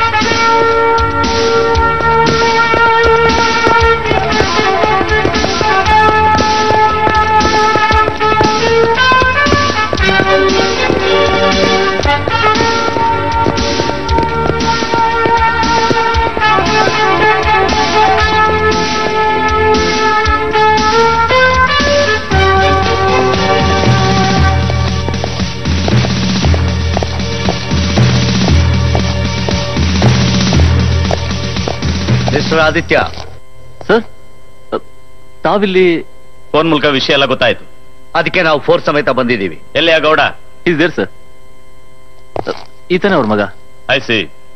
ಮಿಸ್ಟರ್ ಆದಿತ್ಯ ಸರ್ ತಾವಿಲ್ಲಿ ಫೋನ್ ಮೂಲಕ ವಿಷಯ ಎಲ್ಲ ಗೊತ್ತಾಯ್ತು ಅದಕ್ಕೆ ನಾವು ಫೋರ್ಸ್ ಸಮೇತ ಬಂದಿದ್ದೀವಿ ಎಲ್ಲಿ ಆ ಗೌಡ ಇಸ್ ದೇರ್ ಸರ್ ಈತನೇ ಅವ್ರ ಮಗ ಐ ಸಿ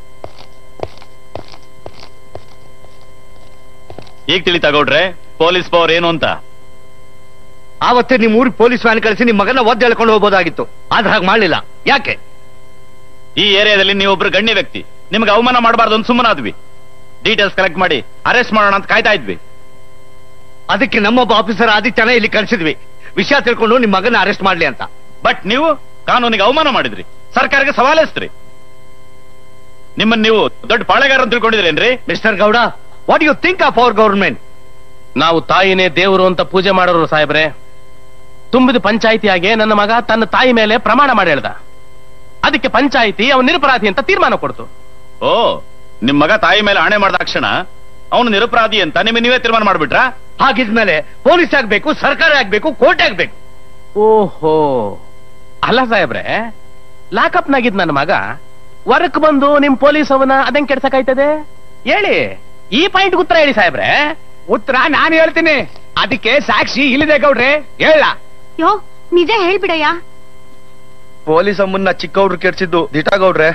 ಈಗ ತಿಳಿತಾ ಗೌಡ್ರೆ ಪೊಲೀಸ್ ಪವರ್ ಏನು ಅಂತ ಆವತ್ತೇ ನಿಮ್ ಊರಿಗೆ ಪೊಲೀಸ್ ವ್ಯಾನ್ ಕಳಿಸಿ ನಿಮ್ ಮಗನ ಒದ್ದು ಎಳ್ಕೊಂಡು ಹೋಗ್ಬೋದಾಗಿತ್ತು ಆದ್ರೆ ಹಾಗೆ ಮಾಡ್ಲಿಲ್ಲ ಯಾಕೆ ಈ ಏರಿಯಾದಲ್ಲಿ ನೀವೊಬ್ರು ಗಣ್ಯ ವ್ಯಕ್ತಿ ನಿಮ್ಗೆ ಅವಮಾನ ಮಾಡಬಾರ್ದು ಅಂತ ಸುಮ್ಮನಾದ್ವಿ ಡೀಟೇಲ್ಸ್ ಕಲೆಕ್ಟ್ ಮಾಡಿ ಅರೆಸ್ಟ್ ಮಾಡೋಣ ಅಂತ ಕಾಯ್ತಾ ಇದ್ವಿ ಅದಕ್ಕೆ ನಮ್ಮೊಬ್ಬ ಆಫೀಸರ್ ಆದಿತ್ಯನ ಇಲ್ಲಿ ಕಳಿಸಿದ್ವಿ ವಿಷಯ ತಿಳ್ಕೊಂಡು ನಿಮ್ ಮಗನ ಅರೆಸ್ಟ್ ಮಾಡ್ಲಿ ಅಂತ ಬಟ್ ನೀವು ಕಾನೂನಿಗೆ ಅವಮಾನ ಮಾಡಿದ್ರಿ ಸರ್ಕಾರಕ್ಕೆ ಸವಾಲೆಸ್ತ್ರಿ ನಿಮ್ಮನ್ನ ನೀವು ದೊಡ್ಡ ಪಾಳೆಗಾರ ಅಂತ ತಿಳ್ಕೊಂಡಿದ್ರೇನ್ರಿ mister Gowda what you think of our government ನಾವು ತಾಯಿನೇ ದೇವರು ಅಂತ ಪೂಜೆ ಮಾಡೋರು ಸಾಹೇಬ್ರೆ ತುಂಬಿದ ಪಂಚಾಯಿತಿಯಾಗೆ ನನ್ನ ಮಗ ತನ್ನ ತಾಯಿ ಮೇಲೆ ಪ್ರಮಾಣ ಮಾಡಿ ಹೇಳ್ದ ಅದಕ್ಕೆ ಪಂಚಾಯಿತಿ ಅವನು ನಿರಪರಾಧಿ ಅಂತ ತೀರ್ಮಾನ ಕೊಡ್ತು ಓ ನಿಮ್ ಮಗ ತಾಯಿ ಮೇಲೆ ಆಣೆ ಮಾಡಿದ ತಕ್ಷಣ ಅವನು ನಿರಪರಾಧಿ ಅಂತ ನಿಮಗೆ ನೀವೇ ತೀರ್ಮಾನ ಮಾಡ್ಬಿಟ್ರಾ ಹಾಗಿದ್ಮೇಲೆ ಪೊಲೀಸ್ ಆಗ್ಬೇಕು ಸರ್ಕಾರ ಆಗ್ಬೇಕು ಕೋರ್ಟ್ ಆಗ್ಬೇಕು ಓಹೋ ಅಲ್ಲ ಸಾಹೇಬ್ರೆ ಲಾಕಪ್ ನಾಗಿದ್ ನನ್ನ ಮಗ ವರ್ಕ್ ಬಂದು ನಿಮ್ ಪೊಲೀಸ್ ಅವನ ಅದಂಗ್ ಕೆಡ್ಸಕ್ಕಾಯ್ತದೆ ಹೇಳಿ ಈ ಪಾಯಿಂಟ್ ಉತ್ತರ ಹೇಳಿ ಸಾಹೇಬ್ರೆ ಉತ್ತರ ನಾನು ಹೇಳ್ತೀನಿ ಅದಕ್ಕೆ ಸಾಕ್ಷಿ ಇಲ್ಲಿದೆ ಗೌಡ್ರೆ ಹೇಳ ಯೋ ನಿಜ ಹೇಳ್ಬಿಡಯ್ಯ ಪೊಲೀಸ್ ಅಮ್ಮನ್ನ ಚಿಕ್ಕವ್ರು ಕೆಡ್ಸಿದ್ದು ದಿಟಾಗೌಡ್ರೆ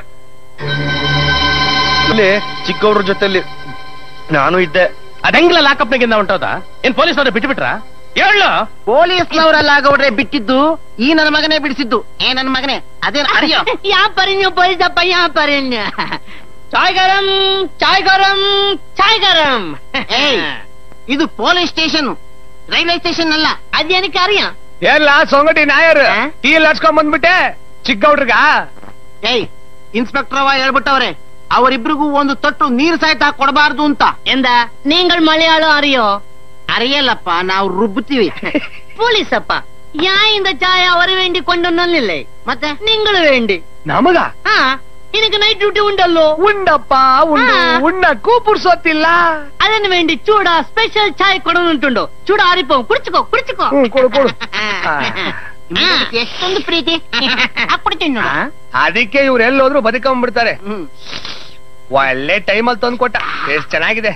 ಇಲ್ಲಿ ಚಿಕ್ಕವ್ರ ಜೊತೆಲಿ ನಾನು ಇದ್ದೆ ಅದಂಗ್ಲ ಲಾಕಪ್ ನಾಗಿಂದ ಹೊಂಟೋದ ಏನ್ ಪೊಲೀಸ್ ಅವ್ರೆ ಬಿಟ್ಬಿಟ್ರ ಹೇಳ ಪೊಲೀಸ್ನವರೆಲ್ಲ ಗೌಡ್ರೆ ಬಿಟ್ಟಿದ್ದು ಈ ನನ್ನ ಮಗನೇ ಬಿಡಿಸಿದ್ದು ಏ ನನ್ನ ಮಗನೇ ಅದೇ ಅರಿಯೋ यहाँ पर इन पुलिस अप्पा यहाँ पर इन चाय गरम चाय गरम चाय गरम ಏಯ್ ಇದು ಪೊಲೀಸ್ ಸ್ಟೇಷನ್ ರೈಲ್ವೆ ಸ್ಟೇಷನ್ ಅಲ್ಲ ಅದೇನಕ್ಕೆ ಅರಿಯ ಎಲ್ಲ ಸೊಂಗಟಿ ನಾಯರ್ ಟೀ ಲಡ್ಸ್ಕೊಂಡ್ ಬಂದ್ಬಿಟ್ಟೆ ಚಿಕ್ಕಗೌಡ್ರಿಗ ಏಯ್ ಇನ್ಸ್ಪೆಕ್ಟರ್ ಅವ ಹೇಳ್ಬಿಟ್ಟವ್ರೆ ಅವರಿಬ್ರಿಗೂ ಒಂದು ತೊಟ್ಟು ನೀರು ಸಹಿತ ಕೊಡಬಾರ್ದು ಅಂತ ಎಂದ நீங்கள் மலையாளம் அறியோ ಅರಿಯಲ್ಲಪ್ಪ ನಾವು ರುಬ್ಬುತ್ತೀವಿ போலீஸ் அப்பா ஏன் இந்த சாய அவர் வேண்டி கொண்டு வந்தில்லை ಮತ್ತೆ நீங்கள் வேண்டி ನಮಗ ಆ എനിക്ക് ನೈಟ್ ಡ್ಯೂಟಿ ಉಂಟಲ್ಲೋ ಉಂಡಪ್ಪ ಉಂಡು ಉಣ್ಣಕ್ಕೂ ಪುರ್ಸೊತ್ತಿಲ್ಲ ಅದನ್ನು ವೇണ്ടി ಚೂಡ ಸ್ಪೆಷಲ್ ಚಾಯ್ ಕೊಡೋನುಂಟುಂಡು ಚೂಡ ಆರಿಪೋ ಕುಡಿச்சுಕೋ ಕುಡಿச்சுಕೋ ಹ್ಮ್ ಕೊಡು ಕೊಡು ಎಷ್ಟೊಂದು ಪ್ರೀತಿ ಹಾಕ್ಬಿಡ್ತೀನಿ ನೋಡು ಅದಕ್ಕೆ ಇವ್ರು ಎಲ್ಲೋದ್ರು ಬದುಕೊಂಡ್ಬಿಡ್ತಾರೆ ಒಳ್ಳೆ ಟೈಮಲ್ಲಿ ತಂದು ಕೊಟ್ಟ ಎಷ್ಟು ಚೆನ್ನಾಗಿದೆ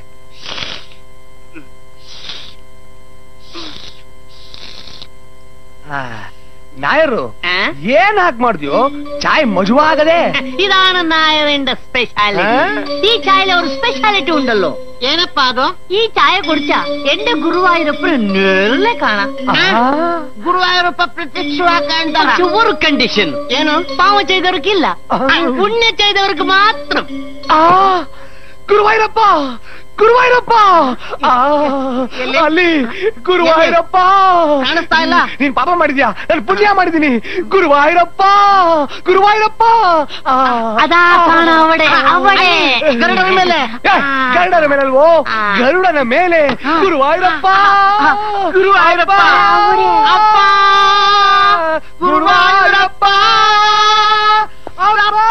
ಆ, ನಾಯರು ಏನ್ ಹಾಕ್ ಮಾಡ್ದ್ಯೋ ಚಾಯ್ ಮಜುವಾಗದೆ ഇതാണ് നായവേണ്ട സ്പെഷ്യാലിറ്റി ഈ ചായയിൽ ഒരു സ്പെഷ്യാലിറ്റി ഉണ്ടല്ലോ ಏನಪ್ಪ ಅದು ഈ ചായ കുടിച്ച എന്റെ ഗുരുവായൂരപ്പന് നേരിലെ കാണാം ಗುರುವಾಯೂರಪ್ಪ ಪ್ರತ್ಯಕ್ಷವಾಗಿ ಕಾಣ್ತಾರ ഒരു കണ്ടീഷൻ ಏನು പാവം ചെയ്തവർക്കില്ല പുണ്യ ചെയ്തവർക്ക് മാത്രം ಗುರುವಾಯೂರಪ್ಪ ಗುರುವಾಯೂರಪ್ಪ ಆ, ಅಲ್ಲಿ ಗುರುವಾಯೂರಪ್ಪ ಕಾಣಿಸ್ತಾ ಇಲ್ಲ ನೀನ್ ಪಾಪ ಮಾಡಿದ್ಯಾ ನಾನು ಪುಣ್ಯ ಮಾಡಿದೀನಿ ಗುರುವಾಯೂರಪ್ಪ ಗುರುವಾಯೂರಪ್ಪ ಆ. അതാ കാണാം അവിടെ അവിടെ ಗರುಡನ ಮೇಲೆ ಏ, ಗರುಡನ ಮೇಲಲ್ವೋ ಗರುಡನ ಮೇಲೆ ಗುರುವಾಯೂರಪ್ಪ ಗುರುವಾಯೂರಪ್ಪ ಅಪ್ಪ ಗುರುವಾಯೂರಪ್ಪ ಅವರಪ್ಪ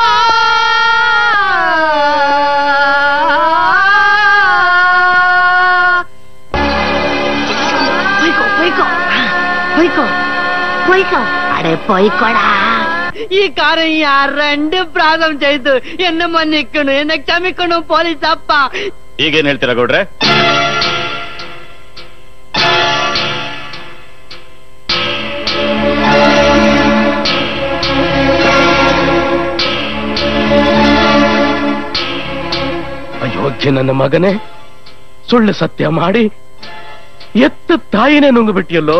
പോയിക്കോ പോയിക്കോ പോയിക്കോ പോയിക്കോ അടെ പോയിക്കോടാ ഈ കാര്യം ഈ രണ്ട് പ്രാതം ചെയ്തു എന്നെ മன்னிக்கணும் എന്നെ ക്ഷമിക്കണം പോലീസ് അപ്പ ಈಗೇನ್ ಹೇಳ್ತೀರಾ ಗೌಡ್ರೆ ಅಯೋಗ್ಯ ನನ್ನ ಮಗನೇ ಸುಳ್ಳು ಸತ್ಯ ಮಾಡಿ ಎತ್ತ ತಾಯಿನೇ ನುಂಗು ಬಿಟ್ಟಿಯಲ್ಲೋ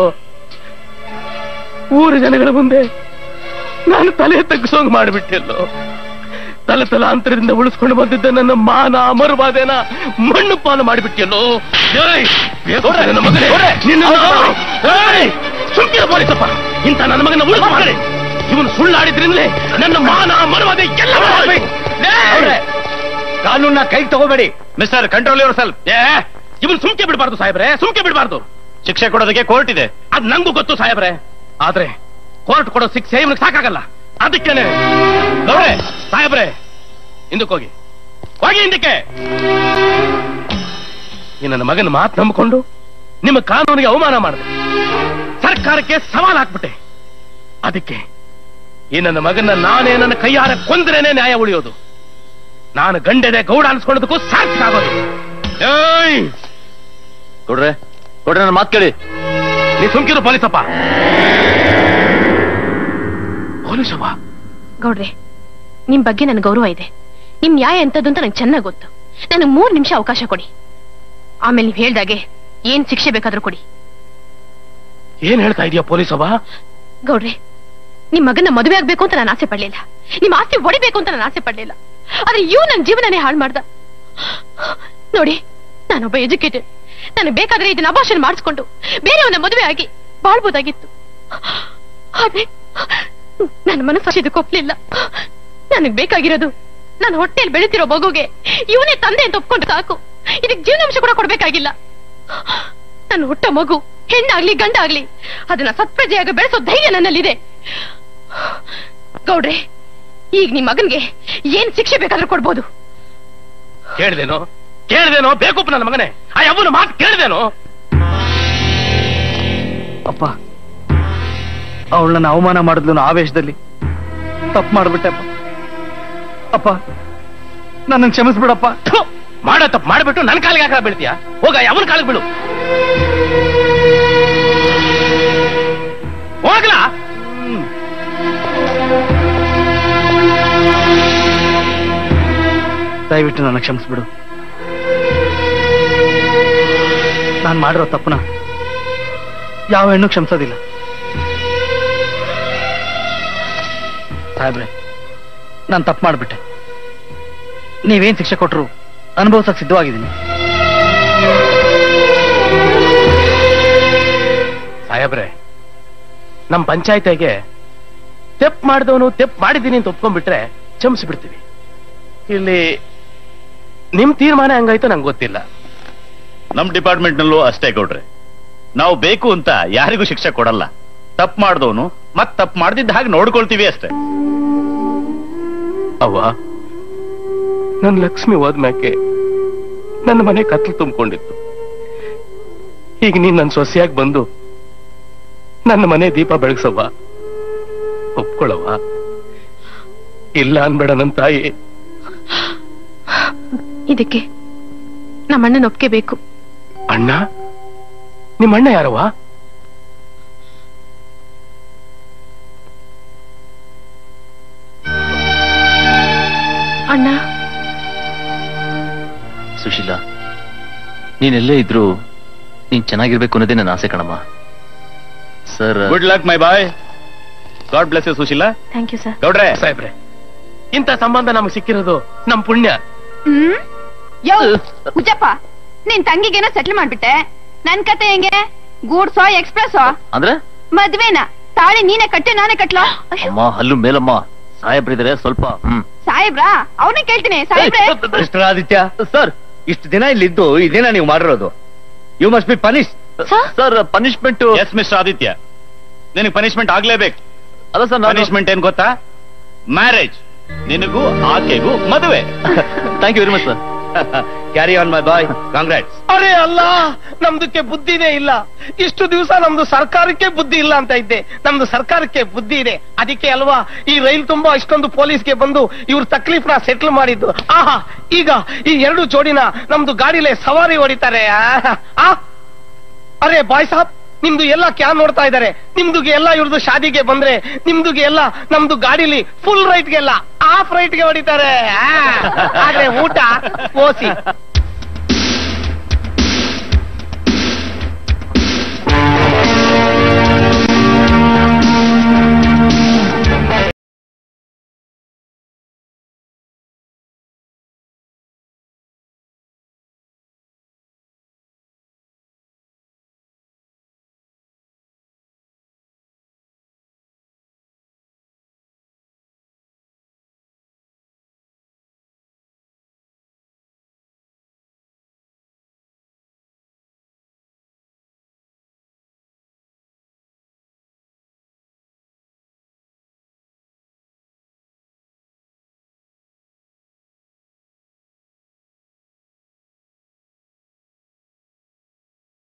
ಊರ ಜನಗಳ ಮುಂದೆ ನಾನು ತಲೆ ತಗ್ಗಿಸೋಂಗ್ ಮಾಡಿಬಿಟ್ಟಿಯಲ್ಲೋ ತಲೆ ತಲಾಂತರದಿಂದ ಉಳಿಸ್ಕೊಂಡು ಬಂದಿದ್ದ ನನ್ನ ಮಾನ ಅಮರವಾದೇನ ಮಣ್ಣು ಪಾಲು ಮಾಡಿಬಿಟ್ಟಿಯಲ್ಲೋ ಏಯ್! ಬೇಕು ನನ್ನ ಮಗನೇ ನಿನ್ನನ್ನು- ಏಯ್! ಸುಮ್ಕಿರು ಪೊಲೀಸಪ್ಪ ಇಂಥ ನನ್ನ ಮಗನ ಉಳಿದು ಮಾಡಿ ಇವನು ಸುಳ್ಳಾಡಿದ್ರಿಂದಲೇ ನನ್ನ ಮಾನ ಅಮರವಾದೆ ಎಲ್ಲ ಹಾಳಾಗೋಯ್ತು. ಏಯ್! ಕಾನೂನ ಕೈಗೆ ತಗೋಬೇಡಿ mister control your yourself ಇವನು ಸುಮ್ಕೆ ಬಿಡಬಾರ್ದು ಸಾಹೇಬ್ರೆ ಸುಮ್ಕೆ ಬಿಡಬಾರ್ದು ಶಿಕ್ಷೆ ಕೊಡೋದಕ್ಕೆ ಕೋರ್ಟ್ ಇದೆ ಅದ್ ನಂಗೂ ಗೊತ್ತು ಸಾಹೇಬ್ರೆ ಆದ್ರೆ ಕೋರ್ಟ್ ಕೊಡೋ ಶಿಕ್ಷೆ ಇವನಿಗೆ ಸಾಕಾಗಲ್ಲ ಅದಕ್ಕೇನೆ ಗೌಡ್ರೆ ಸಾಹೇಬ್ರೆ ಹಿಂದಕ್ಕೆ ಹೋಗಿ ಹೋಗಿ ಹಿಂದಕ್ಕೆ ಈ ನನ್ನ ಮಗನ ಮಾತು ನಂಬಿಕೊಂಡು ನಿಮ್ಮ ಕಾನೂನಿಗೆ ಅವಮಾನ ಮಾಡಿದೆ ಸರ್ಕಾರಕ್ಕೆ ಸವಾಲ್ ಹಾಕ್ಬಿಟ್ಟೆ ಅದಕ್ಕೆ ಈ ನನ್ನ ಮಗನ ನಾನೇ ನನ್ನ ಕೈಯಾರ ಕೊಂದ್ರೇನೆ ನ್ಯಾಯ ಉಳಿಯೋದು ನಾನು ಗಂಡೆದೆ ಗೌಡ ಅನ್ಸ್ಕೊಳ್ಳೋದಕ್ಕೂ ಸಾರ್ಥಕ ಆಗೋದು ಏಯ್ ಕೊಡ್ರೆ ಕೊಡ್ರೆ ನನ್ನ ಮಾತು ಕೇಳಿ ನೀ ಸುಮ್ಕಿರು ಪೊಲೀಸಪ್ಪ ಪೊಲೀಸವ್ವ ಗೌಡ್ರೆ ನಿಮ್ ಬಗ್ಗೆ ನನ್ ಗೌರವ ಇದೆ ನಿಮ್ ನ್ಯಾಯ ಎಂತದ್ದು ಅಂತ ನಂಗೆ ಚೆನ್ನಾಗ್ ಗೊತ್ತು ನನಗೆ ಮೂರ್ ನಿಮಿಷ ಅವಕಾಶ ಕೊಡಿ ಆಮೇಲೆ ನೀವ್ ಹೇಳ್ದಾಗೆ ಏನ್ ಶಿಕ್ಷೆ ಬೇಕಾದ್ರೂ ಕೊಡಿ ಏನ್ ಹೇಳ್ತಾ ಇದೀಯ ಪೊಲೀಸವ್ವ ಗೌಡ್ರೆ ನಿಮ್ ಮಗನ ಮದುವೆ ಆಗ್ಬೇಕು ಅಂತ ನಾನು ಆಸೆ ಪಡ್ಲಿಲ್ಲ ನಿಮ್ ಆಸ್ತಿ ಹೊಡಿಬೇಕು ಅಂತ ನಾನು ಆಸೆ ಪಡ್ಲಿಲ್ಲ ಆದ್ರೆ ಇವ್ ನನ್ ಜೀವನನೇ ಹಾಳು ಮಾಡ್ದ ನೋಡಿ ನಾನೊಬ್ಬ ಎಜುಕೇಟೆಡ್ ನನಗೆ ಬೇಕಾದ್ರೆ ಇದನ್ನ ಅಭಾಷಣ ಮಾಡಿಸ್ಕೊಂಡು ಬೇರೆಯವನ್ನ ಮದುವೆ ಆಗಿ ಬಾಳ್ಬೋದಾಗಿತ್ತು ಆದ್ರೆ ನನ್ನ ಮನಸ್ಸು ಇದಕ್ಕೆ ಒಪ್ಲಿಲ್ಲ ನನಗ್ ಬೇಕಾಗಿರೋದು ನಾನು ಹೊಟ್ಟೆಯಲ್ಲಿ ಬೆಳಿತಿರೋ ಮಗುಗೆ ಇವನೇ ತಂದೆ ಅಂತ ಒಪ್ಕೊಂಡು ಸಾಕು ಇದಕ್ಕೆ ಜೀವನಾಂಶ ಕೂಡ ಕೊಡ್ಬೇಕಾಗಿಲ್ಲ ನನ್ನ ಹುಟ್ಟ ಮಗು ಹೆಣ್ಣಾಗ್ಲಿ ಗಂಡಾಗ್ಲಿ ಅದನ್ನ ಸತ್ಪ್ರಜೆಯಾಗಿ ಬೆಳೆಸೋ ಧೈರ್ಯ ನನ್ನಲ್ಲಿದೆ ಗೌಡ್ರೆ ಈಗ ನಿಮ್ ಮಗನ್ಗೆ ಏನ್ ಶಿಕ್ಷೆ ಬೇಕಾದ್ರೂ ಕೊಡ್ಬೋದು ಕೇಳ್ದೇನೋ ಕೇಳ್ದೇನೋ ಬೇಕಪ್ಪ ನನ್ನ ಮಗನೇ ಆ ಯವ್ವನ ಮಾತು ಕೇಳ್ದೇನೋ ಅಪ್ಪ ಅವಳನ್ನ ಅವಮಾನ ಮಾಡಿದ್ಲು ಅನ್ನೋ ಆವೇಶದಲ್ಲಿ ತಪ್ಪು ಮಾಡ್ಬಿಟ್ಟೆ ಅಪ್ಪ ಅಪ್ಪ ನನ್ನ ಕ್ಷಮಿಸ್ಬಿಡಪ್ಪ ಥು, ಮಾಡೋ ತಪ್ಪು ಮಾಡ್ಬಿಟ್ಟು ನನ್ನ ಕಾಲಿಗೆ ಹಾಕ ಬೀಳ್ತೀಯ ಹೋಗ ಅವನ ಕಾಲಿಗೆ ಬೀಳು ಹೋಗ್ಲಾ ದಯವಿಟ್ಟು ನನ್ನ ಕ್ಷಮಿಸ್ಬಿಡು ನಾನು ಮಾಡಿರೋ ತಪ್ಪನ ಯಾವ ಹೆಣ್ಣು ಕ್ಷಮಿಸೋದಿಲ್ಲ ಸಾಹೇಬ್ರೆ ನಾನು ತಪ್ಪು ಮಾಡಿಬಿಟ್ಟೆ ನೀವೇನ್ ಶಿಕ್ಷೆ ಕೊಟ್ರು ಅನುಭವಿಸಕ್ ಸಿದ್ಧವಾಗಿದ್ದೀನಿ ಸಾಹೇಬ್ರೆ ನಮ್ ಪಂಚಾಯತಿಗೆ ತೆಪ್ ಮಾಡಿದವನು ತೆಪ್ ಮಾಡಿದ್ದೀನಿ ಅಂತ ಒಪ್ಕೊಂಡ್ಬಿಟ್ರೆ ಕ್ಷಮಿಸ್ಬಿಡ್ತೀವಿ ಇಲ್ಲಿ ನಿಮ್ ತೀರ್ಮಾನ ಹಂಗಾಯ್ತು ನಂಗೆ ಗೊತ್ತಿಲ್ಲ ನಮ್ ಡಿಪಾರ್ಟ್ಮೆಂಟ್ ನಲ್ಲೂ ಅಷ್ಟೇ ಗೌಡ್ರೆ ನಾವು ಬೇಕು ಅಂತ ಯಾರಿಗೂ ಶಿಕ್ಷೆ ಕೊಡಲ್ಲ ತಪ್ಪು ಮಾಡಿದವನು ಮತ್ ತಪ್ಪು ಮಾಡ್ದಿದ್ದ ಹಾಗೆ ನೋಡ್ಕೊಳ್ತೀವಿ ಅಷ್ಟೇ ಅವ್ವ ನನ್ ಲಕ್ಷ್ಮಿ ಹೋದ್ಮ್ಯಾಕೆ ನನ್ನ ಮನೆ ಕತ್ಲು ತುಂಬಿಕೊಂಡಿತ್ತು ಈಗ ನೀನ್ ನನ್ ಸೊಸೆಯಾಗಿ ಬಂದು ನನ್ನ ಮನೆ ದೀಪ ಬೆಳಗ್ಸವ್ವ ಒಪ್ಕೊಳವ್ವ ಇಲ್ಲ ಅನ್ಬೇಡ ನನ್ ತಾಯಿ ಇದಕ್ಕೆ ನಮ್ಮ ಅಣ್ಣನ ಒಪ್ಪಿಗೆ ಬೇಕು ಅಣ್ಣ ನಿಮ್ಮ ಅಣ್ಣ ಯಾರವ್ವ ಅಣ್ಣ ಸುಶೀಲಾ ನೀನೆಲ್ಲೇ ಇದ್ರು ನೀನ್ ಚೆನ್ನಾಗಿರ್ಬೇಕು ಅನ್ನೋದೇ ನನ್ನ ಆಸೆ ಕಣಮ್ಮ sir good luck my boy god bless you Sushila thank you sir ಗೌಡ್ರೆ ಸಾಹೇಬ್ರೆ ಇಂಥ ಸಂಬಂಧ ನಮ್ಗೆ ಸಿಕ್ಕಿರೋದು ನಮ್ ಪುಣ್ಯ ಹ್ಮ್ ಯೋ ಹುಚ್ಚಪ್ಪ ನಿನ್ ತಂಗಿಗೇನೋ ಸೆಟ್ಲ್ ಮಾಡ್ಬಿಟ್ಟೆ ನನ್ ಕತೆ ಹೆಂಗೆ ಗೂಡ್ಸೋ ಎಕ್ಸ್ಪ್ರೆಸ್ ಅಂದ್ರೆ ಮದ್ವೆನಾ ತಾಳಿ ನೀನೇ ಕಟ್ಟೆ ನಾನೇ ಕಟ್ಲೋ ಅಮ್ಮ ಹಲ್ಲು ಮೇಲಮ್ಮ ಸಾಹೇಬ್ರಿದ್ರೆ ಸ್ವಲ್ಪ ಹ್ಮ್ ಸಾಹೇಬ್ರಾ ಅವನೇ ಕೇಳ್ತೀನಿ ಸಾಹೇಬ್ರೆ ಮಿಸ್ಟರ್ ಆದಿತ್ಯ ಸರ್ ಇಷ್ಟು ದಿನ ಇಲ್ಲಿದ್ದು ಇದೇನಾ ನೀವು ಮಾಡಿರೋದು you must be punish sir punishment yes mister Aditya ನಿನಗೆ ಪನಿಷ್ಮೆಂಟ್ ಆಗ್ಲೇಬೇಕು ಅಲ್ಲ ಸರ್ ಪನಿಷ್ಮೆಂಟ್ ಏನ್ ಗೊತ್ತಾ ಮ್ಯಾರೇಜ್ ನಿನಗೂ ಆಕೆಗೂ ಮದುವೆ thank you very much sir carry on my boy congrats ಅರೆ ಅಲ್ಲ ನಮ್ದಕ್ಕೆ ಬುದ್ಧಿನೇ ಇಲ್ಲ ಇಷ್ಟು ದಿವಸ ನಮ್ದು ಸರ್ಕಾರಕ್ಕೆ ಬುದ್ಧಿ ಇಲ್ಲ ಅಂತ ಇದ್ದೆ ನಮ್ದು ಸರ್ಕಾರಕ್ಕೆ ಬುದ್ಧಿ ಇದೆ ಅದಕ್ಕೆ ಅಲ್ವಾ ಈ ರೈಲ್ ತುಂಬಾ ಇಷ್ಟೊಂದು ಪೊಲೀಸ್ಗೆ ಬಂದು ಇವ್ರ ತಕ್ಲೀಫ್ನ ಸೆಟ್ಲ್ ಮಾಡಿದ್ದು ಆಹಾ ಈಗ ಈ ಎರಡು ಜೋಡಿನ ನಮ್ದು ಗಾಡಿಲೇ ಸವಾರಿ ಹೊಡಿತಾರೆ ಆಹಾ. ಆ ಅರೆ ಬಾಯ್ ಸಾಬ್ ನಿಮ್ದು ಎಲ್ಲ ಕ್ಯಾನ್ ನೋಡ್ತಾ ಇದ್ದಾರೆ ನಿಮ್ದುಗೆ ಎಲ್ಲ ಇವ್ರದ್ದು ಶಾದಿಗೆ ಬಂದ್ರೆ ನಿಮ್ದುಗೆ ಎಲ್ಲ ನಮ್ದು ಗಾಡಿಲಿ ಫುಲ್ ರೈಟ್ಗೆಲ್ಲ ಹಾಫ್ ರೈಟ್ಗೆ ಹೊಡಿತಾರೆ ಆ. ಆದ್ರೆ ಊಟ ಓಸಿ